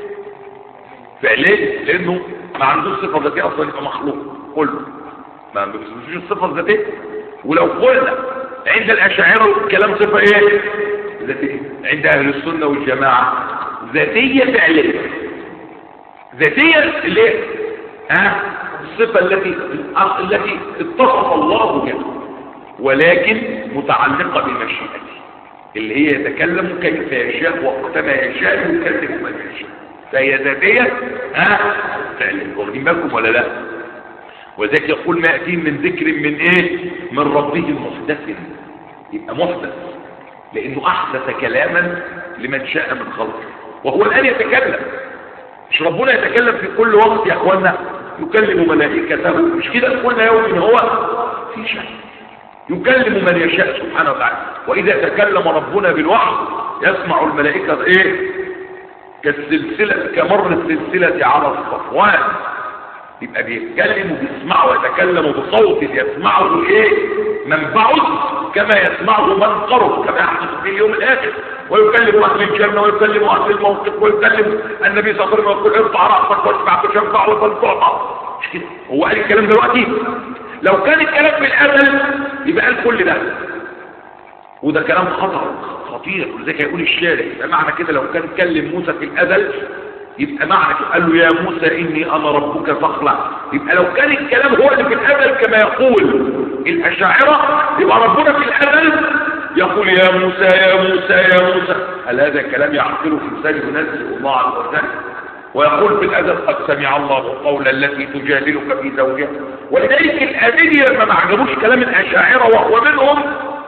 S1: فعلية لانه ما عندوش صفة ذاتية اصلا يبقى مخلوق كله ما بيسموش الصفة الذاتية ولو قلنا عند الاشاعرة الكلام صفة ايه ذاتية عند اهل السنة والجماعة ذاتية فعلية ذاتية اللي ها الصفة التي التي اتصف الله بها ولكن متعلقة بمشيئته اللي هي يتكلم كيف يشاء وقتما يشاء يكلم من يشاء فهي ذاتية ها فعلا واخدين بالكم ولا لا وذلك يقول ما يأتيهم من ذكر من ايه من ربهم محدث يبقى محدث لانه احدث كلاما لمن شاء من خلقه وهو الان يتكلم مش ربنا يتكلم في كل وقت يا اخوانا يكلم ملائكته مش كده كل يوم هو في شيء يكلم من يشاء سبحانه وتعالى واذا تكلم ربنا بالوحي يسمع الملائكه ايه كالسلسله كمر السلسله على الصفوان يبقى بيتكلم وبيسمعه ويتكلم بصوت يسمعه ايه من بعد كما يسمعه من قرب كما يحدث في اليوم الاخر ويكلم اهل الجنه ويكلم اهل الموقف ويكلم النبي صلى الله عليه وسلم ويقول ارفع راسك واشفع تشفع وصل تعطى مش كده هو قال الكلام دلوقتي لو كان الكلام في الازل يبقى قال كل ده وده كلام خطر خطير ولذلك هيقول الشارع يبقى معنى كده لو كان كلم موسى في الازل يبقى معنى كده قال له يا موسى اني انا ربك فاخلع يبقى لو كان الكلام هو اللي في الازل كما يقول الاشاعره يبقى ربنا في الازل يقول يا موسى يا موسى يا موسى هل هذا كلام يعقله في لسان ينزل الله عز وجل ويقول في الأدب قد سمع الله قول التي تجادلك في زوجها ولذلك الأميني لما ما عجبوش كلام الأشاعرة وهو منهم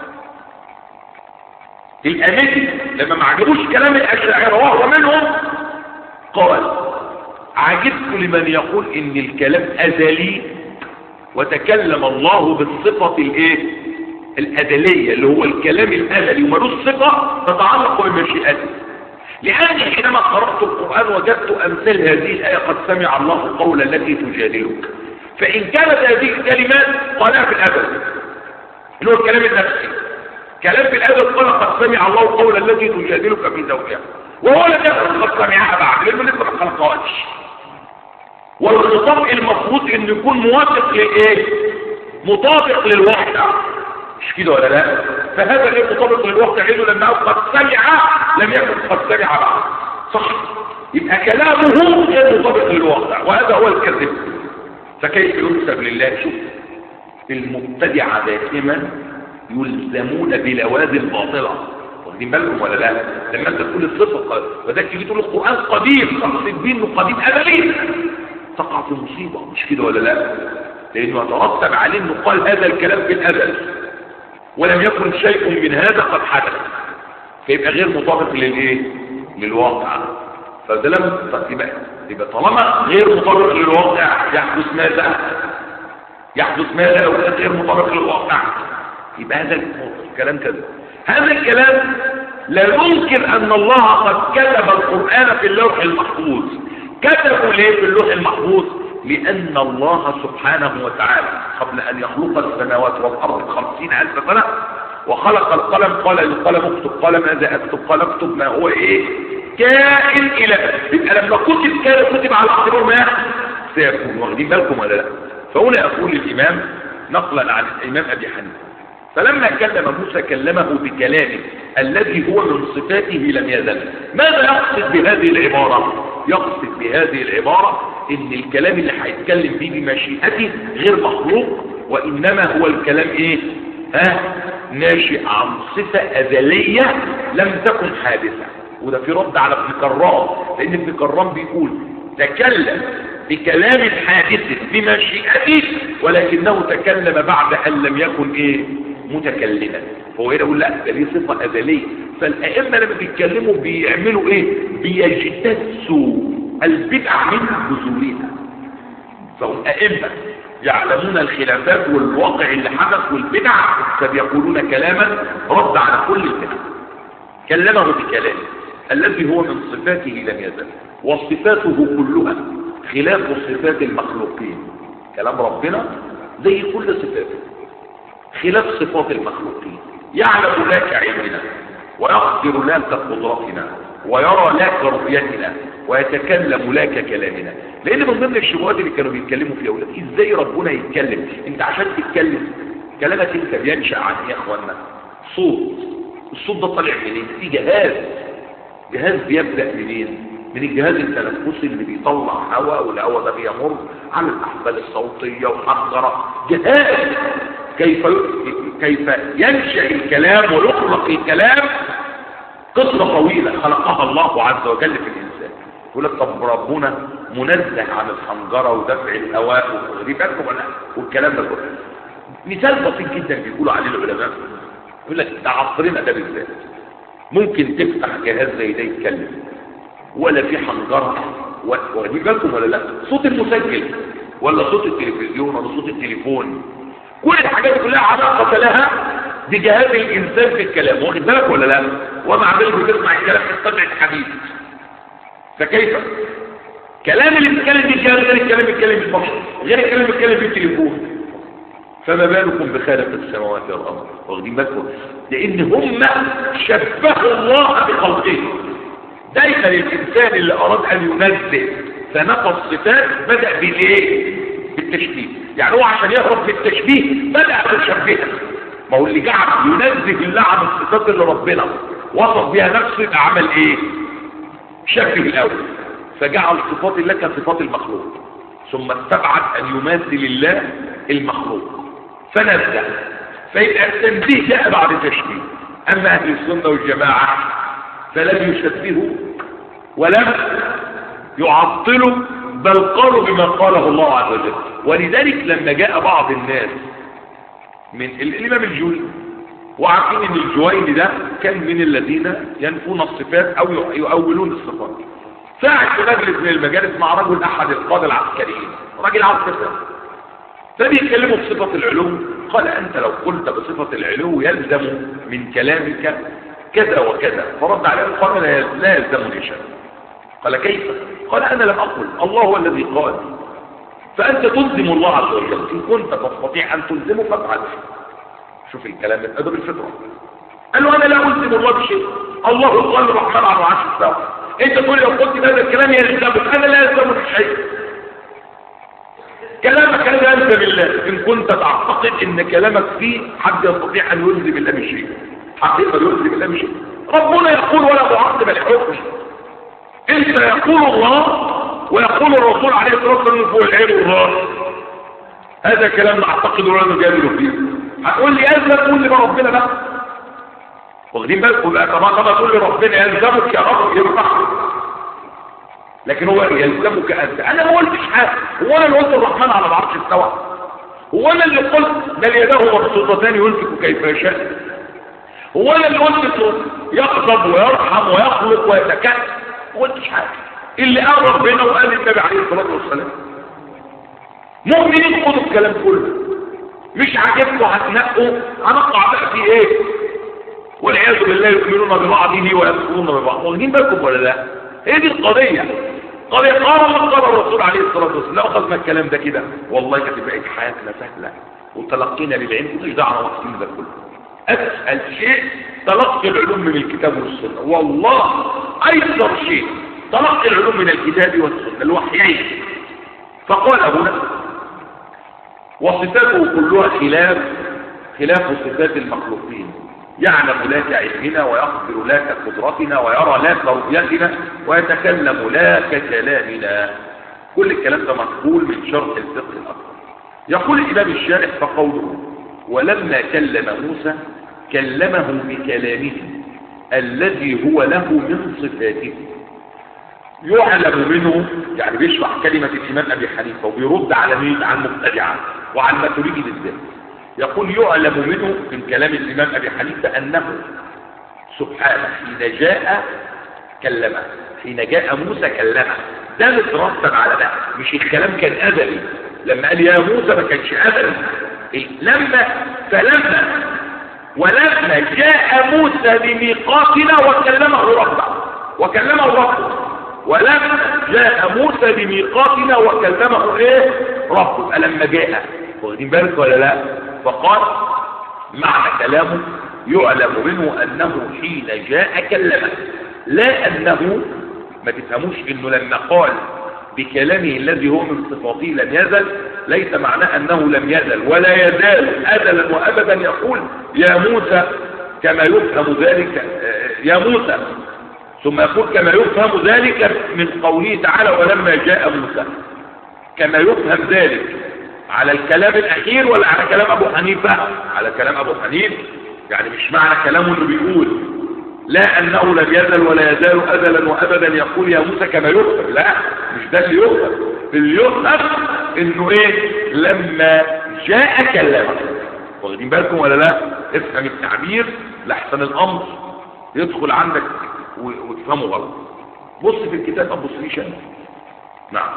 S1: الأميني لما ما عجبوش كلام الأشاعرة وهو منهم قال عجبت لمن يقول إن الكلام أزلي وتكلم الله بالصفة الايه الأزلية اللي هو الكلام الأزلي وملوش صفة تتعلق بمشيئته لأني حينما قرأت القرآن وجدت أمثال هذه الآية قد سمع الله قول التي تجادلك فإن كانت هذه الكلمات قالها في الأبد اللي هو الكلام النفسي كلام في الأبد قال قد سمع الله قول التي تجادلك في زوجها وهو لم يكن قد سمعها بعد لأنه لسه ما خلقهاش والخطاب المفروض انه يكون موافق لايه مطابق للواقع مش كده ولا لا فهذا غير مطابق للواقع انه لما قد سمع لم يكن قد سمع بعد صح يبقى كلامه غير مطابق للواقع وهذا هو الكذب فكيف ينسب لله شوف المبتدعة دائما يلزمون بلوازم باطلة واخدين بالكم ولا لا لما انت تقول الصفة وذلك تيجي تقول القرآن قديم تقصد بيه انه قديم ابدي تقع في مصيبة مش كده ولا لا لانه يترتب عليه انه قال هذا الكلام في الازل ولم يكن شيء من هذا قد حدث فيبقى غير مطابق للايه للواقع فده لم يبقى يبقى طالما غير مطابق للواقع يحدث ماذا يحدث ماذا لو كان غير مطابق للواقع يبقى هذا الكلام كذا هذا الكلام لا ينكر ان الله قد كتب القرآن في اللوح المحفوظ كتبوا ليه في اللوح المحفوظ لأن الله سبحانه وتعالى قبل أن يخلق السماوات والأرض خمسين ألف سنة وخلق القلم قال للقلم اكتب قال ماذا أكتب قال اكتب ما هو إيه كائن إلى يبقى لما كتب كان كتب على اعتبار ما سيكون واخدين بالكم ولا لا فهنا يقول الإمام نقلا عن الإمام أبي حنيفة فلما كلم موسى كلمه بكلامه الذي هو من صفاته لم يزل ماذا يقصد بهذه العبارة يقصد بهذه العبارة ان الكلام اللي هيتكلم فيه بمشيئته غير مخلوق وانما هو الكلام ايه ها ناشئ عن صفة ازلية لم تكن حادثة وده في رد على ابن كرام لان ابن كرام بيقول تكلم بكلام حادث بمشيئته ولكنه تكلم بعد ان لم يكن ايه متكلما فهو هنا يقول لا ده دي صفه ازليه فالائمه لما بيتكلموا بيعملوا ايه بيجتثوا البدع من جذورها فهم ائمه يعلمون الخلافات والواقع اللي حدث والبدع فبيقولون كلاما رد على كل البدع كلمه بكلامه الذي هو من صفاته لم يزل وصفاته كلها خلاف صفات المخلوقين كلام ربنا زي كل صفاته خلاف صفات المخلوقين يعلم لك علمنا ويقدر لك قدرتنا ويرى لك رؤيتنا ويتكلم لك كلامنا لان من ضمن الشبهات اللي كانوا بيتكلموا فيها اولاد ازاي ربنا يتكلم انت عشان تتكلم كلامك انت بينشا عن ايه يا اخوانا صوت الصوت ده طالع منين في جهاز جهاز بيبدا منين من الجهاز التنفسي اللي بيطلع هواء والهواء ده بيمر على الاحبال الصوتيه وحنجره جهاز كيف كيف ينشا الكلام ويخلق الكلام قصه طويله خلقها الله عز وجل في الانسان يقول لك طب ربنا منزه عن الحنجره ودفع الهواء واخدين بالكم ولا والكلام ده كله مثال بسيط جدا بيقولوا عليه العلماء يقول لك ده عصرنا ده بالذات ممكن تفتح جهاز زي ده يتكلم ولا في حنجره واخدين بالكم ولا لا صوت المسجل ولا صوت التلفزيون ولا صوت التليفون كل الحاجات دي كلها علاقه لها بجهاز الانسان في الكلام واخد بالك ولا لا ومع ذلك بتسمع الكلام تستمع الحديث فكيف كلام اللي بيتكلم في الجهاز غير الكلام بيتكلم في البشر غير الكلام بيتكلم في التليفون فما بالكم بخالق السماوات والارض واخدين بالكم لان هم شبهوا الله بخلقه دايما الانسان اللي اراد ان ينزه فنقى الصفات بدا بالايه بالتشبيه يعني هو عشان يهرب بالتشبيه بدا بالشبهه ما هو اللي جعل ينزه الله عن الصفات اللي ربنا وصف بها نفسه يبقى عمل ايه شبه الاول فجعل صفات الله كصفات المخلوق ثم استبعد ان يماثل الله المخلوق فنزل فيبقى التنزيه جاء بعد تشبيه اما اهل السنه والجماعه فلم يشبهوا ولم يعطلوا بل قالوا بما قاله الله عز وجل ولذلك لما جاء بعض الناس من الامام الجويني وعارفين ان الجويني ده كان من الذين ينفون الصفات او يؤولون الصفات ساعد في مجلس من المجالس مع رجل احد القادة العسكريين راجل عسكري فبيتكلموا بصفة العلو قال انت لو قلت بصفة العلو يلزم من كلامك كذا وكذا فرد عليه قال لا يلزمني شيء قال كيف قال انا لم اقل الله هو الذي قال فانت تلزم الله عز وجل ان كنت تستطيع ان تلزمه فافعل شوف الكلام من ادب الفطره قال له انا لا الزم الله بشيء الله قال الرحمن على العرش استوى انت تقول لو قلت هذا الكلام يلزمك انا لا يلزمك شيء كلامك لا يلزم الله ان كنت تعتقد ان كلامك فيه حد يستطيع ان يلزم الله بشيء حد يقدر يلزم الله بشيء ربنا يقول ولا معقب لحكمه انت يقول الله ويقول الرسول عليه الصلاه والسلام فوق العين والراس هذا كلام نعتقد ولا نجادل فيه هتقول لي يلزم قول لي ربنا بقى واخدين بالكم بقى طبعا طبعا تقول لي ربنا يلزمك يا رب يرفع لكن هو يلزمك انت انا ما قلتش حاجه هو انا اللي قلت الرحمن على العرش استوى هو انا اللي قلت بل يداه مبسوطتان ينفق كيف يشاء هو انا اللي قلت انه يغضب ويرحم ويخلق ويتكلم ما قلتش حاجه اللي قال ربنا وقال النبي عليه الصلاه والسلام مؤمنين خدوا الكلام كله مش عاجبكم هتنقوا هنقع بقى في ايه والعياذ بالله يؤمنون ببعضه ويكفرون ببعض واخدين بالكم ولا لا هي دي القضيه قضيه قال الله قال الرسول عليه الصلاه والسلام لو اخذنا الكلام ده كده والله كانت بقت حياتنا سهله وتلقينا للعلم مش دعوه واقفين ده كله اسهل شيء تلقي العلوم من الكتاب والسنه والله ايسر شيء تلقي العلوم من الكتاب والسنه الوحيين فقال ابونا وصفاته كلها خلاف خلاف صفات المخلوقين يعلم لا كعلمنا ويقدر لا كقدرتنا ويرى لا كرؤيتنا ويتكلم لا ككلامنا كل الكلام ده مقبول من شرط الفقه الاكبر يقول الامام الشارح فقوله ولما كلم موسى كلمه بكلامه الذي هو له من صفاته يعلم منه يعني بيشرح كلمة الإمام أبي حنيفة وبيرد على مين على المبتدعة وعلى الماتريدي بالذات يقول يعلم منه من كلام الإمام أبي حنيفة أنه سبحانه حين جاء كلمه حين جاء موسى كلمه ده مترتب على ده مش الكلام كان أزلي لما قال يا موسى ما كانش أزلي لما فلما ولما جاء موسى لميقاتنا وكلمه ربه وكلمه ربه ولما جاء موسى لميقاتنا وكلمه ايه ربه لما جاء واخدين بالك ولا لا فقال معنى كلامه يعلم منه انه حين جاء كلمه لا انه ما تفهموش انه لما قال بكلامه الذي هو من صفاته لم يزل ليس معناه انه لم يزل ولا يزال ازلا وابدا يقول يا موسى كما يفهم ذلك يا موسى ثم يقول كما يفهم ذلك من قوله تعالى ولما جاء موسى كما يفهم ذلك على الكلام الاخير ولا على كلام ابو حنيفة على كلام ابو حنيفة يعني مش معنى كلامه انه بيقول لا انه لم يزل ولا يزال ازلا وابدا يقول يا موسى كما يفهم لا مش ده اللي يفهم اللي يفهم انه ايه لما جاء كلمه واخدين بالكم ولا لا افهم التعبير لاحسن الامر يدخل عندك وتفهمه غلط بص في الكتاب ابو سريشة نعم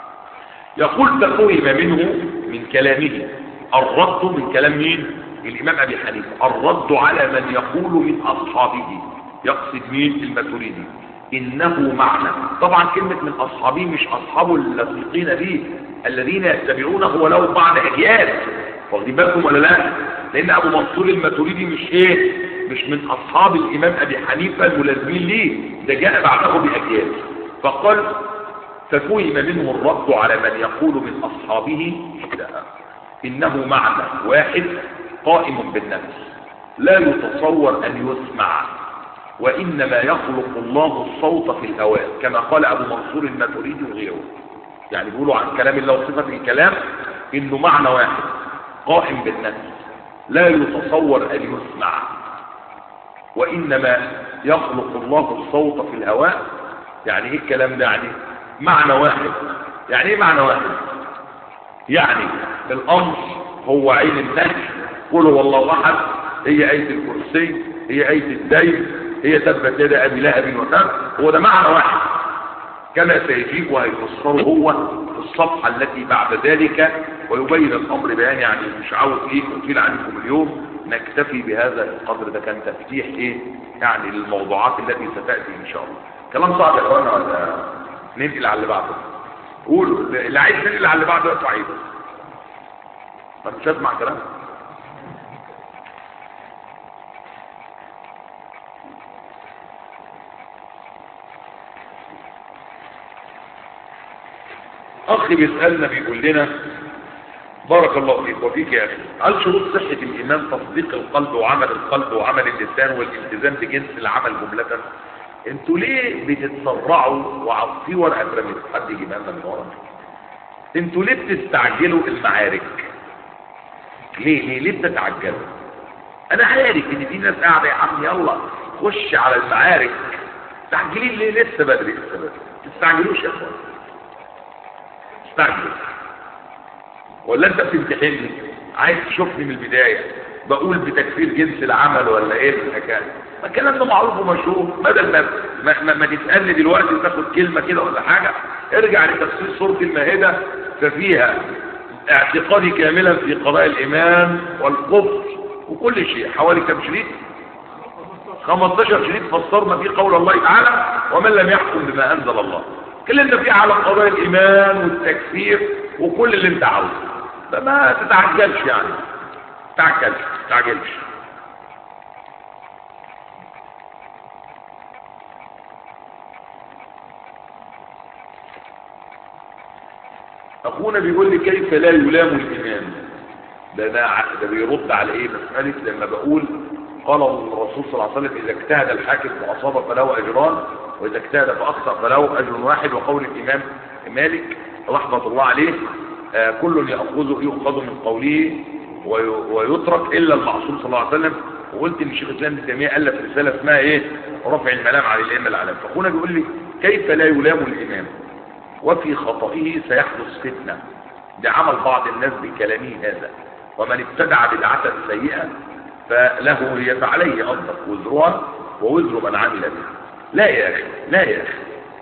S1: يقول تفهم منه من كلامه الرد من كلام مين الامام ابي حنيفه الرد على من يقول من اصحابه يقصد مين الماتريدي انه معنى طبعا كلمة من اصحابه مش اصحابه اللصيقين به الذين يتبعونه ولو بعد اجيال واخدين بالكم ولا لا لان ابو منصور الماتريدي مش ايه مش من اصحاب الامام ابي حنيفة الملازمين ليه ده جاء بعده باجيال فقال ففهم منه الرد على من يقول من اصحابه انه معنى واحد قائم بالنفس لا يتصور ان يسمع وإنما يخلق الله الصوت في الهواء كما قال أبو منصور الماتريدي وغيره يعني بيقولوا عن كلام الله وصفة الكلام إنه معنى واحد قائم بالنفس لا يتصور أن يسمع وإنما يخلق الله الصوت في الهواء يعني إيه الكلام ده يعني معنى واحد يعني إيه معنى واحد يعني الأمر هو عين النهي قل هو الله أحد هي آية الكرسي هي آية الدين هي تبت يد أبي لهب وتب هو ده معنى واحد كما سيجيب وهيفسره هو في الصفحة التي بعد ذلك ويبين الأمر بيان يعني مش عاوز ايه أطيل عليكم اليوم نكتفي بهذا القدر ده كان تفتيح ايه يعني للموضوعات التي ستأتي ان شاء الله كلام صعب يا اخوانا ولا ننقل على اللي بعده قولوا اللي عايز ننقل على اللي بعده يقطع ايده ما مش هسمع كلام اخ بيسألنا بيقول لنا بارك الله فيك وفيك يا اخي هل شروط صحة الايمان تصديق القلب وعمل القلب وعمل اللسان والالتزام بجنس العمل جملة انتوا ليه بتتسرعوا وفي ورقة اترمت حد يجي لنا من ورا انتوا ليه بتستعجلوا المعارك ليه ليه ليه بتتعجلوا انا عارف ان في ناس قاعده يا عم يلا خش على المعارك مستعجلين ليه لسه بدري لسه بدري ما تستعجلوش يا اخوان استعجل ولا انت بتمتحني عايز تشوفني من البداية بقول بتكفير جنس العمل ولا ايه الحكايه ما الكلام ده معروف ومشهور بدل ما ما, ما, ما تسالني دلوقتي وتاخد كلمه كده ولا حاجه ارجع لتفسير سوره المائده ففيها اعتقادي كاملا في قضاء الايمان والكفر وكل شيء حوالي كم شريط 15 شريط فسرنا فيه قول الله تعالى ومن لم يحكم بما انزل الله اتكلمنا فيه على قضايا الايمان والتكفير وكل اللي انت عاوزه فما تتعجلش يعني تعجلش تعجلش اخونا بيقول لي كيف لا يلام الامام ده ده, ده بيرد على ايه مسألة لما بقول قال الرسول صلى الله عليه وسلم اذا اجتهد الحاكم فاصاب فله اجران واذا اجتهد فاخطا فله اجر واحد وقول الامام مالك رحمه الله عليه آه كل ياخذه يؤخذ من قوله ويترك الا المعصوم صلى الله عليه وسلم وقلت ان الشيخ الاسلام ابن تيميه الف رساله اسمها ايه رفع الملام على الائمه العلام فاخونا بيقول لي كيف لا يلام الامام وفي خطئه سيحدث فتنه بعمل بعض الناس بكلامه هذا ومن ابتدع بدعه سيئه فله هي فعليه أصدق وزرها ووزر من عمل به لا يا أخي لا يا أخي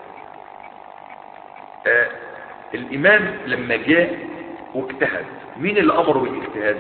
S1: آه الإمام لما جاء واجتهد مين اللي أمره بالاجتهاد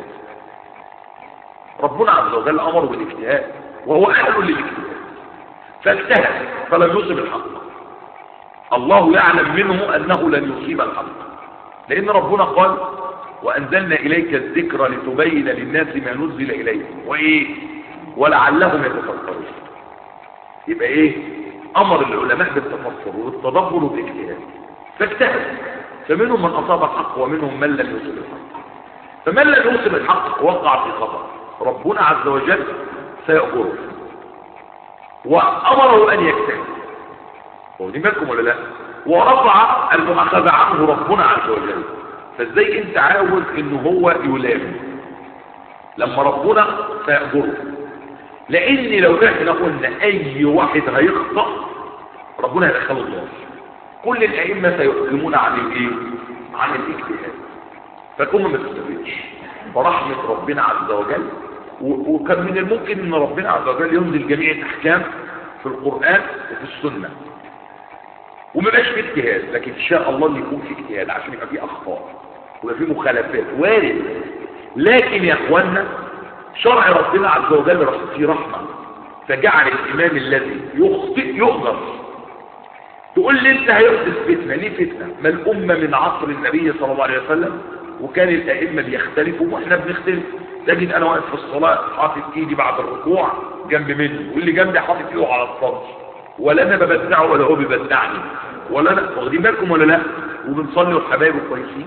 S1: ربنا عز وجل أمره بالاجتهاد وهو أهل للاجتهاد فاجتهد فلم يصب الحق الله يعلم منه أنه لن يصيب الحق لأن ربنا قال وأنزلنا إليك الذكر لتبين للناس ما نزل إليهم وإيه ولعلهم يتفكرون يبقى إيه أمر العلماء بالتفكر والتدبر والاجتهاد فاجتهد فمنهم من أصاب الحق ومنهم من لم يصب الحق فمن لم يصب الحق وقع في خطأ ربنا عز وجل سيأمره وأمره أن يجتهد واخدين بالكم ولا لا ورفع المؤاخذة عنه ربنا عز وجل فازاي انت عاوز ان هو يلام لما ربنا سيأجره لان لو احنا قلنا اي واحد هيخطأ ربنا هيدخله النار كل الائمه سيحكمون عن الايه عن الاجتهاد فكون ما تستفيدش فرحمه ربنا عز وجل وكان من الممكن ان ربنا عز وجل ينزل جميع الاحكام في القران وفي السنه وما بقاش في اجتهاد لكن ان شاء الله ان يكون في اجتهاد عشان يبقى في اخطاء ويبقى في مخالفات وارد لكن يا اخوانا شرع ربنا عز وجل فيه رحمه فجعل الامام الذي يخطئ يؤجر تقول لي انت هيحدث فتنه ليه فتنه ما الامه من عصر النبي صلى الله عليه وسلم وكان الائمه بيختلفوا واحنا بنختلف تجد انا واقف في الصلاه حاطط ايدي بعد الركوع جنب مني واللي جنبي حاطط ايده على الصدر ولا انا ببدعه ولا هو بيبدعني ولا انا واخدين بالكم ولا لا وبنصلي والحبايب كويسين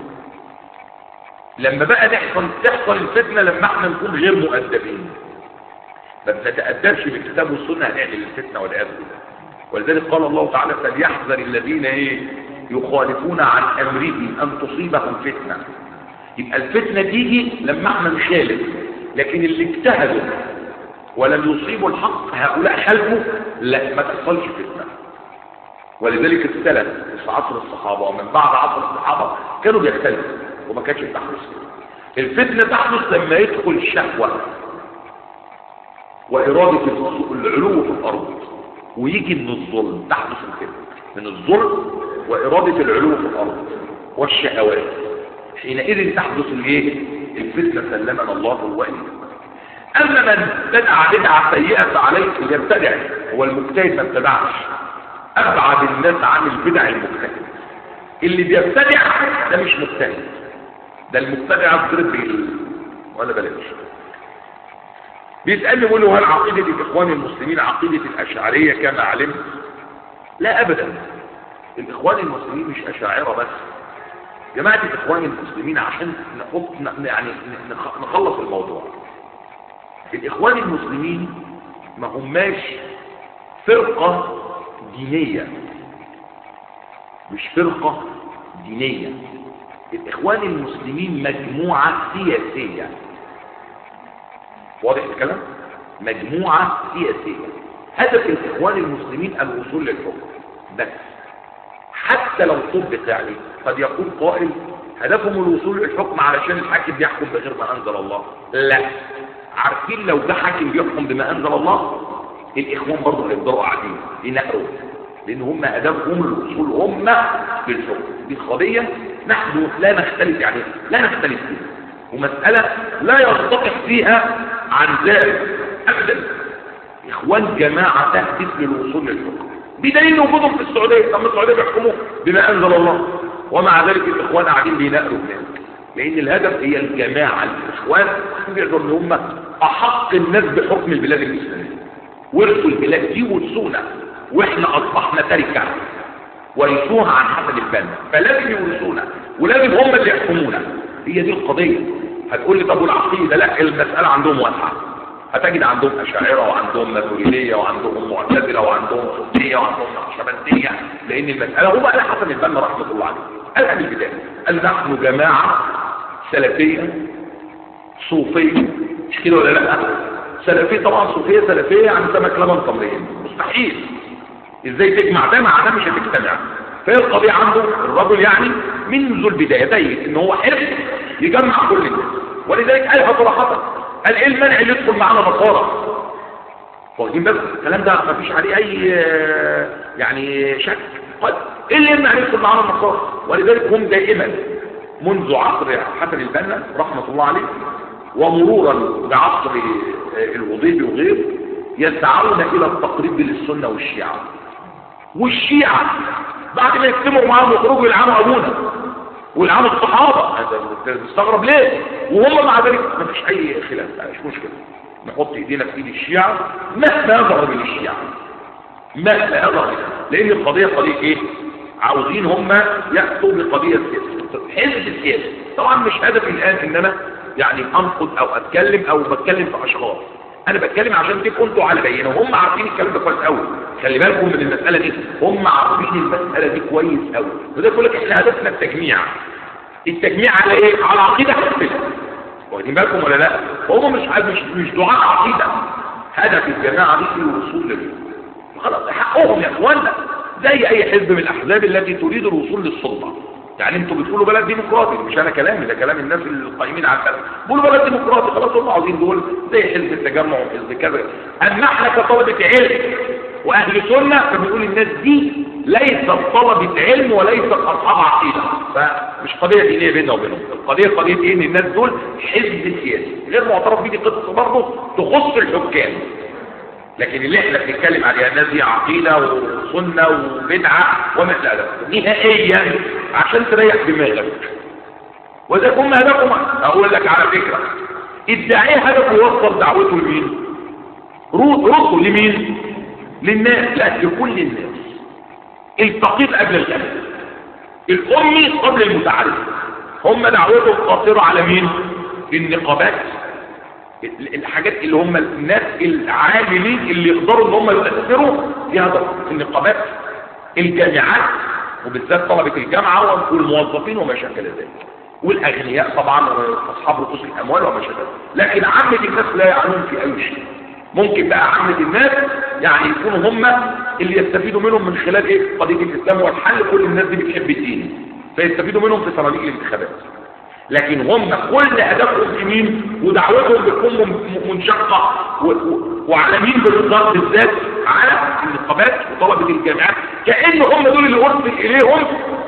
S1: لما بقى نحصل تحصل الفتنه لما احنا نكون غير مؤدبين ما بنتأدبش بالكتاب والسنة هنعمل الفتنة والعياذ بالله ولذلك قال الله تعالى فليحذر الذين ايه يخالفون عن امره ان تصيبهم فتنة يبقى الفتنة تيجي لما احنا نخالف لكن اللي اجتهدوا ولم يصيبوا الحق هؤلاء خلفوا لا ما تحصلش فتنة ولذلك السلف في عصر الصحابة ومن بعد عصر الصحابة كانوا بيختلفوا وما كانش بتحدث الفتنة تحدث لما يدخل الشهوة وإرادة العلو في الأرض ويجي من الظلم تحدث الفتنة من الظلم وإرادة العلو في الأرض والشهوات حينئذ تحدث الايه الفتنة سلمنا الله وإياكم أما من ابتدع بدعة سيئة فعليه يبتدع هو المجتهد ما ابتدعش أبعد الناس عن البدع المجتهد اللي بيبتدع ده مش مجتهد ده المبتدع الضرب ولا بلاش بيسألني يقول له هل عقيدة الإخوان المسلمين عقيدة الأشعرية كما علمت لا أبدا الإخوان المسلمين مش أشاعرة بس جماعة الإخوان المسلمين عشان نحط يعني نخلص الموضوع الإخوان المسلمين ما هماش فرقة دينية مش فرقة دينية الإخوان المسلمين مجموعة سياسية واضح الكلام مجموعة سياسية هدف الإخوان المسلمين الوصول للحكم بس حتى لو طبق يعني قد يقول قائل هدفهم الوصول للحكم علشان الحاكم بيحكم بغير ما أنزل الله لا عارفين لو ده حاكم بيحكم بما أنزل الله الإخوان برضه هيفضلوا قاعدين ينقروا لأن هم هدفهم الوصول هم للحكم دي قضية نحن لا نختلف يعني لا نختلف فيها ومسألة لا يرتقح فيها عن ذلك أبدا إخوان جماعة تهدف للوصول للحكم بدليل وجودهم في السعودية طب السعودية بيحكموا بما أنزل الله ومع ذلك الإخوان قاعدين بينقلوا هناك لأن الهدف هي الجماعة الإخوان بيقدروا إن هم أحق الناس بحكم البلاد الإسلامية ورثوا البلاد دي ورثونا وإحنا أصبحنا تركة ورثوها عن حسن البنا فلازم يورثونا ولازم هم اللي يحكمونا هي دي القضية هتقول لي طب والعقيدة لا المسألة عندهم واسعة هتجد عندهم أشاعرة وعندهم ماتريدية وعندهم معتزلة وعندهم صوفية وعندهم نقشبندية لأن المسألة هو قال حسن البنا رحمة الله عليه قالها من البداية قال نحن جماعة سلفية صوفية مش كده ولا لا سلفية طبعا صوفية سلفية يعني سمك لبن تمرين مستحيل ازاي تجمع ده مع ده مش هتجتمع فهي القضية عنده الرجل يعني منذ البداية دايت ان هو حرص يجمع كل الناس ولذلك قالها صراحة قال ايه المنع اللي يدخل معانا نصارى واخدين بالكم الكلام ده ما فيش عليه اي يعني شك قال ايه اللي يمنع يدخل معانا النصارى ولذلك هم دائما منذ عصر حسن البنا رحمة الله عليه ومرورا بعصر الوضيبي وغيره يسعون الى التقريب للسنة والشيعة والشيعة بعد ما يجتمعوا معاهم يخرجوا يلعنوا ابونا ويلعنوا الصحابة انت مستغرب ليه وهم مع ذلك ما فيش اي خلاف مش مشكلة نحط ايدينا في ايد الشيعة مهما يظهر من الشيعة مهما يظهر لان القضية قضية ايه عاوزين هم يأتوا بقضية سياسية حزب سياسي طبعا مش هدفي الان ان انا يعني انقد او اتكلم او بتكلم في اشخاص انا بتكلم عشان تبقوا انتوا على بينه وهم عارفين الكلام ده كويس قوي خلي بالكم من المساله دي هم عارفين المساله دي كويس قوي وده يقول لك احنا هدفنا التجميع التجميع على ايه على عقيده حسنه واخدين بالكم ولا لا هم مش مش مش دعاء عقيده هدف الجماعه دي في الوصول لله خلاص حقهم يا اخوانا زي اي حزب من الاحزاب التي تريد الوصول للسلطه يعني انتوا بتقولوا بلد ديمقراطي مش انا كلامي ده كلام الناس القائمين على البلد بيقولوا بلد ديمقراطي خلاص هم عاوزين دول زي حزب التجمع وحزب كذا اما احنا كطلبه علم واهل سنه فبنقول الناس دي ليست طلبه علم وليست اصحاب عقيده فمش قضيه دينيه بيننا وبينهم القضيه قضيه ايه ان الناس دول حزب سياسي غير معترف بيه دي قصه برضه تخص الحكام لكن اللي احنا بنتكلم عليها الناس دي عقيده وسنه وبدعه ومثل هذا نهائيا عشان تريح دماغك واذا كنا هدفهم اقول لك على فكره الداعيه هدفه يوصل دعوته لمين رده لمين للناس لا لكل الناس الفقير قبل الغني الامي قبل المتعرف هم دعوتهم قاصره على مين النقابات ال- الحاجات اللي هم الناس العاملين اللي يقدروا ان هم يؤثروا في هذا في النقابات الجامعات وبالذات طلبة الجامعة والموظفين وما شابه ذلك والاغنياء طبعا واصحاب رؤوس الاموال وما شابه ذلك. لكن عامة الناس لا يعنون في اي شيء ممكن بقى عامة الناس يعني يكونوا هم اللي يستفيدوا منهم من خلال ايه قضية الاسلام والحل كل الناس دي بتحب الدين فيستفيدوا منهم في صناديق الانتخابات لكن هم كل هدفهم في مين ودعوتهم بتكون من- منشقة و- و- وعلى مين بالضبط بالذات على النقابات وطلبة الجامعات كأن هم دول اللي ارسل اليهم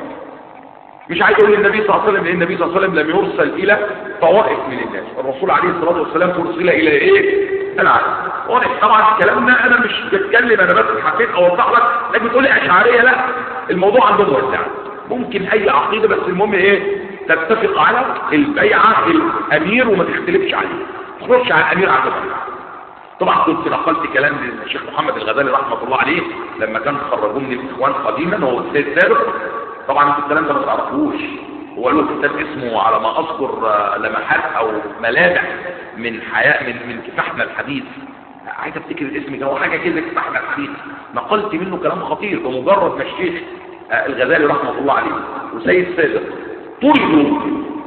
S1: مش عايز اقول النبي صلى الله عليه وسلم لان النبي صلى الله عليه وسلم لم يرسل الى طوائف من الناس الرسول عليه الصلاه والسلام ارسل الى ايه العالم واضح طبعا الكلام ده انا مش بتكلم انا بس حبيت اوضح لك لكن بتقول لي اشعريه لا الموضوع عندهم واسع ممكن اي عقيده بس المهم ايه تتفق على البيعه الامير وما تختلفش عليه ما تخرجش على الامير عندهم طبعا كنت نقلت كلام للشيخ محمد الغزالي رحمه الله عليه لما كان خرجوه من الاخوان قديما وهو السيد سابق طبعا انت الكلام ده ما تعرفوش هو له كتاب اسمه على ما اذكر آه، لمحات او ملامح من حياة من من كفاحنا الحديث عايز افتكر الاسم ده هو حاجه كده كفاحنا الحديث نقلت منه كلام خطير بمجرد ما الشيخ آه، الغزالي رحمه الله عليه وسيد سابق طردوا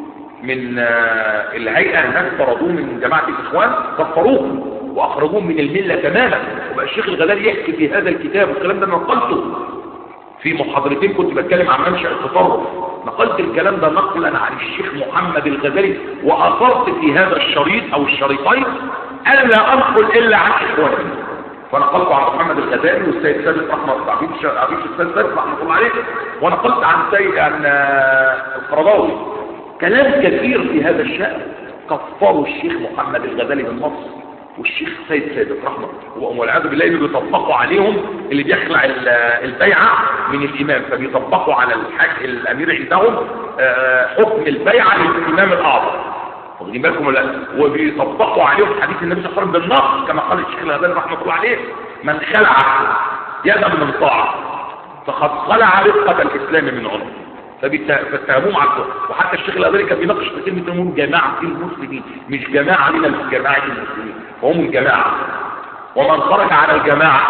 S1: من آه، الهيئة هناك طردوه من جماعة الإخوان كفروه وأخرجوه من الملة تماما وبقى الشيخ الغزالي يحكي في هذا الكتاب والكلام ده أنا نقلته في محاضرتين كنت بتكلم عن منشأ التطرف نقلت الكلام ده نقلا عن الشيخ محمد الغزالي وأثرت في هذا الشريط أو الشريطين أنا لا أنقل إلا عن إخواني ونقلت عن محمد الغزالي والسيد سيد رحمه الله عبيد الش- عبيد السيد سيد رحمه الله عليه ونقلت عن سيد عن آه، القرضاوي كلام كثير في هذا الشأن كفروا الشيخ محمد الغزالي من مصر والشيخ سيد سيد رحمه الله والعياذ بالله اللي بيطبقوا عليهم اللي بيخلع ال- البيعه من الامام فبيطبقوا على الحاج الامير عندهم آه، حكم البيعه للامام الاعظم واخدين بالكم ولا لا؟ وبيطبقوا عليهم حديث النبي صلى الله عليه وسلم بالنص كما قال الشيخ الغزالي رحمه الله عليه من خلع يدا من طاعه فقد خلع رقه الاسلام من عنقه فبيت- فاتهموهم على الكفر وحتى الشيخ الغزالي كان بيناقش في كلمه انهم جماعه المسلمين مش جماعه من جماعه المسلمين وهم الجماعه ومن خرج على الجماعه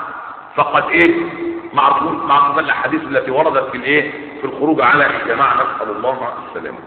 S1: فقد ايه معروفون معروفون الاحاديث التي وردت في الايه في الخروج على الجماعه نسال الله السلامه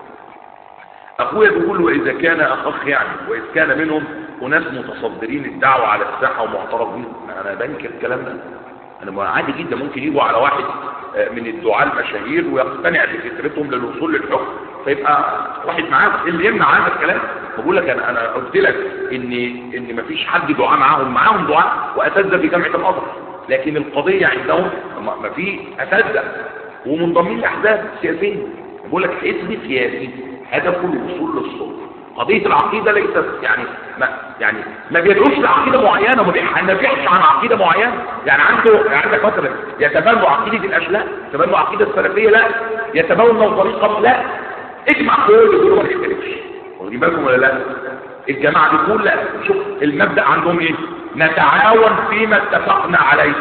S1: اخويا بيقول واذا كان اخ يعني واذا كان منهم اناس متصدرين الدعوه على الساحه ومعترف بيهم انا بنكر الكلام ده انا ما عادي جدا ممكن يجوا على واحد آه، من الدعاة المشاهير ويقتنع بفكرتهم للوصول للحكم فيبقى واحد معاه إيه اللي يمنع هذا الكلام بقول لك انا انا قلت لك ان ان مفيش حد دعاة معاهم معاهم دعاة واساتذه في جامعه الازهر لكن القضيه عندهم ما ما في اساتذه ومنضمين لاحزاب سياسيه بقول لك حزب سياسي هدفه الوصول للسلطه قضيه العقيده ليست يعني ما يعني ما بيدعوش لعقيده معينه وما بينافحش عن عقيده معينه يعني عنده يعني عندك مثلا يتبنوا عقيده الاشلاء يتبنوا عقيده السلفيه لا يتبنوا طريقه لا اجمع كل دول ما نختلفش واخدين بالكم ولا لا الجماعه دي كل لا شوف المبدا عندهم ايه نتعاون فيما اتفقنا عليه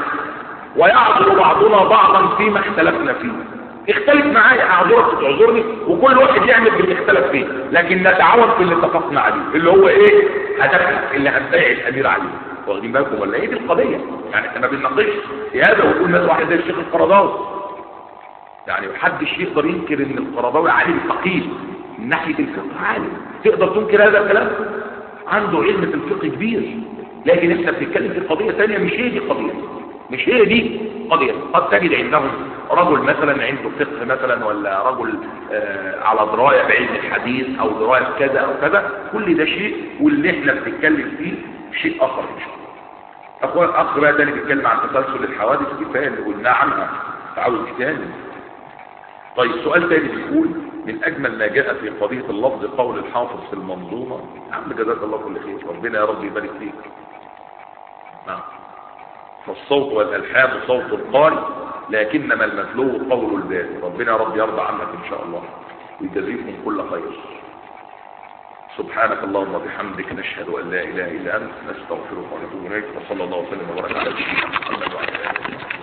S1: ويعذر بعضنا بعضا فيما اختلفنا فيه اختلف معايا اعذرك تعذرني وكل واحد يعمل باللي اختلف فيه لكن نتعاون في اللي اتفقنا عليه اللي هو ايه هدفنا اللي هنبيع الامير عليه واخدين بالكم ولا ايه دي القضيه يعني احنا ما بنناقش في هذا ويقول ناس واحد زي الشيخ القرضاوي يعني محدش يقدر ينكر ان القرضاوي عالم فقيه من ناحيه الفقه عالم تقدر تنكر هذا الكلام عنده علم في الفقه كبير لكن احنا بنتكلم في قضيه ثانيه مش هي دي قضيه مش هي دي قضية قد تجد عندهم رجل مثلا عنده فقه مثلا ولا رجل آه على دراية بعلم الحديث او دراية كذا او كذا كل ده شيء واللي احنا بنتكلم فيه شيء اخر ان شاء الله اخوان اخ بقى تاني بيتكلم عن تسلسل الحوادث كفايه اللي قلناه عنها تعود تاني طيب سؤال تاني بيقول من اجمل ما جاء في قضيه اللفظ قول الحافظ في المنظومه يا عم جزاك الله كل خير ربنا يا رب يبارك فيك نعم فالصوت والالحان صوت القارئ لكنما المتلو قول الباري ربنا يا رب يرضى عنك ان شاء الله ويجزيكم كل خير سبحانك اللهم وبحمدك نشهد ان لا اله الا انت نستغفرك ونتوب اليك وصلى الله وسلم وبارك على سيدنا محمد وعلى اله وصحبه